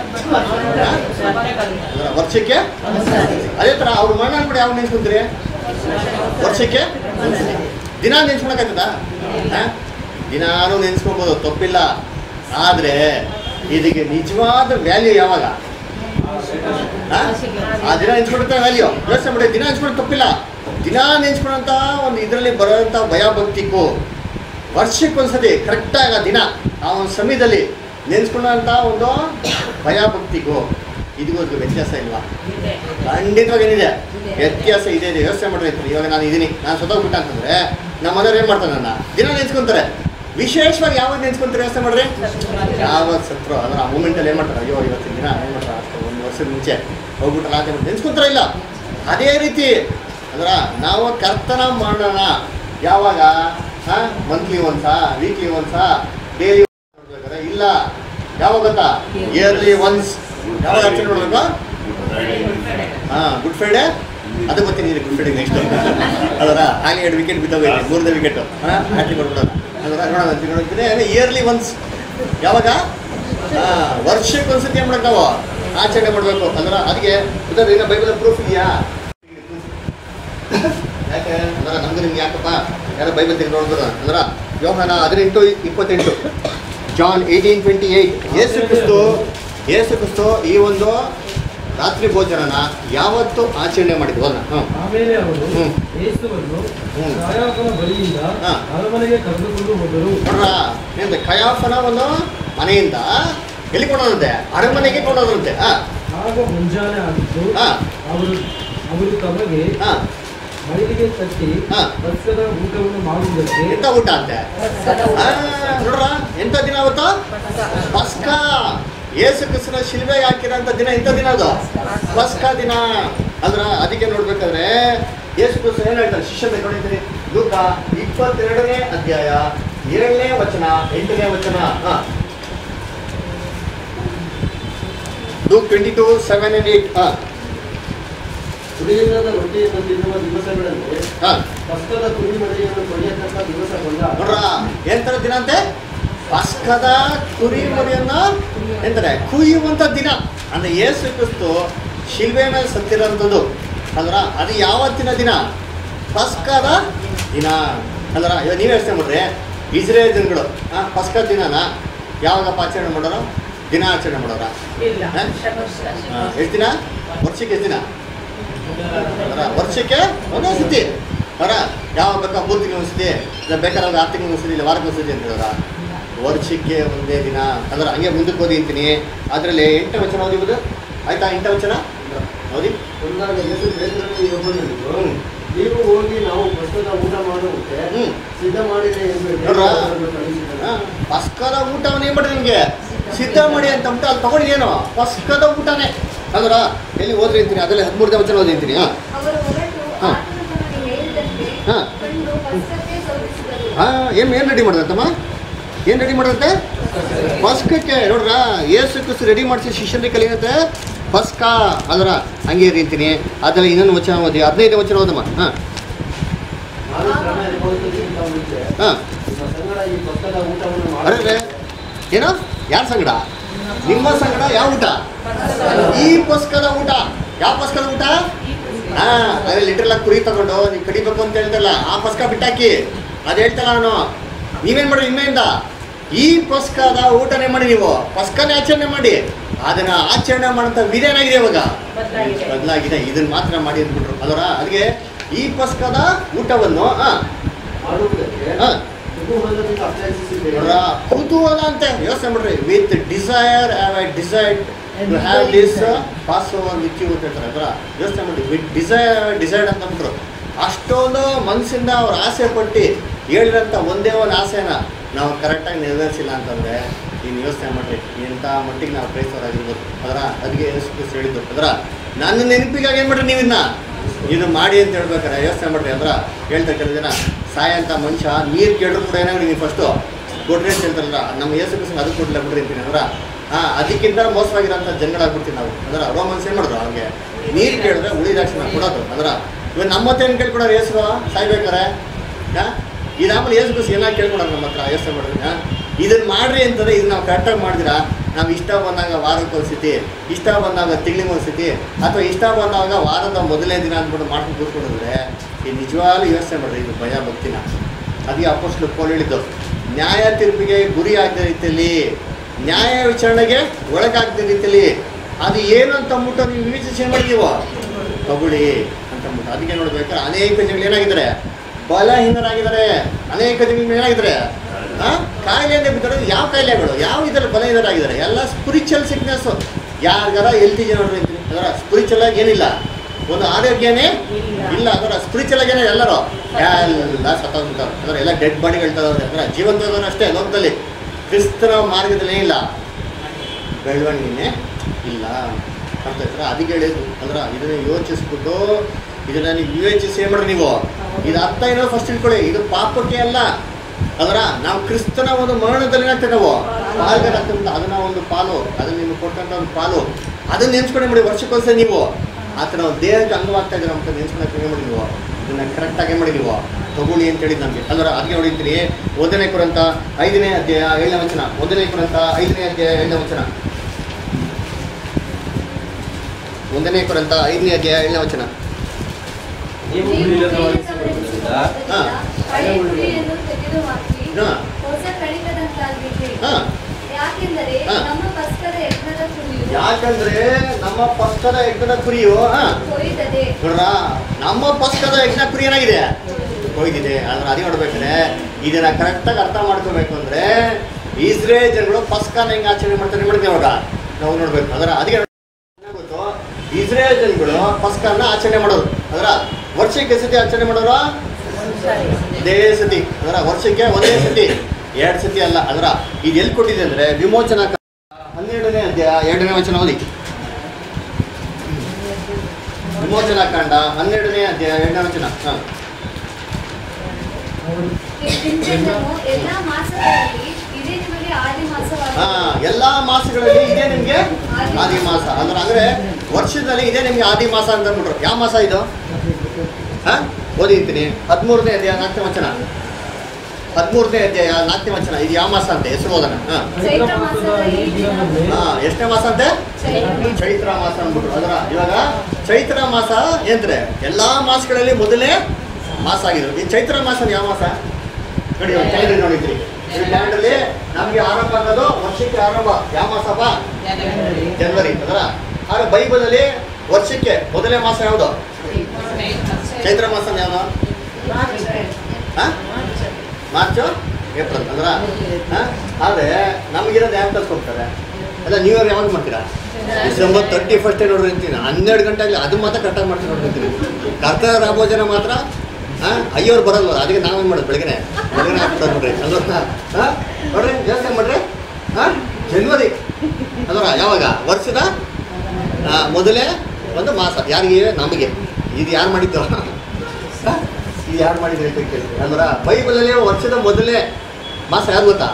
ಅದರ ವರ್ಷಕ್ಕೆ ಅದೇ ಥರ ಅವ್ರ ಮರಣ ಕೂಡ ಯಾವಾಗ ನೆನ್ಸ್ಕೊತೀರಿ ವರ್ಷಕ್ಕೆ ಒಂದ್ಸತಿ. ದಿನ ನೆನ್ಸ್ಕೊಳಕ್ಕಾಗ್ತದಾ ಹಾಂ ದಿನಾನು ನೆನ್ಸ್ಕೊಬೋದು ತಪ್ಪಿಲ್ಲ ಆದರೆ ಇದಕ್ಕೆ ನಿಜವಾದ ವ್ಯಾಲ್ಯೂ ಯಾವಾಗ ಆ? ಆ ದಿನ ನೆನ್ಸ್ಕೊಡುತ್ತೆ ವ್ಯಾಲ್ಯೂ ಯೋಚನೆ ಮಾಡಿ ದಿನ ನೆನ್ಸ್ಕೊಂಡು ತಪ್ಪಿಲ್ಲ ದಿನ ನೆನ್ಸ್ಕೊಳ್ಳೋಂಥ ಒಂದು ಇದರಲ್ಲಿ ಬರೋಂಥ ಭಯ ಭಕ್ತಿಗೂ ವರ್ಷಕ್ಕೊಂದ್ಸತಿ ಕರೆಕ್ಟಾಗಿ ಆ ದಿನ ಆ ಒಂದು ಸಮಯದಲ್ಲಿ ನೆನ್ಸ್ಕೊಳ್ಳೋಂಥ ಒಂದು ಭಯ ಭಕ್ತಿಗೂ ಇದಕ್ಕೂ ಅದಕ್ಕೂ ವ್ಯತ್ಯಾಸ ಇಲ್ವಾ ಖಂಡಿತವಾಗಿ ಏನಿದೆ ವ್ಯತ್ಯಾಸ ಇದೆ ಇದೆ ಯೋಚನೆ ಮಾಡ್ರಿ ಇವಾಗ ನಾನು ಇದೀನಿ ನಾನು ಸತ್ತೋಗ್ಬಿಟ್ಟ ಅಂತಂದ್ರೆ ನಮ್ಮ ಮನೆಯವ್ರು ಏನು ಮಾಡ್ತಾರೆ ನನ್ನ ದಿನ ನೆನ್ಸ್ಕೊಂತಾರೆ ವಿಶೇಷವಾಗಿ ಯಾವಾಗ ನೆನ್ಸ್ಕೊಂತಾರೆ ಯೋಚನೆ ಮಾಡ್ರಿ ಯಾವಾಗ ಸತ್ರು ಅಂದ್ರೆ ಆ ಮೂಮೆಂಟಲ್ಲಿ ಏನು ಮಾಡ್ತಾರೆ ಅಯ್ಯೋ ಇವತ್ತಿನ ದಿನ ಏನು ಮಾಡ್ತಾರೆ ಅಷ್ಟು ಒಂದು ವರ್ಷದ ಮುಂಚೆ ಹೋಗ್ಬಿಟ್ರಲ್ಲ ಅಂತ ಹೇಳ್ಬಿಟ್ಟು ನೆನ್ಸ್ಕೊಂತಾರ ಇಲ್ಲ ಅದೇ ರೀತಿ ಅಂದ್ರ ನಾವು ಕರ್ತನ ಮಾಡೋಣ ಯಾವಾಗ monthly once weekly once daily ನೋಡ್ಬೇಕಾದ್ರೆ ಇಲ್ಲ ಯಾವಾಗ ಗೊತ್ತಾ ಇಯರ್ಲಿ ಒನ್ಸ್ ಯಾವಾಗ ಆಚರಣೆ ನೋಡ್ಬೇಕು ಹಾ ಗುಡ್ ಫ್ರೈಡೆ ಅದು ಬರ್ತೀನಿ ಗುಡ್ ಫ್ರೈಡೆ ನೆಕ್ಸ್ಟ್ ಅದರ ಹಾಗೆ ಎರಡು ವಿಕೆಟ್ ಬಿದ್ದೋಗೈತೆ ಮೂರನೇ ವಿಕೆಟ್ ಹಾಂ ಹ್ಯಾಟ್ರಿಕ್ ಕೊಡ್ಬಿಡೋಣ ಅದರ ನೋಡೋಣ ಅಂತ ನೋಡ್ತೀನಿ ಇಯರ್ಲಿ ಒನ್ಸ್ ಯಾವಾಗ ಹಾ ವರ್ಷಕ್ಕೆ ಒಂದ್ಸತಿ ಏನು ಮಾಡಬೇಕು ನಾವು ಆಚರಣೆ ಮಾಡಬೇಕು ಅಂದ್ರೆ ಅದಕ್ಕೆ ಉದಾಹರಣೆ ಈಗ ಬೈಬಲ್ ಪ್ರೂಫ್ ಇದೆಯಾ ಯಾಕೆ ಅಂದ್ರೆ ನಮ್ಗೆ ನಿಮ್ಗೆ ಯಾಕಪ್ಪ ಯಾರೋ ಬೈಬಲ್ ತೆಗೆದು ನೋಡಿದ್ರು ಅಂದ್ರೆ ಯೋಹಾನ ಹದಿನೆಂಟು ಇಪ್ಪತ್ತೆಂಟು ಜಾನ್ ಏಯ್ಟೀನ್ ಟ್ವೆಂಟಿ ಏಯ್ಟ್ ಯೇಸು ಕ್ರಿಸ್ತು ಯೇಸು ಕ್ರಿಸ್ತು ಈ ಒಂದು ರಾತ್ರಿ ಭೋಜನನ ಯಾವತ್ತು ಆಚರಣೆ ಮಾಡಿದ್ವು ಅದನ್ನ ಹಾಂ ಆಮೇಲೆ ಅವರು ಹ್ಮ್. ಯೇಸುವನ್ನು ಹ್ಮ್. ಕಾಯಾಫನ ಬಳಿಯಿಂದ ಹಾ. ಅರಮನೆಗೆ ಕರೆದುಕೊಂಡು ಹೋದರು ನೋಡ್ರ ಏನಂತೆ ಕಯಾಫನ ಒಂದು ಮನೆಯಿಂದ ಎಲ್ಲಿ ಕೊಡೋದಂತೆ ಅರಮನೆಗೆ ಕೊಡೋದಂತೆ ಹಾಂ ಆಗ ಮುಂಜಾನೆ ಆಗಿದ್ದು ಹಾ. ಅವರು ಅವರು ತಮಗೆ ಹಾಂ ಮೈಲಿಗೆ ತಟ್ಟಿ ಹಾ. ಭಕ್ತದ ಊಟವನ್ನು ಮಾಡುವುದಕ್ಕೆ ಎಂತ ಊಟ ಅಂತೆ ಆ, ನೋಡ್ರ ಎಂತ ದಿನ ಅವತ್ತು ಪಸ್ಕ ಯೇಸು ಕ್ರಿಸ್ತನ ಶಿಲ್ಬೆಗೆ ಹಾಕಿರೋಂಥ ದಿನ ಎಂತ ದಿನ ಅದು ಪಸ್ಕ ದಿನ ಅಂದ್ರ ಅದಕ್ಕೆ ನೋಡ್ಬೇಕಾದ್ರೆ ಯೇಸು ಕ್ರಿಸ್ತ ಏನ್ ಹೇಳ್ತಾರೆ ಶಿಷ್ಯನ ನೋಡಿದ್ರಿ ಲೂಕ ಇಪ್ಪತ್ತೆರಡನೇ ಅಧ್ಯಾಯ ಏಳನೇ ವಚನ ಎಂಟನೇ ವಚನ ಹಾ Luke twenty two seven and eight ಹಾ ಹುಳಿಯಿಲ್ಲದ ರೊಟ್ಟಿಯನ್ನು ತಿನ್ನುವ ದಿವಸಗಳಲ್ಲಿ ಹಾ ಕಷ್ಟದ ಕುರಿ ಮರಿಯನ್ನು ಕೊಯ್ಯತಕ್ಕ ದಿವಸ ಬಂದ ನೋಡ್ರ ಎಂತರ ದಿನ ಅಂತೆ ಪಸ್ಕದ ಕುರಿ ಮರಿಯನ್ನ ಎಂತಾರೆ ಕುಯ್ಯುವಂತ ದಿನ ಅಂದ್ರೆ ಯೇಸು ಕ್ರಿಸ್ತು ಶಿಲ್ಬೆ ಮೇಲೆ ಸತ್ತಿರೋಂಥದ್ದು ಅಲ್ರ ಅದು ಯಾವತ್ತಿನ ದಿನ ಪಸ್ಕದ ದಿನ ಅಲ್ರ ಇವಾಗ ನೀವೇ ಯೋಚನೆ ಮಾಡ್ರಿ ಇಸ್ರೇಲ್ ಜನಗಳು ಆ ಪಸ್ಕದ ದಿನನ ಯಾವಾಗಪ್ಪ ಆಚರಣೆ ಮಾಡೋರು ದಿನ ಆಚರಣೆ ಮಾಡೋರ ಇಲ್ಲ ಹಾ? ಎಷ್ಟು ದಿನ ವರ್ಷಕ್ಕೆ ಎಷ್ಟು ದಿನ ಅವರ ವರ್ಷಕ್ಕೆ ಒಂದೇ ಸತಿ ಅವರ ಯಾವಾಗ ಬೇಕಾ ಮೂರು ತಿಂಗಳು ಒಂದ್ಸತಿ ಇಲ್ಲ ಬೇಕಾದ್ರೆ ಆರು ತಿಂಗಳು ಒಂದ್ಸತಿ ಇಲ್ಲ ವಾರಕ್ಕೆ ಒಂದ್ಸತಿ ಅಂತ ಹೇಳಿದ್ರ ವರ್ಷಕ್ಕೆ ಒಂದೇ ದಿನ ಅಂದ್ರೆ ಹಂಗೆ ಮುಂದಕ್ಕೆ ಓದಿ ಅಂತೀನಿ ಅದರಲ್ಲಿ ಎಂಟು ವಚನ ಓದಿಬೋದು ಆಯ್ತಾ ಎಂಟು ವಚನ ಓದಿ ಒಂದಾಗ ಯೇಸು ಪೇತ್ರನಿಗೆ ಒಬ್ಬನಿದ್ದು, ಹ್ಮ್. ನೀವು ಹೋಗಿ ನಾವು ಕಷ್ಟದ ಊಟ ಮಾಡುವಂತೆ ಹ್ಮ್. ಸಿದ್ಧ ಮಾಡಿದೆ ಎಂದು ನೋಡ್ರಾ? ಅವರನ್ನು ಕಳುಹಿಸಿದನು. ಹಾ, ಪಸ್ಕದ ಊಟವನ್ನ ಏನ್ ಮಾಡ್ರಿ ನಿಮಗೆ ಸಿದ್ಧ ಮಾಡಿ ಅಂತ ಅಂದ್ಬಿಟ್ಟು ಅಲ್ಲಿ ತಗೊಂಡಿದ್ದೇನು ಪಸ್ಕದ ಊಟನೇ ಅಂದ್ರ ಎಲ್ಲಿ ಓದ್ರಿ ಅಂತೀನಿ ಅದರಲ್ಲಿ ಹದಿಮೂರನೇ ವಚನ ಓದಿ ಅಂತೀನಿ ಹಾ ಅವರು ಹೊರಟು ಹಾ. ಆತನು ತನಗೆ ಹೇಳಿದಂತೆ ಹಾ. ಕಂಡು ಪಸ್ಕಕ್ಕೆ ಸೌರಿಸಿದರು ಹಾ ಏನು ಏನು ರೆಡಿ ಮಾಡೋದಂತಮ್ಮ ಏನು ರೆಡಿ ಮಾಡೋದಂತೆ ಪಸ್ಕಕ್ಕೆ ನೋಡ್ರ ಏಸು ಕ್ರಿಸ್ತು ರೆಡಿ ಮಾಡಿಸಿ ಶಿಷ್ಯನಿಗೆ ಕಲಿಯುತ್ತೆ ಪಸ್ಕ ಅದರ ಹಂಗೆ ರೀತಿನಿ ಅದರಲ್ಲಿ ಇನ್ನೊಂದು ವಚನ ಓದಿ ಹದಿನೈದು ವಚನ ಓದಮ್ಮ ಹಾಂ ನಾನು ಶ್ರಮ ಅನುಭವಿಸುವುದಕ್ಕಿಂತ ಮುಂಚೆ ಹಾಂ ನಿಮ್ಮ ಸಂಗಡ ಈ ಕಷ್ಟದ ಊಟವನ್ನು ಅರೆ ಮಾಡಿ ಏನೋ ಯಾರ ಸಂಗಡ ನಿಮ್ಮ ಸಂಗಡ ಯಾವ ಊಟ ಈ ಪಸ್ಕದ ಊಟ ಯಾವ ಪಸ್ಕದ ಊಟ ಹಾ ಅದೇ ಲಿಟ್ರಲ್ ಕುರಿ ತಗೊಂಡು ನೀವು ಕಡಿಬೇಕು ಅಂತ ಹೇಳ್ತಲ್ಲ ಆ ಪಸ್ಕ ಬಿಟ್ಟಾಕಿ ಅದು ಹೇಳ್ತಲ್ಲ ನಾನು ನೀವೇನ್ ಮಾಡ್ರಿ ನಿಮ್ಮೆಯಿಂದ ಈ ಪಸ್ಕದ ಊಟನೇ ಮಾಡಿ ನೀವು ಪಸ್ಕನೇ ಆಚರಣೆ ಮಾಡಿ ಅದನ್ನ ಆಚರಣೆ ಮಾಡೋಂಥ ವಿಧ ಏನಾಗಿದೆ ಇವಾಗ ಬದಲಾಗಿದೆ ಬದಲಾಗಿದೆ ಇದನ್ನ ಮಾತ್ರ ಮಾಡಿ ಅಂದ್ಬಿಟ್ರು ಅದರ ಅದಕ್ಕೆ ಈ ಪಸ್ಕದ ಊಟವನ್ನು ಹಾ ಮಾಡುವುದಕ್ಕೆ ಹಾ ಕುತೂಹಲದಿಂದ ಅಭ್ಯಸಿಸಿದ್ದೇನೆ ನೋಡ್ರ ಕುತೂಹಲ ಅಂತ ಯೋಚನೆ ಮಾಡ್ರಿ with desire have I decide to have this pass over with you ಅಂತ ಹೇಳ್ತಾರೆ ಅದರ ಯೋಚನೆ ಮಾಡಿ ವಿತ್ ಡಿಸೈರ್ ಡಿಸೈಡ್ ಅಂತ ಅಂದ್ಬಿಟ್ರು ಅಷ್ಟೊಂದು ಮನಸ್ಸಿಂದ ಅವ್ರು ಆಸೆ ಪಟ್ಟು ಹೇಳಿರೋಂಥ ಒಂದೇ ಒಂದು ಆಸೆನ ನಾವು ಕರೆಕ್ಟಾಗಿ ನೆರವೇರಿಸಿಲ್ಲ ಅಂತಂದರೆ ಇನ್ನು ಯೋಚನೆ ಮಾಡ್ರಿ ಎಂಥ ಮಟ್ಟಿಗೆ ನಾವು ಕ್ರೈಸ್ತವರಾಗಿರ್ಬೋದು ಅದರ ಅದಕ್ಕೆ ಯೇಸು ಕ್ರಿಸ್ತು ಹೇಳಿದ್ದು ಅದರ ನನ್ನ ನೆನಪಿಗಾಗಿ ಏನು ಮಾಡ್ರಿ ನೀವಿನ್ನ ಇದು ಮಾಡಿ ಅಂತ ಹೇಳ್ಬೇಕಾರೆ ಯೋಚನೆ ಮಾಡ್ರಿ ಅಂದ್ರ ಹೇಳ್ತಾರೆ ಕೆಲವು ಜನ ಸಾಯಂತ ಮನುಷ್ಯ ನೀರು ಕೇಳಿದ್ರು ಕೂಡ ಏನಾಗ್ರಿ ನೀವು ಫಸ್ಟು ಕೊಡ್ರಿ ಅಂತ ಹೇಳ್ತಾರಲ್ಲ ನಮ್ಮ ಯೇಸು ಕ್ರಿಸ್ತನ ಅದು ಕೊಡ್ಲಿಲ್ಲ ಬಿಡ್ರಿ ಅಂತೀನಿ ಅಂದ್ರ ಹಾ ಅದಕ್ಕಿಂತ ಮೋಸವಾಗಿರೋಂಥ ಜನಗಳಾಗ್ಬಿಡ್ತೀವಿ ನಾವು ಅಂದ್ರ ರೋಮನ್ಸ್ ಏನು ಮಾಡಿದ್ರು ಅವ್ರಿಗೆ ನೀರು ಕೇಳಿದ್ರೆ ಉಳಿದಾಕ್ಷಣ ಕೊಡೋದು ಅಂದ್ರ ಇವಾಗ ನಮ್ಮ ಹತ್ರ ಏನು ಕೇಳ್ಕೊಡೋರು ಯೇಸು ಸಾಯ್ಬೇಕಾರೆ ಹಾ ಇದು ಆಮೇಲೆ ಯೇಸು ಕ್ರಿಸ್ತ ಎಲ್ಲ ಕೇಳ್ಕೊಡೋರು ನಮ್ಮ ಹತ್ರ ಯೋಚನೆ ಮಾಡ್ರಿ ಹಾ ಇದನ್ನ ಮಾಡ್ರಿ ಅಂತಂದ್ರೆ ಇದು ನಾವು ಕರೆಕ್ಟಾಗಿ ಮಾಡಿದಿರಾ ನಾವು ಇಷ್ಟ ಬಂದಾಗ ವಾರಕ್ಕೆ ಒಂದ್ಸತಿ ಇಷ್ಟ ಬಂದಾಗ ತಿಂಗಳಿಗೆ ಒಂದ್ಸತಿ ಅಥವಾ ಇಷ್ಟ ಬಂದಾಗ ವಾರದ ಮೊದಲನೇ ದಿನ ಅಂದ್ಬಿಟ್ಟು ಮಾಡ್ಕೊಂಡು ಕೂತ್ಕೊಂಡಿದ್ರೆ ಈ ನಿಜವಾಗ್ಲೂ ಯೋಚನೆ ಮಾಡ್ರಿ ಇದು ಭಯ ಭಕ್ತಿನ ಅದಕ್ಕೆ ಅಪೋಸ್ಲು ಕೋಲ್ ಹೇಳಿದ್ದು ನ್ಯಾಯ ತೀರ್ಪಿಗೆ ಗುರಿ ಆಗದ ರೀತಿಯಲ್ಲಿ ನ್ಯಾಯ ವಿಚಾರಣೆಗೆ ಒಳಗಾಗದ ರೀತಿಯಲ್ಲಿ ಅದು ಏನು ಅಂತ ಅಂದ್ಬಿಟ್ಟು ನೀವು ವಿವೇಚನೆ ಮಾಡಿ ನೀವು ತಗೊಳ್ಳಿ ಅಂತ ಅಂದ್ಬಿಟ್ಟು ಅದಕ್ಕೆ ನೋಡ್ಬೇಕಾದ್ರೆ ಅನೇಕ ಜನಗಳು ಏನಾಗಿದ್ದಾರೆ ಬಲಹೀನರಾಗಿದ್ದಾರೆ ಅನೇಕ ಜನಗಳು ಏನಾಗಿದ್ದಾರೆ ಆ? ಕಾಯಿಲೆಯಿಂದ ಬಿದ್ದರೆ ಯಾವ ಕಾಯಿಲೆಗಳು ಯಾವ ಇದರಲ್ಲಿ ಬಲಹೀನರಾಗಿದ್ದಾರೆ ಎಲ್ಲ ಸ್ಪಿರಿಚುವಲ್ ಸಿಕ್ನೆಸ್ ಯಾರಿಗಾರ ಎಲ್ತಿ ಜನ ನೋಡ್ರಿ ಅಂತೀನಿ ಅದರ ಸ್ಪಿರಿಚುವಲ್ ಆಗಿ ಏನಿಲ್ಲ ಒಂದು ಆರೋಗ್ಯನೇ ಇಲ್ಲ. ಇಲ್ಲ ಅದರ ಸ್ಪಿರಿಚುವಲ್ ಆಗಿ ಏನಿಲ್ಲ ಎಲ್ಲರೂ ಎಲ್ಲ ಸತ್ತೋಗ್ಬಿಟ್ಟಾರೆ ಅಂದ್ರೆ ಎಲ್ಲ ಡೆಡ್ ಬಾಡಿಗಳು ಇರ್ತದೆ ಅಂದ್ರೆ ಜೀವಂತದವನು ಅಷ್ಟೇ ಲೋಕದಲ್ಲಿ ಕ್ರಿಸ್ತನ ಮಾರ್ಗದಲ್ಲಿ ಇಲ್ಲ ಬೆಳವಣಿಗೆನೇ ಇಲ್ಲ ಅರ್ಥ ಆಯ್ತಾ ಅದಕ್ಕೆ ಹೇಳಿದ್ದು ಅಂದ್ರೆ ಇದನ್ನ ಯೋಚಿಸ್ಬಿಟ್ಟು ಇದನ್ನ ನೀವು ವಿವೇಚಿಸಿ ಏನ್ ಮಾಡ್ರಿ ನೀವು ಇದು ಅರ್ಥ ಏನೋ ಫಸ್ಟ್ ತಿಳ್ಕೊಳ್ಳಿ ಇದು ಪಾಪಕ್ಕೆ ಅಲ್ಲ ಅದರ ನಾವು ಕ್ರಿಸ್ತನ ಒಂದು ಮರಣದಲ್ಲಿ ಏನಾಗ್ತದೆ ನಾವು ಪಾಲ್ಗಾರಾಗ್ತದೆ ಅದನ್ನ ಒಂದು ಪಾಲು ಅದನ್ನ ನಿಮ್ಗೆ ಕೊಟ್ಟಂತ ಒಂದು ಪಾಲು ಅದನ್ನ ನೆನ್ಸ್ಕೊಂಡೆ ಮಾಡಿ ವರ್ಷಕ್ಕೊಂದ್ಸರಿ ನೀವು ಆತರ ನಾವು ದೇಹಕ್ಕೆ ಅಂಗವಾಗ್ತಾ ಇದ್ದೀರ ಅಂತ ನೆನ್ಸ್ಕೊಳಕ್ಕೆ ಏನು ಮಾಡಿ ನೀವು ಇದನ್ನ ಕರೆಕ್ಟಾಗಿ ಮಾಡಿ ನೀವು ತಗೊಳ್ಳಿ ಅಂತ ಹೇಳಿದ್ ನಮಗೆ ಅಂದ್ರೆ ಅದಕ್ಕೆ ನೋಡಿರ್ತೀನಿ ಒಂದನೇ ಕುರಂತ ಐದನೇ ಅಧ್ಯಾಯ ಏಳನೇ ವಚನ ಒಂದನೇ ಕುರಂತ ಐದನೇ ಅಧ್ಯಾಯ ಏಳನೇ ವಚನ ಒಂದನೇ ಕುರಂತ ಐದನೇ ಅಧ್ಯಾಯ ಏಳನೇ ವಚನ ನೀವು ಹುಳಿಯಿಲ್ಲದವರಾಗಿರುವುದರಿಂದ ಹಾ. ಹಳೆ ಕುರಿಯನ್ನು ತೆಗೆದುಹಾಕಿ ಹಾ. ಹೊಸ ಕಡಿತದಂತಾಗಿರಿ ಹಾ ಯಾಕೆಂದರೆ ಹಾ. ನಮ್ಮ ಪಸ್ಕದ ಯಜ್ಞದ ಕುರಿಯು ಯಾಕಂದ್ರೆ ನಮ್ಮ ಪಸ್ಕದ ಯಜ್ಞದ ಕುರಿಯು ಹಾ ಕೊಯ್ದದೆ ನೋಡ್ರಾ ನಮ್ಮ ಪಸ್ಕದ ಯಜ್ಞ ಕುರಿ ಏನಾಗಿದೆ ಹೋಗಿದೆ ಆದ್ರೆ ಅದೇ ನೋಡ್ಬೇಕಾದ್ರೆ ಇದನ್ನ ಕರೆಕ್ಟಾಗಿ ಅರ್ಥ ಮಾಡ್ಕೋಬೇಕು ಅಂದ್ರೆ ಇಸ್ರೇಲ್ ಜನಗಳು ಪಸ್ಕನ ಹೆಂಗ್ ಆಚರಣೆ ಮಾಡ್ತಾರೆ ಮಾಡ್ತೀವಿ ಅವಾಗ ನಾವು ನೋಡ್ಬೇಕು ಅದರ ಅದಕ್ಕೆ ಗೊತ್ತು ಇಸ್ರೇಲ್ ಜನಗಳು ಪಸ್ಕನ್ನ ಆಚರಣೆ ಮಾಡೋರು ಅದರ ವರ್ಷಕ್ಕೆ ಸತಿ ಆಚರಣೆ ಮಾಡೋರು ಇದೇ ಸತಿ ಅದರ ವರ್ಷಕ್ಕೆ ಒಂದೇ ಸತಿ ಎರಡು ಸತಿ ಅಲ್ಲ ಅದರ ಇದು ಎಲ್ಲಿ ಕೊಟ್ಟಿದೆ ಅಂದ್ರೆ ವಿಮೋಚನಾ ಕಾಂಡ ಹನ್ನೆರಡನೇ ಅಧ್ಯಾಯ ಎರಡನೇ ವಚನ ಓದಿ ವಿಮೋಚನಾ ಕಾಂಡ ಹನ್ನೆರಡನೇ ಅಧ್ಯಾಯ ಎರಡನೇ ವಚನ ಹಾಂ ಕಿಂಚನನು ಎಲ್ಲಾ ಮಾಸಗಳಲ್ಲಿ ಇದೇ ನಿಮಗೆ ಆದಿ ಹಾ ಮಾಸವಾಗಿದೆ ಎಲ್ಲಾ ಮಾಸಗಳಲ್ಲಿ ಇದೇ ನಿಮ್ಗೆ ಆದಿ ಆದಿ ಮಾಸ ಅಂದ್ರೆ ಅಂದ್ರೆ ವರ್ಷದಲ್ಲಿ ಇದೇ ನಿಮ್ಗೆ ಆದಿ ಮಾಸ ಅಂತ ಅಂದ್ಬಿಟ್ರು ಯಾವ ಮಾಸ ಇದು ಹಾ ಓದಿರ್ತೀನಿ ಹದಿಮೂರನೇ ಅಧ್ಯಾಯ ನಾಲ್ಕನೇ ವಚನ ಹದಿಮೂರನೇ ಅಧ್ಯಾಯ ನಾಲ್ಕನೇ ವಚನ ಇದು ಯಾವ ಮಾಸ ಅಂತ ಹೆಸರು ಓದೋಣ ಹಾ ಚೈತ್ರ ಮಾಸದ ಈ ದಿನ ಹಾ ಎಷ್ಟನೇ ಮಾಸ ಅಂತೆ ಚೈತ್ರ ಚೈತ್ರ ಮಾಸ ಅಂದ್ಬಿಟ್ರು ಅದರ ಇವಾಗ ಚೈತ್ರ ಮಾಸ ಏನ್ರೆ ಎಲ್ಲಾ ಮಾಸಗಳಲ್ಲಿ ಮೊದಲೇ ಮಾಸ ಆಗಿದ್ರು ಈ ಚೈತ್ರ ಮಾಸ ಯಾವ ಮಾಸ ನೋಡಿ ಇವಾಗ ಕ್ಯಾಲೆಂಡರ್ ನೋಡಿದ್ರಿ ಈ ಕ್ಯಾಲೆಂಡರ್ಲಿ ನಮ್ಗೆ ಆರಂಭ ಅನ್ನೋದು ವರ್ಷಕ್ಕೆ ಆರಂಭ ಯಾವ ಮಾಸಪ್ಪ ಜನವರಿ ಅದರ ಆದ್ರೆ ಬೈಬಲಲ್ಲಿ ವರ್ಷಕ್ಕೆ ಮೊದಲನೇ ಮಾಸ ಯಾವುದು ಚೈತ್ರ ಮಾಸ ಯಾವುದು ಹಾ ಮಾರ್ಚು ಏಪ್ರಿಲ್ ಅಂದ್ರ ಹಾ? ಆದ್ರೆ ನಮಗಿರೋದು ಯಾವ ಕಲ್ಸ್ಕೊಡ್ತಾರೆ ಅಲ್ಲ ನ್ಯೂ ಇಯರ್ ಯಾವಾಗ ಮಾಡ್ತೀರಾ ಡಿಸೆಂಬರ್ ತರ್ಟಿ ಫಸ್ಟೇ ನೋಡ್ರಿ ಅಂತೀನಿ ಹನ್ನೆರಡು ಗಂಟೆ ಆಗಲಿ ಅದು ಮಾತ್ರ ಕರೆಕ್ಟಾಗಿ ಮಾಡ್ತೀನಿ ನೋಡ್ರಿ ಅಂತೀನಿ ಕರ್ತರ ರಾಭೋಜನ ಮಾತ್ರ ಹಾಂ ಅಯ್ಯೋರು ಬರಲ್ವ ಅದಕ್ಕೆ ನಾವೇನು ಮಾಡೋದು ಬೆಳಗ್ಗೆ ಬೆಳಗ್ಗೆ ಹಾಕ್ತಾರೆ ನೋಡ್ರಿ ಅಲ್ವಾ ಹಾಂ ನೋಡ್ರಿ ಯೋಚನೆ ಮಾಡ್ರಿ ಹಾಂ ಜನವರಿ ಅಲ್ವಾ ಯಾವಾಗ ವರ್ಷದ ಆ, ಮೊದಲೇ ಒಂದು ಮಾಸ ಯಾರಿಗೆ ನಮಗೆ ಇದು ಯಾರು ಮಾಡಿದ್ದು ಹ? ಇದು ಯಾರು ಮಾಡಿದ್ರು ಅಂತ ಕೇಳಿ ಅಲ್ವರ ಬೈಬಲಲ್ಲಿ ವರ್ಷದ ಮೊದಲನೇ ಮಾಸ ಯಾರು ಗೊತ್ತಾ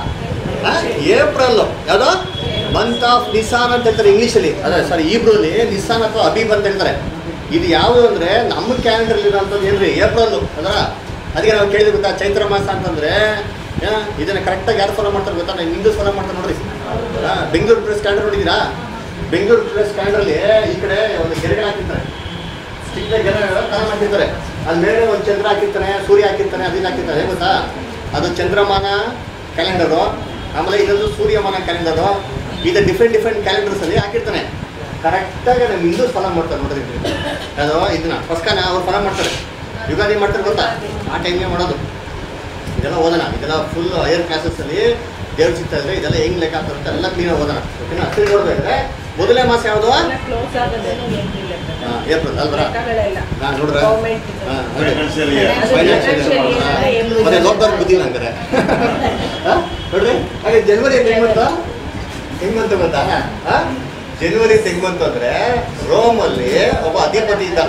ಏಪ್ರಿಲ್ ಯಾವುದು ಮಂತ್ ಆಫ್ ನಿಸಾನ್ ಅಂತ ಹೇಳ್ತಾರೆ ಇಂಗ್ಲೀಷಲ್ಲಿ ಅದೇ ಸಾರಿ ಇಬ್ರಲ್ಲಿ ನಿಸಾನ್ ಅಥವಾ ಅಬೀಬ್ ಅಂತ ಹೇಳ್ತಾರೆ ಇದು ಯಾವುದು ಅಂದರೆ ನಮ್ಮ ಕ್ಯಾಲೆಂಡರ್ ಇರೋಂಥದ್ದು ಏನ್ರಿ ಏಪ್ರಿಲ್ ಅದರ ಅದಕ್ಕೆ ನಾವು ಕೇಳಿದ್ವಿ ಗೊತ್ತಾ ಚೈತ್ರ ಮಾಸ ಅಂತಂದ್ರೆ ಆ, ಇದನ್ನ ಕರೆಕ್ಟಾಗಿ ಯಾರು ಫಾಲೋ ಮಾಡ್ತಾರೆ ಗೊತ್ತಾ ನಾನು ಹಿಂದೂ ಫಾಲೋ ಮಾಡ್ತಾರೆ ನೋಡ್ರಿ ಆ, ಬೆಂಗಳೂರು ಪ್ರೆಸ್ ಕ್ಯಾಲೆಂಡರ್ ನೋಡಿದ್ದೀರಾ ಬೆಂಗಳೂರು ಪ್ರೆಸ್ ಕ್ಯಾಲೆಂಡರ್ಲಿ ಈ ಕಡೆ ಒಂದು ಗೆರೆಗಳು ಹಾಕಿರ್ತಾರೆ ಚಿಕ್ಕ ಗೆರೆಗಳು ತರ ಹಾಕಿರ್ತಾರೆ ಅದ್ ಮೇಲೆ ಒಂದು ಚಂದ್ರ ಹಾಕಿರ್ತಾನೆ ಸೂರ್ಯ ಹಾಕಿರ್ತಾನೆ ಅದನ್ನ ಹಾಕಿರ್ತಾರೆ ಹೇಗೆ ಗೊತ್ತಾ ಅದು ಚಂದ್ರಮಾನ ಕ್ಯಾಲೆಂಡರು ಆಮೇಲೆ ಇದೊಂದು ಸೂರ್ಯಮಾನ ಕ್ಯಾಲೆಂಡರು ಇದು ಡಿಫ್ರೆಂಟ್ ಡಿಫ್ರೆಂಟ್ ಕ್ಯಾಲೆಂಡರ್ಸ್ ಅಲ್ಲಿ ಹಾಕಿರ್ತಾನೆ ಕರೆಕ್ಟಾಗಿ ನಮ್ಮ ಹಿಂದೂ ಫಾಲೋ ಮಾಡ್ತಾರೆ ನೋಡ್ರಿ ಅದು ಇದನ್ನ ಪಸ್ಕನ ಅವ್ರು ಫಾಲೋ ಮಾಡ್ತಾರೆ ಯುಗಾದಿ ಮಾಡ್ತಾರೆ ಗೊತ್ತಾ ಆ ಟೈಮ್ಗೆ ಮಾಡೋದು ಇದೆಲ್ಲ ಓದೋಣ ಇದೆಲ್ಲ ಫುಲ್ ಹೈಯರ್ ಕ್ಲಾಸಸ್ಸಲ್ಲಿ ದೇವ್ರ ಚಿತ್ತ ಇದ್ರೆ ಇದೆಲ್ಲ ಹೆಂಗ್ ಲೆಕ್ಕ ಹಾಕ್ತಾರೆ ಅಂತ ಎಲ್ಲ ಕ್ಲೀನ್ ಓದೋಣ ಓಕೆನಾ ಸರಿ ನೋಡ್ಬೇಕಾದ್ರೆ ಮೊದಲನೇ ಮಾಸ ಯಾವುದು ಕ್ಲೋಸ್ ಆಗೋದೇನು ಏನಿಲ್ಲ ಹಾ, ಏಪ್ರಿಲ್ ಅಲ್ವರ ಲೆಕ್ಕಗಳೆಲ್ಲ ಹಾ ನೋಡ್ರ ಗೌರ್ಮೆಂಟ್ ಹಾ, ನೋಡಿ. Financial ಹಾ, year. financial year. Financial year ಹಾ. ಅಂದ್ರೆ ಏನು ಮತ್ತೆ ಲೋಕದವ್ರಿಗೆ ಬುದ್ಧಿ ಇಲ್ಲ ಹಂಗಾರೆ ಹಾ? ನೋಡ್ರಿ ಹಾಗೆ ಜನವರಿ ಹೆಂಗ್ ಬಂತು ಹೆಂಗ್ ಬಂತು ಗೊತ್ತಾ ಹಾ? ಜನವರಿ ಹೆಂಗ್ ಬಂತು ಅಂದ್ರೆ ರೋಮಲ್ಲಿ ಒಬ್ಬ ಅಧಿಪತಿ ಇದ್ದ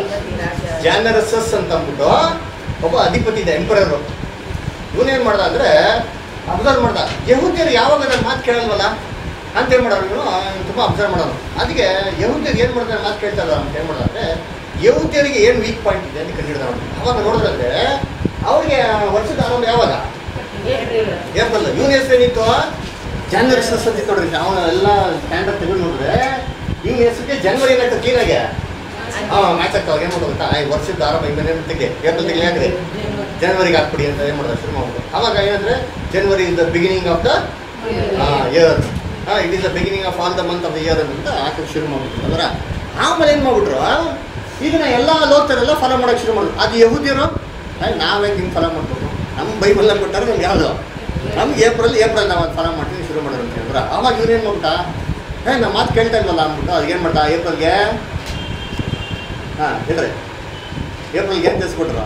ಜಾನರಸಸ್ ಅಂತ ಅಂದ್ಬಿಟ್ಟು ಒಬ್ಬ ಅಧಿಪತಿ ಇದ್ದ ಎಂಪರರು ಇವನೇನ್ ಮಾಡ್ದ ಅಂದ್ರೆ ಅಬ್ಸರ್ವ್ ಮಾಡ್ದ ಯಹೂದ್ಯರು ಯಾವಾಗ ನನ್ನ ಮಾತು ಕೇಳಲ್ವಲ್ಲ ಅಂತ ಏನ್ ಮಾಡೋರು ಇವನು ತುಂಬಾ ಅಬ್ಸರ್ವ್ ಮಾಡೋನು ಅದಕ್ಕೆ ಯಹೂದ್ಯರು ಏನ್ ಮಾಡ್ತಾರೆ ಮಾತು ಕೇಳ್ತಾರ ಅಂತ ಏನ್ ಮಾಡ್ದ ಅಂದ್ರೆ ಯಹೂದ್ಯರಿಗೆ ಏನ್ ವೀಕ್ ಪಾಯಿಂಟ್ ಇದೆ ಅಂತ ಕಂಡಿಡ್ದ ಅವ್ನು ಅವಾಗ ನೋಡಿದ್ರೆ ಅವ್ರಿಗೆ ವರ್ಷದ ಆರಂಭ ಯಾವಾಗ ಏಪ್ರಿಲ್ ಏಪ್ರಿಲ್ ಇವನ ಹೆಸರು ಏನಿತ್ತು ಜಾನ್ವರಿ ಸತಿ ನೋಡ್ರಿ ಅವನ ಎಲ್ಲ ಸ್ಟ್ಯಾಂಡರ್ಡ್ ತೆಗೆದು ನೋಡಿದ್ರೆ ಇವನ ಹೆಸರಿಗೆ ಜನವರಿ ಏನಾಯ್ತು ಕ್ಲೀನಾಗೆ ಹಾಂ ಮ್ಯಾಚ್ ಆಗ್ತಾವ ಏನು ಮಾಡೋದು ಗೊತ್ತಾ ಈ ವರ್ಷದ ಆರಂಭ ಹಿಂಗೆ ತೆಗೆ ಏಪ್ರಿಲ್ ತೆಗೆ ಹಾಕ್ರಿ ಜನವರಿಗೆ ಹಾಕ್ಬಿಡಿ ಅಂತ ಏನು ಮಾಡೋದು ಶುರು ಮಾಡ್ಬೋದು ಅವಾಗ ಏನಂದ್ರೆ January is the beginning of the year it is the beginning of all the month of the year ಅಂತ ಹಾಕಕ್ಕೆ ಶುರು ಮಾಡ್ಬಿಟ್ರು ಅಂದ್ರೆ ಆಮೇಲೆ ಏನು ಮಾಡ್ಬಿಟ್ರು ಇದನ್ನ ಎಲ್ಲ ಲೋಕರೆಲ್ಲ ಫಾಲೋ ಮಾಡೋಕೆ ಶುರು ಮಾಡಿದ್ರು ಅದು ಯಹೂದಿಯರು ನಾವೇ ಹಿಂಗೆ ಫಾಲೋ ಮಾಡ್ಬೇಕು ನಮ್ಮ ಬೈಬಲ್ನ ಕೊಟ್ಟಾರೆ ನಮ್ಗೆ ಯಾವುದು ನಮ್ಗೆ ಏಪ್ರಿಲ್ ಏಪ್ರಿಲ್ ನಾವು ಅದು ಫಾಲೋ ಮಾಡ್ತೀವಿ ಶುರು ಮಾಡೋದು ಅಂತ ಹೇಳಿದ್ರು ಅವಾಗ ಇವ್ರು ಏನು ಮಾಡ್ಬಿಟ್ಟ ಏ ನಮ್ಮ ಮಾತು ಕೇಳ್ತಾ ಇಲ್ವಲ್ಲ ಅಂದ್ಬಿಟ್ಟು ಅದಕ್ಕೇನು ಮಾಡ್ತಾ ಏಪ್ರಿಲ್ಗೆ ಹಾಂ ಹೇಳ್ರಿ ಏಪ್ರಿಲ್ಗೆ ಏನು ತಿಳಿಸ್ಬಿಟ್ರು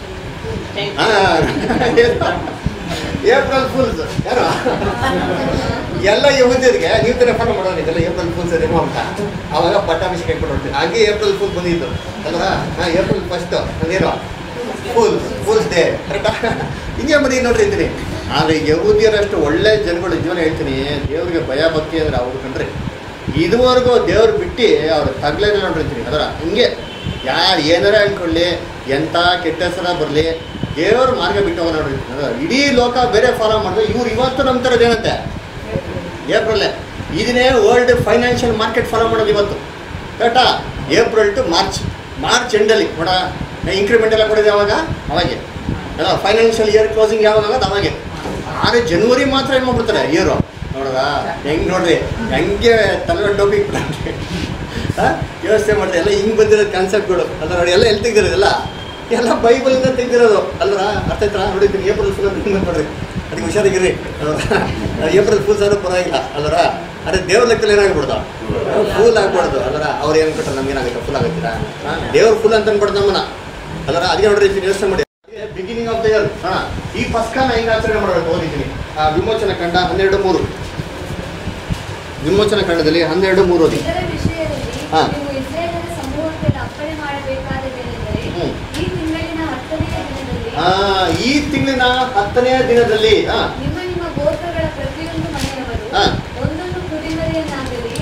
ಏಪ್ರಿಲ್ ಫುಲ್ಸ್ ಯಾರು ಎಲ್ಲ ಯಹೂದ್ಯರಿಗೆ ನೀವು ತರ ಫಾಲೋ ಮಾಡೋದು ಇದೆಲ್ಲ ಏಪ್ರಿಲ್ ಫುಲ್ಸ್ ಅದೇನೋ ಅಂತ ಅವಾಗ ಪಟ್ಟಾಭಿಷೇಕ ಇಟ್ಬಿಟ್ಟು ಹಾಗೆ ಏಪ್ರಿಲ್ ಫುಲ್ ಬಂದಿದ್ದು ಅಲ್ವಾ ಹಾಂ ಏಪ್ರಿಲ್ ಫಸ್ಟ್ ಅದೇನೋ ಫುಲ್ ಫುಲ್ಸ್ ಡೇ ಕರೆಕ್ಟಾ ಹಿಂಗೆ ಮರಿ ನೋಡ್ರಿ ಇದ್ದೀನಿ ಆದರೆ ಯಹೂದಿಯರಷ್ಟು ಒಳ್ಳೆ ಜನಗಳು ಜೀವನ ಹೇಳ್ತೀನಿ ದೇವ್ರಿಗೆ ಭಯ ಭಕ್ತಿ ಅಂದ್ರೆ ಅವ್ರು ಕಂಡ್ರಿ ಇದುವರೆಗೂ ದೇವ್ರು ಬಿಟ್ಟು ಅವ್ರು ತಗ್ಲೇ ನೋಡ್ರಿ ಅಂತೀನಿ ಅದರ ಹಿಂಗೆ ಯಾರು ಏನಾರ ಅನ್ಕೊಳ್ಳಿ ಎಂಥ ಕೆಟ್ಟ ಹೆಸರ ಬರಲಿ ದೇವ್ರ ಮಾರ್ಗ ಬಿಟ್ಟು ಹೋಗ ನೋಡ್ರಿ ಅದರ ಇಡೀ ಲೋಕ ಬೇರೆ ಫಾಲೋ ಮಾಡಿದ್ರೆ ಇವ್ರು ಇವತ್ತು ನಂಬ್ತಾರದು ಏನಂತೆ ಏಪ್ರಿಲ್ ಇದನ್ನೇ ವರ್ಲ್ಡ್ ಫೈನಾನ್ಷಿಯಲ್ ಮಾರ್ಕೆಟ್ ಫಾಲೋ ಮಾಡೋದು ಇವತ್ತು ಕರೆಕ್ಟಾ ಏಪ್ರಿಲ್ ಟು ಮಾರ್ಚ್ ಮಾರ್ಚ್ ಎಂಡಲ್ಲಿ ನೋಡ ಇನ್ಕ್ರಿಮೆಂಟ್ ಎಲ್ಲ ಕೊಡೋದು ಯಾವಾಗ ಅವಾಗೆ ಅಲ್ಲ ಫೈನಾನ್ಷಿಯಲ್ ಇಯರ್ ಕ್ಲೋಸಿಂಗ್ ಯಾವಾಗ ಆಗೋದು ಅವಾಗೆ ಆದರೆ ಜನವರಿ ಮಾತ್ರ ಏನು ಮಾಡ್ಬಿಡ್ತಾರೆ ಇಯರು ನೋಡ್ರ ಹೆಂಗೆ ನೋಡ್ರಿ ಹೆಂಗೆ ತಲೆ ಟೋಪಿ ಇಟ್ಬಿಟ್ಟಾರೆ ಯೋಚನೆ ಮಾಡ್ತಾರೆ ಎಲ್ಲ ಹಿಂಗೆ ಬಂದಿರೋದು ಕಾನ್ಸೆಪ್ಟ್ಗಳು ಅಲ್ಲ ನೋಡಿ ಎಲ್ಲ ಎಲ್ಲಿ ತೆಗ್ದಿರೋದಲ್ಲ ಎಲ್ಲ ಬೈಬಲಿಂದ ತೆಗ್ದಿರೋದು ಅಲ್ವರ ಅರ್ಥ ಆಯ್ತಾ ನೋಡಿದ್ದೀನಿ ಏಪ್ರಿಲ್ ಫುಲ್ ಅಂತ ಹಿಂಗೆ ಮಾಡ್ರಿ ಅದಕ್ಕೆ ಹುಷಾರಾಗಿರಿ ಅಲ್ವರ ಏಪ್ರಿಲ್ ಫುಲ್ ಸಾರು ಪರವಾಗಿಲ್ಲ ಅಲ್ವರ ಅದೇ ದೇವ್ರ ಲೆಕ್ಕದಲ್ಲಿ ಏನಾಗ್ಬಿಡ್ದು ಫುಲ್ ಆಗ್ಬಾರ್ದು ಅಲ್ವರ ಅವ್ರು ಏನು ಕೊಟ್ಟರೆ ನಮ್ಗೆ ಏನಾಗುತ್ತೆ ಫುಲ್ ಆಗುತ್ತೀರಾ ದೇವ್ರ ಫುಲ್ ಅಂತ ಅನ್ಬಿಡ್ದು ನಮ್ಮನ್ನ ಅಲ್ವರ ಅದಕ್ಕೆ ನೋಡ್ರಿ ಇದನ್ನ ಯೋಚನೆ ಮಾಡಿ ಬಿಗಿನಿಂಗ್ ಆಫ್ ದ ಇಯರ್ ಹಾ ಈ ಪಸ್ಕನ ಹೆಂಗೆ ಆಚರಣೆ ಮಾಡಬೇಕು ಓದಿದ್ದೀನಿ ಆ ವಿಮೋಚನ ಕಂಡ ಹನ್ನೆರಡು ಮೂರು ವಿಮೋಚನ ಖಂಡದಲ್ಲಿ ಹನ್ನೆರಡು ಮೂರು ಓದಿ ಇದರ ವಿಷಯದಲ್ಲಿ ಹಾ. ನೀವು ಇಸ್ರೇಲರ ಸಮೂಹಕ್ಕೆ ಅಪ್ಪಣೆ ಮಾಡಬೇಕಾದದೇನೆಂದರೆ ಹ್ಮ್. ಈ ತಿಂಗಳಿನ ಹತ್ತನೆಯ ದಿನದಲ್ಲಿ ಆ, ಈ ತಿಂಗಳಿನ ಹತ್ತನೇ ದಿನದಲ್ಲಿ ಆ, ನಿಮ್ಮ ನಿಮ್ಮ ಗೋತ್ರಗಳ ಪ್ರತಿಯೊಂದು ಮನೆಯವರು ಹಾ. ಒಂದೊಂದು ಕುರಿಮರಿಯನ್ನಾಗಲಿ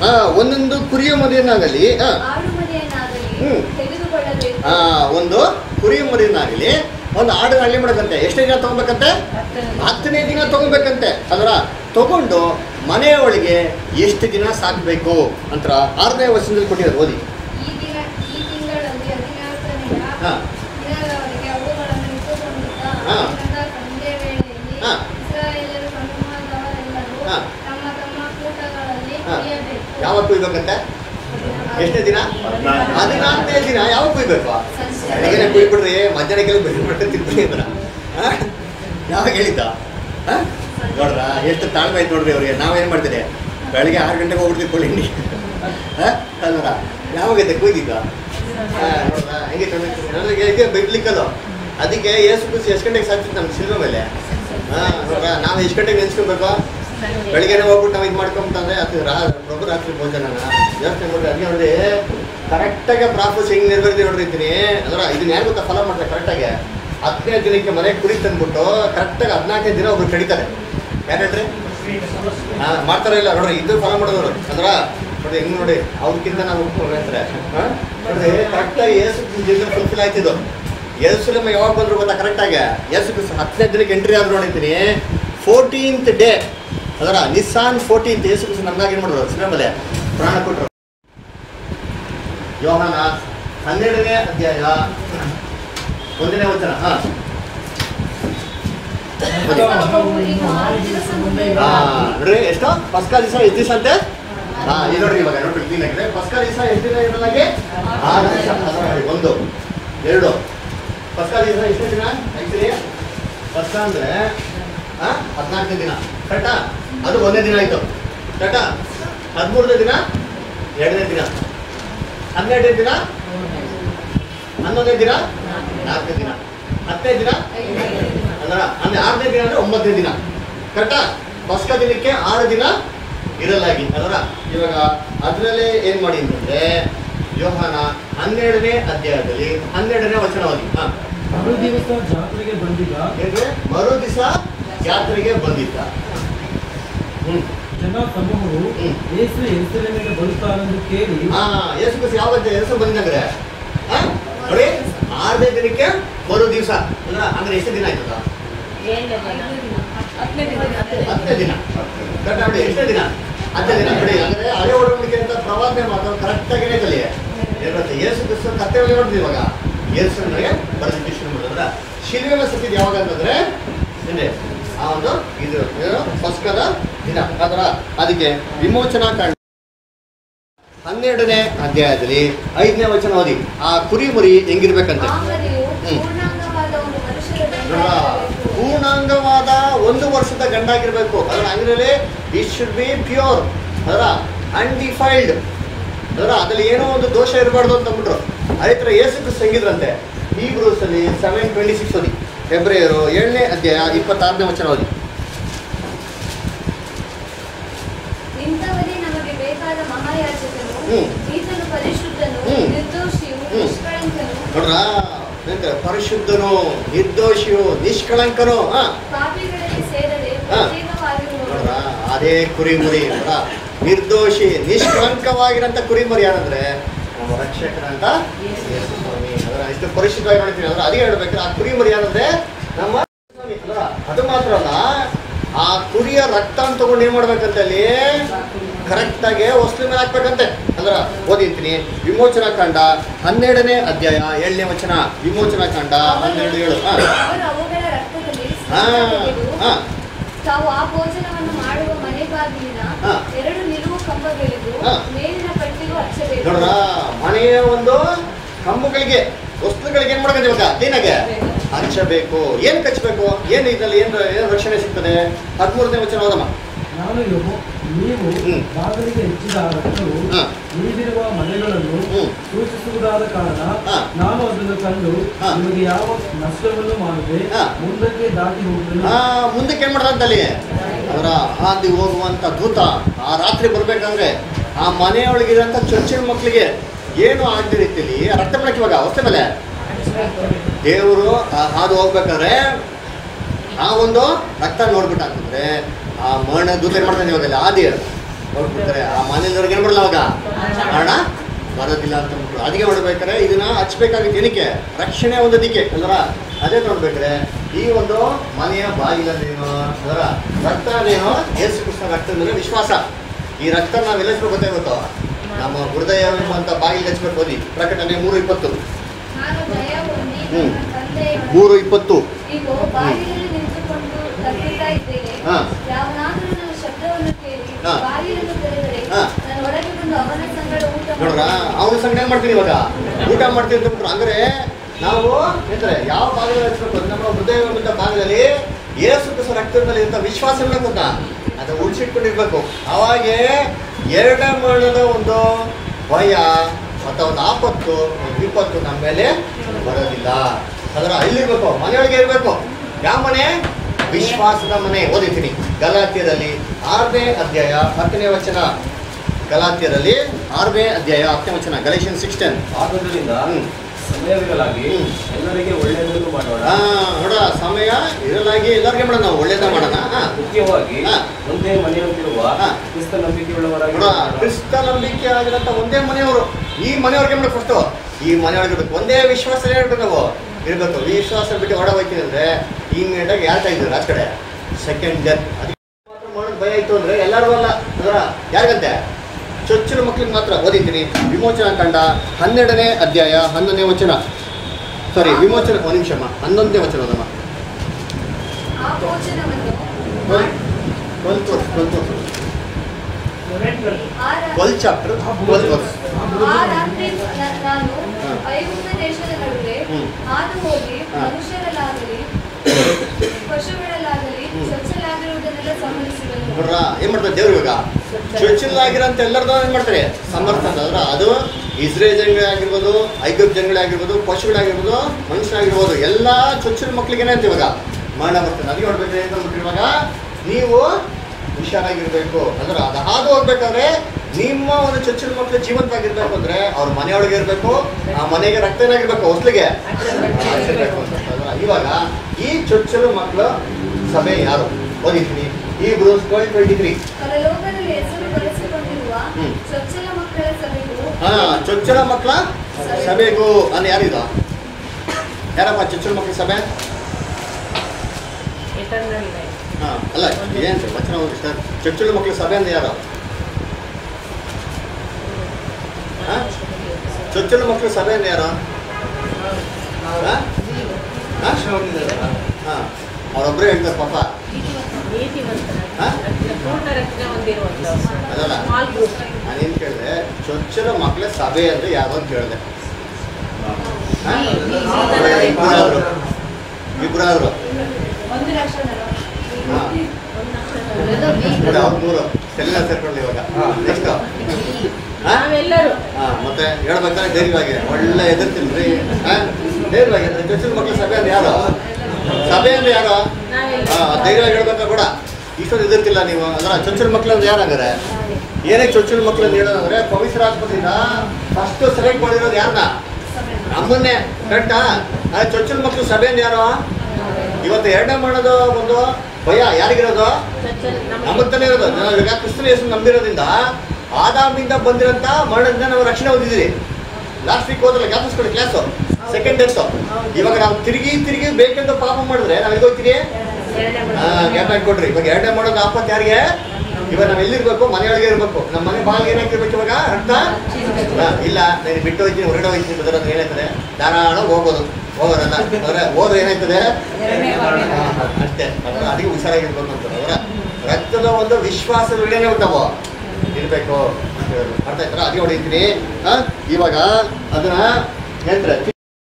ಮರಿಯನ್ನಾಗಲಿ ಆ, ಒಂದೊಂದು ಕುರಿಯ ಮರಿಯನ್ನಾಗಲಿ ಆ, ಆಡು ಮರಿಯನ್ನಾಗಲಿ ಹ್ಮ್. ತೆಗೆದುಕೊಳ್ಳಬೇಕು ಆ, ಒಂದು ಕುರಿಯ ಮರಿಯನ್ನಾಗಲಿ ಒಂದು ಆಡು ಹಳ್ಳಿ ಮಾಡಬೇಕಂತೆ ಎಷ್ಟೇ ದಿನ ತಗೊಬೇಕಂತೆ ಹತ್ತನೇ ದಿನ ತಗೊಬೇಕಂತೆ ಅದರ ತಗೊಂಡು ಮನೆಯ ಒಳಗೆ ಎಷ್ಟು ದಿನ ಸಾಕಬೇಕು ಅಂತ ಆರನೇ ವರ್ಷದಲ್ಲಿ ಕೊಟ್ಟಿದ್ದಾರೆ ಓದಿ ಈ ದಿನ ಈ ತಿಂಗಳಲ್ಲಿ ಹದಿನಾಲ್ಕನೆಯ ಹಾ. ದಿನದವರೆಗೆ ಅವುಗಳನ್ನು ಇಟ್ಟುಕೊಂಡಿದ್ದ ಹಾ. ದಿನದ ಸಂಜೆ ವೇಳೆಯಲ್ಲಿ ಹಾ. ಇಸ್ರಾಯೇಲರ ಸಮೂಹದವರೆಲ್ಲರೂ ಹಾ. ತಮ್ಮ ತಮ್ಮ ಕೂಟಗಳಲ್ಲಿ ಹಾ. ಕುಯ್ಯಬೇಕು ಯಾವಾಗ ಕುಯ್ಬೇಕಂತೆ ಎಷ್ಟನೇ ದಿನ ಹದಿನಾಲ್ಕನೇ ದಿನ ಯಾವಾಗ ಕುಯ್ಬೇಕು ಬೆಳಗ್ಗೆ ಕುಯ್ಬಿಡ್ರಿ ಮಧ್ಯಾಹ್ನಕ್ಕೆಲ್ಲ ಬೆಳಿಬಿಟ್ಟು ತಿನ್ಬಿಡಿ ಅಂದ್ರ ಯಾವಾಗ ಹೇಳಿದ್ದ ಆ? ನೋಡ್ರ ಎಷ್ಟು ತಾಳ್ಮೆ ಆಯ್ತು ನೋಡ್ರಿ ಅವ್ರಿಗೆ ನಾವೇನ್ ಮಾಡ್ತೀರಿ ಬೆಳಗ್ಗೆ ಆರು ಗಂಟೆಗೆ ಹೋಗ್ಬಿಡ್ತೀವಿ ಕೊಳ್ಳಿ ಅಲ್ವರ ಯಾವಾಗೈತೆ ಕುಯ್ದಿದ್ದ ಆ, ನೋಡ್ರಾ ಹೆಂಗೆ ನನಗೆ ಹೇಗೆ ಬಿಡ್ಲಿಕ್ಕದು ಅದಕ್ಕೆ ಏಸು ಖುಷಿ ಎಷ್ಟು ಗಂಟೆಗೆ ಸಾಕ್ತಿತ್ತು ನಮ್ಮ ಸಿಲ್ವ ಮೇಲೆ ಹಾಂ ನೋಡ್ರ ನಾವು ಎಷ್ಟು ಗಂಟೆಗೆ ನೆನ್ಸ್ಕೊಬೇಕು ಬೆಳಿಗ್ಗೆನೆ ಹೋಗ್ಬಿಟ್ಟು ನಾವು ಇದು ಮಾಡ್ಕೊಂಬಂತಂದ್ರೆ ಅದು ರಾ ಪ್ರಭು ರಾತ್ರಿ ಭೋಜನ ಯೋಚನೆ ನೋಡ್ರಿ ಅದೇ ನೋಡ್ರಿ ಕರೆಕ್ಟಾಗಿ ಪ್ರಾಫಸ್ ಹೆಂಗ್ ನೆರವೇರಿದೆ ನೋಡ್ರಿ ಇದ್ದೀನಿ ಅದರ ಇದನ್ನ ಯಾರು ಗೊತ್ತಾ ಫಾಲೋ ಮಾಡ್ತಾರೆ ಕರೆಕ್ಟಾಗಿ ಹತ್ತನೇ ದಿನಕ್ಕೆ ಮನೆಗೆ ಕುಡಿ ತಂದ್ಬಿಟ್ಟು ಕರೆಕ್ಟಾಗಿ ಹದಿನಾಲ್ಕನೇ ದಿನ ಒಬ್ರು ಕಡಿತಾರೆ ಯಾರು ಹೇಳ್ರಿ ಹಾ ಮಾಡ್ತಾರ ಇಲ್ಲ ನೋಡ್ರಿ ಇದು ಫಾಲೋ ಮಾಡೋದು ಅಂದ್ರ ನೋಡಿ ಹೆಂಗ್ ನೋಡಿ ಅವ್ರಕ್ಕಿಂತ ನಾವು ಹೇಳ್ತಾರೆ ಹಾ? ನೋಡ್ರಿ ಕರೆಕ್ಟಾಗಿ ಏಸು ಜಿಲ್ಲೆ ಫುಲ್ಫಿಲ್ ಆಯ್ತಿದ್ದು ಯೇಸುಲಮ್ಮ ಯಾವಾಗ ಬಂದ್ರು ಗೊತ್ತಾ ಕರೆಕ್ಟಾಗಿ ಯೇಸು ಕ್ರಿಸ್ತ ಹತ್ತನೇ ದಿನಕ್ಕೆ ಎಂಟ್ರಿ ಆದ್ರು ನೋಡಿದ್ದೀನಿ ಫೋರ್ಟೀನ್ತ್ ಡೇ ಅದರ ನಿಸ್ಸಾನ್ ಫೋರ್ಟೀನ್ತ್ ಯೇಸು ಕ್ರಿಸ್ತ ನಮ್ಗಾಗಿ ಏನು ಮಾಡಿದ್ರು ಸಿನಿಮಾಲೆ ಪ್ರಾಣ ಕೊಟ್ಟರು ಯೋಹಾನ ಹನ್ನೆರಡನೇ ಅಧ್ಯಾಯ ಒಂದನೇ ವಚನ ಹಾ ಒಬ್ಬ ಊರಿಗೆ ಆರು ದಿವಸ ಮುಂದೆ ಹಾ, ನೋಡ್ರಿ ಎಷ್ಟು ಪಸ್ಕಾ ದಿವಸ ಎಷ್ಟು ದಿವಸ ಅಂತೆ ಹಾ ಇದು ನೋಡ್ರಿ ಇವಾಗ ನೋಡ್ರಿ ಕ್ಲೀನ್ ಆಗಿದೆ ಪಸ್ಕಾ ದಿವಸ ಎಷ್ಟು ದಿನ ಇರೋದಾಗೆ ಆರು ದಿವಸ ಅದರ ನೋಡಿ, ಒಂದು ಎರಡು ಪಸ್ಕಾ ದಿವಸ ಎಷ್ಟು ದಿನ ಆಕ್ಚುಲಿ ಪಸ್ಕಾ ಅಂದ್ರೆ ಹಾ ಹದಿನಾಲ್ಕನೇ ದಿನ ಕರೆಕ್ಟಾ ಅದು ಒಂದನೇ ದಿನ ಆಯ್ತು ಕರೆಕ್ಟಾ ಹದಿಮೂರನೇ ದಿನ ಎರಡನೇ ದಿನ ಹನ್ನೆರಡನೇ ದಿನ ಹನ್ನೊಂದನೇ ದಿನ ನಾಲ್ಕನೇ ದಿನ ಹತ್ತನೇ ದಿನ ಅಂದ್ರ ಅಂದ್ರೆ ಆರನೇ ದಿನ ಅಂದ್ರೆ ಒಂಬತ್ತನೇ ದಿನ ಕರೆಕ್ಟಾ ಪಸ್ಕ ದಿನಕ್ಕೆ ಆರು ದಿನ ಇರಲಾಗಿ ಅದರ ಇವಾಗ ಅದರಲ್ಲೇ ಏನ್ ಮಾಡಿ ಅಂತಂದ್ರೆ ಯೋಹಾನ ಹನ್ನೆರಡನೇ ಅಧ್ಯಾಯದಲ್ಲಿ ಹನ್ನೆರಡನೇ ವಚನ ಓದಿ ಹಾ ಮರು ದಿವಸ ಜಾತ್ರೆಗೆ ಬಂದಿದ್ದ ಏನ್ರಿ ಮರು ದಿವಸ ಜಾತ್ರೆಗೆ ಬಂದಿದ್ದ ಹ್ಮ್ ಜನ ಸಮೂಹವು ಹ್ಮ್. ಯೇಸು ಯೆರೂಸಲೇಮಿಗೆ ಬರುತ್ತಾರೆಂದು ಕೇಳಿ ಹಾ ಯೇಸು ಕ್ರಿಸ್ತ ಯಾವ ಹೆಸರು ಬಂದಿದ್ದಂದ್ರೆ ಹಾ ನೋಡಿ ಆರನೇ ದಿನಕ್ಕೆ ಮರು ದಿವಸ ಅಂದ್ರ ಅಂದ್ರೆ ಎಷ್ಟು ದಿನ ಆಯ್ತದ ಹತ್ತನೇ ದಿನ ಕರೆಕ್ಟ್ ನೋಡಿ ಎಷ್ಟೇ ದಿನ ಹತ್ತನೇ ದಿನ ಬಿಡಿ ಅಂದ್ರೆ ಹಳೆ ಒಡಂಬಡಿಕೆ ಅಂತ ಪ್ರವಾದನೆ ಮಾತು ಕರೆಕ್ಟ್ ಆಗಿನೇ ತಲೆ ಏನಿರುತ್ತೆ ಯೇಸು ಕ್ರಿಸ್ತ ಕತ್ತೆ ನೋಡ್ತೀವಿ ಇವಾಗ ಯೇಸು ನಮಗೆ ಬರೆದಿದ್ದು ಶುರು ಮಾಡಿದ್ರ ಶಿಲ್ವೆನ ಸತ್ತಿದ್ದು ಯಾವಾಗ ಅಂತಂದ್ರೆ ಹಿಂದೆ ಆ ಒಂದು ಇದು ಏನು? ಪಸ್ಕದ ದಿನ ಅದರ ಅದಕ್ಕೆ ವಿಮೋಚನಾ ಕಾಂಡ ಹನ್ನೆರಡನೇ ಅಧ್ಯಾಯದಲ್ಲಿ ಐದನೇ ವಚನ ಓದಿ ಆ ಕುರಿ ಮರಿ ಹೆಂಗಿರ್ಬೇಕಂತೆ ಆ ಮರಿಯು ಹ್ಮ್. ಪೂರ್ಣಾಂಗವಾದ ಒಂದು ಮನುಷ್ಯರ ನೋಡ್ರಾ? ದಂಡವಾಗಿರಬೇಕು. ಪೂರ್ಣಾಂಗವಾದ ಒಂದು ವರ್ಷದ ಗಂಡಾಗಿರ್ಬೇಕು ಅದರ ಅಂಗಡಿಯಲ್ಲಿ ಇಟ್ ಶುಡ್ ಬಿ ಪ್ಯೂರ್ ಅದರ ಅನ್ಡಿಫೈಲ್ಡ್ ಅದರ ಅದ್ರಲ್ಲಿ ಏನೋ ಒಂದು ದೋಷ ಇರಬಾರ್ದು ಅಂತ ಅಂದ್ಬಿಟ್ರು ಅದೇ ಥರ ಏಸು ಸಂಗಿದ್ರಂತೆ ಈ ಅಲ್ಲಿ ಸೆವೆನ್ ಟ್ವೆಂಟಿ ಸಿಕ್ಸ್ ಓದಿ ಫೆಬ್ರವರಿ ಏಳನೇ ಅಧ್ಯಾಯ ಇಪ್ಪತ್ತಾರನೇ ವಚನ ಓದಿ ಇಂಥವರೇ ನಮಗೆ ಬೇಕಾದ ಮಹಾಯಾಜಕನು ಹ್ಮ್. ಈತನು ಪರಿಶುದ್ಧನು ಹ್ಮ್. ನಿರ್ದೋಷಿಯು ಹ್ಮ್. ನಿಷ್ಕಳಂಕನು ನೋಡ್ರಾ ಎಂತ ಪರಿಶುದ್ಧನು ನಿರ್ದೋಷಿಯು ನಿಷ್ಕಳಂಕನು ಹಾ ಪಾಪಿಗಳಲ್ಲಿ ಸೇರದೆ ಹಾ. ಪ್ರತ್ಯೇಕವಾಗಿರುವವನು ನೋಡ್ರಾ ಅದೇ ಕುರಿಮರಿ ನೋಡ್ರಾ? ನಿರ್ದೋಷಿ ನಿಷ್ಕಳಂಕವಾಗಿರಂತ ಕುರಿಮರಿ ಯಾರಂದ್ರೆ ನಮ್ಮ ರಕ್ಷಕರಂತ ಯೇಸು ಸ್ವಾಮಿ ಅದರ ಎಷ್ಟು ಪರಿಶುದ್ಧವಾಗಿ ನೋಡ್ತೀನಿ ಅಂದ್ರೆ ಅದೇ ಹೇಳ್ಬೇಕಾದ್ರೆ ಆ ಕುರಿಮರಿ ಯಾರಂದ್ರೆ ನಮ್ಮ ಸ್ವಾಮಿ ಅಲ್ವಾ? ಅದು ಮಾತ್ರ ಅಲ್ಲ ಆ ಕುರಿಯ ರಕ್ತ ಅಂತ ತಗೊಂಡು ಏನ್ ಮಾಡ್ಬೇಕಂತ ಅಲ್ಲಿ ಕರೆಕ್ಟ್ ಆಗಿ ವಸ್ತು ಮೇಲೆ ಹಾಕ್ಬೇಕಂತೆ ಅಂದ್ರ ಓದಿರ್ತೀನಿ ವಿಮೋಚನಾ ಕಾಂಡ ಹನ್ನೆರಡನೇ ಅಧ್ಯಾಯ ಏಳನೇ ವಚನ ವಿಮೋಚನಾ ಕಾಂಡ ಹನ್ನೆರಡು ಏಳು ಹಾ ಅವರು ಅವುಗಳ ರಕ್ತದಲ್ಲಿ ಹಾ ಸ್ನಾನ ತೆಗೆದು ಹಾ ತಾವು ಆ ಭೋಜನವನ್ನು ಮಾಡುವ ಮನೆ ಬಾಗಿಲಿನ ಹಾ. ಎರಡು ನಿಲುವು ಕಂಬಗಳಿಗೂ ಹಾ. ಮೇಲಿನ ಪಟ್ಟಿಗೂ ಹಚ್ಚಬೇಕು ನೋಡ್ರ ಮನೆಯ ಒಂದು ಕಂಬಗಳಿಗೆ ವಸ್ತುಗಳಿಗೆ ಏನ್ ಮಾಡ್ಬೇಕು ಇವಾಗ ಕ್ಲೀನಾಗೆ ಹಚ್ಚಬೇಕು ಏನ್ ಹಚ್ಚಬೇಕು ಏನ್ ಇದ್ರಲ್ಲಿ ಏನ್ ಏನ್ ರಕ್ಷಣೆ ಸಿಗ್ತದೆ ಹದಿಮೂರನೇ ವಚನ ಹೋದಮ್ಮ ನಾನು ಯೆಹೋ- ನೀವು ಹ್ಮ್. ಬಾಗಿಲಿಗೆ ಹೆಚ್ಚಿದ ರಕ್ತವು ಹಾ. ನೀಡಿರುವ ಮನೆಗಳನ್ನು ಹ್ಮ್. ಸೂಚಿಸುವುದಾದ ಕಾರಣ ಹಾ. ನಾನು ಅದನ್ನು ಕಂಡು ಹಾ. ನಿಮಗೆ ಯಾವ ನಷ್ಟವನ್ನು ಮಾಡದೆ ಹಾ. ಮುಂದಕ್ಕೆ ದಾಟಿ ಹೋಗುವೆನು ಆ ಮುಂದಕ್ಕೆ ಏನ್ ಮಾಡ್ದಂತ ಅಲ್ಲಿ ಅದರ ಹಾದಿ ಹೋಗುವಂತ ದೂತ ಆ ರಾತ್ರಿ ಬರ್ಬೇಕಂದ್ರೆ ಆ ಮನೆಯೊಳಗಿರಂತ ಚೊಚ್ಚಿನ ಮಕ್ಕಳಿಗೆ ಏನು ಆಗದ ರೀತಿಯಲ್ಲಿ ರಕ್ತ ಮಾಡಕ್ಕೆ ಇವಾಗ ಅವಸ್ಥೆ ಮೇಲೆ ದೇವರು ಆ ಹಾದು ಹೋಗ್ಬೇಕಾದ್ರೆ ಆ ಒಂದು ರಕ್ತ ನೋಡ್ಬಿಟ್ಟು ಅಂತಂದ್ರೆ ಆ ಮರಣ ದೂತ ಏನ್ ಮಾಡ್ತಾನೆ ಇವಾಗ ಅಲ್ಲಿ ಆದಿ ಹೋಗ್ಬಿಡ್ತಾರೆ ಆ ಮನೆಯವ್ರಿಗೆ ಏನು ಬರಲ್ಲ ಅವಾಗ ಕಾರಣ ಬರೋದಿಲ್ಲ ಅಂತ ಅಂದ್ಬಿಟ್ಟು ಅದಕ್ಕೆ ನೋಡ್ಬೇಕಾದ್ರೆ ಇದನ್ನ ಹಚ್ಬೇಕಾಗಿತ್ತು ಏನಕ್ಕೆ ರಕ್ಷಣೆ ಒಂದೋದಕ್ಕೆ ಅಲ್ವರ ಅದೇ ನೋಡ್ಬೇಕಾದ್ರೆ ಈ ಒಂದು ಮನೆಯ ಬಾಗಿಲನ್ನೇನು ಅದರ ರಕ್ತ ಅದೇನೋ ಯೇಸು ಕೃಷ್ಣ ರಕ್ತ ಅಂದ್ರೆ ವಿಶ್ವಾಸ ಈ ರಕ್ತ ನಾವೆಲ್ಲ ಹಚ್ಬೇಕು ಗೊತ್ತಾಗುತ್ತೆ ನಮ್ಮ ಹೃದಯ ಎಂಬಂತ ಬಾಗಿಲು ಹಚ್ಬೇಕು ಓದಿ ಪ್ರಕಟಣೆ ಮೂರು ಇಪ್ಪತ್ತು ನಾನು ಭಯ ಹೊಂದಿ ಹ್ಮ್. ನನ್ನ ತಂದೆಯೊಡನೆ ಮೂರು ಇಪ್ಪತ್ತು ಇಗೋ ಬಾಗಿಲಲ್ಲಿ ನಿಂತುಕೊಂಡು ತಟ್ಟುತ್ತಾ ಇದ್ದೇನೆ ಹಾ. ಯಾವನಾದರೂ ನನ್ನ ಶಬ್ದವನ್ನು ಕೇಳಿ ಹಾ. ಬಾಗಿಲನ್ನು ತೆರೆದರೆ ಹಾ. ನಾನು ಒಳಗೆ ಬಂದು ಅವನ ಸಂಗಡ ಊಟ ನೋಡ್ರ ಮಾಡುತ್ತೇನೆ. ಅವನ ಸಂಗಡ ಏನ್ ಮಾಡ್ತೀನಿ ಇವಾಗ ಊಟ ಮಾಡ್ತೀನಿ ಅಂತ ಬಿಟ್ರು ಅಂದ್ರೆ ನಾವು ಎಂದ್ರೆ ಯಾವ ಭಾಗದಲ್ಲಿ ಹಚ್ಬೇಕು ಅಂದ್ರೆ ನಮ್ಮ ಹೃದಯ ಎಂಬಂತ ಭಾಗದಲ್ಲಿ ಏಸು ಕೃಷ್ಣ ರಕ್ತದಲ್ಲಿ ಇರುವಂತ ವಿಶ್ವಾಸ ಇರ್ಬೇಕು ಅಂತ ಅದು ಉಳಿಸಿಟ್ಕೊಂಡಿರ್ಬೇಕು ಅವಾಗೆ ಎರಡನೇ ಮರಣದ ಒಂದು ಭಯ ಅಥವಾ ಒಂದು ಆಪತ್ತು ಒಂದು ವಿಪತ್ತು ನಮ್ಮ ಮೇಲೆ ಬರೋದಿಲ್ಲ ಅದರ ಅಲ್ಲಿರ್ಬೇಕು ಮನೆಯೊಳಗೆ ಇರಬೇಕು ಯಾವ ಮನೆ ವಿಶ್ವಾಸದ ಮನೆ ಓದಿತೀನಿ ಗಲಾತ್ಯದಲ್ಲಿ ಆರನೇ ಅಧ್ಯಾಯ ಹತ್ತನೇ ವಚನ ಗಲಾತ್ಯರಲ್ಲಿ ಆರನೇ ಅಧ್ಯಾಯ ಹತ್ತನೇ ವಚನ ಗಲೇಷನ್ ಸಿಕ್ಸ್ಟೆನ್ ಆದುದರಿಂದ ಹ್ಮ್. ಸಮಯವಿರಲಾಗಿ ಹ್ಮ್. ಎಲ್ಲರಿಗೆ ಒಳ್ಳೆಯದನ್ನು ಮಾಡೋಣ ಹಾ ನೋಡ ಸಮಯ ಇರಲಾಗಿ ಎಲ್ಲರಿಗೆ ಮಾಡೋಣ ನಾವು ಒಳ್ಳೇದ ಮಾಡೋಣ ಹಾ. ಮುಖ್ಯವಾಗಿ ಹಾ. ಒಂದೇ ಮನೆಯಂತಿರುವ ಹಾ. ಕ್ರಿಸ್ತ ನಂಬಿಕೆಯುಳ್ಳವರಾಗಿ ನೋಡ ಮಾಡೋಣ. ಕ್ರಿಸ್ತ ನಂಬಿಕೆ ಆಗಿರಂತ ಒಂದೇ ಮನೆಯವರು ಈ ಮನೆಯವ್ರಿಗೆ ಮಾಡ್ಬೇಕು ಫಸ್ಟು ಈ ಮನೆಯೊಳಗೆ ಇರ್ಬೇಕು ಒಂದೇ ವಿಶ್ವಾಸನೇ ಇರ್ಬೇಕು ನಾವು ಇರ್ಬೇಕು ವಿಶ್ವಾಸ ಬಿಟ್ಟು ಹೊಡ ಹೋಗ್ತೀನಿ ಅಂದ್ರೆ ಈ ಮಿನಿಟಾಗಿ ಯಾರ್ತಾ ಇದ್ರು ಆ ಕಡೆ ಸೆಕೆಂಡ್ ಡೆತ್ ಅದಕ್ಕೆ ಮಾತ್ರ ಮಾಡೋದು ಭಯ ಇತ್ತು ಅಂದ್ರೆ ಎಲ್ಲರೂ ಅಲ್ಲ ಅದರ ಯಾರಿಗಂತೆ ಚೊಚ್ಚಲ ಮಕ್ಳಿಗೆ ಮಾತ್ರ ಓದಿದ್ದೀನಿ ವಿಮೋಚನಾ ಕಂಡ ಹನ್ನೆರಡನೇ ಅಧ್ಯಾಯ ಹನ್ನೊಂದನೇ ವಚನ ಸಾರಿ ವಿಮೋಚನ ಒಂದು ನಿಮಿಷಮ್ಮ ಹನ್ನೊಂದನೇ ವಚನ ಓದಮ್ಮ ಆ ಭೋಜನವನ್ನು ಟ್ವೆಲ್ತ್ ವರ್ಷ ಟ್ವೆಲ್ತ್ ವರ್ಷ ಆ ರಾ- ಟ್ವೆಲ್ ಚಾಪ್ಟರ್ ಟ್ವೆಲ್ತ್ ವರ್ಷ ಆ ರಾತ್ರಿ ನ- ನಾನು ಹಾ. ಐಗುಪ್ತ ದೇಶದ ನಡುವೆ ಹ್ಮ್. ಹಾದು ಹೋಗಿ ಹಾ. ಮನುಷ್ಯರಲ್ಲಾಗಲಿ ಪಶುಗಳಲ್ಲಾಗಲಿ ಹ್ಮ್. ಸ್ವಚ್ಛಲಾಗಿರುವುದನ್ನೆಲ್ಲ ಸಂಹರಿಸುವನು ನೋಡ್ರ ಏನ್ ಮಾಡ್ತಾರೆ ದೇವ್ರು ಇವಾಗ ಚೊಚ್ಚಲಾಗಿರೋಂಥ ಎಲ್ಲರದ್ದು ಏನ್ ಮಾಡ್ತಾರೆ ಸಮರ್ಥ ಅಂತಂದ್ರ ಅದು ಇಸ್ರೇಲ್ ಜನಗಳೇ ಆಗಿರ್ಬೋದು ಐಗುಪ್ತ ಜನಗಳೇ ಆಗಿರ್ಬೋದು ಪಶುಗಳಾಗಿರ್ಬೋದು ಮನುಷ್ಯರಾಗಿರ್ಬೋದು ಎಲ್ಲ ಚೊಚ್ಚಲ ಮಕ್ಳಿಗೆ ಏನಂತ ಇವಾಗ ಮರಣ ಬರ್ತದೆ ಅದಕ್ಕೆ ನೋಡ್ಬೇಕು ಏನ್ ಅಂದ್ಬಿಟ್ರು ಇವಾಗ ನೀವು ಹುಷಾರಾಗಿರ್ಬೇಕು ಅಂದ್ರೆ ಅದು ಹಾದು ಹೋಗ್ಬೇಕಾದ್ರೆ ನಿಮ್ಮ ಒಂದು ಚೊಚ್ಚಲ ಮಕ್ಳು ಜೀವಂತವಾಗಿರ್ಬೇಕು ಅಂದ್ರೆ ಅವ್ರ ಮನೆಯೊಳಗೆ ಇರ್ಬೇಕು ಆ ಮನೆಗೆ ರಕ್ತ ಏನಾಗಿರ್ಬೇಕು ಹೊಸ್ಲಿಗೆ ಹಚ್ಚಿರ್ಬೇಕು ಅಂತ ಅಲ್ವಾ? ಇವಾಗ ಈ ಚೊಚ್ಚಲು ಮಕ್ಕಳು ಸಭೆ ಯಾರು ಓದಿದ್ದೀನಿ ಈ ಬ್ರೂಸ್ ಟ್ವೆಲ್ ಟ್ವೆಂಟಿ ತ್ರೀ ಪರಲೋಕದಲ್ಲಿ ಹೆಸರು ಬಳಸಿಕೊಂಡಿರುವ ಹ್ಮ್. ಚೊಚ್ಚಲ ಮಕ್ಕಳ ಸಭೆಯು ಹಾ ಚೊಚ್ಚಲ ಮಕ್ಕಳ ಸಭೆಗೂ ಅಂದ್ರೆ ಯಾರಿದು ಯಾರಪ್ಪ ಚೊಚ್ಚಲ ಮಕ್ಕಳ ಸಭೆ Eternal life. ಹಾ ಅಲ್ಲ ಏನ್ ವಚನ ಓದಿ ಸರ್ ಚೊಚ್ಚಲ ಮಕ್ಕಳ ಸಭೆ ಅಂದ್ರೆ ಯಾರು ಹಾ? ಚೊಚ್ಚಲ ಮಕ್ಕಳ ಸಭೆ ಅಂದ್ರೆ ಯಾರು ಹಾ? ಹಾ? ಹಾ ಅವ್ರೊಬ್ಬರೇ ಹೇಳ್ತಾರೆ ಪಾಪ ನೀತಿವಂತರ ಹಾ? ಪೂರ್ಣ ರಕ್ಷಣೆ ಹೊಂದಿರುವಂಥವ್ರು. ಅದಲ್ಲ. Small group. ನಾನೇನು ಕೇಳಿದೆ ಚೊಚ್ಚಲ ಮಕ್ಕಳ ಸಭೆ ಅಂದ್ರೆ ಯಾರು ಅಂತ ಕೇಳಿದೆ ಹಾ? ಇಬ್ರಾದ್ರು ಇಬ್ರಾದ್ರು ಒಂದು ಲಕ್ಷ ಹಾ. ನೋಡಿ ಅವ್ರು ಮೂರು ಎಲ್ಲ ಸೇರ್ಕೊಂಡು ಇವಾಗ ನೆಕ್ಸ್ಟ್ ನಾವೆಲ್ಲರೂ ಹಾ ಮತ್ತೆ ಹೇಳ್ಬೇಕಾದ್ರೆ ಧೈರ್ಯವಾಗಿ ಒಳ್ಳೆ ಎದುರ್ತೀನಿ ಹಾ ಧೈರ್ಯವಾಗಿ ಅಂದ್ರೆ ಚೊಚ್ಚಲ ಮಕ್ಕಳ ಸಭೆ ಅಂದ್ರೆ ಯಾರು ಸಭೆ ಅಂದ್ರೆ ಯಾರು ಹಾ ಧೈರ್ಯವಾಗಿ ಹೇಳ್ಬೇಕಾ ಕೂಡ ಇಷ್ಟೊಂದು ಎದುರ್ತಿಲ್ಲ ನೀವು ಅಂದ್ರೆ ಚೊಚ್ಚಲ ಮಕ್ಕಳು ಅಂದ್ರೆ ಯಾರಾಗಾರೆ ಏನೇ ಚೊಚ್ಚಲ ಮಕ್ಕಳು ಅಂತ ಹೇಳೋದಂದ್ರೆ ಪವಿತ್ರ ಆಸ್ಪತ್ರೆಯಿಂದ ಫಸ್ಟ್ ಸೆಲೆಕ್ಟ್ ಮಾಡಿರೋದು ಯಾರನ್ನ ನಮ್ಮನ್ನೇ ಕರೆಕ್ಟಾ ಆ ಚೊಚ್ಚಲ ಮಕ್ಕಳು ಸಭೆ ಅಂದ್ರೆ ಯಾರು ಇವತ್ತು ಎರಡನೇ ಮಾಡೋದು ಒಂದು ಭಯ ಯಾರಿಗಿರೋದು ನಮ್ಮಂತಾನೆ ಇರೋದು ನಾವು ಈಗ ಕ್ರಿಸ್ತನ ಹೆಸರು ನಂಬಿರೋದ್ರಿಂದ ಆದಾಮಿಂದ ಬಂದಿರೋಂಥ ಮರಣದಿಂದ ನಾವು ರಕ್ಷಣೆ ಹೊಂದಿದ್ದೀರಿ ಲಾಸ್ಟ್ ವೀಕ್ ಹೋದ್ರಲ್ಲ ಜ್ಞಾಪಿಸ್ಕೊಳ್ಳಿ ಕ್ಲಾಸು ಸೆಕೆಂಡ್ ಡೇಸ್ ಇವಾಗ ನಾವು ತಿರುಗಿ ತಿರುಗಿ ಬೇಕೆಂದು ಪಾಪ ಮಾಡಿದ್ರೆ ನಾವು ಎಲ್ಲಿ ಹೋಗ್ತೀರಿ ಗ್ಯಾಪ್ ಕೊಡ್ರಿ ಇವಾಗ ಎರಡನೇ ಮಾಡೋದು ಆಪತ್ತು ಯಾರಿಗೆ ಇವಾಗ ನಾವು ಎಲ್ಲಿರ್ಬೇಕು ಮನೆಯೊಳಗೆ ಇರ್ಬೇಕು ನಮ್ಮ ಮನೆ ಬಾಗಿಲು ಏನಾಗಿರ್ಬೇಕು ಇವಾಗ ರಕ್ತ ಹಾ, ಇಲ್ಲ ನಾನು ಬಿಟ್ಟು ಹೋಗ್ತೀನಿ ಹೊರಗಡೆ ಹೋಗ್ತೀನಿ ಬದರ ಏನಾಯ್ತದೆ ಧಾರಾಳ ಹೋಗೋದು ಹೋಗೋರಲ್ಲ ಅಂದ್ರೆ ಹೋದ್ರೆ ಏನಾಯ್ತದೆ ಹಾ, ಹಾ, ಅಷ್ಟೇ ಅಂದ್ರೆ ಅದಕ್ಕೆ ಹುಷಾರಾಗಿರ್ಬೇಕು ಅಂತ ಅವರ ರಕ್ತದ ಒಂದು ವಿಶ್ವಾಸಗಳೇನೆ ಉಂಟವು ಇರ್ಬೇಕು ಅಂತ ಹೇಳೋದು. ಅರ್ಥ ಆಯ್ತಾರ ಅದೇ ಹೊಡಿತೀನಿ ಹಾ ಇವಾಗ ಅದನ್ನ ಹೇಳ್ತಾರೆ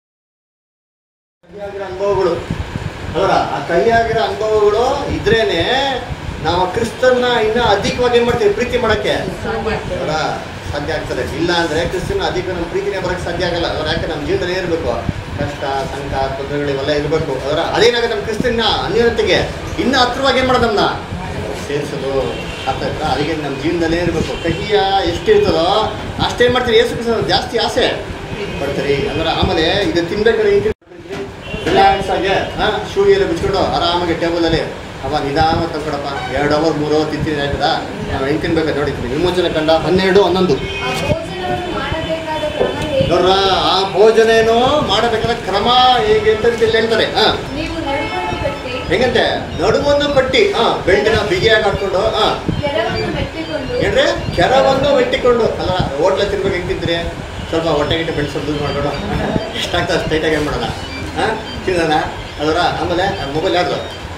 ಕಹಿಯಾಗಿರೋ ಅನುಭವಗಳು ಅವರ ಆ ಕಹಿಯಾಗಿರೋ ಅನುಭವಗಳು ಇದ್ರೇನೆ ನಾವು ಕ್ರಿಸ್ತನ್ನ ಇನ್ನ ಅಧಿಕವಾಗಿ ಏನ್ ಮಾಡ್ತೀವಿ ಪ್ರೀತಿ ಮಾಡಕ್ಕೆ ಅವರ ಸಾಧ್ಯ ಆಗ್ತದೆ ಇಲ್ಲ ಅಂದ್ರೆ ಕ್ರಿಸ್ತನ ಅಧಿಕ ನಮ್ಮ ಪ್ರೀತಿನೇ ಬರಕ್ಕೆ ಸಾಧ್ಯ ಆಗಲ್ಲ ಅವ್ರ ಯಾಕೆ ನಮ್ಮ ಜೀವನದಲ್ಲಿ ಇರಬೇಕು ಕಷ್ಟ ಸಂಕ ತೊಂದರೆಗಳು ಇವೆಲ್ಲ ಇರಬೇಕು ಅದರ ಅದೇನಾಗುತ್ತೆ ನಮ್ಮ ಕ್ರಿಸ್ತನ ಅನ್ಯೋನ್ಯತೆಗೆ ಇನ್ನ ಹತ್ರವಾಗಿ ಏನ್ ಮಾಡೋದು ನಮ್ಮನ್ನ ಸೇರಿಸೋದು ಅರ್ಥ ಆಯ್ತಾ ಅದಕ್ಕೆ ನಮ್ಮ ಜೀವನದಲ್ಲೇ ಇರಬೇಕು ಕಹಿಯ ಎಷ್ಟಿರ್ತದೋ ಅಷ್ಟೇನ್ ಮಾಡ್ತೀರಿ ಏಸು ಕ್ರಿಸ್ತ ಜಾಸ್ತಿ ಆಸೆ ಪಡ್ತೀರಿ ಅಂದ್ರೆ ಆಮೇಲೆ ಇದು ತಿನ್ಬೇಕಾದ್ರೆ ಹಿಂಗೆ ರಿಲ್ಯಾಕ್ಸ್ ಆಗಿ ಹಾ ಶೂ ಎಲ್ಲ ಬಿಚ್ಕೊಂಡು ಆರಾಮಾಗಿ ಟೇಬಲಲ್ಲಿ ಅವ ನಿಧಾನ ತಂದ್ಕೊಡಪ್ಪ ಎರಡು ಅವರ್ ಮೂರು ಅವರ್ ತಿಂತೀನಿ ಆಯ್ತದ ನಾವು ಹೆಂಗೆ ತಿನ್ಬೇಕು ನೋಡಿ ವಿಮೋಚನೆ ಕಂಡ ಹನ್ನೆರಡು ಹನ್ನೊಂದು ಆ ಭೋಜನವನ್ನು ಮಾಡಬೇಕಾದ ಕ್ರಮ ಹೇಗೆ ನೋಡ್ರ ಆ ಭೋಜನ ಏನು ಮಾಡಬೇಕಾದ ಕ್ರಮ ಹೇಗೆ ಅಂತ ಇಲ್ಲಿ ಹೇಳ್ತಾರೆ ಹಾ ನೀವು ನಡುವನ್ನು ಕಟ್ಟಿ ಹೆಂಗಂತೆ ನಡುವನ್ನು ಕಟ್ಟಿ ಹಾ ಬೆಳ್ಳಿನ ಬಿಗಿಯಾಗಿ ಹಾಕೊಂಡು ಹಾ ಕೆರವನ್ನು ಮೆಟ್ಟಿಕೊಂಡು ಏನ್ರಿ ಕೆರವನ್ನು ಮೆಟ್ಟಿಕೊಂಡು ಅಲ್ಲ ಹೋಟ್ಲ ತಿನ್ಬೇಕು ಹೆಂಗ್ ತಿಂತೀರಿ ಸ್ವಲ್ಪ ಹೊಟ್ಟೆ ಗಿಟ್ಟೆ ಬೆಳೆಸೋದು ದೂರ ಮಾಡ್ಕೊಂಡು ಎಷ್ಟಾಗ್ತದೆ ಅಷ್ಟು ಟೈಟಾಗಿ ಏನು ಮಾಡೋಣ ಹಾಂ ತಿನ್ನೋಣ ಅದರ ಆಮೇಲೆ ಮೊಬೈಲ್ ಯಾರ್ದು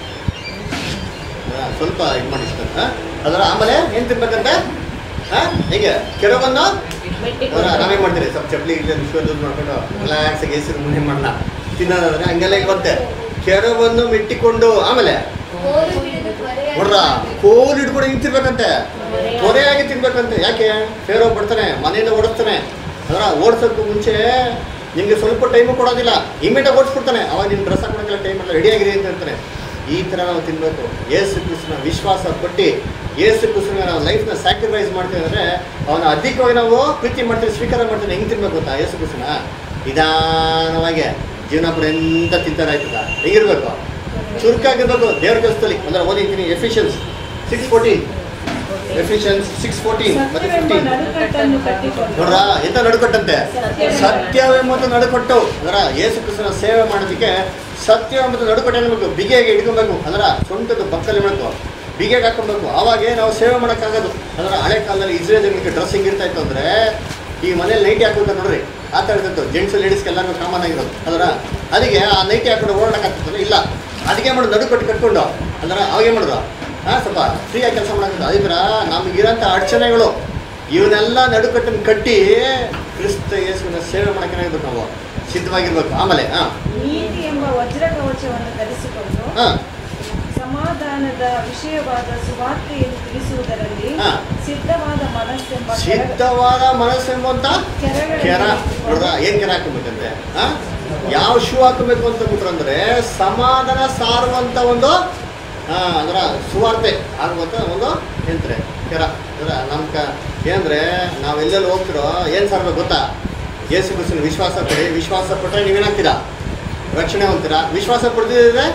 ಹಾ, ಸ್ವಲ್ಪ ಇದು ಮಾಡಿ ಹಾಂ ಅದರ ಆಮೇಲೆ ಏನು ತಿನ್ಬೇಕಂತೆ ಹಾಂ ಹೇಗೆ ಕೆರವನ್ನು ಅದರ ನಾವೇನು ಮಾಡ್ತೀರಿ ಸ್ವಲ್ಪ ಚಪ್ಪಲಿ ಇಲ್ಲ ವಿಶ್ವ ದೂರ ಮಾಡ್ಕೊಂಡು ರಿಲ್ಯಾಕ್ಸ್ ಆಗಿ ಹೆಸರು ಮುಂದೆ ಮಾಡೋಣ ತಿನ್ನೋದಾದ್ರೆ ಹಂಗೆಲ್ಲ ಇರುತ್ತೆ ಕೆರವನ್ನು ಮೆಟ್ಟಿಕೊಂಡು ಆಮೇಲೆ ಕೋಲು ಹಿಡಿದು ತ್ವರೆಯಾಗಿ ನೋಡ್ರ ಕೋಲ್ ಹಿಡ್ಕೊಂಡು ಹಿಂಗ್ ತಿನ್ಬೇಕಂತೆ ತ್ವರೆಯಾಗಿ ತಿನ್ಬೇಕಂತೆ ಯಾಕೆ ಫೇರೋ ಬಿಡ್ತಾನೆ ಮನೆಯಿಂದ ಓಡಿಸ್ತಾನೆ ಅದರ ಓಡಿಸೋಕ್ಕೂ ಮುಂಚೆ ನಿಮಗೆ ಸ್ವಲ್ಪ ಟೈಮು ಕೊಡೋದಿಲ್ಲ ಇಮಿಡಿಯೇಟ್ ಓಡಿಸ್ಬಿಡ್ತಾನೆ ಅವಾಗ ನಿನ್ನ ಡ್ರೆಸ್ ಹಾಕೊಳಕ್ಕೆಲ್ಲ ಟೈಮ್ ಎಲ್ಲ ರೆಡಿ ಆಗಿರಿ ಅಂತ ಹೇಳ್ತಾನೆ ಈ ಥರ ನಾವು ತಿನ್ನಬೇಕು ಏಸು ಕೃಷ್ಣ ವಿಶ್ವಾಸ ಕೊಟ್ಟು ಏಸು ಕೃಷ್ಣ ನಾವು ಲೈಫ್ನ ಸ್ಯಾಕ್ರಿಫೈಸ್ ಮಾಡ್ತೀವಿ ಅಂದರೆ ಅವನ ಅಧಿಕವಾಗಿ ನಾವು ಪ್ರೀತಿ ಮಾಡ್ತೀವಿ ಸ್ವೀಕಾರ ಮಾಡ್ತೀವಿ ಹೆಂಗೆ ತಿನ್ಬೇಕು ಗೊತ್ತಾ ಏಸು ಕೃಷ್ಣ ನಿಧಾನವಾಗಿ ಜೀವನ ಪುರ ಎಂತ ತಿಂತಾರೆ ಆಯ್ತದ ಹೆಂಗಿರ್ಬೇಕು ಚುರುಕಾಗಿರ್ಬೇಕು ದೇವ್ರ ಕೆಲಸದಲ್ಲಿ ಅಂದ್ರೆ ಓದಿದ್ದೀನಿ Ephesians six fourteen Ephesians six fourteen ಮತ್ತೆ ಫಿಫ್ಟೀನ್ ನಡುಕಟ್ಟನ್ನು ಕಟ್ಟಿಕೊಂಡು ನೋಡ್ರ ಎಂತ ನಡುಕಟ್ಟಂತೆ ಸತ್ಯವೆಂಬುದು ನಡುಕಟ್ಟು ಅದರ ಯೇಸು ಕ್ರಿಸ್ತನ ಸೇವೆ ಮಾಡೋದಕ್ಕೆ ಸತ್ಯವೆಂಬುದು ನಡುಕಟ್ಟು ಅನ್ಬೇಕು ಬಿಗಿಯಾಗಿ ಹಿಡ್ಕೊಬೇಕು ಅದರ ಸೊಂಟದ ಪಕ್ಕದಲ್ಲಿ ಮಾಡಬೇಕು ಬಿಗಿಯಾಗಿ ಹಾಕೊಬೇಕು ಅವಾಗೇ ನಾವು ಸೇವೆ ಮಾಡೋಕ್ಕಾಗೋದು ಅದರ ಹಳೆ ಕಾಲದಲ್ಲಿ ಇಸ್ರೇಲ್ಗಳಿಗೆ ಡ್ರೆಸ್ ಹೆಂಗಿರ್ತಾ ಇತ್ತು ಅಂದರೆ ಈ ಮನೇಲಿ ನೈಟಿ ಹಾಕೋದು ನೋಡ್ರಿ ಆ ಥರ ಇರ್ತಿತ್ತು ಜೆಂಟ್ಸ್ ಲೇಡೀಸ್ಗೆ ಎಲ್ಲರಿಗೂ ಕಾಮನ್ ಆಗಿರೋದು ಅದರ ಅದಕ್ಕೆ ಆ ನೈಟಿ ಹಾಕೊಂಡು ಓಡಾಡಕ್ಕಾಗ್ತದೆ ಇಲ್ಲ ಅದಕ್ಕೆ ಮಾಡೋದು ನಡುಕಟ್ಟು ಕಟ್ಕೊಂಡು ಅಂದ್ರೆ ಅವಾಗ ಏನು ಮಾಡೋದು ಹಾಂ ಸ್ವಲ್ಪ ಫ್ರೀಯಾಗಿ ಕೆಲಸ ಮಾಡೋದು ಅದೇ ಥರ ನಮಗಿರೋಂಥ ಅಡಚಣೆಗಳು ಇವನ್ನೆಲ್ಲ ನಡುಕಟ್ಟನ್ನು ಕಟ್ಟಿ ಕ್ರಿಸ್ತ ಯೇಸುವಿನ ಸೇವೆ ಮಾಡೋಕೆ ಇರ್ಬೇಕು ನಾವು ಸಿದ್ಧವಾಗಿರ್ಬೇಕು ಆಮೇಲೆ ಹಾಂ ನೀತಿ ಎಂಬ ವಜ್ರ ಕವಚವನ್ನು ಧರಿಸಿಕೊಂಡು ಹಾಂ ಸಮಾಧಾನದ ವಿಷಯವಾದ ಸುವಾರ್ತೆಯನ್ನು ತಿಳಿಸುವುದರಲ್ಲಿ ಹಾ. ಸಿದ್ಧವಾದ ಮನಸ್ಸೆಂಬ ಕೆರ- ಸಿದ್ಧವಾದ ಮನಸ್ಸೆಂಬಂತ ಕೆರಗಳಲ್ಲಿ ಕೆರ ನೋಡ್ರ ಏನ್ ಕೆರ ಹಾಕಬೇಕಂತೆ ಹಾಂ ಯಾವ ಶೂ ಹಾಕಬೇಕು ಅಂತ ಬಿಟ್ರಂದ್ರೆ ಸಮಾಧಾನ ಸಾರುವಂತ ಒಂದು ಆ, ಅದರ ಸುವಾರ್ತೆ ಆಗುವಂತ ಒಂದು ಯಂತ್ರ ಕೆರ ಅದರ ನಮ್ಮ ಕ ಏನಂದ್ರೆ ನಾವು ಎಲ್ಲೆಲ್ಲಿ ಹೋಗ್ತಿರೋ ಏನು ಸಾರ್ಬೇಕು ಗೊತ್ತಾ ಯೇಸು ಕ್ರಿಸ್ತನ ವಿಶ್ವಾಸ ಪಡಿ ವಿಶ್ವಾಸ ಪಟ್ಟರೆ ನೀವೇನಾಗ್ತೀರಾ ರಕ್ಷಣೆ ಹೊಂತೀರಾ ವಿಶ್ವಾಸ ಪಡೆದಿದ್ರೆ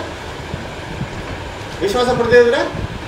ವಿಶ್ವಾಸ ಪಡೆದಿದ್ರೆ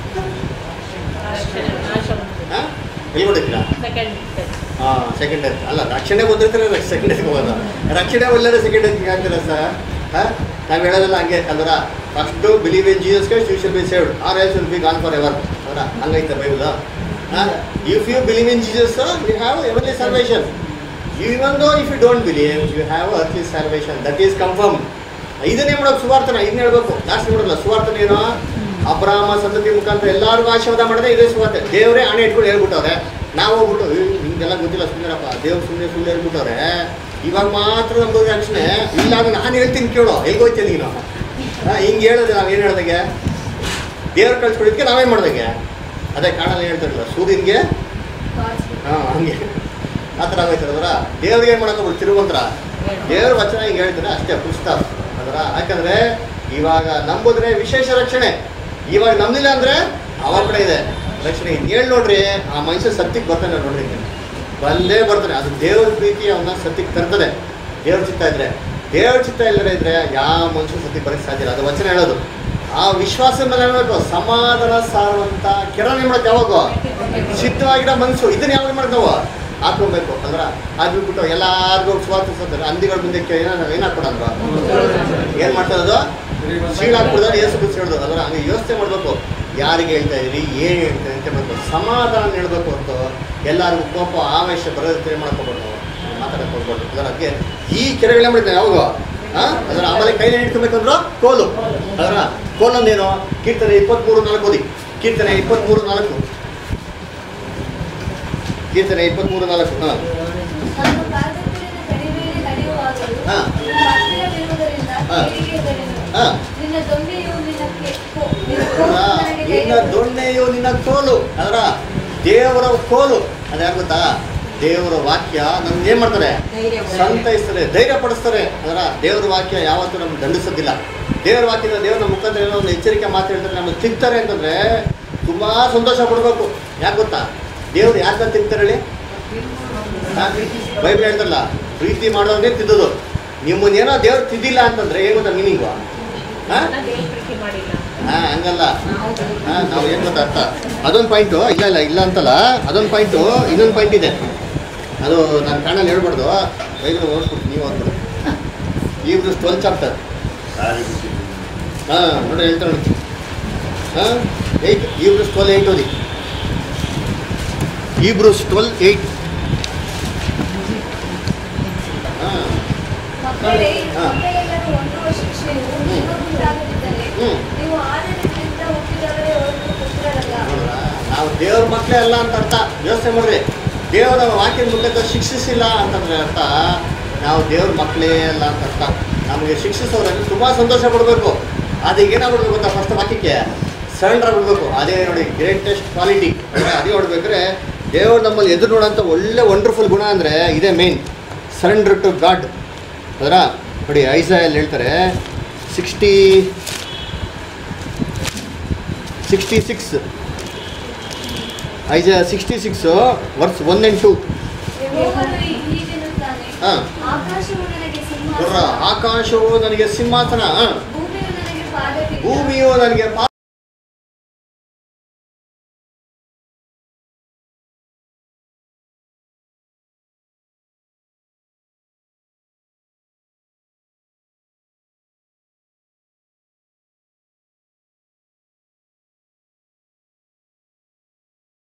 ಹಾಂ ಎಲ್ಲಿ ಹೊಡಿತೀರಾ ಹಾಂ ಸೆಕೆಂಡ್ ಡೇತ್ ಅಲ್ಲ ರಕ್ಷಣೆ ಬಂದಿರ್ತಾರೆ ಸೆಕೆಂಡ್ ಡೇಸ್ಗೆ ಹೋಗೋದು ರಕ್ಷಣೆ ಒಳ್ಳೆಯದು ಸೆಕೆಂಡ್ ಡೇಸ್ಗೆ ಆಗ್ತೀರಾ ಸರ್ ಹಾಂ ನಾವು ಹೇಳೋದಲ್ಲ ಹಂಗೆ ಅಂದ್ರ first believe in Jesus Christ you should be saved or else will be gone for ever ಅವರ ಹಂಗೈತೆ ಬೈಬಲ್ ಹಾಂ if you believe in Jesus you have everly salvation even though if you don't believe you have early salvation that is confirm ಇದನ್ನೇ ಮಾಡೋದು ಸುವಾರ್ತನ ಇದನ್ನ ಹೇಳ್ಬೇಕು last ನೋಡಲ್ಲ ಸುವಾರ್ತನ ಏನು ಅಬ್ರಾಮ ಸಂತತಿ ಮುಖಾಂತರ ಎಲ್ಲರಿಗೂ ಆಶೀರ್ವಾದ ಮಾಡಿದ್ರೆ ಇದೇ ಸುವಾರ್ತೆ ದೇವರೇ ಹಣೆ ಇಟ್ಕೊಂಡು ಹೇಳ್ಬಿಟ್ಟವ್ರೆ ನಾವು ಹೋಗ್ಬಿಟ್ಟು "ಏ, ನಿಮ್ಗೆಲ್ಲ ಗೊತ್ತಿಲ್ಲ ಸುಮ್ಮನೆರಪ್ಪ ದೇವ್ರು ಸುಮ್ಮನೆ ಸುಮ್ಮನೆ ಹೇಳ್ಬಿಟ್ಟವ್ರೆ ಇವಾಗ ಮಾತ್ರ ನಮ್ಗೆ ರಕ್ಷಣೆ ಇಲ್ಲ ಅಂದ್ರೆ ನಾನು ಹೇಳ್ತೀನಿ ಕೇಳೋ ಎಲ್ಲಿ ಹೋಗ್ತೀನಿ ನೀನು ಹಾಂ ಹಿಂಗೆ ಹೇಳಿದ್ರೆ ನಾವು ಏನು ಹೇಳ್ದಂಗೆ ದೇವ್ರು ಕಳ್ಸ್ಕೊಡೋದಕ್ಕೆ ನಾವೇನು ಮಾಡ್ದಂಗೆ ಅದೇ ಕಾರಣ ಹೇಳ್ತಾರಲ್ಲ ಸೂರ್ಯನಿಗೆ ಹಾಂ ಹಂಗೆ ಆ ಥರ ಆಗೋಯ್ತದರ ದೇವ್ರಿಗೆ ಏನು ಮಾಡೋಕೆ ತಿರುವಂತರ ದೇವ್ರ ವಚನ ಹಿಂಗೆ ಹೇಳ್ತಾರೆ ಅಷ್ಟೇ ಪುಸ್ತಕ ಅದರ ಯಾಕಂದ್ರೆ ಇವಾಗ ನಂಬುದ್ರೆ ವಿಶೇಷ ರಕ್ಷಣೆ ಇವಾಗ ನಂಬಲಿಲ್ಲ ಅಂದ್ರೆ ಅವ ಕಡೆ ಇದೆ ರಕ್ಷಣೆ ಹೇಳಿ ನೋಡ್ರಿ ಆ ಮನುಷ್ಯ ಸತ್ಯಕ್ಕೆ ಬರ್ತಾನೆ ನೋಡ್ರಿ ಇಲ್ಲಿ. ಬಂದೇ ಬರ್ತಾನೆ ಅದು ದೇವ್ರ ಪ್ರೀತಿ ಅವನ್ನ ಸತ್ಯಕ್ಕೆ ತರ್ತದೆ ದೇವ್ರ ಚಿತ್ತ ಇದ್ರೆ ದೇವ್ರ ಚಿತ್ತ ಇಲ್ಲದೆ ಇದ್ರೆ ಯಾವ ಮನುಷ್ಯ ಸತ್ಯಕ್ಕೆ ಬರಕ್ಕೆ ಸಾಧ್ಯ ಇಲ್ಲ ಅದು ವಚನ ಹೇಳೋದು ಆ ವಿಶ್ವಾಸ ಮೇಲೆ ಹೇಳ್ಬೇಕು ಸಮಾಧಾನ ಸಾರುವಂತ ಕೆರನೆ ಮಾಡೋದು ಯಾವಾಗ ಸಿದ್ಧವಾಗಿರೋ ಮನಸ್ಸು ಇದನ್ನ ಯಾವಾಗ ಮಾಡೋದು ನಾವು ಹಾಕೋಬೇಕು ಅಂದ್ರ ಅದು ಬಿಟ್ಬಿಟ್ಟು ಎಲ್ಲಾರ್ಗೂ ಸ್ವಾತಂತ್ರ್ಯ ಹಂದಿಗಳ ಮುಂದೆ ಏನ ಏನ್ ಹಾಕೊಡಂದ್ರ ಏನ್ ಮಾಡ್ತಾರದು ಶೀಳ ಹಾಕ್ಬಿಡ್ತಾರೆ ಏಸು ಬಿಸಿ ಹಿಡ್ದು ಅದರ ಹಂಗೆ ಯೋಚನೆ ಮಾಡಬೇಕು ಯಾರಿಗೆ ಹೇಳ್ತಾ ಇದ್ರಿ ಏನು ಹೇಳ್ತಾ ಅಂತ ಮಾಡಬೇಕು ಸಮಾಧಾನ ಹೇಳ್ಬೇಕು ಹೊರತು ಎಲ್ಲರಿಗೂ ಕೋಪ ಆವೇಶ ಬರೋದಕ್ಕೆ ಮಾಡ್ಕೋಬಾರ್ದು ಮಾತಾಡಕ್ಕೆ ಹೋಗ್ಬಾರ್ದು ಅದರ ಅದಕ್ಕೆ ಈ ಕೆರೆಗಳೇ ಮಾಡಿದ್ದೆ ಯಾವಾಗ ಆ? ಅದರ ಆಮೇಲೆ ಕೈಲಿ ಇಟ್ಕೊಬೇಕಂದ್ರು ಕೋಲು ಅದರ ಕೋಲೊಂದೇನು ಕೀರ್ತನೆ ಇಪ್ಪತ್ಮೂರು ನಾಲ್ಕು ಓದಿ ಕೀರ್ತನೆ ಇಪ್ಪತ್ಮೂರು ನಾಲ್ಕು ಕೀರ್ತನೆ ಇಪ್ಪತ್ಮೂರು ನಾಲ್ಕು ಹಾಂ ತನ್ನ ಕಾರ್ಯದಲ್ಲಿ ಕಡಿಮೆಯಲ್ಲಿ ನಡೆಯುವಾಗಲೂ ಹಾ. ನಿನ್ನ ಹತ್ತಿರವಿರುವುದರಿಂದ ಹಾ. ಕೇಳಿಗೆ ದೊರೆಯುವುದು. ಹಾ. ನಿನ್ನ ದೊಂಬೆಯು ನಿನ್ನ ಕೆ- ಕೋ- ನಿನ್ನ ಅದರ ಕೋಲು ನನಗೆ ನಿನ್ನ ಧೈರ್ಯ ದೊಣ್ಣೆಯು ನಿನ್ನ ಕೋಲು ಅದರ ದೇವರ ಕೋಲು ಅದು ಯಾರು ಗೊತ್ತಾ ದೇವರ ವಾಕ್ಯ ನಮ್ಗೆ ಏನ್ ಮಾಡ್ತಾರೆ ಸಂತೈಸ್ತಾರೆ ಧೈರ್ಯ ಪಡಿಸ್ತಾರೆ ಅದರ ದೇವರ ವಾಕ್ಯ ಯಾವತ್ತೂ ನಮ್ಗೆ ದಂಡಿಸೋದಿಲ್ಲ ದೇವರ ವಾಕ್ಯದ ದೇವರ ನಮ್ಮ ಮುಖಾಂತರ ಏನೋ ಒಂದು ಎಚ್ಚರಿಕೆ ಮಾತು ಹೇಳ್ತಾರೆ ನಮಗೆ ತಿಂತಾರೆ ಅಂತಂದ್ರೆ ತುಂಬಾ ಸಂತೋಷ ಪಡ್ಬೇಕು ಯಾಕೆ ಗೊತ್ತಾ ದೇವ್ರು ಯಾಕೆ ತಿಂತಾರೆ ಹೇಳಿ ಹಾ? ಬೈಬಲ್ ಹೇಳ್ತಾರಲ್ಲ ಪ್ರೀತಿ ಮಾಡೋದೇ ತಿದ್ದೋದು ನಿಮ್ಮನ್ನೇನೋ ದೇವ್ರು ತಿದ್ದಿಲ್ಲ ಅಂತಂದ್ರೆ ಏನು ಗೊತ್ತಾ ಮೀನಿಂಗು ಹಾಂ ದೇವ್ರ ಪ್ರೀತಿ ಮಾಡಿಲ್ಲ ಹಾ ಹಂಗಲ್ಲ ನಾವು ಹಾ ನಾವು ಏನು ಗೊತ್ತಾ ಅರ್ಥ ಅದೊಂದು ಪಾಯಿಂಟು ಇಲ್ಲ ಇಲ್ಲ ಇಲ್ಲ ಅಂತಲ್ಲ ಅದೊಂದು ಪಾಯಿಂಟು ಇನ್ನೊಂದು ಪಾಯಿಂಟ್ ಇದೆ ಅದು ನಾನು ಕಣ್ಣಲ್ಲಿ ಹೇಳ್ಬಾರ್ದು ಬೈಬಲ್ ಓದ್ಬಿಟ್ಟು ನೀವು ಓದ್ಬಿಡು ಇಬ್ರು ಟ್ವೆಲ್ ಚಾಪ್ಟರ್ ಹಾಂ ನೋಡಿ ಹೇಳ್ತಾ ನೋಡಿ ಹಾಂ ಏಯ್ಟ್ ಇಬ್ರು ಟ್ವೆಲ್ ಏಯ್ಟ್ ಓದಿ ಇಬ್ರು ಟ್ವೆಲ್ ಏಯ್ಟ್ ಹಾಂ ಮಕ್ಕಳೇ ಹಾ. ಚಿಂತೆಯಿಲ್ಲದೆ ಹೊಂದುವ ಶಿಕ್ಷೆಯು ನಿಮಗುಂಟಾಗದಿದ್ದರೆ ಹ್ಞೂ ನೀವು ಆದರಣೆಯಿಂದ ಹುಟ್ಟಿದವರೇ ಹೊರತು ಪುತ್ರರಲ್ಲ ನೋಡ್ರಾ? ನಾವು ದೇವ್ರ ಮಕ್ಕಳೇ ಅಲ್ಲ ಅಂತ ಅರ್ಥ ಯೋಚನೆ ಮಾಡ್ರಿ ದೇವರ ವಾಕ್ಯದ ಮೂಲಕ ಶಿಕ್ಷಿಸಿಲ್ಲ ಅಂತಂದ್ರೆ ಅರ್ಥ ನಾವು ದೇವ್ರ ಮಕ್ಕಳೇ ಅಲ್ಲ ಅಂತ ಅರ್ಥ ನಮಗೆ ಶಿಕ್ಷಿಸೋದ್ರಲ್ಲಿ ತುಂಬ ಸಂತೋಷ ಪಡಬೇಕು ಅದಕ್ಕೆ ಏನಾಗ್ಬಿಡ್ಬೇಕು ಗೊತ್ತಾ ಫಸ್ಟ್ ವಾಕ್ಯಕ್ಕೆ ಸರೆಂಡರ್ ಆಗ್ಬಿಡ್ಬೇಕು ಅದೇ ನೋಡಿ ಗ್ರೇಟೆಸ್ಟ್ ಕ್ವಾಲಿಟಿ ಅದೇ ನೋಡ್ಬೇಕಾದ್ರೆ ದೇವ್ರು ನಮ್ಮಲ್ಲಿ ಎದುರು ನೋಡೋಂಥ ಒಳ್ಳೆ ವಂಡರ್ಫುಲ್ ಗುಣ ಅಂದರೆ ಇದೇ ಮೇನ್ ಸರೆಂಡರ್ ಟು ಗಾಡ್ ಅದರ ನೋಡಿ ಐಸಾಯಲ್ಲಿ ಹೇಳ್ತಾರೆ sixty sixty six Isaiah sixty six verse one and two ಯೆಹೋವನು ಹೀಗೆನ್ನುತ್ತಾನೆ ಹಾಂ ಆಕಾಶವು ನನಗೆ ನೋಡ್ರ ಸಿಂಹಾಸನ ಆಕಾಶವು ನನಗೆ ಸಿಂಹಾಸನ ಹಾಂ ಭೂಮಿಯು ನನಗೆ ಪಾದಪೀಠ ಭೂಮಿಯು ನನಗೆ